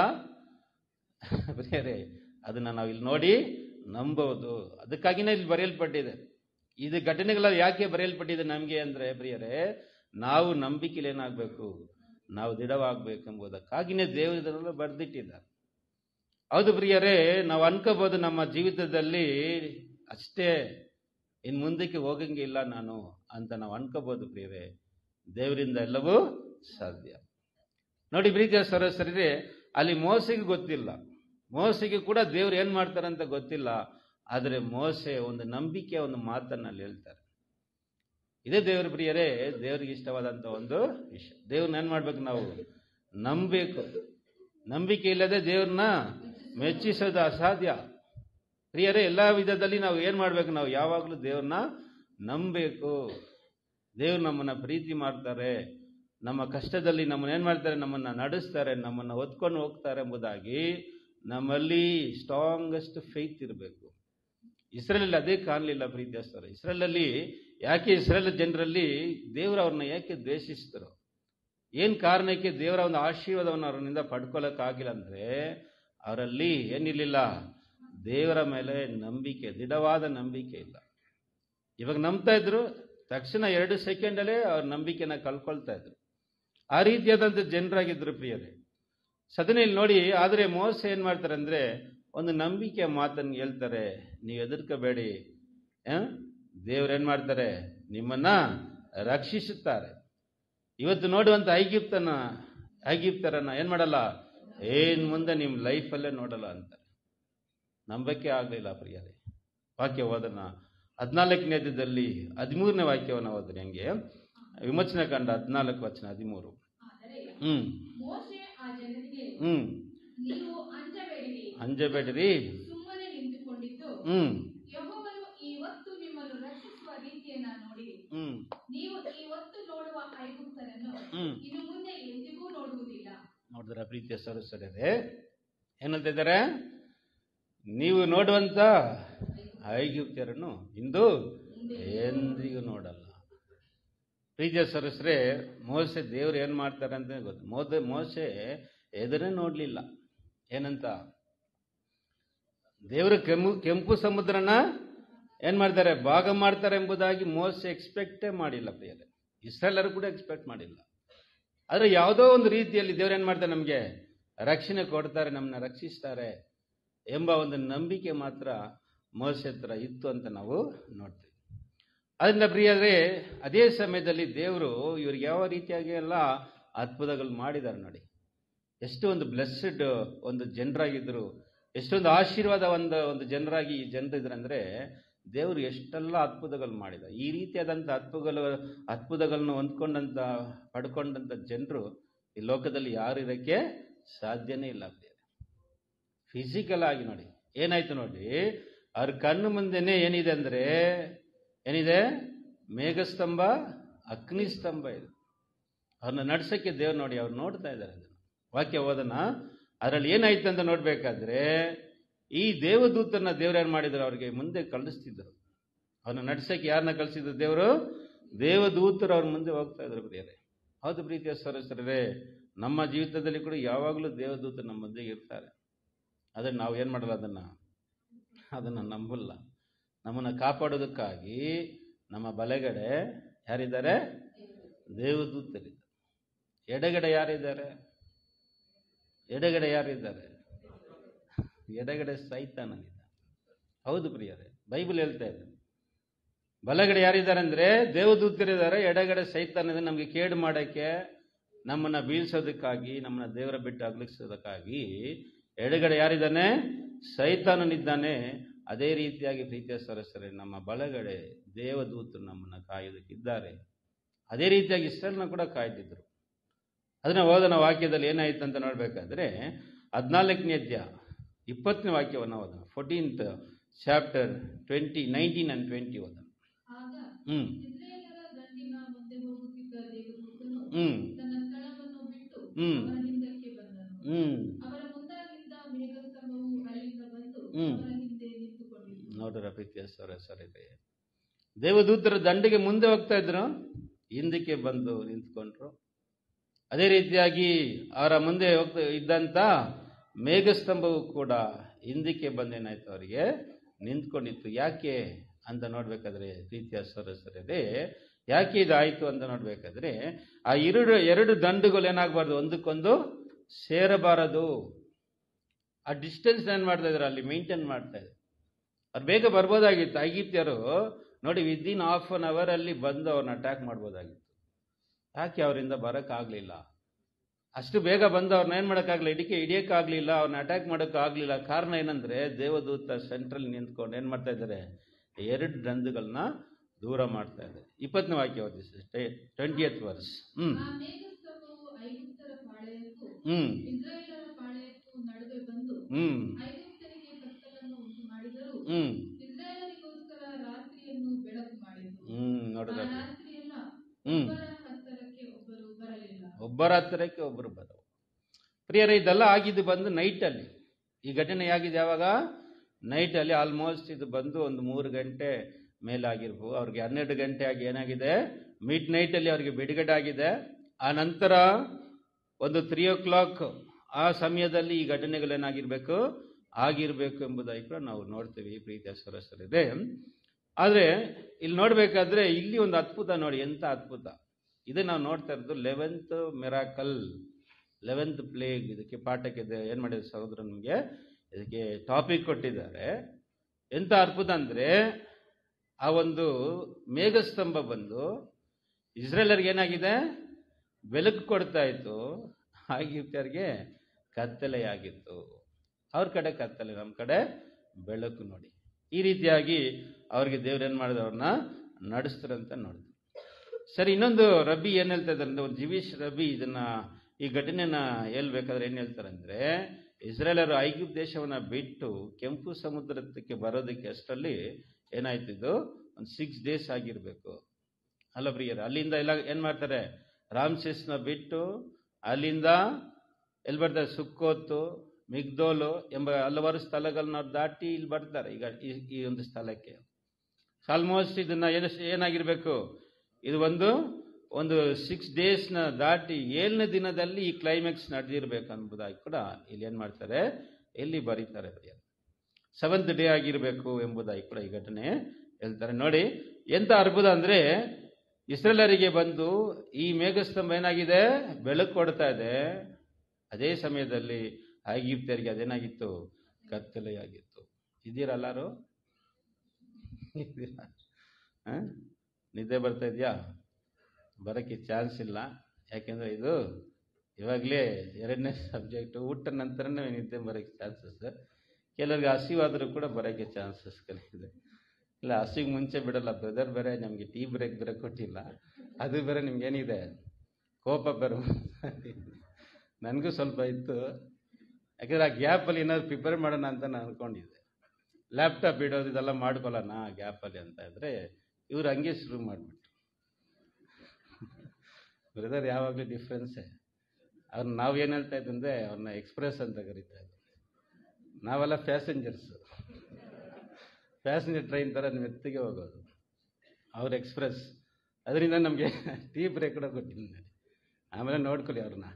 ಪ್ರಿಯರೇ ಅದನ್ನು ನಾವು ಇಲ್ಲಿ ನೋಡಿ ನಂಬೋದು ಅದಕ್ಕಾಗಿನೇ ಇಲ್ಲಿ ಬರೆಯಲ್ಪಟ್ಟಿದೆ ಇದು ಘಟನೆಗಳ ಯಾಕೆ ಬರೆಯಲ್ಪಟ್ಟಿದೆ ನಮಗೆ ಅಂದರೆ ಪ್ರಿಯರೇ ನಾವು ನಂಬಿಕೆಲಿ ಏನಾಗಬೇಕು ನಾವು ದೃಢವಾಗಬೇಕೆಂಬುದಕ್ಕಾಗಿನೇ ದೇವರು ಇದನ್ನೆಲ್ಲ ಬರೆದಿಟ್ಟಿದ್ದಾರೆ ಹೌದು ಪ್ರಿಯರೇ ನಾವು ಅನ್ಕೋಬಹುದು ನಮ್ಮ ಜೀವಿತದಲ್ಲಿ ಅಷ್ಟೇ ಇನ್ನು ಮುಂದಕ್ಕೆ ಹೋಗಂಗಿಲ್ಲ ನಾನು ಅಂತ ನಾವು ಅನ್ಕೋಬಹುದು ಪ್ರಿಯರೇ ದೇವರಿಂದ ಎಲ್ಲವೂ ಸಾಧ್ಯ ನೋಡಿ ಪ್ರೀತಿಯ ಸರಸರಿಗೆ ಅಲ್ಲಿ ಮೋಸೆಗೆ ಗೊತ್ತಿಲ್ಲ ಮೋಸೆಗೆ ಕೂಡ ದೇವ್ರು ಏನು ಮಾಡ್ತಾರೆ ಅಂತ ಗೊತ್ತಿಲ್ಲ ಆದರೆ ಮೋಸೆ ಒಂದು ನಂಬಿಕೆಯ ಒಂದು ಮಾತನ್ನು ಅಲ್ಲಿ ಹೇಳ್ತಾರೆ ಇದೇ ದೇವ್ರ ಪ್ರಿಯರೇ ದೇವರಿಗೆ ಇಷ್ಟವಾದಂಥ ಒಂದು ವಿಷಯ ದೇವ್ರನ್ನ ಏನು ಮಾಡ್ಬೇಕು ನಾವು ನಂಬಬೇಕು ನಂಬಿಕೆ ಇಲ್ಲದೆ ದೇವ್ರನ್ನ ಮೆಚ್ಚಿಸೋದು ಅಸಾಧ್ಯ ಪ್ರಿಯರೇ ಎಲ್ಲ ವಿಧದಲ್ಲಿ ನಾವು ಏನು ಮಾಡಬೇಕು ನಾವು ಯಾವಾಗಲೂ ದೇವ್ರನ್ನ ನಂಬಬೇಕು ದೇವ್ರು ನಮ್ಮನ್ನ ಪ್ರೀತಿ ಮಾಡ್ತಾರೆ ನಮ್ಮ ಕಷ್ಟದಲ್ಲಿ ನಮ್ಮನ್ನ ಏನು ಮಾಡ್ತಾರೆ ನಮ್ಮನ್ನ ನಡೆಸ್ತಾರೆ ನಮ್ಮನ್ನ ಹೊತ್ಕೊಂಡು ಹೋಗ್ತಾರೆ ಎಂಬುದಾಗಿ ನಮ್ಮಲ್ಲಿ ಸ್ಟ್ರಾಂಗೆಸ್ಟ್ ಫೇತ್ ಇರಬೇಕು ಇಸ್ರೇಲಲ್ಲಿ ಅದೇ ಕಾಣಲಿಲ್ಲ ಪ್ರೀತಿಸ್ತಾರೆ ಇಸ್ರೇಲಲ್ಲಿ ಯಾಕೆ ಇಸ್ರೇಲ್ ಜನರಲ್ಲಿ ದೇವರು ಅವ್ರನ್ನ ಯಾಕೆ ದ್ವೇಷಿಸಿದ್ರು ಏನು ಕಾರಣಕ್ಕೆ ದೇವರ ಒಂದು ಆಶೀರ್ವಾದವನ್ನು ಅವರಿಂದ ಪಡ್ಕೊಳ್ಳೋಕ್ಕಾಗಿಲ್ಲ ಅಂದರೆ ಅವರಲ್ಲಿ ಏನಿರಲಿಲ್ಲ ದೇವರ ಮೇಲೆ ನಂಬಿಕೆ ದೃಢವಾದ ನಂಬಿಕೆ ಇಲ್ಲ ಇವಾಗ ನಂಬ್ತಾ ಇದ್ರು ತಕ್ಷಣ ಎರಡು ಸೆಕೆಂಡಲ್ಲೇ ಅವ್ರ ನಂಬಿಕೆನ ಕಳ್ಕೊಳ್ತಾ ಇದ್ರು ಆ ರೀತಿಯಾದಂಥ ಜನರಾಗಿದ್ರು ಪ್ರಿಯರೇ ಸದನ ಇಲ್ಲಿ ನೋಡಿ ಆದರೆ ಮೋಸ ಏನು ಮಾಡ್ತಾರೆ ಅಂದರೆ ಒಂದು ನಂಬಿಕೆಯ ಮಾತನ್ನು ಹೇಳ್ತಾರೆ ನೀವು ಹೆದರ್ಕೋಬೇಡಿ ದೇವ್ರು ಏನು ಮಾಡ್ತಾರೆ ನಿಮ್ಮನ್ನ ರಕ್ಷಿಸುತ್ತಾರೆ ಇವತ್ತು ನೋಡುವಂಥ ಐಗಿಪ್ತನ ಐಗಿಪ್ತರನ್ನ ಏನು ಮಾಡಲ್ಲ ಏನು ಮುಂದೆ ನಿಮ್ಮ ಲೈಫಲ್ಲೇ ನೋಡಲ್ಲ ಅಂತಾರೆ ನಂಬಕ್ಕೆ ಆಗಲಿಲ್ಲ ಪ್ರಿಯರೇ ವಾಕ್ಯ ಓದನ ಹದಿನಾಲ್ಕನೇ ಅಧ್ಯಾಯದಲ್ಲಿ ಹದಿಮೂರನೇ ವಾಕ್ಯವನ್ನು ಓದ್ರಿ ಹಂಗೆ ವಿಮೋಚನೆ ಕಂಡ ಹದಿನಾಲ್ಕು ವಚನ ಹದಿಮೂರು ಆದರೆ ಹ್ಮ್ ಮೋಶೆ ಆ ಜನರಿಗೆ ಹ್ಮ್ ನೀವು ಅಂಜಬೇಡಿರಿ ಅಂಜಬೇಡ್ರಿ ಸುಮ್ಮನೆ ನಿಂತುಕೊಂಡಿದ್ದು ಹ್ಮ್ ಯೆಹೋವನು ಇವತ್ತು ನಿಮ್ಮನ್ನು ರಕ್ಷಿಸುವ ರೀತಿಯನ್ನ ನೋಡಿರಿ ಹ್ಮ್ ನೀವು ಇವತ್ತು ನೋಡುವ ಐಗುಪ್ತರನ್ನು ಹ್ಮ್. ಇನ್ನು ಮುಂದೆ ಎಂದಿಗೂ ನೋಡುವುದಿಲ್ಲ ನೋಡಿದ್ರ ಪ್ರೀತಿಯ ಸರಸ್ವರೇ ಏನಂತ ಇದ್ದಾರೆ ನೀವು ನೋಡುವಂತ ಐಗುಪ್ತ್ಯರನ್ನು ಇಂದು ಎಂದಿಗೂ ನೋಡಲ್ಲ ಪ್ರೀತಿಯ ಸರಸ್ರೆ ಮೋಸೆ ದೇವ್ರು ಏನು ಮಾಡ್ತಾರೆ ಅಂತ ಗೊತ್ತು ಮೋದ ಮೋಸೆ ಎದುರೇ ನೋಡಲಿಲ್ಲ ಏನಂತ ದೇವರು ಕೆಂಪು ಕೆಂಪು ಸಮುದ್ರನ ಏನು ಮಾಡ್ತಾರೆ ಭಾಗ ಮಾಡ್ತಾರೆ ಎಂಬುದಾಗಿ ಮೋಸೆ ಎಕ್ಸ್ಪೆಕ್ಟೇ ಮಾಡಿಲ್ಲ ಪ್ರಿಯರೇ ಇಸ್ರೇಲರು ಕೂಡ ಎಕ್ಸ್ಪೆಕ್ಟ್ ಮಾಡಿಲ್ಲ ಆದರೆ ಯಾವುದೋ ಒಂದು ರೀತಿಯಲ್ಲಿ ದೇವ್ರು ಏನು ಮಾಡ್ತಾರೆ ನಮಗೆ ರಕ್ಷಣೆ ಕೊಡ್ತಾರೆ ನಮ್ಮನ್ನ ರಕ್ಷಿಸ್ತಾರೆ ಎಂಬ ಒಂದು ನಂಬಿಕೆ ಮಾತ್ರ ಮೋಸೆ ಹತ್ರ ಇತ್ತು ಅಂತ ನಾವು ನೋಡ್ತೀವಿ ಅದರಿಂದ ಪ್ರಿಯರೇ ಅದೇ ಸಮಯದಲ್ಲಿ ದೇವರು ಇವ್ರಿಗೆ ಯಾವ ರೀತಿಯಾಗಿ ಎಲ್ಲ ಅದ್ಭುತಗಳು ಮಾಡಿದ್ದಾರೆ ನೋಡಿ ಎಷ್ಟು ಒಂದು ಬ್ಲೆಸ್ಸಡ್ ಒಂದು ಜನರಾಗಿದ್ದರು ಎಷ್ಟೊಂದು ಆಶೀರ್ವಾದ ಒಂದು ಒಂದು ಜನರಾಗಿ ಈ ಜನರು ಇದ್ರಂದ್ರೆ ದೇವರು ಎಷ್ಟೆಲ್ಲ ಅದ್ಭುತಗಳು ಮಾಡಿದ ಈ ರೀತಿಯಾದಂಥ ಅದ್ಭುತಗಳು ಅದ್ಭುತಗಳನ್ನು ಹೊಂದ್ಕೊಂಡಂತ ಪಡ್ಕೊಂಡಂಥ ಜನರು ಈ ಲೋಕದಲ್ಲಿ ಯಾರು ಇರೋಕ್ಕೆ ಸಾಧ್ಯನೇ ಇಲ್ಲ ಫಿಸಿಕಲ್ ಆಗಿ ನೋಡಿ ಏನಾಯ್ತು ನೋಡಿ ಅವ್ರ ಕಣ್ಣು ಮುಂದೆನೆ ಏನಿದೆ ಅಂದ್ರೆ ಏನಿದೆ ಮೇಘಸ್ತಂಭ ಅಗ್ನಿಸ್ತಂಭ ಇದೆ ಅವ್ರನ್ನ ನಡ್ಸಕ್ಕೆ ದೇವ್ರು ನೋಡಿ ಅವ್ರು ನೋಡ್ತಾ ಇದ್ದಾರೆ ಅದನ್ನು ವಾಕ್ಯ ಓದನ ಅದರಲ್ಲಿ ಏನಾಯ್ತು ಅಂತ ನೋಡ್ಬೇಕಾದ್ರೆ ಈ ದೇವದೂತನ ದೇವ್ರು ಏನು ಮಾಡಿದ್ರು ಅವ್ರಿಗೆ ಮುಂದೆ ಕಳಿಸ್ತಿದ್ರು ಅವ್ರನ್ನ ನಡ್ಸಕ್ಕೆ ಯಾರನ್ನ ಕಳಿಸಿದ್ರು ದೇವರು ದೇವದೂತರು ಅವ್ರ ಮುಂದೆ ಹೋಗ್ತಾ ಇದ್ರು ಪ್ರಿಯರೇ ಹೌದು ಪ್ರೀತಿಯ ಸರಸರೇ ನಮ್ಮ ಜೀವಿತದಲ್ಲಿ ಕೂಡ ಯಾವಾಗಲೂ ದೇವದೂತರು ನಮ್ಮ ಮಧ್ಯೆ ಇರ್ತಾರೆ ಅದನ್ನು ನಾವು ಏನು ಮಾಡಲ್ಲ ಅದನ್ನು ಅದನ್ನು ನಂಬಲ್ಲ ನಮ್ಮನ್ನು ಕಾಪಾಡೋದಕ್ಕಾಗಿ ನಮ್ಮ ಬಲೆಗಡೆ ಯಾರಿದ್ದಾರೆ ದೇವದೂತರಿದ್ದಾರೆ ಎಡಗಡೆ ಯಾರಿದ್ದಾರೆ ಎಡಗಡೆ ಯಾರಿದ್ದಾರೆ ಎಡಗಡೆ ಸೈತಾನನಿದ್ದ ಹೌದು ಪ್ರಿಯರೇ ಬೈಬಲ್ ಹೇಳ್ತಾ ಇದೆ ಬಲಗಡೆ ಯಾರಿದ್ದಾರೆ ಅಂದ್ರೆ ದೇವದೂತರಿದ್ದಾರೆ ಎಡಗಡೆ ಸೈತಾನಿದೆ ನಮಗೆ ಕೇಡು ಮಾಡೋಕ್ಕೆ ನಮ್ಮನ್ನ ಬೀಳ್ಸೋದಕ್ಕಾಗಿ ನಮ್ಮನ್ನ ದೇವರ ಬಿಟ್ಟು ಅಗಲಿಸೋದಕ್ಕಾಗಿ ಎಡಗಡೆ ಯಾರಿದ್ದಾನೆ ಸೈತಾನನಿದ್ದಾನೆ ಅದೇ ರೀತಿಯಾಗಿ ಪ್ರೀತಿಯ ಸರಸರೇ ನಮ್ಮ ಬಲಗಡೆ ದೇವದೂತರು ನಮ್ಮನ್ನ ಕಾಯೋದಕ್ಕಿದ್ದಾರೆ ಅದೇ ರೀತಿಯಾಗಿ ಇಸ್ರೇಲ್ನ ಕೂಡ ಕಾಯ್ದಿದ್ರು ಅದನ್ನ ಓದನ ವಾಕ್ಯದಲ್ಲಿ ಏನಾಯ್ತು ಅಂತ ನೋಡ್ಬೇಕಾದ್ರೆ ಹದಿನಾಲ್ಕನೇ ಅಧ್ಯಾಯ ಇಪ್ಪತ್ತನೇ ವಾಕ್ಯವನ್ನು ಓದೋಣ fourteenth chapter twenty nineteen and twenty ಓದೋಣ ಆಗ ಹ್ಮ್ ಇಸ್ರಾಯೇಲರ ದಂಡಿನ ಮುಂದೆ ಹೋಗುತ್ತಿದ್ದ ದೇವದೂತನು ಹ್ಮ್ ತನ್ನ ಸ್ಥಳವನ್ನು ಬಿಟ್ಟು ಹ್ಮ್. ಅವರ ಹಿಂದಕ್ಕೆ ಬಂದನು ಹ್ಮ್ ಅವರ ಮುಂದಾಗಿದ್ದ ಮೇಘಸ್ತಂಭವು ಅಲ್ಲಿಂದ ಬಂದು ಹ್ಮ್. ಅವರ ಹಿಂದೆ ನಿಂತುಕೊಂಡಿತು ನೋಡ್ರ ಪ್ರೀತಿಯ ಸರ ಸರಿದೆ ದೇವದೂತರ ದಂಡಿಗೆ ಮುಂದೆ ಹೋಗ್ತಾ ಇದ್ರು ಹಿಂದಕ್ಕೆ ಬಂದು ನಿಂತ್ಕೊಂಡ್ರು ಅದೇ ರೀತಿಯಾಗಿ ಅವರ ಮುಂದೆ ಹೋಗ್ತಾ ಇದ್ದಂತ ಮೇಘಸ್ತಂಭವು ಕೂಡ ಹಿಂದಕ್ಕೆ ಬಂದೇನಾಯ್ತು ಅವರಿಗೆ ನಿಂತ್ಕೊಂಡಿತ್ತು ಯಾಕೆ ಅಂತ ನೋಡ್ಬೇಕಾದ್ರೆ ಪ್ರೀತಿಯ ಸರಸರದೆ ಯಾಕೆ ಇದಾಯ್ತು ಅಂತ ನೋಡ್ಬೇಕಾದ್ರೆ ಆ ಎರಡು ಎರಡು ದಂಡುಗಳು ಏನಾಗಬಾರ್ದು ಒಂದಕ್ಕೊಂದು ಸೇರಬಾರದು ಆ ಡಿಸ್ಟೆನ್ಸ್ ಏನ್ ಮಾಡ್ತಾ ಇದ್ರು ಅಲ್ಲಿ ಮೇಂಟೈನ್ ಮಾಡ್ತಾ ಇದ್ರು ಅವ್ರು ಬೇಗ ಬರ್ಬೋದಾಗಿತ್ತು ಐಗಿತ್ಯರು ನೋಡಿ ವಿದಿನ್ ಹಾಫ್ ಅನ್ ಅವರ್ ಅಲ್ಲಿ ಬಂದು ಅವ್ರನ್ನ ಅಟ್ಯಾಕ್ ಮಾಡ್ಬೋದಾಗಿತ್ತು ಯಾಕೆ ಅವರಿಂದ ಬರೋಕ್ಕಾಗಲಿಲ್ಲ ಅಷ್ಟು ಬೇಗ ಬಂದು ಅವ್ರನ್ನ ಏನು ಮಾಡೋಕ್ಕಾಗಲಿಲ್ಲ ಇಡಕ್ಕೆ ಹಿಡಿಯೋಕ್ಕಾಗಲಿಲ್ಲ ಅವ್ರನ್ನ ಅಟ್ಯಾಕ್ ಮಾಡೋಕ್ಕಾಗಲಿಲ್ಲ ಕಾರಣ ಏನಂದ್ರೆ ದೇವದೂತ ಸೆಂಟ್ರಲ್ ನಿಂತ್ಕೊಂಡು ಏನು ಮಾಡ್ತಾ ಇದ್ದಾರೆ ಎರಡು ದಂದುಗಳನ್ನ ದೂರ ಮಾಡ್ತಾ ಇದ್ದಾರೆ ಇಪ್ಪತ್ತನೇ ವಾಕ್ಯ ಓದಿ ಟ್ವೆಂಟಿಯತ್ ವರ್ಸ್ ಹ್ಮ್ ಆ ಮೇಘಸ್ತಂಭವು ಐಗುಪ್ತರ ಪಾಳೆಯಕ್ಕೂ ಹ್ಮ್ ಇಸ್ರಾಯೇಲರ ಪಾಳೆಯಕ್ಕೂ ನಡುವೆ ಬಂದು ಹ್ಮ್ ಐಗುಪ್ತರಿಗೆ ಕತ್ತಲನ್ನು ಉಂಟು ಮಾಡಿದರೂ ಹ್ಮ್ ಇಸ್ರಾಯೇಲರಿಗೋಸ್ಕರ ರಾತ್ರಿಯನ್ನು ಬೆಳಕು ಮಾಡಿತು ಹ್ಮ್ ಆ ನೋಡಿದ್ರೆ ರಾತ್ರಿಯೆಲ್ಲ ಹ್ಮ್ ಒಬ್ಬರ ಹತ್ತರಕ್ಕೆ ಒಬ್ಬರು ಬರಲಿಲ್ಲ ಒಬ್ಬರ ಹತ್ತಿರಕ್ಕೆ ಒಬ್ಬರು ಬರೋರು ಪ್ರಿಯರೇ ಇದೆಲ್ಲ ಆಗಿದ್ದು ಬಂದು ನೈಟಲ್ಲಿ ಈ ಘಟನೆ ಆಗಿದೆ ಯಾವಾಗ ನೈಟಲ್ಲಿ ಆಲ್ಮೋಸ್ಟ್ ಇದು ಬಂದು ಒಂದು ಮೂರು ಗಂಟೆ ಮೇಲಾಗಿರ್ಬೋದು ಅವ್ರಿಗೆ ಹನ್ನೆರಡು ಗಂಟೆ ಆಗಿ ಏನಾಗಿದೆ ಮಿಡ್ ನೈಟಲ್ಲಿ ಅವ್ರಿಗೆ ಬಿಡುಗಡೆ ಆಗಿದೆ ಆ ನಂತರ ಒಂದು ತ್ರೀ ಓ ಕ್ಲಾಕ್ ಆ ಸಮಯದಲ್ಲಿ ಈ ಘಟನೆಗಳೇನಾಗಿರ್ಬೇಕು ಆಗಿರ್ಬೇಕು ಎಂಬುದಾಗಿ ಕೂಡ ನಾವು ನೋಡ್ತೀವಿ ಪ್ರೀತಿಯ ಸರಸರಿದೆ ಆದರೆ ಇಲ್ಲಿ ನೋಡ್ಬೇಕಾದ್ರೆ ಇಲ್ಲಿ ಒಂದು ಅದ್ಭುತ ನೋಡಿ ಎಂತ ಅದ್ಭುತ ಇದು ನಾವು ನೋಡ್ತಾ ಇರೋದು ಲೆವೆಂತ್ ಮೆರಾಕಲ್ ಲೆವೆಂತ್ ಪ್ಲೇಗ್ ಇದಕ್ಕೆ ಪಾಠಕ್ಕೆ ಇದು ಏನು ಮಾಡಿದ್ರು ಸಹೋದರ ನಮಗೆ ಇದಕ್ಕೆ ಟಾಪಿಕ್ ಕೊಟ್ಟಿದ್ದಾರೆ ಎಂತ ಅದ್ಭುತ ಅಂದ್ರೆ ಆ ಒಂದು ಮೇಘಸ್ತಂಭ ಬಂದು ಇಸ್ರೇಲರ್ಗೆ ಏನಾಗಿದೆ ಬೆಳಕು ಕೊಡ್ತಾ ಇತ್ತು ಆಗಿರ್ತರಿಗೆ ಕತ್ತಲೆಯಾಗಿತ್ತು ಅವ್ರ ಕಡೆ ಕತ್ತಲೆ ನಮ್ಮ ಕಡೆ ಬೆಳಕು ನೋಡಿ ಈ ರೀತಿಯಾಗಿ ಅವ್ರಿಗೆ ದೇವ್ರು ಏನು ಮಾಡಿದ್ರು ಅವ್ರನ್ನ ನಡೆಸ್ತಾರಂತ ನೋಡಿದ್ರು ಸರಿ ಇನ್ನೊಂದು ರಬಿ ಏನ್ ಹೇಳ್ತಾ ಇದ್ದಾರೆ ಅಂದ್ರೆ ಒಂದು ಜಿವಿಶ್ ರಬಿ ಇದನ್ನ ಈ ಘಟನೆನ ಹೇಳ್ಬೇಕಾದ್ರೆ ಏನ್ ಹೇಳ್ತಾರೆ ಅಂದ್ರೆ ಇಸ್ರೇಲರು ಐಗುಪ್ತ ದೇಶವನ್ನ ಬಿಟ್ಟು ಕೆಂಪು ಸಮುದ್ರಕ್ಕೆ ಬರೋದಕ್ಕೆ ಅಷ್ಟರಲ್ಲಿ ಏನಾಯ್ತು ಇದು ಒಂದು ಸಿಕ್ಸ್ ಡೇಸ್ ಆಗಿರ್ಬೇಕು ಅಲ್ಲ ಪ್ರಿಯರ ಅಲ್ಲಿಂದ ಎಲ್ಲ ಏನ್ ಮಾಡ್ತಾರೆ ರಾಮ್ಸೆಸ್ನ ಬಿಟ್ಟು ಅಲ್ಲಿಂದ ಎಲ್ಲಿ ಬರ್ತಾರೆ ಸುಕ್ಕೋತು ಮಿಗ್ದೋಲು ಎಂಬ ಹಲವಾರು ಸ್ಥಳಗಳನ್ನ ಅವ್ರು ದಾಟಿ ಇಲ್ಲಿ ಬರ್ತಾರೆ ಈಗ ಈ- ಈ ಒಂದು ಸ್ಥಳಕ್ಕೆ ಆಲ್ಮೋಸ್ಟ್ ಇದನ್ನ ಏನು ಏನಾಗಿರ್ಬೇಕು ಇದು ಒಂದು ಒಂದು ಸಿಕ್ಸ್ ಡೇಸ್ನ ದಾಟಿ ಏಳನೇ ದಿನದಲ್ಲಿ ಈ ಕ್ಲೈಮ್ಯಾಕ್ಸ್ ನಡೆದಿರ್ಬೇಕು ಎಂಬುದಾಗಿ ಕೂಡ ಇಲ್ಲಿ ಏನ್ ಮಾಡ್ತಾರೆ ಎಲ್ಲಿ ಬರೀತಾರೆ ಸೆವೆಂತ್ ಡೇ ಆಗಿರಬೇಕು ಎಂಬುದಾಗಿ ಕೂಡ ಈ ಘಟನೆ ಹೇಳ್ತಾರೆ ನೋಡಿ ಎಂತ ಅದ್ಭುತ ಅಂದ್ರೆ ಇಸ್ರೇಲರಿಗೆ ಬಂದು ಈ ಮೇಘಸ್ತಂಭ ಏನಾಗಿದೆ ಬೆಳಕು ಕೊಡ್ತಾ ಇದೆ ಅದೇ ಸಮಯದಲ್ಲಿ ಐಗಿಪ್ತರಿಗೆ ಅದೇನಾಗಿತ್ತು ಕತ್ತಲೆಯಾಗಿತ್ತು ಇದ್ದೀರಲ್ಲಾರು ಇದ್ದೀರಾ ಆ? ನಿದ್ದೆ ಬರ್ತಾ ಇದೆಯಾ ಬರೋಕ್ಕೆ ಚಾನ್ಸ್ ಇಲ್ಲ ಯಾಕೆಂದ್ರೆ ಇದು ಇವಾಗಲೇ ಎರಡನೇ ಸಬ್ಜೆಕ್ಟ್ ಊಟ ನಂತರನೇ ನಿದ್ದೆ ಬರೋಕ್ಕೆ ಚಾನ್ಸಸ್ ಕೆಲವ್ರಿಗೆ ಹಸಿವಾದರೂ ಕೂಡ ಬರೋಕ್ಕೆ ಚಾನ್ಸಸ್ ಇದೆ ಇಲ್ಲ ಹಸಿಗೆ ಮುಂಚೆ ಬಿಡಲ್ಲ ಬ್ರದರ್ ಬೇರೆ ನಮಗೆ ಟೀ ಬ್ರೇಕ್ ಬೇರೆ ಕೊಟ್ಟಿಲ್ಲ ಅದು ಬೇರೆ ನಿಮ್ಗೆ ಏನಿದೆ ಕೋಪ ಬೇರೆ ನನಗೂ ಸ್ವಲ್ಪ ಇತ್ತು ಯಾಕಂದ್ರೆ ಆ ಗ್ಯಾಪಲ್ಲಿ ಏನಾದ್ರು ಪ್ರಿಪೇರ್ ಮಾಡೋಣ ಅಂತ ನಾನು ಅನ್ಕೊಂಡಿದ್ದೆ ಲ್ಯಾಪ್ಟಾಪ್ ಇಡೋದು ಇದೆಲ್ಲ ಮಾಡ್ಕೊಳ್ಳೋಣ ಆ ಗ್ಯಾಪಲ್ಲಿ ಅಂತ ಇದ್ರೆ ಇವ್ರು ಹಂಗೆ ಶುರು ಮಾಡಿಬಿಟ್ರು ಬ್ರದರ್ ಯಾವಾಗಲೂ ಡಿಫ್ರೆನ್ಸೇ ಅವ್ರನ್ನ ನಾವು ಏನು ಹೇಳ್ತಾ ಇದ್ದಂದ್ರೆ ಅವ್ರನ್ನ ಎಕ್ಸ್ಪ್ರೆಸ್ ಅಂತ ಕರಿತಾ ಇದ್ವಿ ನಾವೆಲ್ಲ ಪ್ಯಾಸೆಂಜರ್ಸ್ ಪ್ಯಾಸೆಂಜರ್ ಟ್ರೈನ್ ಥರ ಮೆತ್ತಿಗೆ ಹೋಗೋದು ಅವ್ರ ಎಕ್ಸ್ಪ್ರೆಸ್ ಅದರಿಂದ ನಮಗೆ ಟೀ ಬ್ರೇಕ್ ಕೂಡ ಕೊಟ್ಟಿದ್ದೀನಿ ಆಮೇಲೆ ನೋಡ್ಕೊಳ್ಳಿ ಅವ್ರನ್ನ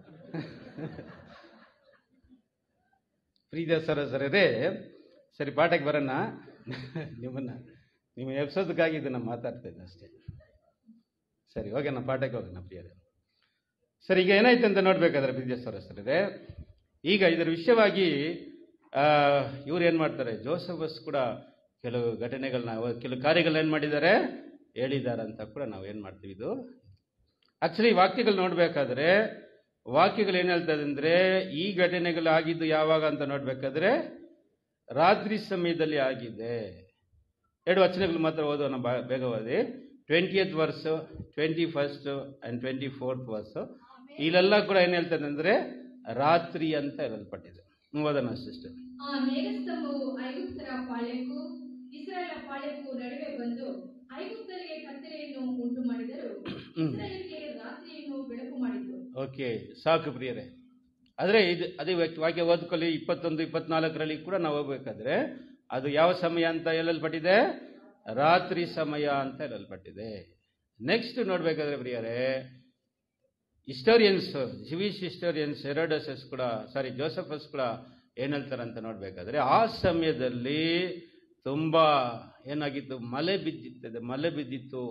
ಪ್ರೀತಿಯ ಸರ ಸರದೇ ಸರಿ ಪಾಠಕ್ಕೆ ಬರೋಣ ನಿಮ್ಮನ್ನ ನಿಮ್ಮ ಎಬ್ಸೋದಕ್ಕಾಗಿ ಇದನ್ನ ಮಾತಾಡ್ತಾ ಇದ್ದೆ ಅಷ್ಟೇ ಸರಿ ಹೋಗೋಣ ಪಾಠಕ್ಕೆ ಹೋಗೋಣ ಪ್ರಿಯರೇ ಸರ್ ಈಗ ಏನಾಯ್ತು ಅಂತ ನೋಡ್ಬೇಕಾದ್ರೆ ಪ್ರೀತಿಯ ಸರಸ್ವರರೇ ಈಗ ಇದರ ವಿಷಯವಾಗಿ ಆ, ಇವ್ರು ಏನ್ ಮಾಡ್ತಾರೆ ಜೋಸಫಸ್ ಕೂಡ ಕೆಲವು ಘಟನೆಗಳನ್ನ ಕೆಲವು ಕಾರ್ಯಗಳನ್ನ ಏನ್ ಮಾಡಿದ್ದಾರೆ ಹೇಳಿದ್ದಾರೆ ಅಂತ ಕೂಡ ನಾವು ಏನ್ ಮಾಡ್ತೀವಿ ಇದು ಆಕ್ಚುಲಿ ವಾಕ್ಯಗಳು ನೋಡ್ಬೇಕಾದ್ರೆ ವಾಕ್ಯಗಳು ಏನ್ ಹೇಳ್ತಾ ಇದೆ ಅಂದ್ರೆ ಈ ಘಟನೆಗಳು ಆಗಿದ್ದು ಯಾವಾಗ ಅಂತ ನೋಡ್ಬೇಕಾದ್ರೆ ರಾತ್ರಿ ಸಮಯದಲ್ಲಿ ಆಗಿದೆ ಎರಡು ವಚನಗಳು ಮಾತ್ರ ಓದೋಣ ಬಾ- ಬೇಗ ಓದಿ twentieth verse twenty first and twenty fourth verse ಇಲ್ಲೆಲ್ಲ ಕೂಡ ಏನ್ ಹೇಳ್ತದೆ ಅಂದ್ರೆ ರಾತ್ರಿ ಅಂತ ಹೇಳಲ್ಪಟ್ಟಿದೆ ನೀವು ಓದೋಣ ಸಿಸ್ಟರ್ ಆ ಮೇಘಸ್ತಂಭವು ಐಗುಪ್ತರ ಪಾಳ್ಯಕ್ಕೂ ಇಸ್ರಾಯೇಲ ಪಾಳ್ಯಕ್ಕೂ ನಡುವೆ ಬಂದು ಐಗುಪ್ತರಿಗೆ ಕತ್ತಲೆಯನ್ನು ಉಂಟು ಮಾಡಿದರು ಇಸ್ರಾಯೇಲ್ಗೆ ರಾತ್ರಿಯನ್ನು ಬೆಳಕು ಮಾಡಿತು ಓಕೆ ಸಾಕು ಪ್ರಿಯರೇ ಆದರೆ ಇದು ಅದೇ ವಾಕ್ಯ- ವಾಕ್ಯ ಓದ್ಕೊಳ್ಳಿ ಇಪ್ಪತ್ತೊಂದು ಇಪ್ಪತ್ನಾಲ್ಕರಲ್ಲಿ ಕೂಡ ನಾವು ಹೋಗ್ಬೇಕಾದ್ರೆ ಅದು ಯಾವ ಸಮಯ ಅಂತ ಹೇಳಲ್ಪಟ್ಟಿದೆ ರಾತ್ರಿ ಸಮಯ ಅಂತ ಹೇಳಲ್ಪಟ್ಟಿದೆ ನೆಕ್ಸ್ಟ್ ನೋಡ್ಬೇಕಾದ್ರೆ ಪ್ರಿಯರೇ ಹಿಸ್ಟೋರಿಯನ್ಸ್ ಜಿವಿಶ್ ಹಿಸ್ಟೋರಿಯನ್ಸ್ ಹೆರೋಡಸಸ್ ಕೂಡ ಸಾರಿ ಜೋಸಫಸ್ ಕೂಡ ಏನ್ ಹೇಳ್ತಾರೆ ಅಂತ ನೋಡ್ಬೇಕಾದ್ರೆ ಆ ಸಮಯದಲ್ಲಿ ತುಂಬಾ ಏನಾಗಿತ್ತು ಮಳೆ ಬಿದ್ದಿತ್ತದೆ ಮಳೆ ಬಿದ್ದಿತ್ತು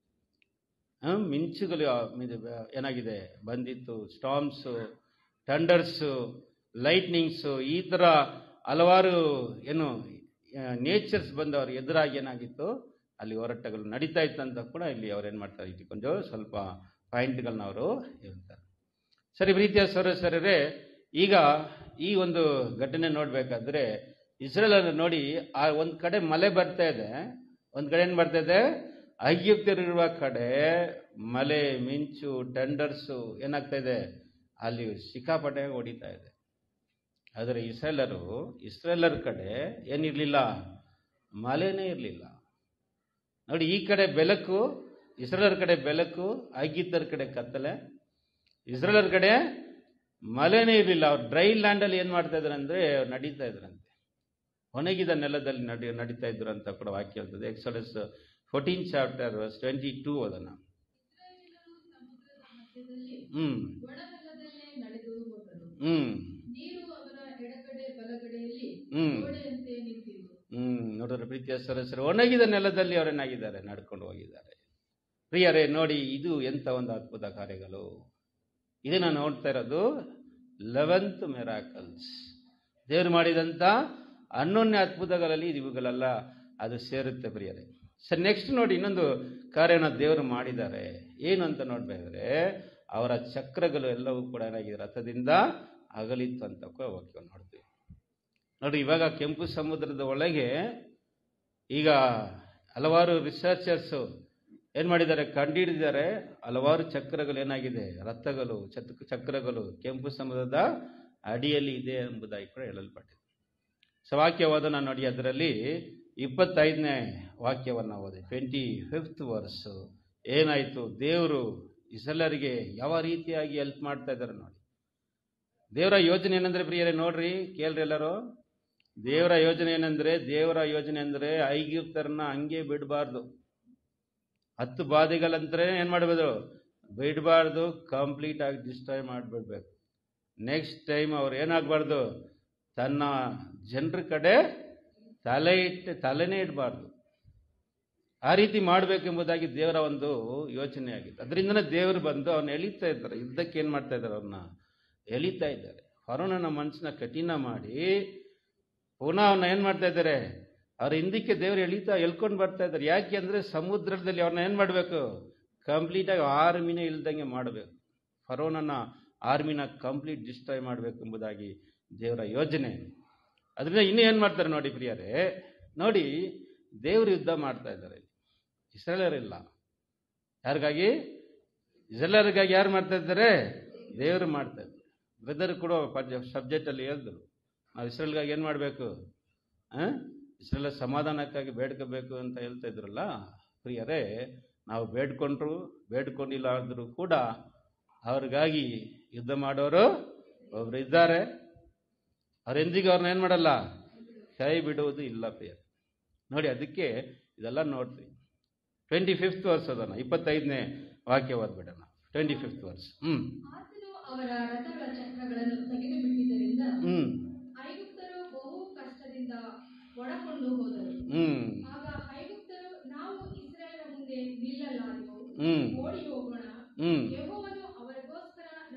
ಆ, ಮಿಂಚುಗಳು ಆ, ಇದು, ಆ, ಏನಾಗಿದೆ ಬಂದಿತ್ತು ಸ್ಟಾಮ್ಸ್ ಥಂಡರ್ಸು ಲೈಟ್ನಿಂಗ್ಸು ಈ ಥರ ಹಲವಾರು ಏನು ನೇಚರ್ಸ್ ಬಂದು ಅವ್ರ ಎದುರಾಗಿ ಏನಾಗಿತ್ತು ಅಲ್ಲಿ ಹೋರಾಟಗಳು ನಡೀತಾ ಇತ್ತಂತ ಕೂಡ ಇಲ್ಲಿ ಅವ್ರು ಏನು ಮಾಡ್ತಾರೆ ಇಟ್ಕೊಂಡು ಸ್ವಲ್ಪ ಪಾಯಿಂಟ್ಗಳನ್ನ ಅವರು ಹೇಳ್ತಾರೆ ಸರಿ ಪ್ರೀತಿಯ ಸರಸರರೇ ಈಗ ಈ ಒಂದು ಘಟನೆ ನೋಡ್ಬೇಕಾದ್ರೆ ಇಸ್ರೇಲ್ ನೋಡಿ ಆ ಒಂದ್ ಕಡೆ ಮಳೆ ಬರ್ತಾ ಇದೆ ಒಂದ್ ಕಡೆ ಏನ್ ಬರ್ತಾ ಇದೆ ಐಗುಪ್ತರಿರುವ ಕಡೆ ಮಳೆ ಮಿಂಚು ಟೆಂಡರ್ಸು ಏನಾಗ್ತಾ ಇದೆ ಅಲ್ಲಿ ಸಿಕ್ಕಾಪಟ್ಟೆ ಹೊಡಿತಾ ಇದೆ ಆದರೆ ಇಸ್ರೇಲರು ಇಸ್ರೇಲರ್ ಕಡೆ ಏನಿರ್ಲಿಲ್ಲ ಮಳೆನೇ ಇರಲಿಲ್ಲ ನೋಡಿ ಈ ಕಡೆ ಬೆಳಕು ಇಸ್ರೇಲರ್ ಕಡೆ ಬೆಳಕು ಐಗಿದ್ದರ ಕಡೆ ಕತ್ತಲೆ ಇಸ್ರೇಲರ್ ಕಡೆ ಮಳೆನೇ ಇರಲಿಲ್ಲ ಅವ್ರು ಡ್ರೈ ಲ್ಯಾಂಡಲ್ಲಿ ಏನು ಮಾಡ್ತಾ ಇದ್ರು ಅಂದರೆ ನಡೀತಾ ಇದ್ರಂತೆ ಒಣಗಿದ ನೆಲದಲ್ಲಿ ನಡಿ ನಡೀತಾ ಇದ್ರು ಅಂತ ಕೂಡ ವಾಕ್ಯ ಹೇಳ್ತದೆ Exodus fourteen chapter twenty two ಅದನ್ನ ಮಧ್ಯದಲ್ಲಿ ಹ್ಮ್ ಒಣನೆಲದಲ್ಲೇ ನಡೆದು ಹೋದರು ಹ್ಮ್ ನೀರು ಅವರ ಎಡಗಡೆ ಬಲಗಡೆಯಲ್ಲಿ ಹ್ಮ್. ಗೋಡೆಯಂತೆ ನಿಂತಿತು ಹ್ಮ್ ನೋಡಿದ್ರೆ ಪ್ರೀತಿಯ ಸರಸರು ಒಣಗಿದ ನೆಲದಲ್ಲಿ ಅವರೇನಾಗಿದ್ದಾರೆ ನಡ್ಕೊಂಡು ಹೋಗಿದ್ದಾರೆ ಪ್ರಿಯರೇ ನೋಡಿ ಇದು ಎಂತ ಒಂದು ಅದ್ಭುತ ಕಾರ್ಯಗಳು ಇದನ್ನ ನೋಡ್ತಾ ಇರೋದು ಲೆವೆಂತ್ ಮೆರಾಕಲ್ಸ್ ದೇವರು ಮಾಡಿದಂತ ಹನ್ನೊಂದನೇ ಅದ್ಭುತಗಳಲ್ಲಿ ಇವುಗಳೆಲ್ಲ ಅದು ಸೇರುತ್ತೆ ಪ್ರಿಯರೇ ಸರ್ ನೆಕ್ಸ್ಟ್ ನೋಡಿ ಇನ್ನೊಂದು ಕಾರ್ಯನ ದೇವರು ಮಾಡಿದ್ದಾರೆ ಏನು ಅಂತ ನೋಡ್ಬೇಕಾದ್ರೆ ಅವರ ಚಕ್ರಗಳು ಎಲ್ಲವೂ ಕೂಡ ಏನಾಗಿದೆ ರಥದಿಂದ ಅಗಲಿತ್ತು ಅಂತ ಕೂಡ ವಾಕ್ಯ ನೋಡ್ತೀವಿ ನೋಡಿ ಇವಾಗ ಕೆಂಪು ಸಮುದ್ರದ ಒಳಗೆ ಈಗ ಹಲವಾರು ರಿಸರ್ಚರ್ಸ್ ಏನ್ ಮಾಡಿದ್ದಾರೆ ಕಂಡುಹಿಡಿದಿದ್ದಾರೆ ಹಲವಾರು ಚಕ್ರಗಳು ಏನಾಗಿದೆ ರಥಗಳು ಚಕ್ ಚಕ್ರಗಳು ಕೆಂಪು ಸಮುದ್ರದ ಅಡಿಯಲ್ಲಿ ಇದೆ ಎಂಬುದಾಗಿ ಕೂಡ ಹೇಳಲ್ಪಟ್ಟಿದೆ ಸೊ ವಾಕ್ಯವಾದ ನೋಡಿ ಅದರಲ್ಲಿ ಇಪ್ಪತ್ತೈದನೇ ವಾಕ್ಯವನ್ನು ಓದಿ ಟ್ವೆಂಟಿ ಫಿಫ್ತ್ ವರ್ಸ್ ಏನಾಯಿತು ದೇವರು ಇಸೆಲ್ಲರಿಗೆ ಯಾವ ರೀತಿಯಾಗಿ ಹೆಲ್ಪ್ ಮಾಡ್ತಾ ಇದ್ದಾರೆ ನೋಡಿ ದೇವರ ಯೋಜನೆ ಏನಂದ್ರೆ ಪ್ರಿಯರೇ ನೋಡ್ರಿ ಕೇಳ್ರಿ ಎಲ್ಲರೂ ದೇವರ ಯೋಜನೆ ಏನಂದ್ರೆ ದೇವರ ಯೋಜನೆ ಅಂದ್ರೆ ಐಗುಪ್ತರನ್ನ ಹಂಗೆ ಬಿಡಬಾರ್ದು ಹತ್ತು ಬಾಧೆಗಳಂದ್ರೆ ಏನ್ ಮಾಡಬಹುದು ಬಿಡಬಾರ್ದು ಕಂಪ್ಲೀಟ್ ಆಗಿ ಡಿಸ್ಟ್ರಾಯ್ ಮಾಡಿಬಿಡ್ಬೇಕು ನೆಕ್ಸ್ಟ್ ಟೈಮ್ ಅವ್ರು ಏನಾಗಬಾರ್ದು ತನ್ನ ಜನರ ಕಡೆ ತಲೆ ಇಟ್ಟು ತಲೆನೇ ಇಡಬಾರ್ದು ಆ ರೀತಿ ಮಾಡಬೇಕೆಂಬುದಾಗಿ ದೇವರ ಒಂದು ಯೋಚನೆ ಆಗಿತ್ತು ಅದರಿಂದನೇ ದೇವರು ಬಂದು ಅವನ್ನ ಎಳಿತಾ ಇದ್ದಾರೆ ಯುದ್ಧಕ್ಕೆ ಏನು ಮಾಡ್ತಾ ಇದ್ದಾರೆ ಅವ್ರನ್ನ ಎಳಿತಾ ಇದ್ದಾರೆ ಫರೋನನ ಮನಸ್ಸನ್ನ ಕಠಿಣ ಮಾಡಿ ಪುನಃ ಅವನ್ನ ಏನು ಮಾಡ್ತಾ ಇದ್ದಾರೆ ಅವ್ರ ಹಿಂದಕ್ಕೆ ದೇವರು ಎಳಿತಾ ಎಳ್ಕೊಂಡು ಬರ್ತಾ ಇದ್ದಾರೆ ಯಾಕೆ ಅಂದರೆ ಸಮುದ್ರದಲ್ಲಿ ಅವ್ರನ್ನ ಏನು ಮಾಡಬೇಕು ಕಂಪ್ಲೀಟಾಗಿ ಆರ್ಮಿನೇ ಇಲ್ದಂಗೆ ಮಾಡಬೇಕು ಫರೋನನ್ನ ಆರ್ಮಿನ ಕಂಪ್ಲೀಟ್ ಡಿಸ್ಟ್ರಾಯ್ ಮಾಡಬೇಕು ಎಂಬುದಾಗಿ ದೇವರ ಯೋಜನೆ ಅದರಿಂದ ಇನ್ನೂ ಏನು ಮಾಡ್ತಾರೆ ನೋಡಿ ಪ್ರಿಯರೇ ನೋಡಿ ದೇವರು ಯುದ್ಧ ಮಾಡ್ತಾ ಇದ್ದಾರೆ ಇಸ್ರೇಲರಿಲ್ಲ ಯಾರಿಗಾಗಿ ಇಸ್ರೇಲರಿಗಾಗಿ ಯಾರು ಮಾಡ್ತಾ ಇದ್ದಾರೆ ದೇವರು ಮಾಡ್ತಾ ಇದ್ದಾರೆ ಬ್ರದರ್ ಕೂಡ ಸಬ್ಜೆಕ್ಟಲ್ಲಿ ಹೇಳಿದ್ರು ನಾವು ಇಸ್ರೇಲ್ಗಾಗಿ ಏನು ಮಾಡಬೇಕು ಇಸ್ರೇಲ ಸಮಾಧಾನಕ್ಕಾಗಿ ಬೇಡ್ಕೋಬೇಕು ಅಂತ ಹೇಳ್ತಾ ಇದ್ರಲ್ಲ ಪ್ರಿಯರೇ ನಾವು ಬೇಡ್ಕೊಂಡ್ರು ಬೇಡ್ಕೊಂಡಿಲ್ಲ ಆದರೂ ಕೂಡ ಅವ್ರಿಗಾಗಿ ಯುದ್ಧ ಮಾಡೋರು ಒಬ್ರು ಇದ್ದಾರೆ ಅವ್ರೆಂದಿಗೂ ಅವ್ರನ್ನ ಏನು ಮಾಡಲ್ಲ ಕೈ ಬಿಡುವುದು ಇಲ್ಲ ಪ್ರಿಯ ನೋಡಿ ಅದಕ್ಕೆ ಇದೆಲ್ಲ ನೋಡ್ರಿ ಟ್ವೆಂಟಿ ಫಿಫ್ತ್ ವರ್ಸ್ ಅದನ್ನ ಇಪ್ಪತ್ತೈದನೇ ವಾಕ್ಯ ಓದ್ಬಿಡೋಣ ಟ್ವೆಂಟಿ ಫಿಫ್ತ್ ವರ್ಸ್ ಹ್ಮ್ ಆತನು ಅವರ ರಥಗಳ ಚಕ್ರಗಳನ್ನು ತೆಗೆದು ಬಿಟ್ಟಿದ್ದರಿಂದ ಹ್ಮ್ ಐಗುಪ್ತರು ಬಹು ಕಷ್ಟದಿಂದ ಒಳಕೊಂಡು ಹೋದರು ಹ್ಮ್ ಆಗ ಐಗುಪ್ತರು ನಾವು ಇಸ್ರಾಯೇಲ ಮುಂದೆ ನಿಲ್ಲಲಾರೆವು ಹ್ಮ್ ಓಡಿ ಹೋಗೋಣ ಹ್ಮ್ ಯೆಹೋವನು ಅವರಿಗೋಸ್ಕರ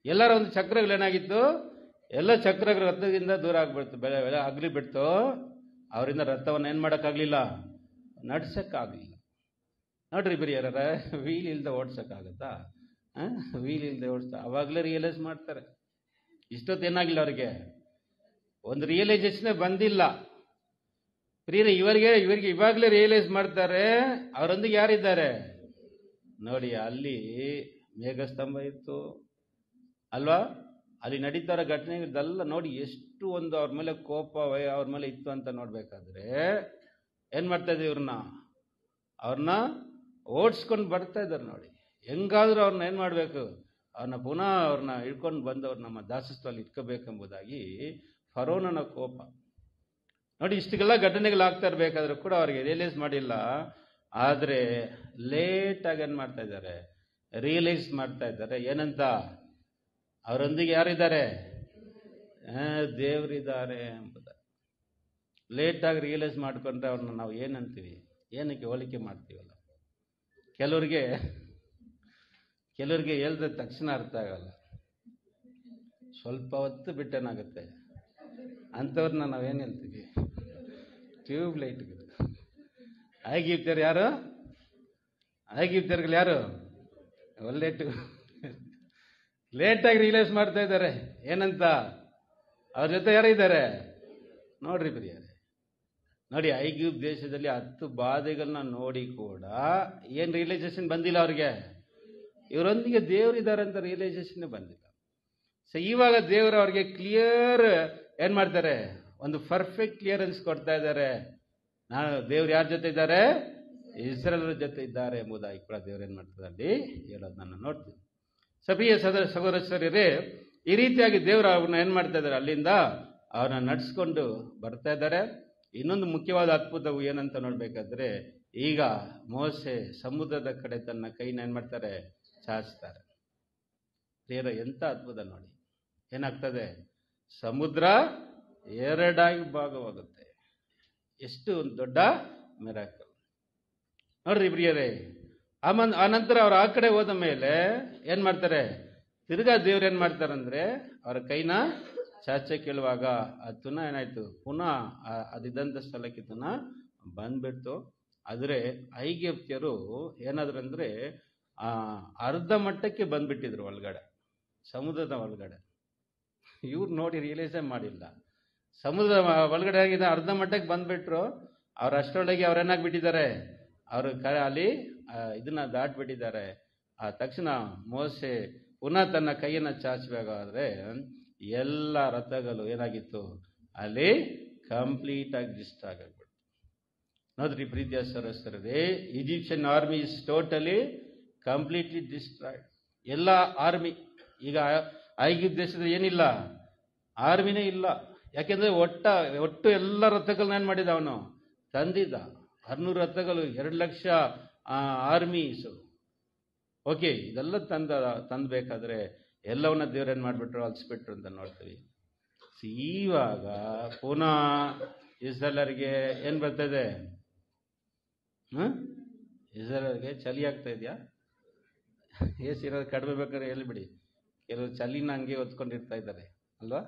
ಎಲ್ಲರ ಒಂದು ಚಕ್ರಗಳು ಏನಾಗಿತ್ತು ಎಲ್ಲ ಚಕ್ರಗಳು ರಥದಿಂದ ದೂರ ಆಗ್ಬಿಡ್ತು ಬೆಳೆ ಬೆಳೆ ಅಗ್ಲಿ ಬಿಡ್ತು ಅವರಿಂದ ರಥವನ್ನು ಏನು ಮಾಡೋಕ್ಕಾಗಲಿಲ್ಲ ನಡ್ಸೋಕ್ಕಾಗಲಿಲ್ಲ ನೋಡ್ರಿ ಬರೀ ಯಾರ ವೀಲ್ ಇಲ್ದೆ ಓಡ್ಸೋಕ್ಕಾಗತ್ತಾ ವೀಲ್ ಇಲ್ದೆ ಓಡಿಸ್ತಾ ಅವಾಗಲೇ ರಿಯಲೈಸ್ ಮಾಡ್ತಾರೆ ಇಷ್ಟೊತ್ತು ಏನಾಗಿಲ್ಲ ಅವ್ರಿಗೆ ಒಂದು ರಿಯಲೈಸೇಷನ್ ಬಂದಿಲ್ಲ ಪ್ರಿಯರೇ ಇವರಿಗೆ ಇವರಿಗೆ ಇವಾಗಲೇ ರಿಯಲೈಸ್ ಮಾಡ್ತಾರೆ ಅವರೊಂದಿಗೆ ಯಾರಿದ್ದಾರೆ ನೋಡಿ ಅಲ್ಲಿ ಮೇಘಸ್ತಂಭ ಇತ್ತು ಅಲ್ವಾ ಅಲ್ಲಿ ನಡೀತಾರ ಘಟನೆಗಳದೆಲ್ಲ ನೋಡಿ ಎಷ್ಟು ಒಂದು ಅವ್ರ ಮೇಲೆ ಕೋಪ ವಯ ಅವ್ರ ಮೇಲೆ ಇತ್ತು ಅಂತ ನೋಡ್ಬೇಕಾದ್ರೆ ಏನ್ ಮಾಡ್ತಾ ಇದ್ದೀವಿ ಇವ್ರನ್ನ ಅವ್ರನ್ನ ಓಡಿಸ್ಕೊಂಡು ಬರ್ತಾ ಇದ್ದಾರೆ ನೋಡಿ ಹೆಂಗಾದ್ರೂ ಅವ್ರನ್ನ ಏನ್ ಮಾಡ್ಬೇಕು ಅವ್ರನ್ನ ಪುನಃ ಅವ್ರನ್ನ ಹಿಡ್ಕೊಂಡು ಬಂದು ಅವ್ರು ನಮ್ಮ ದಾಸತ್ವದಲ್ಲಿ ಇಟ್ಕೋಬೇಕೆಂಬುದಾಗಿ ಫರೋನನ ಕೋಪ ನೋಡಿ ಇಷ್ಟಕ್ಕೆಲ್ಲ ಘಟನೆಗಳಾಗ್ತಾ ಇರಬೇಕಾದ್ರೂ ಕೂಡ ಅವ್ರಿಗೆ ರಿಯಲೈಸ್ ಮಾಡಿಲ್ಲ ಆದರೆ ಲೇಟಾಗಿ ಏನು ಮಾಡ್ತಾ ಇದ್ದಾರೆ ರಿಯಲೈಸ್ ಮಾಡ್ತಾ ಇದ್ದಾರೆ ಏನಂತ ಅವರೊಂದಿಗೆ ಯಾರಿದ್ದಾರೆ ಆ, ದೇವರಿದ್ದಾರೆ ಎಂಬುದ ಲೇಟಾಗಿ ರಿಯಲೈಸ್ ಮಾಡ್ಕೊಂಡ್ರೆ ಅವ್ರನ್ನ ನಾವು ಏನಂತೀವಿ ಏನಕ್ಕೆ ಹೋಲಿಕೆ ಮಾಡ್ತೀವಲ್ಲ ಕೆಲವ್ರಿಗೆ ಕೆಲವ್ರಿಗೆ ಹೇಳಿದ್ರೆ ತಕ್ಷಣ ಅರ್ಥ ಆಗಲ್ಲ ಸ್ವಲ್ಪ ಹೊತ್ತು ಬಿಟ್ಟೇನಾಗುತ್ತೆ ಅಂಥವ್ರನ್ನ ನಾವೇನು ಹೇಳ್ತೀವಿ ಟ್ಯೂಬ್ ಲೈಟ್ಗಳು ಆಗಿರ್ತಾರೆ ಯಾರು ಆಗಿರ್ತಾರ್ಗಳು ಯಾರು ಒಳ್ಳೆ ಟ್ಯೂಬ್ ಲೇಟಾಗಿ ರಿಯಲೈಸ್ ಮಾಡ್ತಾ ಇದ್ದಾರೆ ಏನಂತ ಅವ್ರ ಜೊತೆ ಯಾರು ಇದ್ದಾರೆ ನೋಡ್ರಿ ಪ್ರಿಯರೇ ನೋಡಿ ಐಗ್ಯೂಬ್ ದೇಶದಲ್ಲಿ ಹತ್ತು ಬಾಧೆಗಳನ್ನ ನೋಡಿ ಕೂಡ ಏನು ರಿಯಲೈಸೇಷನ್ ಬಂದಿಲ್ಲ ಅವ್ರಿಗೆ ಇವರೊಂದಿಗೆ ದೇವರಿದ್ದಾರೆ ಅಂತ ರಿಯಲೈಸೇಷನ್ ಬಂದಿಲ್ಲ ಸೊ ಇವಾಗ ದೇವರು ಅವ್ರಿಗೆ ಕ್ಲಿಯರ್ ಏನ್ ಮಾಡ್ತಾರೆ ಒಂದು ಪರ್ಫೆಕ್ಟ್ ಕ್ಲಿಯರೆನ್ಸ್ ಕೊಡ್ತಾ ಇದ್ದಾರೆ ನಾನು ದೇವ್ರು ಯಾರ ಜೊತೆ ಇದ್ದಾರೆ ಇಸ್ರೇಲರ ಜೊತೆ ಇದ್ದಾರೆ ಎಂಬುದಾಗಿ ಕೂಡ ದೇವ್ರು ಏನ್ ಮಾಡ್ತಾರೆ ಅಲ್ಲಿ ಹೇಳೋದು ನಾನು ನೋಡ್ತೀನಿ ಸಭೆಯ ಸದ ಸಹೋದರರೇ ಈ ರೀತಿಯಾಗಿ ದೇವರು ಅವ್ರನ್ನ ಏನ್ ಮಾಡ್ತಾ ಇದ್ದಾರೆ ಅಲ್ಲಿಂದ ಅವ್ರನ್ನ ನಡ್ಸ್ಕೊಂಡು ಬರ್ತಾ ಇದ್ದಾರೆ ಇನ್ನೊಂದು ಮುಖ್ಯವಾದ ಅದ್ಭುತವು ಏನಂತ ನೋಡ್ಬೇಕಾದ್ರೆ ಈಗ ಮೋಸೆ ಸಮುದ್ರದ ಕಡೆ ತನ್ನ ಕೈನ ಏನ್ ಮಾಡ್ತಾರೆ ಚಾಚ್ತಾರೆ ದೇವರ ಎಂತ ಅದ್ಭುತ ನೋಡಿ ಏನಾಗ್ತದೆ ಸಮುದ್ರ ಎರಡಾಗಿ ಭಾಗವಾಗುತ್ತೆ ಎಷ್ಟು ಒಂದು ದೊಡ್ಡ ಮಿರಾಕಲ್ ನೋಡ್ರಿ ಪ್ರಿಯರೇ ಆಮನ್ ಆನಂತರ ಅವ್ರು ಆ ಕಡೆ ಹೋದ ಮೇಲೆ ಏನ್ ಮಾಡ್ತಾರೆ ತಿರ್ಗಾ ದೇವ್ರು ಏನ್ ಮಾಡ್ತಾರಂದ್ರೆ ಅವ್ರ ಕೈನ ಚಾಚೆ ಕೇಳುವಾಗ ಅದು ಪುನಃ ಏನಾಯ್ತು ಪುನಃ ಆ- ಅದಿದ್ದಂಥ ಸ್ಥಳಕ್ಕೆ ಪುನಃ ಬಂದ್ಬಿಡ್ತು ಆದರೆ ಐಗಿಪ್ತ್ಯರು ಏನಾದ್ರು ಅಂದ್ರೆ ಆ ಅರ್ಧ ಮಟ್ಟಕ್ಕೆ ಬಂದ್ಬಿಟ್ಟಿದ್ರು ಒಳಗಡೆ ಸಮುದ್ರದ ಒಳಗಡೆ ಇವ್ರು ನೋಡಿ ರಿಯಲೈಸೇ ಮಾಡಿಲ್ಲ ಸಮುದ್ರ ಒಳಗಡೆ ಆಗಿದೆ ಅರ್ಧ ಮಟ್ಟಕ್ಕೆ ಬಂದ್ಬಿಟ್ರು ಅವ್ರು ಅಷ್ಟರೊಳಗೆ ಅವ್ರೇನಾಗ್ಬಿಟ್ಟಿದ್ದಾರೆ ಅವರು ಕ ಅಲ್ಲಿ ಆ, ಇದನ್ನ ದಾಟ್ಬಿಟ್ಟಿದ್ದಾರೆ ಆ ತಕ್ಷಣ ಮೋಸೆ ಪುನಃ ತನ್ನ ಕೈಯನ್ನ ಚಾಚಬೇಕಾದ್ರೆ ಎಲ್ಲ ರಥಗಳು ಏನಾಗಿತ್ತು ಅಲ್ಲಿ ಕಂಪ್ಲೀಟ್ ಆಗಿ ಡಿಸ್ಟ್ ಆಗಿಬಿಟ್ಟು ನೋಡ್ರಿ ಪ್ರೀತಿಯ ಸರಸ್ವರರೇ Egyptian army is totally completely destroyed ಎಲ್ಲ ಆರ್ಮಿ ಈಗ ಐಗಿಪ್ತ ದೇಶದಲ್ಲಿ ಏನಿಲ್ಲ ಆರ್ಮಿನೇ ಇಲ್ಲ ಯಾಕೆಂದ್ರೆ ಒಟ್ಟ ಒಟ್ಟು ಎಲ್ಲ ರಥಗಳನ್ನ ಏನ್ ಮಾಡಿದ ಅವನು ತಂದಿದ್ದ ಹರ್ನೂರು ರಥಗಳು ಎರಡು ಲಕ್ಷ ಆರ್ಮೀಸು ಓಕೆ ಇದೆಲ್ಲ ತಂದ ತಂದ್ಬೇಕಾದ್ರೆ ಎಲ್ಲವನ್ನ ದೇವ್ರೇನ್ ಮಾಡ್ಬಿಟ್ರು ಅಲ್ಸ್ಬಿಟ್ರು ಅಂತ ನೋಡ್ತೀವಿ So, ಇವಾಗ ಪುನಃ ಇಸ್ರೇಲರಿಗೆ ಏನ್ ಬರ್ತದೆ ಹ್ಮ್ ಇಸ್ರೇಲರಿಗೆ ಚಳಿ ಆಗ್ತಾ ಇದೆಯಾ ಎಸ್ ಇರೋದು ಕಡಿಮೆ ಬೇಕಾದ್ರೆ ಹೇಳ್ಬಿಡಿ ಕೆಲವರು ಚಳಿನ ಹಂಗೆ ಹೊತ್ಕೊಂಡಿರ್ತಾ ಇದ್ದಾರೆ ಅಲ್ವಾ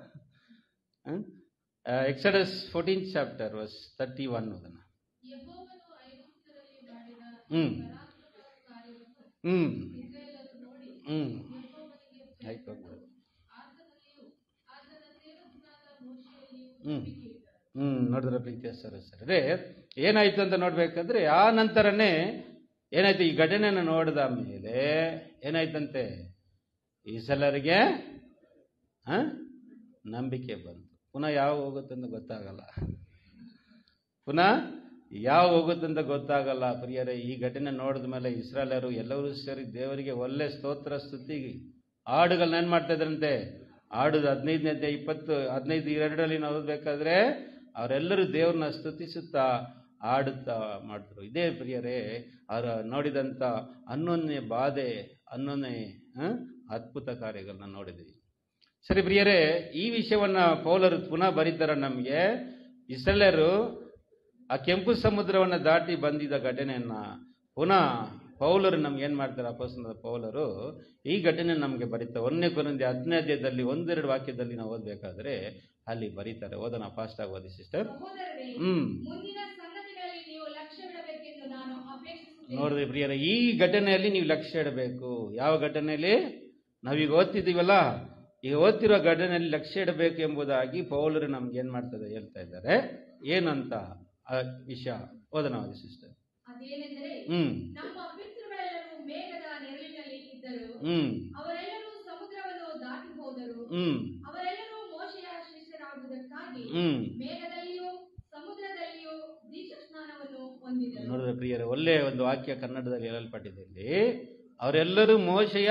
Exodus fourteen chapter verse thirty one ಅದನ್ನ ಯೆಹೋವನು ಐಗುಪ್ತರಲ್ಲಿ ಮಾಡಿದ ಹ್ಮ್ ಪರಾಕ್ರಮ ಕಾರ್ಯವನ್ನು ಹ್ಮ್ ಇಸ್ರಾಯೇಲರು ನೋಡಿ ಹ್ಮ್ ಯೆಹೋವನಿಗೆ ಆಯ್ತು ಹೋಗ್ಬೋದು. ಆತನಲ್ಲಿಯೂ ಆತನ ಸೇವಕನಾದ ಮೋಶೆಯಲ್ಲಿಯೂ ಹ್ಮ್ ನಂಬಿಕೆ ಇಟ್ಟರು. ಹ್ಮ್ ನೋಡಿದ್ರೆ ಪ್ರೀತಿಯ ಸರ್ ಸರ್ ಏನಾಯ್ತು ಅಂತ ನೋಡ್ಬೇಕಾದ್ರೆ ಆ ನಂತರನೇ ಏನಾಯ್ತು ಈ ಘಟನೆಯನ್ನು ನೋಡಿದ ಮೇಲೆ ಏನಾಯ್ತಂತೆ ಈ ಸಲರಿಗೆ ಹ ನಂಬಿಕೆ ಬಂತು ಪುನಃ ಯಾವ ಹೋಗುತ್ತಂತ ಗೊತ್ತಾಗಲ್ಲ ಪುನಃ ಯಾವ ಹೋಗುತ್ತಂತ ಗೊತ್ತಾಗಲ್ಲ ಪ್ರಿಯರೇ ಈ ಘಟನೆ ನೋಡಿದ ಮೇಲೆ ಇಸ್ರಾಯೇಲರು ಎಲ್ಲರೂ ಸೇರಿ ದೇವರಿಗೆ ಒಳ್ಳೆ ಸ್ತೋತ್ರ ಸ್ತುತಿ ಹಾಡುಗಳನ್ನ ಏನ್ ಮಾಡ್ತಾ ಇದ್ರಂತೆ ಹಾಡುದು ಹದಿನೈದನೇ ಅಧ್ಯಾಯ ಇಪ್ಪತ್ತು ಹದಿನೈದು ಎರಡರಲ್ಲಿ ನಾವು ಓದ್ಬೇಕಾದ್ರೆ ಅವರೆಲ್ಲರೂ ದೇವ್ರನ್ನ ಸ್ತುತಿಸುತ್ತಾ ಹಾಡುತ್ತಾ ಮಾಡಿದ್ರು ಇದೇ ಪ್ರಿಯರೇ ಅವರ ನೋಡಿದಂಥ ಹನ್ನೊಂದನೇ ಬಾಧೆ ಹನ್ನೊಂದನೇ ಆ, ಅದ್ಭುತ ಕಾರ್ಯಗಳನ್ನ ನೋಡಿದ್ವಿ ಸರಿ ಪ್ರಿಯರೇ ಈ ವಿಷಯವನ್ನ ಪೌಲರು ಪುನಃ ಬರೀತಾರ ನಮಗೆ ಇಸ್ರೇಲರು ಆ ಕೆಂಪು ಸಮುದ್ರವನ್ನು ದಾಟಿ ಬಂದಿದ್ದ ಘಟನೆಯನ್ನ ಪುನಃ ಪೌಲರು ನಮ್ಗೆ ಏನು ಮಾಡ್ತಾರೆ ಅಪೋಸ್ತಲದ ಪೌಲರು ಈ ಘಟನೆ ನಮಗೆ ಬರೀತಾರೆ ಒಂದನೇ ಕೊರಂದಿ ಹತ್ತನೇ ಅಧ್ಯಾಯದಲ್ಲಿ ಒಂದೆರಡು ವಾಕ್ಯದಲ್ಲಿ ನಾವು ಓದಬೇಕಾದ್ರೆ ಅಲ್ಲಿ ಬರೀತಾರೆ ಓದೋಣ ಫಾಸ್ಟ್ ಆಗಿ ಓದಿ ಸಿಸ್ಟರ್ ಸಹೋದರರೇ ಹ್ಮ್ ಮುಂದಿನ ಸಂಗತಿಗಳಲ್ಲಿ ನೀವು ಲಕ್ಷ್ಯವಿಡಬೇಕೆಂದು ನಾನು ಅಪೇಕ್ಷಿಸುತ್ತೇನೆ ನೋಡಿದ್ರಿ ಪ್ರಿಯರ ಈ ಘಟನೆಯಲ್ಲಿ ನೀವು ಲಕ್ಷ್ಯ ಇಡಬೇಕು ಯಾವ ಘಟನೆಯಲ್ಲಿ ನಾವೀಗ ಓದ್ತಿದ್ದೀವಲ್ಲ ಈಗ ಓದ್ತಿರೋ ಘಟನೆಯಲ್ಲಿ ಲಕ್ಷ್ಯ ಇಡಬೇಕು ಎಂಬುದಾಗಿ ಪೌಲರು ನಮ್ಗೆ ಏನ್ ಮಾಡ್ತದೆ ಹೇಳ್ತಾ ಇದ್ದಾರೆ ಏನಂತ ಆ ವಿಷಯ ಓದನ ಸಿಸ್ಟರ್ ಅದೇನೆಂದರೆ ಹ್ಮ್ ನಮ್ಮ ಪಿತೃಗಳೆಲ್ಲರೂ ಮೇಘದ ನೆರಳಿನಲ್ಲಿ ಇದ್ದರು ಹ್ಮ್ ಅವರೆಲ್ಲರೂ ಸಮುದ್ರವನ್ನು ದಾಟಿ ಹೋದರು ಹ್ಮ್ ಅವರೆಲ್ಲರೂ ಮೋಶೆಯ ಶಿಷ್ಯರಾಗುವುದಕ್ಕಾಗಿ ಹ್ಮ್ ಮೇಘದಲ್ಲಿಯೂ ಸಮುದ್ರದಲ್ಲಿಯೂ ದೀಕ್ಷಾ ಸ್ನಾನವನ್ನು ಹೊಂದಿದರು ನೋಡಿದ್ರೆ ಪ್ರಿಯರೇ ಒಳ್ಳೆ ಒಂದು ವಾಕ್ಯ ಕನ್ನಡದಲ್ಲಿ ಹೇಳಲ್ಪಟ್ಟಿದೆ ಇಲ್ಲಿ ಅವರೆಲ್ಲರೂ ಮೋಶೆಯ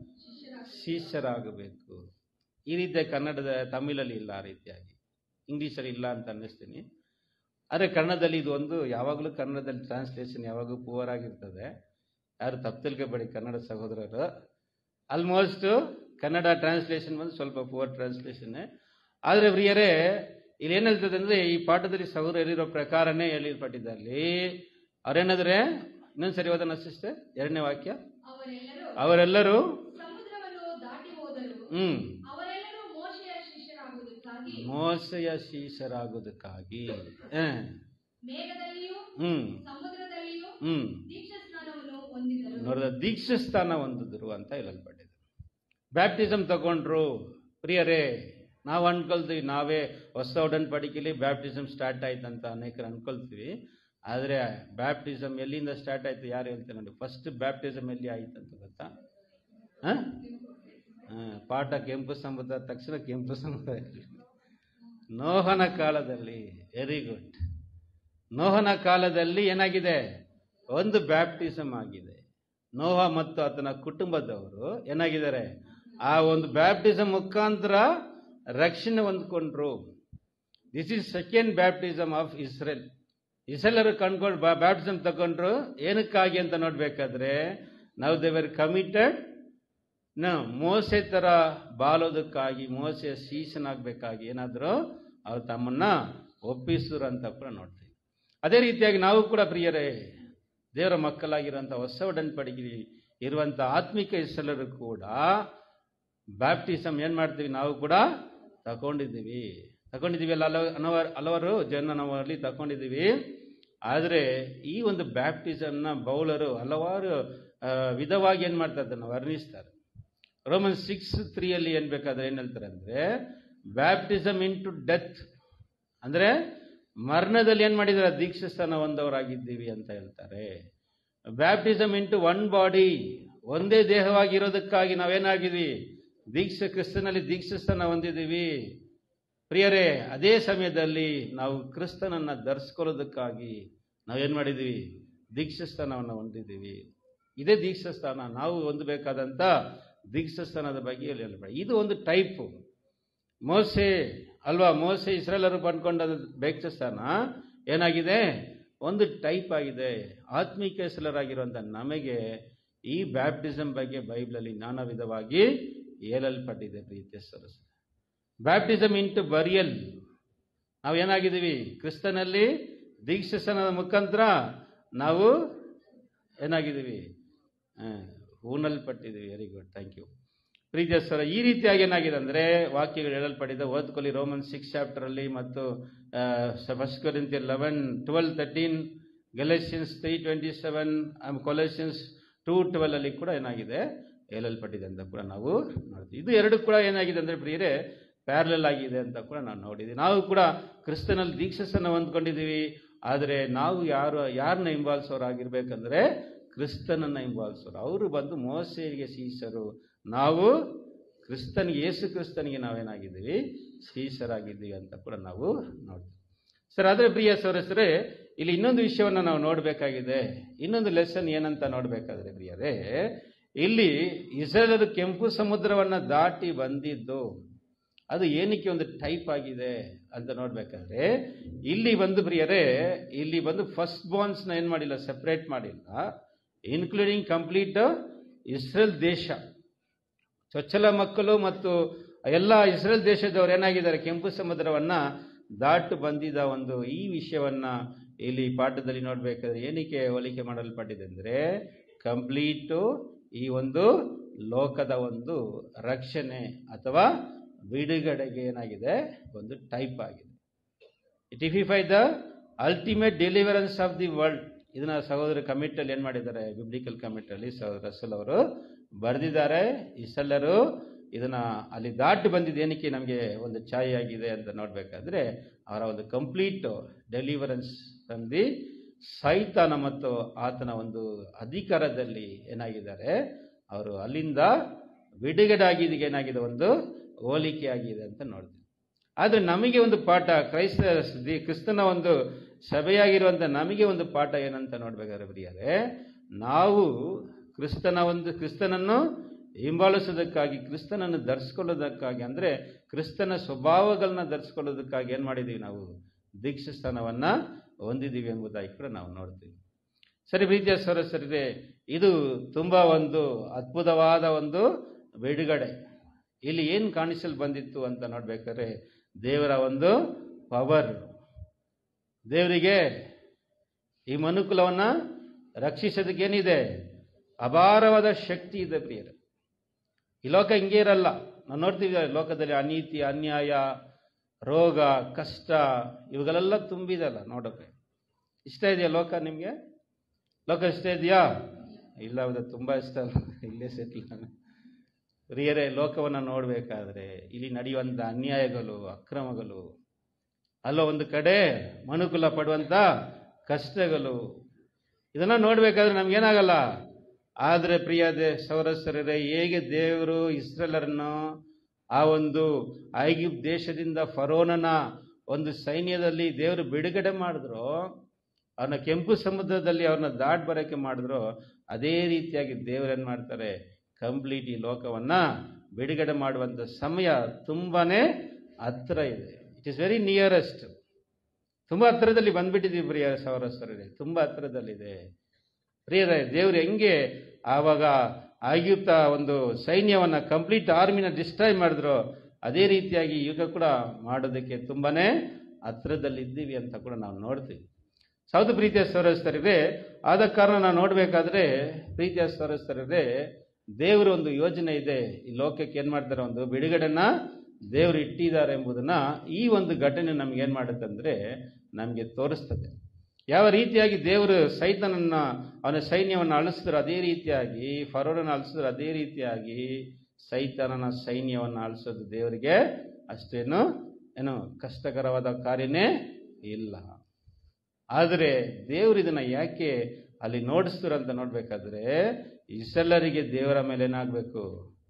ಶಿಷ್ಯರಾಗಬೇಕು ಈ ರೀತಿಯ ಕನ್ನಡದ ತಮಿಳಲ್ಲಿ ಇಲ್ಲ ಆ ರೀತಿಯಾಗಿ ಇಂಗ್ಲೀಷಲ್ಲಿ ಇಲ್ಲ ಅಂತ ಅನ್ನಿಸ್ತೀನಿ ಆದರೆ ಕನ್ನಡದಲ್ಲಿ ಇದು ಒಂದು ಯಾವಾಗಲೂ ಕನ್ನಡದಲ್ಲಿ ಟ್ರಾನ್ಸ್ಲೇಷನ್ ಯಾವಾಗಲೂ ಪೂವರ್ ಆಗಿರ್ತದೆ ಯಾರು ತಪ್ಪು ತಿಳ್ಕೊಬೇಡಿ ಕನ್ನಡ ಸಹೋದರರು ಆಲ್ಮೋಸ್ಟ್ ಕನ್ನಡ ಟ್ರಾನ್ಸ್ಲೇಷನ್ ಬಂದು ಸ್ವಲ್ಪ ಪೂವರ್ ಟ್ರಾನ್ಸ್ಲೇಷನ್ನೇ ಆದರೆ ಪ್ರಿಯರೇ ಇಲ್ಲಿ ಏನ್ ಹೇಳ್ತದೆ ಅಂದ್ರೆ ಈ ಪಾಠದಲ್ಲಿ ಸಹೋದರ ಹೇಳಿರೋ ಪ್ರಕಾರನೇ ಹೇಳಿರ್ಪಟ್ಟಿದ್ದಲ್ಲಿ ಅವ್ರೇನಾದ್ರೆ ಇನ್ನೊಂದ್ಸರಿ ಓದೋಣ ಸಿಸ್ಟರ್ ಎರಡನೇ ವಾಕ್ಯ ಅವರೆಲ್ಲರೂ ಅವರೆಲ್ಲರೂ ಸಮುದ್ರವನ್ನು ದಾಟಿ ಹೋದರು ಹ್ಮ್ ಅವರೆಲ್ಲರೂ ಮೋಶೆಯ ಶಿಷ್ಯರಾಗುವುದಕ್ಕಾಗಿ ಮೋಸೆಯ ಶೀಶರಾಗುವುದಕ್ಕಾಗಿ ಹ. ಮೇಘದಲ್ಲಿಯೂ ಹ್ಮ್ ಸಮುದ್ರದಲ್ಲಿಯೂ ಹ್ಮ್ ದೀಕ್ಷಾ ಸ್ನಾನವನ್ನು ಹೊಂದಿದರು ನೋಡಿದ ದೀಕ್ಷಾ ಸ್ಥಾನ ಹೊಂದಿದ್ರು ಅಂತ ಹೇಳಲ್ಪಟ್ಟಿದೆ ಬ್ಯಾಪ್ಟಿಸಮ್ ತಗೊಂಡ್ರು ಪ್ರಿಯರೇ ನಾವು ಅನ್ಕೊಳ್ತೀವಿ ನಾವೇ ಹೊಸ ಒಡನ್ಪಡಿಕೆಯಲ್ಲಿ ಬ್ಯಾಪ್ಟಿಸಮ್ ಸ್ಟಾರ್ಟ್ ಆಯ್ತಂತ ಅನೇಕರು ಅನ್ಕೊಳ್ತೀವಿ ಆದರೆ ಬ್ಯಾಪ್ಟಿಸಮ್ ಎಲ್ಲಿಂದ ಸ್ಟಾರ್ಟ್ ಆಯ್ತು ಯಾರು ಹೇಳ್ತಾರೆ ನೋಡಿ ಫಸ್ಟ್ ಬ್ಯಾಪ್ಟಿಸಮ್ ಎಲ್ಲಿ ಆಯ್ತಂತ ಗೊತ್ತಾ ಹ? ಹ, ಪಾಠ ಕೆಂಪು ಸಮುದ್ರ ತಕ್ಷಣ ಕೆಂಪು ಸಮುದ್ರ ನೋಹನ ಕಾಲದಲ್ಲಿ ವೆರಿ ಗುಡ್ ನೋಹನ ಕಾಲದಲ್ಲಿ ಏನಾಗಿದೆ ಒಂದು ಬ್ಯಾಪ್ಟಿಸಮ್ ಆಗಿದೆ ನೋಹ ಮತ್ತು ಆತನ ಕುಟುಂಬದವರು ಏನಾಗಿದ್ದಾರೆ ಆ ಒಂದು ಬ್ಯಾಪ್ಟಿಸಮ್ ಮುಖಾಂತರ ರಕ್ಷಣೆ ಹೊಂದ್ಕೊಂಡ್ರು this is second baptism of Israel ಇಸ್ರೇಲರು ಕಂಡ್ಕೊಂಡು ಬ್ಯಾಪ್ಟಿಸಮ್ ತಗೊಂಡ್ರು ಏನಕ್ಕಾಗಿ ಅಂತ ನೋಡ್ಬೇಕಾದ್ರೆ ನಾವು ದೇವರ್ ಕಮಿಟೆಡ್ ನ ಮೋಸೆ ತರ ಬಾಳೋದಕ್ಕಾಗಿ ಮೋಸೆಯ ಶೀಶನಾಗಬೇಕಾಗಿ ಏನಾದರೂ ಅವ್ರು ತಮ್ಮನ್ನ ಒಪ್ಪಿಸಿದ್ರು ಅಂತ ಕೂಡ ನೋಡ್ತೀವಿ ಅದೇ ರೀತಿಯಾಗಿ ನಾವು ಕೂಡ ಪ್ರಿಯರೇ ದೇವರ ಮಕ್ಕಳಾಗಿರುವಂಥ ಹೊಸ ಒಡನ್ಪಡಿಗೆ ಇರುವಂಥ ಆತ್ಮಿಕ ಇಸಲರು ಕೂಡ ಬ್ಯಾಪ್ಟಿಸಮ್ ಏನು ಮಾಡ್ತೀವಿ ನಾವು ಕೂಡ ತಗೊಂಡಿದ್ದೀವಿ ತಗೊಂಡಿದ್ದೀವಿ ಅಲ್ಲ ಹಲವ ಹಲವಾರು ಹಲವಾರು ಜನ ನಾವು ಅಲ್ಲಿ ತಗೊಂಡಿದ್ದೀವಿ ಆದರೆ ಈ ಒಂದು ಬ್ಯಾಪ್ಟಿಸಮ್ನ ಬೌಲರು ಹಲವಾರು ಆ, ವಿಧವಾಗಿ ಏನು ಮಾಡ್ತಾರೆ ಅದನ್ನು ವರ್ಣಿಸ್ತಾರೆ ರೋಮನ್ ಸಿಕ್ಸ್ ತ್ರೀಯಲ್ಲಿ ಏನು ಬೇಕಾದ್ರೆ ಏನು ಹೇಳ್ತಾರೆ ಅಂದರೆ ಬ್ಯಾಪ್ಟಿಸಮ್ ಇನ್ ಟು ಡೆತ್ ಅಂದರೆ ಮರಣದಲ್ಲಿ ಏನು ಮಾಡಿದ್ದಾರೆ ದೀಕ್ಷಾಸ್ಥಾನ ಹೊಂದವರಾಗಿದ್ದೀವಿ ಅಂತ ಹೇಳ್ತಾರೆ ಬ್ಯಾಪ್ಟಿಸಮ್ ಇಂಟು ಒನ್ ಬಾಡಿ ಒಂದೇ ದೇಹವಾಗಿರೋದಕ್ಕಾಗಿ ನಾವೇನಾಗಿದ್ವಿ ದೀಕ್ಷೆ ಕ್ರಿಸ್ತನಲ್ಲಿ ದೀಕ್ಷಾಸ್ಥಾನ ಹೊಂದಿದ್ದೀವಿ ಪ್ರಿಯರೇ ಅದೇ ಸಮಯದಲ್ಲಿ ನಾವು ಕ್ರಿಸ್ತನನ್ನ ಧರಿಸ್ಕೊಳ್ಳೋದಕ್ಕಾಗಿ ನಾವೇನು ಮಾಡಿದ್ದೀವಿ ದೀಕ್ಷಾಸ್ಥಾನವನ್ನು ಹೊಂದಿದ್ದೀವಿ ಇದೇ ದೀಕ್ಷಾಸ್ಥಾನ ನಾವು ಹೊಂದಬೇಕಾದಂಥ ದೀಕ್ಷಾಸ್ಥಾನದ ಬಗ್ಗೆ ಇಲ್ಲಿ ಹೇಳ್ಬೇಡ ಇದು ಒಂದು ಟೈಪು ಮೋಸೆ ಅಲ್ವಾ ಮೋಸೆ ಇಸ್ರೇಲರು ಪಡ್ಕೊಂಡ ದೀಕ್ಷಾಸ್ಥಾನ ಏನಾಗಿದೆ ಒಂದು ಟೈಪ್ ಆಗಿದೆ ಆತ್ಮೀಕ ಹೆಸಲರಾಗಿರುವಂಥ ನಮಗೆ ಈ ಬ್ಯಾಪ್ಟಿಸಮ್ ಬಗ್ಗೆ ಬೈಬಲಲ್ಲಿ ನಾನಾ ವಿಧವಾಗಿ ಹೇಳಲ್ಪಟ್ಟಿದೆ ಪ್ರೀತಿಯ ಸರಸ ಬ್ಯಾಪ್ಟಿಸಮ್ ಇಂಟು ಬರಿಯಲ್ ನಾವು ಏನಾಗಿದ್ದೀವಿ ಕ್ರಿಸ್ತನಲ್ಲಿ ದೀಕ್ಷಾಸನದ ಮುಖಾಂತರ ನಾವು ಏನಾಗಿದ್ದೀವಿ ಆ, ಹೂಣಲ್ಪಟ್ಟಿದ್ದೀವಿ ವೆರಿ ಗುಡ್ ಥ್ಯಾಂಕ್ ಯು ಪ್ರೀತಿಯ ಸರ್ ಈ ರೀತಿಯಾಗಿ ಏನಾಗಿದೆ ಅಂದರೆ ವಾಕ್ಯಗಳು ಹೇಳಲ್ಪಟ್ಟಿದೆ ಓದ್ಕೊಳ್ಳಿ ರೋಮನ್ ಸಿಕ್ಸ್ ಚಾಪ್ಟರಲ್ಲಿ ಮತ್ತು first Corinthians eleven twelve thirteen Galatians three twenty seven Colossians two twelve ಅಲ್ಲಿ ಕೂಡ ಏನಾಗಿದೆ ಹೇಳಲ್ಪಟ್ಟಿದೆ ಅಂತ ಕೂಡ ನಾವು ನೋಡ್ತೀವಿ ಇದು ಎರಡು ಕೂಡ ಏನಾಗಿದೆ ಅಂದರೆ ಪ್ರಿಯರೇ ಪ್ಯಾರಲಲ್ ಆಗಿದೆ ಅಂತ ಕೂಡ ನಾವು ನೋಡಿದ್ದೀವಿ ನಾವು ಕೂಡ ಕ್ರಿಸ್ತನಲ್ಲಿ ದೀಕ್ಷಸನ್ನು ಹೊಂದ್ಕೊಂಡಿದ್ದೀವಿ ಆದರೆ ನಾವು ಯಾರು ಯಾರನ್ನ ಹಿಂಬಾಲಿಸೋರಾಗಿರ್ಬೇಕಂದ್ರೆ ಕ್ರಿಸ್ತನನ್ನ ಹಿಂಬಾಲಿಸೋರು ಅವರು ಬಂದು ಮೋಸೆಗೆ ಶೀಸರು ನಾವು ಕ್ರಿಸ್ತನಿಗೆ ಯೇಸು ಕ್ರಿಸ್ತನಿಗೆ ನಾವೇನಾಗಿದ್ದೀವಿ ಶೀಸರಾಗಿದ್ದೀವಿ ಅಂತ ಕೂಡ ನಾವು ನೋಡ್ತೀವಿ ಸರ್ ಆದರೆ ಪ್ರಿಯ ಸರಸರೇ ಇಲ್ಲಿ ಇನ್ನೊಂದು ವಿಷಯವನ್ನು ನಾವು ನೋಡಬೇಕಾಗಿದೆ ಇನ್ನೊಂದು ಲೆಸನ್ ಏನಂತ ನೋಡಬೇಕಾದ್ರೆ ಪ್ರಿಯರೇ ಇಲ್ಲಿ ಇಸ್ರೇಲರು ಕೆಂಪು ಸಮುದ್ರವನ್ನ ದಾಟಿ ಬಂದಿದ್ದು ಅದು ಏನಕ್ಕೆ ಒಂದು ಟೈಪ್ ಆಗಿದೆ ಅಂತ ನೋಡ್ಬೇಕಾದ್ರೆ ಇಲ್ಲಿ ಬಂದು ಪ್ರಿಯರೇ ಇಲ್ಲಿ ಬಂದು ಫಸ್ಟ್ ಬಾನ್ಸ್ನ ಏನು ಮಾಡಿಲ್ಲ ಸೆಪರೇಟ್ ಮಾಡಿಲ್ಲ ಇನ್ಕ್ಲೂಡಿಂಗ್ ಕಂಪ್ಲೀಟ್ ಇಸ್ರೇಲ್ ದೇಶ ಚೊಚ್ಚಲ ಮಕ್ಕಳು ಮತ್ತು ಎಲ್ಲ ಇಸ್ರೇಲ್ ದೇಶದವರು ಏನಾಗಿದ್ದಾರೆ ಕೆಂಪು ಸಮುದ್ರವನ್ನ ದಾಟು ಬಂದಿದ್ದ ಒಂದು ಈ ವಿಷಯವನ್ನ ಇಲ್ಲಿ ಪಾಠದಲ್ಲಿ ನೋಡಬೇಕಾದ್ರೆ ಏನಕ್ಕೆ ಹೋಲಿಕೆ ಮಾಡಲ್ಪಟ್ಟಿದೆ ಅಂದರೆ ಕಂಪ್ಲೀಟು ಈ ಒಂದು ಲೋಕದ ಒಂದು ರಕ್ಷಣೆ ಅಥವಾ ಬಿಡುಗಡೆಗೆ ಏನಾಗಿದೆ ಒಂದು ಟೈಪ್ ಆಗಿದೆ typify the ultimate deliverance of the world ಇದನ್ನ ಸಹೋದರ ಕಮಿಟಲ್ಲಿ ಏನು ಮಾಡಿದ್ದಾರೆ ಬಿಬ್ಲಿಕಲ್ ಕಮಿಟಲ್ಲಿ ಸಹೋದರ ರಸಲ್ ಅವರು ಬರೆದಿದ್ದಾರೆ ಇಷ್ಟೆಲ್ಲರೂ ಇದನ್ನ ಅಲ್ಲಿ ದಾಟಿ ಬಂದಿದ್ದು ಏನಕ್ಕೆ ನಮಗೆ ಒಂದು ಛಾಯೆ ಆಗಿದೆ ಅಂತ ನೋಡಬೇಕಾದ್ರೆ ಅವರ ಒಂದು ಕಂಪ್ಲೀಟ್ ಡೆಲಿವರೆನ್ಸ್ ಫ್ರಮ್ ದಿ ಸೈತಾನ ಮತ್ತು ಆತನ ಒಂದು ಅಧಿಕಾರದಲ್ಲಿ ಏನಾಗಿದ್ದಾರೆ ಅವರು ಅಲ್ಲಿಂದ ಬಿಡುಗಡೆ ಆಗಿದ್ದಕ್ಕೆ ಏನಾಗಿದೆ ಒಂದು ಹೋಲಿಕೆ ಆಗಿದೆ ಅಂತ ನೋಡ್ತೀವಿ ಆದರೆ ನಮಗೆ ಒಂದು ಪಾಠ ಕ್ರೈಸ್ತ ದಿ ಕ್ರಿಸ್ತನ ಒಂದು ಸಭೆಯಾಗಿರುವಂಥ ನಮಗೆ ಒಂದು ಪಾಠ ಏನಂತ ನೋಡ್ಬೇಕಾದ್ರೆ ಪ್ರಿಯರೇ ನಾವು ಕ್ರಿಸ್ತನ ಒಂದು ಕ್ರಿಸ್ತನನ್ನು ಹಿಂಬಾಲಿಸೋದಕ್ಕಾಗಿ ಕ್ರಿಸ್ತನನ್ನು ಧರಿಸ್ಕೊಳ್ಳೋದಕ್ಕಾಗಿ ಅಂದರೆ ಕ್ರಿಸ್ತನ ಸ್ವಭಾವಗಳನ್ನ ಧರಿಸ್ಕೊಳ್ಳೋದಕ್ಕಾಗಿ ಏನು ಮಾಡಿದ್ದೀವಿ ನಾವು ದೀಕ್ಷಾ ಸ್ಥಾನವನ್ನು ಹೊಂದಿದ್ದೀವಿ ಎಂಬುದಾಗಿ ಕೂಡ ನಾವು ನೋಡ್ತೀವಿ ಸರಿ ಪ್ರೀತಿಯ ಸರಸರಿದೆ ಇದು ತುಂಬ ಒಂದು ಅದ್ಭುತವಾದ ಒಂದು ಬಿಡುಗಡೆ ಇಲ್ಲಿ ಏನು ಕಾಣಿಸಲು ಬಂದಿತ್ತು ಅಂತ ನೋಡ್ಬೇಕಾದ್ರೆ ದೇವರ ಒಂದು ಪವರ್ ದೇವರಿಗೆ ಈ ಮನುಕುಲವನ್ನ ರಕ್ಷಿಸೋದಕ್ಕೆ ಏನಿದೆ ಅಪಾರವಾದ ಶಕ್ತಿ ಇದೆ ಪ್ರಿಯರೇ ಈ ಲೋಕ ಹಿಂಗೆ ಇರಲ್ಲ ನಾವು ನೋಡ್ತೀವಿ ಲೋಕದಲ್ಲಿ ಅನೀತಿ ಅನ್ಯಾಯ ರೋಗ ಕಷ್ಟ ಇವುಗಳೆಲ್ಲ ತುಂಬಿದಲ್ಲ ನೋಡೋಕೆ ಇಷ್ಟ ಇದೆಯಾ ಲೋಕ ನಿಮಗೆ ಲೋಕ ಇಷ್ಟ ಇದೆಯಾ ಇಲ್ಲ ಹೌದಾ ತುಂಬ ಇಷ್ಟ ಅಲ್ಲ ಇಲ್ಲೇ ಸೆಟ್ಲ್ ನಾನು ಪ್ರಿಯರೇ ಲೋಕವನ್ನು ನೋಡಬೇಕಾದ್ರೆ ಇಲ್ಲಿ ನಡೆಯುವಂಥ ಅನ್ಯಾಯಗಳು ಅಕ್ರಮಗಳು ಅಲ್ಲ ಒಂದು ಕಡೆ ಮನುಕುಲ ಪಡುವಂಥ ಕಷ್ಟಗಳು ಇದನ್ನ ನೋಡಬೇಕಾದ್ರೆ ನಮ್ಗೇನಾಗಲ್ಲ ಆದರೆ ಪ್ರಿಯ ದೇ ಸೌರಸರರೇ ಹೇಗೆ ದೇವರು ಇಸ್ರೇಲರನ್ನು ಆ ಒಂದು ಐಗಿಪ್ ದೇಶದಿಂದ ಫರೋನನ ಒಂದು ಸೈನ್ಯದಲ್ಲಿ ದೇವರು ಬಿಡುಗಡೆ ಮಾಡಿದ್ರು ಅವನ ಕೆಂಪು ಸಮುದ್ರದಲ್ಲಿ ಅವ್ರನ್ನ ದಾಟ್ ಬರೋಕ್ಕೆ ಮಾಡಿದ್ರು ಅದೇ ರೀತಿಯಾಗಿ ದೇವರೇನು ಮಾಡ್ತಾರೆ ಕಂಪ್ಲೀಟ್ ಈ ಲೋಕವನ್ನ ಬಿಡುಗಡೆ ಮಾಡುವಂಥ ಸಮಯ ತುಂಬಾನೇ ಹತ್ರ ಇದೆ ಇಟ್ ಇಸ್ ವೆರಿ ನಿಯರೆಸ್ಟ್ ತುಂಬ ಹತ್ರದಲ್ಲಿ ಬಂದ್ಬಿಟ್ಟಿದ್ದೀವಿ ಪ್ರಿಯ ಸೌರಸ್ವರರೇ ತುಂಬ ಹತ್ರದಲ್ಲಿದೆ ಪ್ರಿಯರೇ ದೇವರು ಹೆಂಗೆ ಆವಾಗ ಆಯುಕ್ತ ಒಂದು ಸೈನ್ಯವನ್ನ ಕಂಪ್ಲೀಟ್ ಆರ್ಮಿನ ಡಿಸ್ಟ್ರಾಯ್ ಮಾಡಿದ್ರು ಅದೇ ರೀತಿಯಾಗಿ ಈಗ ಕೂಡ ಮಾಡೋದಕ್ಕೆ ತುಂಬಾನೇ ಹತ್ರದಲ್ಲಿದ್ದೀವಿ ಅಂತ ಕೂಡ ನಾವು ನೋಡ್ತೀವಿ ಸೌದು ಪ್ರೀತಿಯ ಸೌರಸ್ತರಿದೆ ಆದ ಕಾರಣ ನಾವು ನೋಡಬೇಕಾದ್ರೆ ಪ್ರೀತಿಯ ಸೌರಸ್ತರಿದೆ ದೇವರ ಒಂದು ಯೋಜನೆ ಇದೆ ಈ ಲೋಕಕ್ಕೆ ಏನು ಮಾಡ್ತಾರೆ ಒಂದು ಬಿಡುಗಡೆನ ದೇವರು ಇಟ್ಟಿದ್ದಾರೆ ಎಂಬುದನ್ನ ಈ ಒಂದು ಘಟನೆ ನಮ್ಗೆ ಏನು ಮಾಡುತ್ತಂದ್ರೆ ನಮಗೆ ತೋರಿಸ್ತದೆ ಯಾವ ರೀತಿಯಾಗಿ ದೇವರು ಸೈತನನ್ನ ಅವನ ಸೈನ್ಯವನ್ನು ಅಳಿಸಿದ್ರು ಅದೇ ರೀತಿಯಾಗಿ ಫರೋರನ್ನು ಅಳಿಸಿದ್ರು ಅದೇ ರೀತಿಯಾಗಿ ಸೈತನನ ಸೈನ್ಯವನ್ನು ಅಳಿಸೋದು ದೇವರಿಗೆ ಅಷ್ಟೇನು ಏನು ಕಷ್ಟಕರವಾದ ಕಾರ್ಯನೇ ಇಲ್ಲ ಆದರೆ ದೇವರು ಇದನ್ನ ಯಾಕೆ ಅಲ್ಲಿ ನೋಡಿಸ್ತಾರೆ ಅಂತ ನೋಡ್ಬೇಕಾದ್ರೆ ಇಷ್ಟೆಲ್ಲರಿಗೆ ದೇವರ ಮೇಲೆ ಏನಾಗಬೇಕು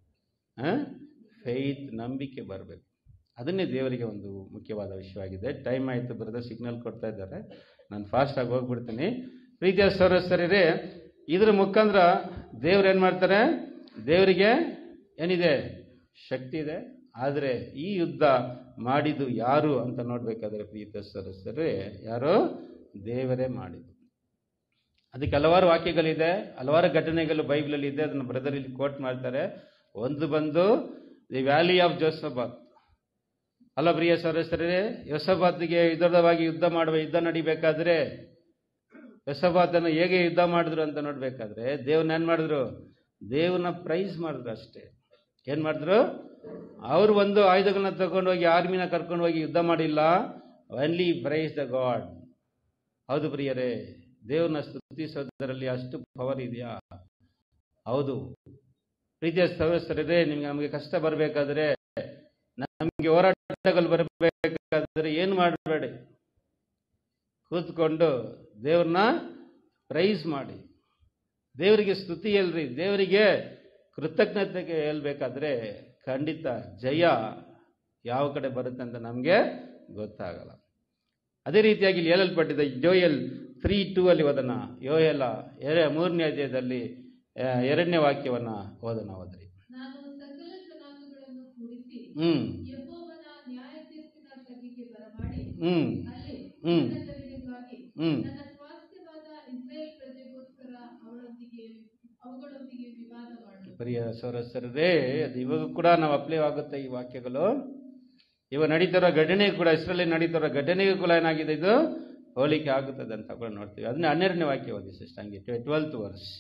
ಫೈತ್ ನಂಬಿಕೆ ಬರಬೇಕು ಅದನ್ನೇ ದೇವರಿಗೆ ಒಂದು ಮುಖ್ಯವಾದ ವಿಷಯವಾಗಿದೆ ಟೈಮ್ ಆಯಿತು ಬರೋದ ಸಿಗ್ನಲ್ ಕೊಡ್ತಾ ಇದ್ದಾರೆ ನಾನು ಫಾಸ್ಟಾಗಿ ಹೋಗ್ಬಿಡ್ತೀನಿ ಪ್ರೀತಿಯ ಸರಸರಿರೇ ಇದ್ರ ಮುಖಾಂತರ ದೇವ್ರು ಏನು ಮಾಡ್ತಾರೆ ದೇವರಿಗೆ ಏನಿದೆ ಶಕ್ತಿ ಇದೆ ಆದರೆ ಈ ಯುದ್ಧ ಮಾಡಿದ್ದು ಯಾರು ಅಂತ ನೋಡ್ಬೇಕಾದ್ರೆ ಪ್ರೀತಿಯ ಸರಸರೇ ಯಾರು ದೇವರೇ ಮಾಡಿದ್ದು ಅದಕ್ಕೆ ಹಲವಾರು ವಾಕ್ಯಗಳಿದೆ ಹಲವಾರು ಘಟನೆಗಳು ಬೈಬಲಲ್ಲಿ ಇದೆ ಅದನ್ನು ಬ್ರದರ್ ಇಲ್ಲಿ ಕೋಟ್ ಮಾಡ್ತಾರೆ ಒಂದು ಬಂದು ದಿ ವ್ಯಾಲಿ ಆಫ್ ಜೋಸಬಾತ್ ಅಲ್ಲ ಪ್ರಿಯ ಸದಸ್ಯರೇ ಯೋಸಬಾತ್ಗೆ ವಿರೋಧವಾಗಿ ಯುದ್ಧ ಮಾಡುವ ಯುದ್ಧ ನಡಿಬೇಕಾದ್ರೆ ಯೋಸಬಾತನ್ನು ಹೇಗೆ ಯುದ್ಧ ಮಾಡಿದ್ರು ಅಂತ ನೋಡ್ಬೇಕಾದ್ರೆ ದೇವ್ರನ್ನ ಏನ್ ಮಾಡಿದ್ರು ದೇವ್ರನ್ನ ಪ್ರೈಸ್ ಮಾಡಿದ್ರು ಅಷ್ಟೇ ಏನ್ ಮಾಡಿದ್ರು ಅವ್ರು ಒಂದು ಆಯುಧಗಳನ್ನ ತಗೊಂಡು ಹೋಗಿ ಆರ್ಮಿನ ಕರ್ಕೊಂಡು ಹೋಗಿ ಯುದ್ಧ ಮಾಡಿಲ್ಲ ಒನ್ಲಿ ಪ್ರೈಸ್ ದ ಗಾಡ್ ಹೌದು ಪ್ರಿಯರೇ ದೇವ್ರನ್ನ ಸ್ತುತಿಸೋದರಲ್ಲಿ ಅಷ್ಟು ಪವರ್ ಇದೆಯಾ ಹೌದು ಪ್ರೀತಿಯ ಸದಸ್ಯರೇ ನಿಮ್ಗೆ ನಮಗೆ ಕಷ್ಟ ಬರಬೇಕಾದ್ರೆ ನಮಗೆ ಹೋರಾಟಗಳು ಬರಬೇಕಾದ್ರೆ ಏನು ಮಾಡಬೇಡಿ ಕೂತ್ಕೊಂಡು ದೇವ್ರನ್ನ ಪ್ರೈಸ್ ಮಾಡಿ ದೇವರಿಗೆ ಸ್ತುತಿ ಹೇಳ್ರಿ ದೇವರಿಗೆ ಕೃತಜ್ಞತೆಗೆ ಹೇಳ್ಬೇಕಾದ್ರೆ ಖಂಡಿತ ಜಯ ಯಾವ ಕಡೆ ಬರುತ್ತೆ ಅಂತ ನಮಗೆ ಗೊತ್ತಾಗಲ್ಲ ಅದೇ ರೀತಿಯಾಗಿ ಇಲ್ಲಿ ಹೇಳಲ್ಪಟ್ಟಿದೆ ಜೋಯಲ್ ತ್ರೀ ಟೂ ಅಲ್ಲಿ ಓದೋಣ ಯೋಯಲ ಎರ ಮೂರನೇ ಅಧ್ಯಾಯದಲ್ಲಿ ಆ, ಎರಡನೇ ವಾಕ್ಯವನ್ನ ಓದೋಣ ಓದ್ರಿ ನಾನು ಸಕಲ ಜನಾಂಗಗಳನ್ನು ಕೂಡಿಸಿ ಹ್ಮ್ ಯೆಹೋವನ ನ್ಯಾಯ ತೀರ್ಪಿನ ಕಣ್ಣಿಗೆ ಬರಮಾಡಿ ಹ್ಮ್ ಅಲ್ಲಿ ಹ್ಮ್ ನನ್ನ ಜನರಿಗಾಗಿ ಹ್ಮ್ ನನ್ನ ಸ್ವಾಸ್ಥ್ಯವಾದ ಇಸ್ರೇಲ್ ಪ್ರಜೆಗೋಸ್ಕರ ಅವಳೊಂದಿಗೆ ಅವುಗಳೊಂದಿಗೆ ವಿವಾದ ಮಾಡು ಪ್ರಿಯ ಸರಸರೇ ಅದು ಇವಾಗ ಕೂಡ ನಾವು ಅಪ್ಲೈ ಆಗುತ್ತೆ ಈ ವಾಕ್ಯಗಳು ಇವಾಗ ನಡೀತಿರೋ ಘಟನೆ ಕೂಡ ಇಸ್ರಲ್ಲಿ ನಡೀತಿರೋ ಘಟನೆಗೂ ಕೂಡ ಏನಾಗಿದೆ ಇದು ಹೋಲಿಕೆ ಆಗುತ್ತದೆ ಅಂತ ಕೂಡ ನೋಡ್ತೀವಿ ಅದನ್ನ ಹನ್ನೆರಡನೇ ವಾಕ್ಯ ಓದಿ ಸಿಸ್ಟ್ ಹಂಗೆ ಟ್ವೆಲ್ತ್ ವರ್ಸ್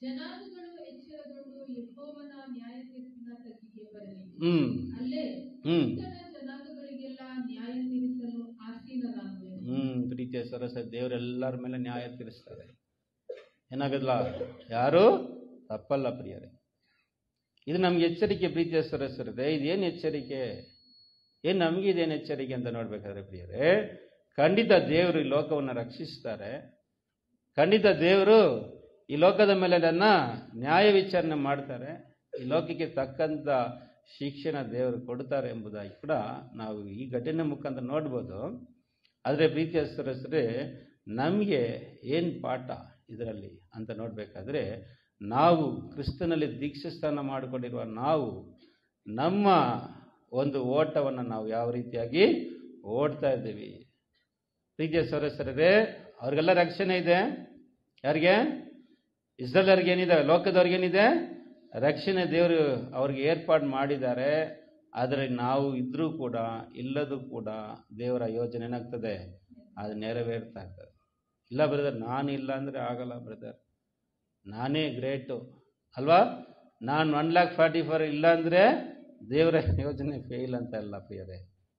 ಜನಾಂಗಗಳು ಎಚ್ಚರಗೊಂಡು ಯೆಹೋವನ ನ್ಯಾಯ ತೀರ್ಪಿನ ತಗ್ಗಿಗೆ ಬರಲಿ ಹ್ಮ್ ಅಲ್ಲೇ ಹ್ಮ್ ಇತರ ಜನಾಂಗಗಳಿಗೆಲ್ಲ ನ್ಯಾಯ ತೀರಿಸಲು ಆಸೀನನಾಗುವೆನು ಹ್ಮ್ ಪ್ರೀತಿಯ ಸರಸ ದೇವರೆಲ್ಲರ ಮೇಲೆ ನ್ಯಾಯ ತೀರಿಸ್ತಾರೆ ಏನಾಗಲ್ಲ ಯಾರು ತಪ್ಪಲ್ಲ ಪ್ರಿಯರೇ ಇದು ನಮ್ಗೆ ಎಚ್ಚರಿಕೆ ಪ್ರೀತಿಯ ಸರಸರದೆ ಇದೇನು ಎಚ್ಚರಿಕೆ ಏನು ನಮ್ಗೆ ಇದೇನು ಎಚ್ಚರಿಕೆ ಅಂತ ನೋಡ್ಬೇಕಾದ್ರೆ ಪ್ರಿಯರೇ ಖಂಡಿತ ದೇವರು ಈ ಲೋಕವನ್ನು ರಕ್ಷಿಸ್ತಾರೆ ಖಂಡಿತ ದೇವರು ಈ ಲೋಕದ ಮೇಲೆ ನನ್ನ ನ್ಯಾಯ ವಿಚಾರಣೆ ಮಾಡ್ತಾರೆ ಈ ಲೋಕಕ್ಕೆ ತಕ್ಕಂತ ಶಿಕ್ಷಣ ದೇವರು ಕೊಡ್ತಾರೆ ಎಂಬುದಾಗಿ ಕೂಡ ನಾವು ಈ ಘಟನೆ ಮುಖಾಂತರ ನೋಡ್ಬೋದು ಆದರೆ ಪ್ರೀತಿಯ ಸರಸರೇ ನಮಗೆ ಏನು ಪಾಠ ಇದರಲ್ಲಿ ಅಂತ ನೋಡಬೇಕಾದ್ರೆ ನಾವು ಕ್ರಿಸ್ತನಲ್ಲಿ ದೀಕ್ಷಾಸ್ಥಾನ ಮಾಡಿಕೊಂಡಿರುವ ನಾವು ನಮ್ಮ ಒಂದು ಓಟವನ್ನು ನಾವು ಯಾವ ರೀತಿಯಾಗಿ ಓಡ್ತಾ ಇದ್ದೀವಿ ಪ್ರೀತಿಯ ಸರಸರೇ ಅವ್ರಿಗೆಲ್ಲ ರಕ್ಷಣೆ ಇದೆ ಯಾರಿಗೆ ಇಸ್ರೇಲರ್ಗೇನಿದೆ ಲೋಕದವ್ರಿಗೇನಿದೆ ರಕ್ಷಣೆ ದೇವರು ಅವ್ರಿಗೆ ಏರ್ಪಾಡು ಮಾಡಿದ್ದಾರೆ ಆದರೆ ನಾವು ಇದ್ರೂ ಕೂಡ ಇಲ್ಲದೂ ಕೂಡ ದೇವರ ಯೋಜನೆ ಏನಾಗ್ತದೆ ಅದು ನೆರವೇರ್ತಾ ಇರ್ತದೆ ಇಲ್ಲ ಬ್ರದರ್ ನಾನು ಇಲ್ಲ ಅಂದರೆ ಆಗಲ್ಲ ಬ್ರದರ್ ನಾನೇ ಗ್ರೇಟು ಅಲ್ವಾ ನಾನು ಒನ್ ಲ್ಯಾಕ್ ಫಾರ್ಟಿ ಫೋರ್ ಇಲ್ಲ ಅಂದರೆ ದೇವರ ಯೋಜನೆ ಫೇಲ್ ಅಂತ ಅಲ್ಲ ಪ್ರಿಯರೇ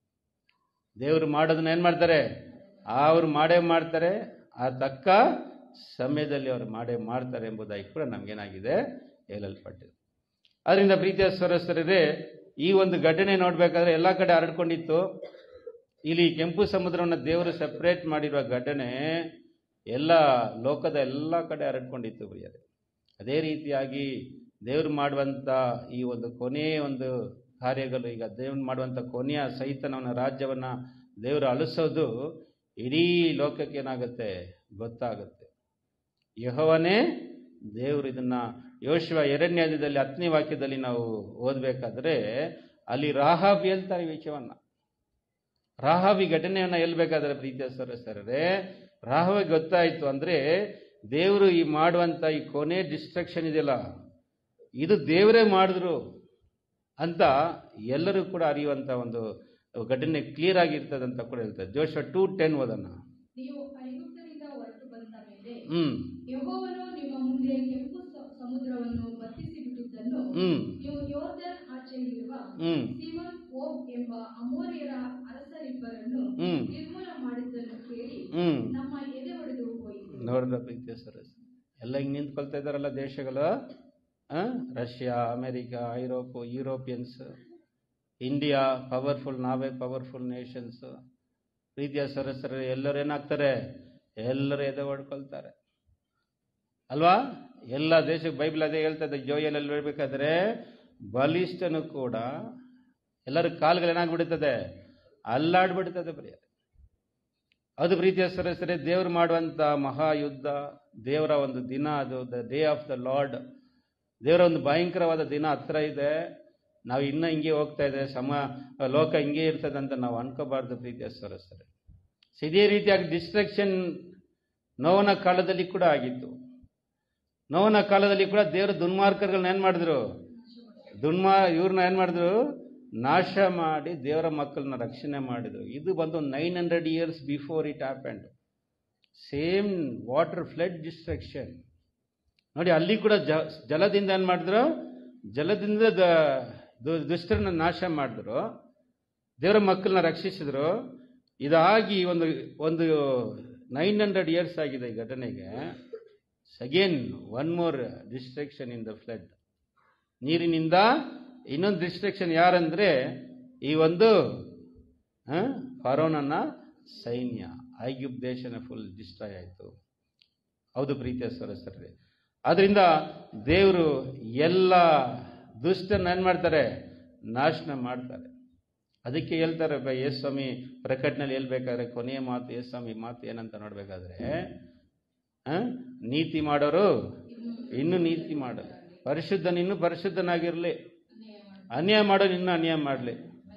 ದೇವರು ಮಾಡೋದನ್ನ ಏನು ಮಾಡ್ತಾರೆ ಅವ್ರು ಮಾಡೇ ಮಾಡ್ತಾರೆ ಆ ತಕ್ಕ ಸಮಯದಲ್ಲಿ ಅವರು ಮಾಡೇ ಮಾಡ್ತಾರೆ ಎಂಬುದಾಗಿ ಕೂಡ ನಮಗೇನಾಗಿದೆ ಹೇಳಲ್ಪಟ್ಟಿದೆ ಅದರಿಂದ ಪ್ರೀತಿಯ ಸರಸರೇ ಈ ಒಂದು ಘಟನೆ ನೋಡಬೇಕಾದ್ರೆ ಎಲ್ಲ ಕಡೆ ಹರಡ್ಕೊಂಡಿತ್ತು ಇಲ್ಲಿ ಕೆಂಪು ಸಮುದ್ರವನ್ನು ದೇವರು ಸೆಪರೇಟ್ ಮಾಡಿರುವ ಘಟನೆ ಎಲ್ಲ ಲೋಕದ ಎಲ್ಲ ಕಡೆ ಹರಡ್ಕೊಂಡಿತ್ತು ಪ್ರಿಯರೇ ಅದೇ ರೀತಿಯಾಗಿ ದೇವರು ಮಾಡುವಂಥ ಈ ಒಂದು ಕೊನೆಯ ಒಂದು ಕಾರ್ಯಗಳು ಈಗ ದೇವ್ರು ಮಾಡುವಂಥ ಕೊನೆಯ ಸೈತನವನ ರಾಜ್ಯವನ್ನು ದೇವರು ಅಳಿಸೋದು ಇಡೀ ಲೋಕಕ್ಕೆ ಏನಾಗುತ್ತೆ ಗೊತ್ತಾಗುತ್ತೆ ಯಹೋವನೇ ದೇವರು ಇದನ್ನ ಯೋಶುವ ಎರಡನೇ ಹತ್ತನೇ ವಾಕ್ಯದಲ್ಲಿ ನಾವು ಓದಬೇಕಾದ್ರೆ ಅಲ್ಲಿ ರಾಹಾಬ್ ಹೇಳ್ತಾರೆ ಈ ವಿಷಯವನ್ನ ರಾಹಾಬಿ ಘಟನೆಯನ್ನ ಹೇಳ್ಬೇಕಾದ್ರೆ ಪ್ರೀತಿಯ ಸರಸರೇ ರಾಹವಿಗೆ ಗೊತ್ತಾಯ್ತು ಅಂದ್ರೆ ದೇವರು ಈ ಮಾಡುವಂತ ಈ ಕೊನೆ ಡಿಸ್ಟ್ರಕ್ಷನ್ ಇದೆಯಲ್ಲ ಇದು ದೇವರೇ ಮಾಡಿದ್ರು ಅಂತ ಎಲ್ಲರೂ ಕೂಡ ಅರಿಯುವಂತ ಒಂದು ಘಟನೆ ಕ್ಲಿಯರ್ ಆಗಿರ್ತದೆ ಅಂತ ಕೂಡ ಹೇಳ್ತಾರೆ ಜೋಶ ಟೂ ಟೆನ್ ಓದನ್ನ ನೀವು ಐಗುಪ್ತರಿಂದ ಹೊರಟು ಬಂದ ಮೇಲೆ ಹ್ಮ್ ಯೆಹೋವನು ನಿಮ್ಮ ಮುಂದೆ ಕೆಂಪು ಸ- ಸಮುದ್ರವನ್ನು ಬತ್ತಿಸಿ ಬಿಟ್ಟಿದ್ದನ್ನು ಹ್ಮ್. ನೀವು ಯೋರ್ದನ್ ಆಚೆಯಿರುವ ಹ್ಮ್. ಸೀಮೋನ್ ಓಗ್ ಎಂಬ ಅಮೋರಿಯರ ಅರಸರಿಬ್ಬರನ್ನು ಹ್ಮ್. ನಿರ್ಮೂಲ ಮಾಡಿದ್ದನ್ನು ಕೇಳಿ ಹ್ಮ್. ನಮ್ಮ ಎದೆ ಒಡೆದು ಹೋಯಿತು ನೋಡಿದ್ರ ಪ್ರೀತಿಯ ಸರಸ್ ಎಲ್ಲ ಹಿಂಗೆ ನಿಂತ್ಕೊಳ್ತಾ ಇದ್ದಾರಲ್ಲ ದೇಶಗಳು ಆ? ರಷ್ಯಾ ಅಮೆರಿಕ ಐರೋಪ್ ಯುರೋಪಿಯನ್ಸ್ ಇಂಡಿಯಾ ಪವರ್ಫುಲ್ ನಾವೇ ಪವರ್ಫುಲ್ ನೇಷನ್ಸ್ ಪ್ರೀತಿಯ ಸರಸರು ಎಲ್ಲರೂ ಏನಾಗ್ತಾರೆ ಎಲ್ಲರೂ ಎದೆ ಹೊಡ್ಕೊಳ್ತಾರೆ ಅಲ್ವಾ ಎಲ್ಲ ದೇಶಕ್ಕೆ ಬೈಬಲ್ ಅದೇ ಹೇಳ್ತದೆ ಜೋಯಲಲ್ಲಿ ಹೇಳ್ಬೇಕಾದ್ರೆ ಬಲಿಷ್ಠನು ಕೂಡ ಎಲ್ಲರ ಕಾಲುಗಳು ಏನಾಗ್ಬಿಡುತ್ತದೆ ಅಲ್ಲಾಡ್ಬಿಡ್ತದೆ ಪ್ರಿಯ ಅದು ಪ್ರೀತಿಯ ಸರಸರೇ ದೇವರು ಮಾಡುವಂಥ ಮಹಾಯುದ್ಧ ದೇವರ ಒಂದು ದಿನ ಅದು the day of the Lord ದೇವರ ಒಂದು ಭಯಂಕರವಾದ ದಿನ ಹತ್ರ ಇದೆ ನಾವು ಇನ್ನೂ ಹಿಂಗೆ ಹೋಗ್ತಾ ಇದೆ ಸಮ ಲೋಕ ಹಿಂಗೆ ಇರ್ತದೆ ಅಂತ ನಾವು ಅನ್ಕೋಬಾರ್ದು ಪ್ರೀತಿಯ ಸರಸರೇ ಸೊ ಇದೇ ರೀತಿಯಾಗಿ ಡಿಸ್ಟ್ರಕ್ಷನ್ ನೋವನ ಕಾಲದಲ್ಲಿ ಕೂಡ ಆಗಿತ್ತು ನೋವನ ಕಾಲದಲ್ಲಿ ಕೂಡ ದೇವರು ದುನ್ಮಾರ್ಗಗಳನ್ನ ಏನು ಮಾಡಿದ್ರು ದುನ್ಮಾ ಇವ್ರನ್ನ ಏನು ಮಾಡಿದ್ರು ನಾಶ ಮಾಡಿ ದೇವರ ಮಕ್ಕಳನ್ನ ರಕ್ಷಣೆ ಮಾಡಿದ್ರು ಇದು ಬಂದು nine hundred years before it happened same water flood destruction ನೋಡಿ ಅಲ್ಲಿ ಕೂಡ ಜ ಜಲದಿಂದ ಏನು ಮಾಡಿದ್ರು ಜಲದಿಂದ ದ- ದು- ದುಷ್ಟರನ್ನ ನಾಶ ಮಾಡಿದ್ರು ದೇವರ ಮಕ್ಕಳನ್ನ ರಕ್ಷಿಸಿದ್ರು ಇದಾಗಿ ಒಂದು ಒಂದು ನೈನ್ ಹಂಡ್ರೆಡ್ ಇಯರ್ಸ್ ಆಗಿದೆ ಈ ಘಟನೆಗೆ again one more destruction in the flood ನೀರಿನಿಂದ ಇನ್ನೊಂದು ಡಿಸ್ಟ್ರಕ್ಷನ್ ಯಾರಂದ್ರೆ ಈ ಒಂದು ಆ, ಫರೋನನ ಸೈನ್ಯ ಐಗುಪ್ ದೇಶನ ಫುಲ್ ಡಿಸ್ಟ್ರಾಯ್ ಆಯಿತು ಹೌದು ಪ್ರೀತಿಯ ಸರಸರೇ ಆದ್ರಿಂದ ದೇವರು ಎಲ್ಲ ದುಷ್ಟನ್ನ ಏನ್ ಮಾಡ್ತಾರೆ ನಾಶನ ಮಾಡ್ತಾರೆ ಅದಕ್ಕೆ ಹೇಳ್ತಾರೆ ಬ ಯೇಸು ಸ್ವಾಮಿ ಪ್ರಕಟಣೆಯಲ್ಲಿ ಹೇಳ್ಬೇಕಾದ್ರೆ ಕೊನೆಯ ಮಾತು ಯೇಸು ಸ್ವಾಮಿ ಮಾತು ಏನಂತ ನೋಡ್ಬೇಕಾದ್ರೆ ಆ, ನೀತಿ ಮಾಡೋರು ಇನ್ನು ನೀತಿ ಮಾಡಲಿ ಪರಿಶುದ್ಧನ ಇನ್ನು ಪರಿಶುದ್ಧನಾಗಿರ್ಲಿ ಅನ್ಯಾಯ ಮಾಡೋನು ಇನ್ನೂ ಅನ್ಯಾಯ ಮಾಡಲಿ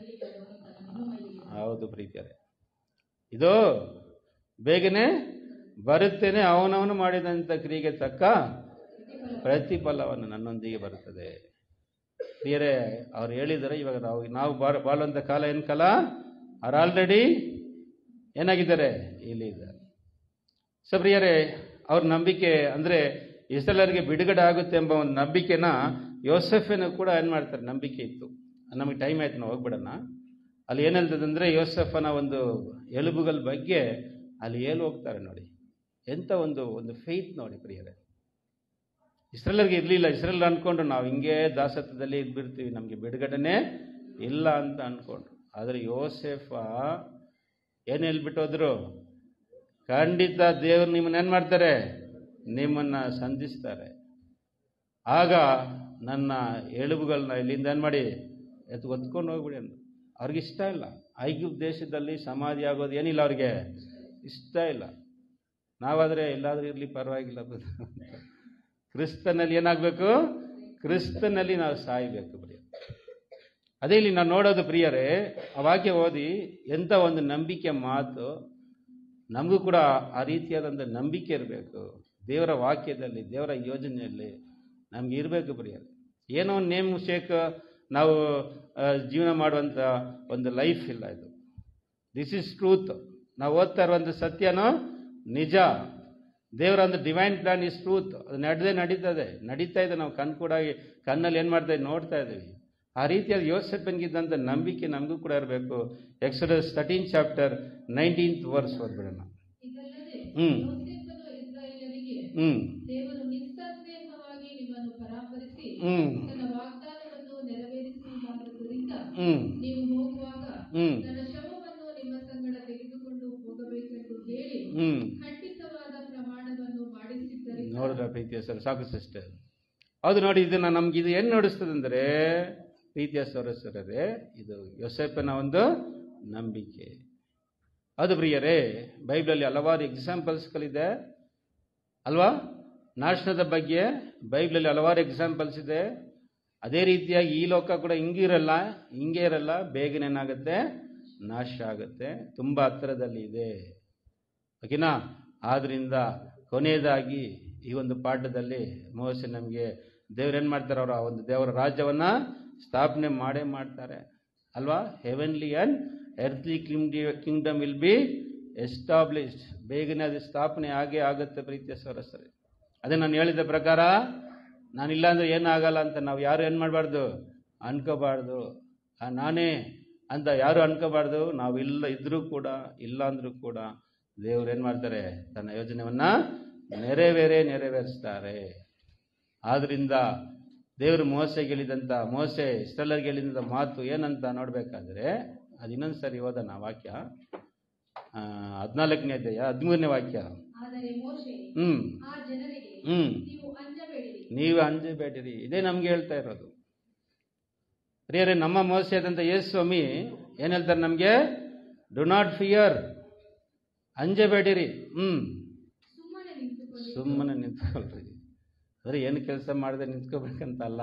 ಹೌದು ಪ್ರೀತಿಯರೇ ಇದು ಬೇಗನೆ ಬರುತ್ತೇನೆ ಅವನವನು ಮಾಡಿದಂಥ ಕ್ರಿಯೆಗೆ ತಕ್ಕ ಪ್ರತಿಫಲವನ್ನು ನನ್ನೊಂದಿಗೆ ಬರುತ್ತದೆ ಪ್ರಿಯರೇ ಅವ್ರು ಹೇಳಿದರೆ ಇವಾಗ ನಾವು ನಾವು ಬಾಳ ಬಾಳುವಂಥ ಕಾಲ ಏನು ಕಾಲ ಅವ್ರು ಆಲ್ರೆಡಿ ಏನಾಗಿದ್ದಾರೆ ಇಲ್ಲಿ ಇದ್ದಾರೆ ಸೊ ಪ್ರಿಯರೇ ಅವ್ರ ನಂಬಿಕೆ ಅಂದರೆ ಇಸ್ರೇಲರಿಗೆ ಬಿಡುಗಡೆ ಆಗುತ್ತೆ ಎಂಬ ಒಂದು ನಂಬಿಕೆನ ಯೋಸೆಫನು ಕೂಡ ಏನು ಮಾಡ್ತಾರೆ ನಂಬಿಕೆ ಇತ್ತು ನಮಗೆ ಟೈಮ್ ಆಯ್ತು ನಾವು ಹೋಗ್ಬಿಡೋಣ ಅಲ್ಲಿ ಏನು ಹೇಳ್ತದಂದ್ರೆ ಯೋಸೆಫನ ಒಂದು ಎಲುಬುಗಳ ಬಗ್ಗೆ ಅಲ್ಲಿ ಏನು ಹೋಗ್ತಾರೆ ನೋಡಿ ಎಂಥ ಒಂದು ಒಂದು ಫೇತ್ ನೋಡಿ ಪ್ರಿಯರೇ ಇಸ್ರೇಲರಿಗೆ ಇರಲಿಲ್ಲ ಇಸ್ರೇಲ್ ಅನ್ಕೊಂಡು ನಾವು ಹಿಂಗೆ ದಾಸತ್ವದಲ್ಲಿ ಇದ್ಬಿಡ್ತೀವಿ ನಮಗೆ ಬಿಡುಗಡೆನೇ ಇಲ್ಲ ಅಂತ ಅನ್ಕೊಂಡ್ರು ಆದರೆ ಯೋಸೆಫ ಏನು ಹೇಳ್ಬಿಟ್ಟು ಹೋದ್ರು ಖಂಡಿತ ದೇವ್ರು ನಿಮ್ಮನ್ನ ಏನು ಮಾಡ್ತಾರೆ ನಿಮ್ಮನ್ನ ಸಂಧಿಸ್ತಾರೆ ಆಗ ನನ್ನ ಎಲುಬುಗಳನ್ನ ಇಲ್ಲಿಂದ ಏನು ಮಾಡಿ ಎತ್ತು ಒತ್ಕೊಂಡು ಹೋಗ್ಬಿಡಿ ಅಂದ್ರು ಅವ್ರಿಗೆ ಇಷ್ಟ ಇಲ್ಲ ಐಗುಪ್ ದೇಶದಲ್ಲಿ ಸಮಾಧಿ ಆಗೋದು ಏನಿಲ್ಲ ಅವ್ರಿಗೆ ಇಷ್ಟ ಇಲ್ಲ ನಾವಾದರೆ ಎಲ್ಲಾದರೂ ಇರಲಿ ಪರವಾಗಿಲ್ಲ ಬಿಡು. ಕ್ರಿಸ್ತನಲ್ಲಿ ಏನಾಗಬೇಕು ಕ್ರಿಸ್ತನಲ್ಲಿ ನಾವು ಸಾಯಬೇಕು ಪ್ರಿಯ ಅದೇ ಇಲ್ಲಿ ನಾವು ನೋಡೋದು ಪ್ರಿಯರೇ ಆ ವಾಕ್ಯ ಓದಿ ಎಂಥ ಒಂದು ನಂಬಿಕೆ ಮಾತು ನಮಗೂ ಕೂಡ ಆ ರೀತಿಯಾದಂಥ ನಂಬಿಕೆ ಇರಬೇಕು ದೇವರ ವಾಕ್ಯದಲ್ಲಿ ದೇವರ ಯೋಜನೆಯಲ್ಲಿ ನಮ್ಗೆ ಇರಬೇಕು ಪ್ರಿಯರೇ ಏನೋ ಒಂದು ನೇಮ್ ಶೇಕ್ ನಾವು ಆ, ಜೀವನ ಮಾಡುವಂಥ ಒಂದು ಲೈಫ್ ಇಲ್ಲ ಇದು ದಿಸ್ ಇಸ್ ಟ್ರೂತ್ ನಾವು ಓದ್ತಾ ಇರುವಂಥ ಸತ್ಯನೋ ನಿಜ ದೇವರ ಒಂದು ಡಿವೈನ್ ಪ್ಲಾನ್ ಇಸ್ ಟ್ರೂತ್ ಅದು ನಡೆದೇ ನಡೀತದೆ ನಡೀತಾ ಇದೆ ನಾವು ಕಣ್ ಕೂಡ ಕಣ್ಣಲ್ಲಿ ಏನು ಮಾಡ್ತಾ ಇದ್ದೀವಿ ನೋಡ್ತಾ ಇದ್ದೀವಿ ಆ ರೀತಿಯಾದ ಯೋಸೆಫನ್ಗಿದ್ದಂಥ ನಂಬಿಕೆ ನಮಗೂ ಕೂಡ ಇರಬೇಕು Exodus thirteen chapter nineteenth verse ಓದ್ಬಿಡೋಣ ಇದಲ್ಲದೆ ಹ್ಮ್. ಯೋಸೇಫನು ಇಸ್ರಾಯೇಲರಿಗೆ ಹ್ಮ್ ದೇವರು ನಿಸ್ಸಂದೇಹವಾಗಿ ನಿಮ್ಮನ್ನು ಪರಾಮರಿಸಿ ಹ್ಮ್. ತನ್ನ ವಾಗ್ದಾನವನ್ನು ನೆರವೇರಿಸುವುದಾದ್ದರಿಂದ ಹ್ಮ್. ನೀವು ಹೋಗುವಾಗ ಹ್ಮ್. ನನ್ನ ಶವವನ್ನು ನಿಮ್ಮ ಸಂಗಡ ತೆಗೆದುಕೊಂಡು ಹೋಗಬೇಕೆಂದು ಹೇಳಿ ಹ್ಮ್. ಖಂಡಿತವಾದ ಪ್ರಮಾಣವನ್ನು ಮಾಡಿಸಿದ್ದರಿಂದ ನೋಡಿದ್ರ ಪ್ರೀತಿಯ ಸರ್ ಸಾಕು ಸಿಸ್ಟರ್ ಹೌದು ನೋಡಿ ಇದನ್ನ ನಮ್ಗೆ ಇದು ಏನು ನೋಡಿಸ್ತದೆ ಅಂದರೆ ಪ್ರೀತಿಯ ಸರಸರರೇ ಇದು ಯೋಸೆಫನ ಒಂದು ನಂಬಿಕೆ ಅದು ಪ್ರಿಯರೇ ಬೈಬಲಲ್ಲಿ ಹಲವಾರು ಎಕ್ಸಾಂಪಲ್ಸ್ಗಳಿದೆ ಅಲ್ವಾ ನಾಶನದ ಬಗ್ಗೆ ಬೈಬಲಲ್ಲಿ ಹಲವಾರು ಎಕ್ಸಾಂಪಲ್ಸ್ ಇದೆ ಅದೇ ರೀತಿಯಾಗಿ ಈ ಲೋಕ ಕೂಡ ಹಿಂಗಿರಲ್ಲ ಹಿಂಗೆ ಇರಲ್ಲ ಬೇಗನೆ ಏನಾಗುತ್ತೆ ನಾಶ ಆಗುತ್ತೆ ತುಂಬ ಹತ್ತಿರದಲ್ಲಿ ಇದೆ ಓಕೆನಾ ಆದ್ರಿಂದ ಕೊನೆಯದಾಗಿ ಈ ಒಂದು ಪಾಠದಲ್ಲಿ ಮೋಸ ನಮಗೆ ದೇವ್ರೇನು ಮಾಡ್ತಾರೆ ಅವರು ಆ ಒಂದು ದೇವರ ರಾಜ್ಯವನ್ನ ಸ್ಥಾಪನೆ ಮಾಡೇ ಮಾಡ್ತಾರೆ ಅಲ್ವಾ heavenly and earthly kingdom will be established ಬೇಗನೆ ಅದು ಸ್ಥಾಪನೆ ಆಗೇ ಆಗುತ್ತೆ ಪ್ರೀತಿಯ ಸರಸರಿ ಅದೇ ನಾನು ಹೇಳಿದ ಪ್ರಕಾರ ನಾನಿಲ್ಲ ಅಂದ್ರೆ ಏನಾಗಲ್ಲ ಅಂತ ನಾವು ಯಾರು ಏನು ಮಾಡಬಾರ್ದು ಅನ್ಕೋಬಾರ್ದು ಆ ನಾನೇ ಅಂತ ಯಾರು ಅನ್ಕೋಬಾರ್ದು ನಾವು ಇಲ್ಲ ಇದ್ರೂ ಕೂಡ ಇಲ್ಲ ಅಂದ್ರೂ ಕೂಡ ದೇವ್ರು ಏನು ಮಾಡ್ತಾರೆ ತನ್ನ ಯೋಜನೆಯನ್ನ ನೆರವೇರೇ ನೆರವೇರಿಸ್ತಾರೆ ಆದ್ರಿಂದ ದೇವರು ಮೋಸೆಗೆ ಹೇಳಿದಂಥ ಮೋಸೆ ಇಷ್ಟೆಲ್ಲರಿಗೆ ಹೇಳಿದಂಥ ಮಾತು ಏನಂತ ನೋಡ್ಬೇಕಾದ್ರೆ ಅದು ಇನ್ನೊಂದು ಸರಿ ಓದೋಣ ವಾಕ್ಯ ಆ, ಹದ್ನಾಲ್ಕನೇ ಅಧ್ಯಾಯ ಹದಿಮೂರನೇ ವಾಕ್ಯ ಆದರೆ ಮೋಶೆ ಹ್ಮ್ ಆ ಜನರಿಗೆ ಹ್ಮ್ ನೀವು ಅಂಜಬೇಡಿರಿ ನೀವು ಅಂಜಬೇಡಿರಿ ಇದೇ ನಮ್ಗೆ ಹೇಳ್ತಾ ಇರೋದು ಪ್ರಿಯರೇ ನಮ್ಮ ಮೋಸ ಆದಂಥ ಯೇಸು ಸ್ವಾಮಿ ಏನ್ ಹೇಳ್ತಾರೆ ನಮಗೆ ಡು ನಾಟ್ ಫಿಯರ್ ಅಂಜಬೇಡಿರಿ ಹ್ಮ್ ಸುಮ್ಮನೆ ನಿಂತುಕೊಂಡು ಸುಮ್ಮನೆ ನಿಂತ್ಕೊಳ್ರಿ ಅಂದ್ರೆ ಏನು ಕೆಲಸ ಮಾಡದೆ ನಿಂತ್ಕೋಬೇಕಂತ ಅಲ್ಲ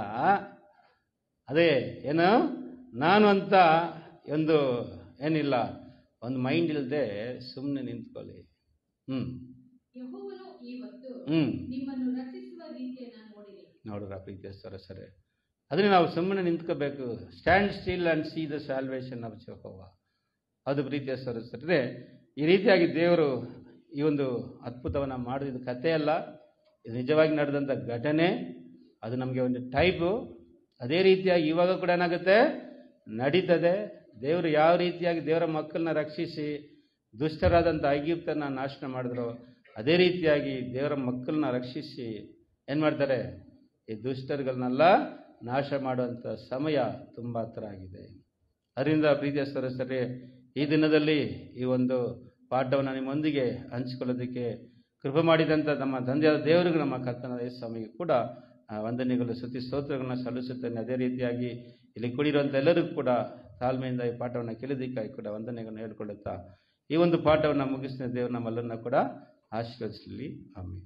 ಅದೇ ಏನು ನಾನು ಅಂತ ಒಂದು ಏನಿಲ್ಲ ಒಂದು ಮೈಂಡ್ ಇಲ್ಲದೆ ಸುಮ್ಮನೆ ನಿಂತ್ಕೊಳ್ಳಿ ಹ್ಮ್ ಯೆಹೋವನು ಇವತ್ತು ಹ್ಮ್. ನಿಮ್ಮನ್ನು ರಕ್ಷಿಸುವ ರೀತಿಯನ್ನ ನೋಡಿರಿ ನೋಡ್ರ ಪ್ರೀತಿಯ ಸರಸರೆ ಅದನ್ನ ನಾವು ಸುಮ್ಮನೆ ನಿಂತ್ಕೋಬೇಕು stand still and see the salvation of Jehovah ಅದು ಪ್ರೀತಿಯ ಸರಸರೆ ಈ ರೀತಿಯಾಗಿ ದೇವರು ಈ ಒಂದು ಅದ್ಭುತವನ್ನು ಮಾಡಿದ ಕಥೆ ಅಲ್ಲ ಇದು ನಿಜವಾಗಿ ನಡೆದಂಥ ಘಟನೆ ಅದು ನಮಗೆ ಒಂದು ಟೈಪು ಅದೇ ರೀತಿಯಾಗಿ ಇವಾಗ ಕೂಡ ಏನಾಗುತ್ತೆ ನಡೀತದೆ ದೇವರು ಯಾವ ರೀತಿಯಾಗಿ ದೇವರ ಮಕ್ಕಳನ್ನ ರಕ್ಷಿಸಿ ದುಷ್ಟರಾದಂಥ ಐಗಿಪ್ತನ ನಾಶನ ಮಾಡಿದ್ರು ಅದೇ ರೀತಿಯಾಗಿ ದೇವರ ಮಕ್ಕಳನ್ನ ರಕ್ಷಿಸಿ ಏನು ಮಾಡ್ತಾರೆ ಈ ದುಷ್ಟರುಗಳನ್ನೆಲ್ಲ ನಾಶ ಮಾಡುವಂಥ ಸಮಯ ತುಂಬ ಹತ್ರ ಆಗಿದೆ ಅದರಿಂದ ಪ್ರೀತಿಯ ಸರಸರಿ ಈ ದಿನದಲ್ಲಿ ಈ ಒಂದು ಪಾಠವನ್ನು ನಿಮ್ಮೊಂದಿಗೆ ಹಂಚಿಕೊಳ್ಳೋದಕ್ಕೆ ಕೃಪೆ ಮಾಡಿದಂಥ ನಮ್ಮ ತಂದೆಯಾದ ದೇವರಿಗೂ ನಮ್ಮ ಕರ್ತನಾದ ಯೇಸು ಸ್ವಾಮಿಗೆ ಕೂಡ ಆ, ವಂದನೆಗಳು ಸ್ತುತಿ ಸ್ತೋತ್ರಗಳನ್ನ ಸಲ್ಲಿಸುತ್ತೇನೆ ಅದೇ ರೀತಿಯಾಗಿ ಇಲ್ಲಿ ಕೂಡಿರುವಂಥ ಎಲ್ಲರಿಗೂ ಕೂಡ ತಾಳ್ಮೆಯಿಂದ ಈ ಪಾಠವನ್ನು ಕೇಳಿದ್ದಕ್ಕಾಗಿ ಕೂಡ ವಂದನೆಗಳನ್ನು ಹೇಳ್ಕೊಳ್ಳುತ್ತಾ ಈ ಒಂದು ಪಾಠವನ್ನು ಮುಗಿಸಿದ ದೇವರು ನಮ್ಮೆಲ್ಲರನ್ನ ಕೂಡ ಆಶೀರ್ವದಿಸಲಿ ಆಮೇಲೆ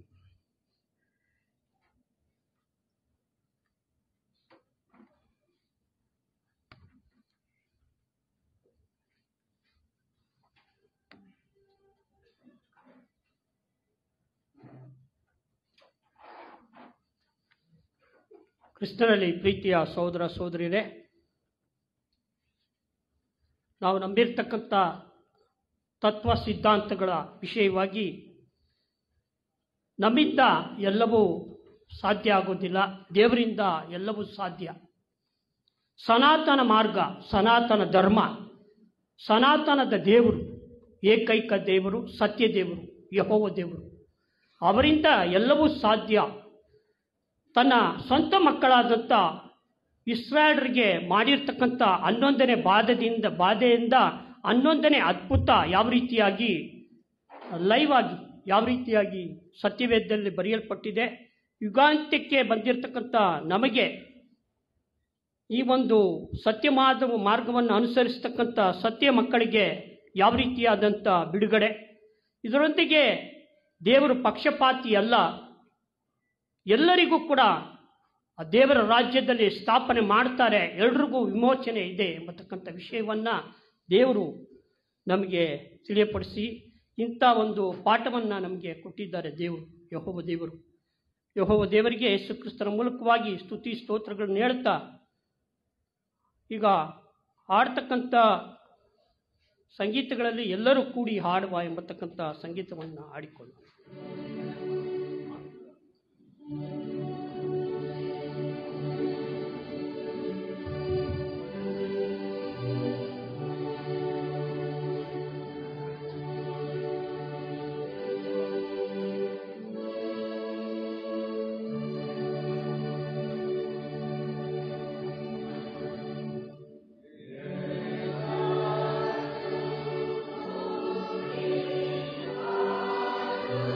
ಕ್ರಿಸ್ತನಲ್ಲಿ ಪ್ರೀತಿಯ ಸಹೋದರ ಸಹೋದರಿಯರೇ ನಾವು ನಂಬಿರ್ತಕ್ಕಂಥ ತತ್ವ ಸಿದ್ಧಾಂತಗಳ ವಿಷಯವಾಗಿ ನಮ್ಮಿಂದ ಎಲ್ಲವೂ ಸಾಧ್ಯ ಆಗೋದಿಲ್ಲ ದೇವರಿಂದ ಎಲ್ಲವೂ ಸಾಧ್ಯ ಸನಾತನ ಮಾರ್ಗ ಸನಾತನ ಧರ್ಮ ಸನಾತನದ ದೇವರು ಏಕೈಕ ದೇವರು ಸತ್ಯ ದೇವರು ಯಹೋವ ದೇವರು ಅವರಿಂದ ಎಲ್ಲವೂ ಸಾಧ್ಯ ತನ್ನ ಸ್ವಂತ ಮಕ್ಕಳಾದಂಥ ಇಸ್ರಾಯೇಲ್ರಿಗೆ ಮಾಡಿರ್ತಕ್ಕಂಥ ಹನ್ನೊಂದನೇ ಬಾಧದಿಂದ ಬಾಧೆಯಿಂದ ಹನ್ನೊಂದನೇ ಅದ್ಭುತ ಯಾವ ರೀತಿಯಾಗಿ ಲೈವ್ ಆಗಿ ಯಾವ ರೀತಿಯಾಗಿ ಸತ್ಯವೇದದಲ್ಲಿ ಬರೆಯಲ್ಪಟ್ಟಿದೆ ಯುಗಾಂತ್ಯಕ್ಕೆ ಬಂದಿರತಕ್ಕಂಥ ನಮಗೆ ಈ ಒಂದು ಸತ್ಯ ಮಾರ್ಗ ಮಾರ್ಗವನ್ನು ಅನುಸರಿಸ್ತಕ್ಕಂಥ ಸತ್ಯ ಮಕ್ಕಳಿಗೆ ಯಾವ ರೀತಿಯಾದಂಥ ಬಿಡುಗಡೆ ಇದರೊಂದಿಗೆ ದೇವರು ಪಕ್ಷಪಾತಿ ಅಲ್ಲ ಎಲ್ಲರಿಗೂ ಕೂಡ ಆ ದೇವರ ರಾಜ್ಯದಲ್ಲಿ ಸ್ಥಾಪನೆ ಮಾಡ್ತಾರೆ ಎಲ್ರಿಗೂ ವಿಮೋಚನೆ ಇದೆ ಎಂಬತಕ್ಕಂಥ ವಿಷಯವನ್ನು ದೇವರು ನಮಗೆ ತಿಳಿಯಪಡಿಸಿ ಇಂಥ ಒಂದು ಪಾಠವನ್ನು ನಮಗೆ ಕೊಟ್ಟಿದ್ದಾರೆ ದೇವರು ಯಹೋವ ದೇವರು ಯಹೋವ ದೇವರಿಗೆ ಯೇಸು ಕ್ರಿಸ್ತನ ಮೂಲಕವಾಗಿ ಸ್ತುತಿ ಸ್ತೋತ್ರಗಳನ್ನು ಹೇಳ್ತಾ ಈಗ ಹಾಡ್ತಕ್ಕಂಥ ಸಂಗೀತಗಳಲ್ಲಿ ಎಲ್ಲರೂ ಕೂಡಿ ಹಾಡುವ ಎಂಬತಕ್ಕಂಥ ಸಂಗೀತವನ್ನು ಹಾಡಿಕೊಳ್ಳೋಣ Thank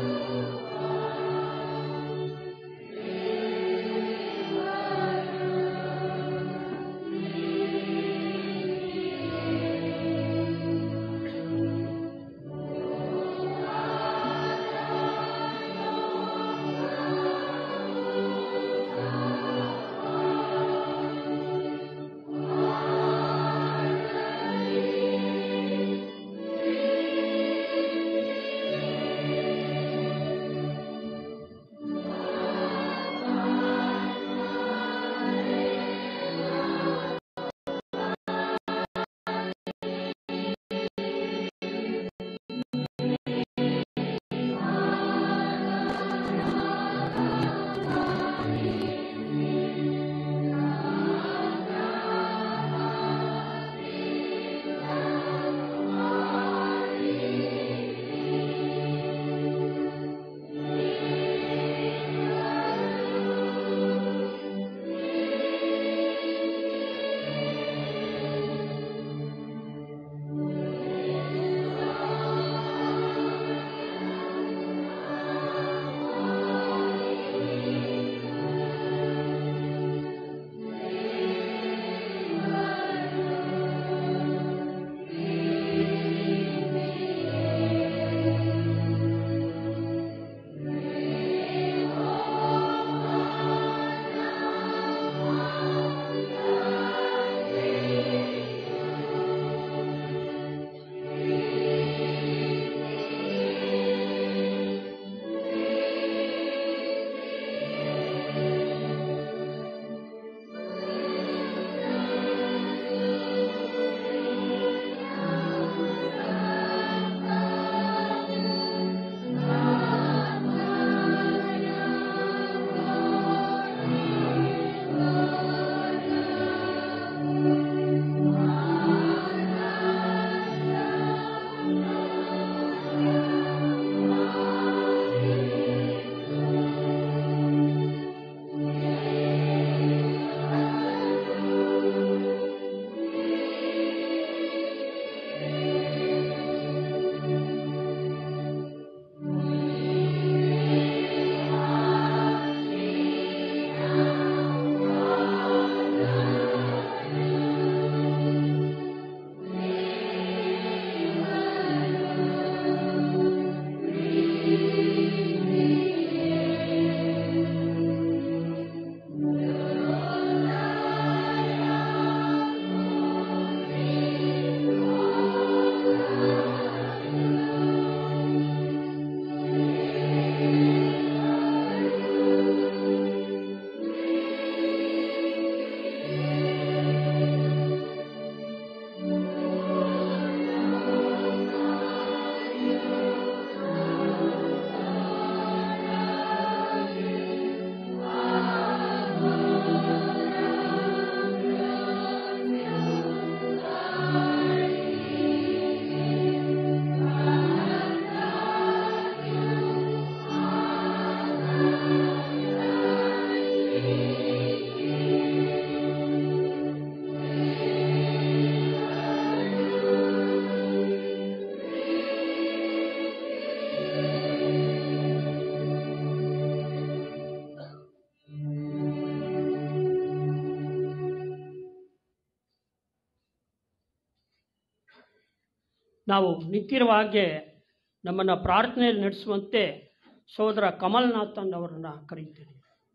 ನಾವು ನಿಂತಿರುವ ಹಾಗೆ ನಮ್ಮನ್ನು ಪ್ರಾರ್ಥನೆಯಲ್ಲಿ ನಡೆಸುವಂತೆ ಸೋದರ ಕಮಲ್ನಾಥನ್ ಅವರನ್ನ ಕರೀತೇನೆ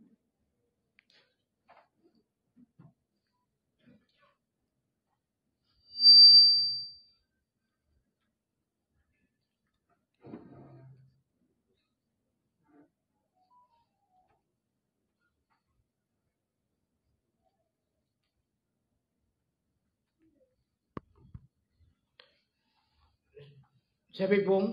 ஜெபிப்போம்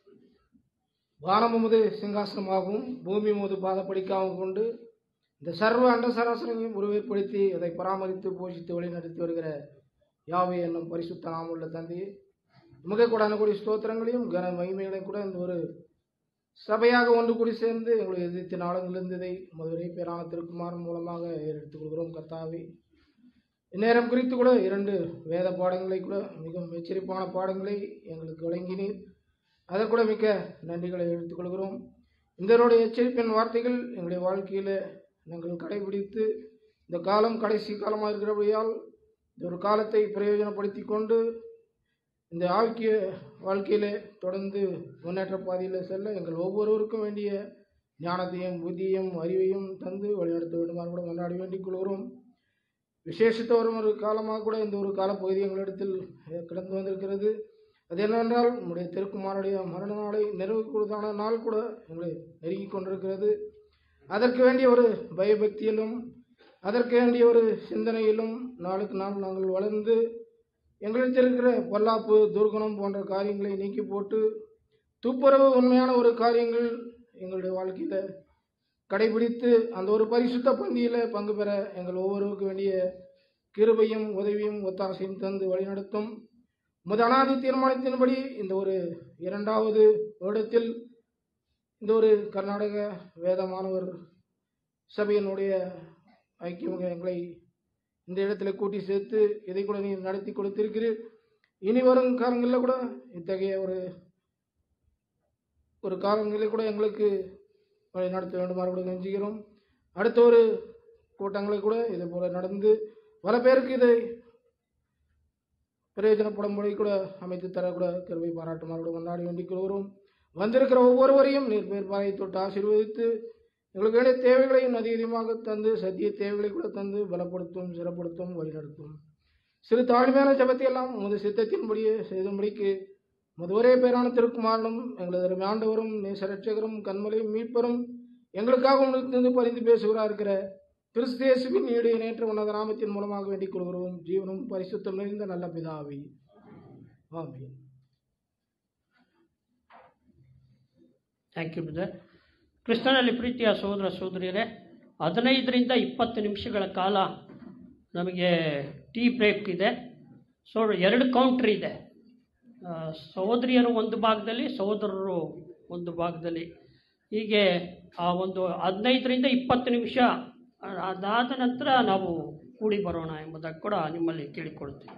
வானம் உமது சிங்காசனமாகவும் பூமி உமது பாதப்படிக்காகவும் கொண்டு இந்த சர்வ அண்ட சராசரங்களையும் உருவேற்படுத்தி அதை பராமரித்து போஷித்து வழிநடத்தி வருகிற யாவே என்னும் பரிசுத்த நாமுள்ள தந்தையே உமக்கு கூட அனுகூடி ஸ்தோத்திரங்களையும் கன மகிமைகளையும் கூட இந்த ஒரு சபையாக ஒன்று கூடி சேர்ந்து எங்களுடைய எதிர்த்து நாளங்கள் இருந்ததை மதுரை பேரான திருக்குமாரன் மூலமாக எடுத்துக் கொள்கிறோம் கர்த்தாவே இந்நேரம் குறித்து கூட இரண்டு வேத பாடங்களை கூட மிகவும் எச்சரிப்பான பாடங்களை எங்களுக்கு வழங்கினீர் அதை கூட மிக்க நன்றிகளை எடுத்துக்கொள்கிறோம் இந்தருடைய எச்சரிப்பின் வார்த்தைகள் எங்களுடைய வாழ்க்கையில் நாங்கள் கடைபிடித்து இந்த காலம் கடைசி காலமாக இருக்கிறபடியால் இந்த ஒரு காலத்தை பிரயோஜனப்படுத்தி கொண்டு இந்த ஆழ்க்கிய வாழ்க்கையிலே தொடர்ந்து முன்னேற்ற பாதையில் செல்ல எங்கள் ஒவ்வொருவருக்கும் வேண்டிய ஞானத்தையும் புத்தியையும் அறிவையும் தந்து வழிநடத்த வேண்டுமாறு கூட கொண்டாடி வேண்டிக் கொள்கிறோம் விசேஷித்த ஒரு ஒரு காலமாக கூட இந்த ஒரு காலப்பகுதி எங்களிடத்தில் கடந்து வந்திருக்கிறது அது என்னவென்றால் நம்முடைய திருக்குமாருடைய மரண நாளை நிறைவு கொடுத்தான நாள் கூட எங்களை நெருங்கி கொண்டிருக்கிறது அதற்கு வேண்டிய ஒரு பயபக்தியிலும் அதற்கு வேண்டிய ஒரு சிந்தனையிலும் நாளுக்கு நாள் நாங்கள் வளர்ந்து எங்களிடத்தில் இருக்கிற பொல்லாப்பு துர்குணம் போன்ற காரியங்களை நீக்கி போட்டு துப்புரவு உண்மையான ஒரு காரியங்கள் எங்களுடைய வாழ்க்கையில் கடைபிடித்து அந்த ஒரு பரிசுத்த பந்தியில் பங்கு பெற எங்கள் ஒவ்வொருவருக்கும் வேண்டிய கிருபையும் உதவியும் ஒத்தாசையும் தந்து வழிநடத்தும் முதலாதி தீர்மானத்தின்படி இந்த ஒரு இரண்டாவது வருடத்தில் இந்த ஒரு கர்நாடக வேத மாணவர் சபையினுடைய ஐக்கியம் எங்களை இந்த இடத்துல கூட்டி சேர்த்து இதை கூட நீ நடத்தி கொடுத்திருக்கிறீர் இனி வரும் காலங்களில் கூட இத்தகைய ஒரு ஒரு காலங்களில் கூட எங்களுக்கு வழி நடத்த வேண்டுமாறு கூட கெஞ்சுகிறோம் அடுத்த ஒரு கூட்டங்களை கூட இதே போல நடந்து பல பேருக்கு இதை பிரயோஜனப்படும்படி கூட அமைத்து தர கூட கருவை பாராட்டுமாறு கூட கொண்டாடி வேண்டிக் கொள்கிறோம் வந்திருக்கிற ஒவ்வொருவரையும் நீர் பேர் பாயை தொட்டு ஆசீர்வதித்து எங்களுக்கு வேண்டிய தேவைகளையும் அதிகமாக தந்து சத்திய தேவைகளை கூட தந்து பலப்படுத்தும் சிறப்படுத்தும் வழிநடத்தும் சிறு தாழ்மையான ஜபத்தை எல்லாம் உமது சித்தத்தின்படியே செய்தும்படிக்கு உமது ஒரே பேரான திருக்குமாரனும் எங்களது அருமை ஆண்டவரும் நேசரட்சகரும் கண்மலையும் மீட்பரும் எங்களுக்காக உங்களுக்கு பரிந்து பேசுகிறார் இருக்கிற கிறிஸ்தேசுவின் ஈடு இணையற்ற உன்னத நாமத்தின் மூலமாக வேண்டிக் கொள்கிறோம் ஜீவனும் பரிசுத்தம் நிறைந்த நல்ல பிதாவே ஆமென் ಥ್ಯಾಂಕ್ ಯು ಬ್ರದರ್ ಕೃಷ್ಣನಲ್ಲಿ ಪ್ರೀತಿಯ ಸಹೋದರ ಸಹೋದರಿಯರೇ ಹದಿನೈದರಿಂದ ಇಪ್ಪತ್ತು ನಿಮಿಷಗಳ ಕಾಲ ನಮಗೆ ಟೀ ಬ್ರೇಕ್ ಇದೆ ಸೊ ಎರಡು ಕೌಂಟ್ರ್ ಇದೆ ಆ, ಸಹೋದರಿಯರು ಒಂದು ಭಾಗದಲ್ಲಿ ಸಹೋದರರು ಒಂದು ಭಾಗದಲ್ಲಿ ಹೀಗೆ ಆ ಒಂದು ಹದಿನೈದರಿಂದ ಇಪ್ಪತ್ತು ನಿಮಿಷ ಆ, ಅದಾದ ನಂತರ ನಾವು ಕೂಡಿ ಬರೋಣ ಎಂಬುದಾಗಿ ಕೂಡ ನಿಮ್ಮಲ್ಲಿ ಕೇಳಿಕೊಳ್ತೀವಿ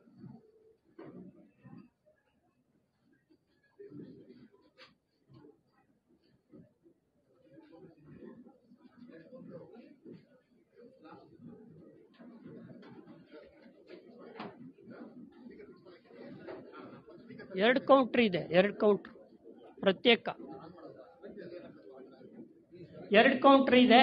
ಎರಡು ಕೌಂಟ್ರ್ ಇದೆ ಎರಡು ಕೌಂಟ್ರ್ ಪ್ರತ್ಯೇಕ ಎರಡು ಕೌಂಟ್ರ್ ಇದೆ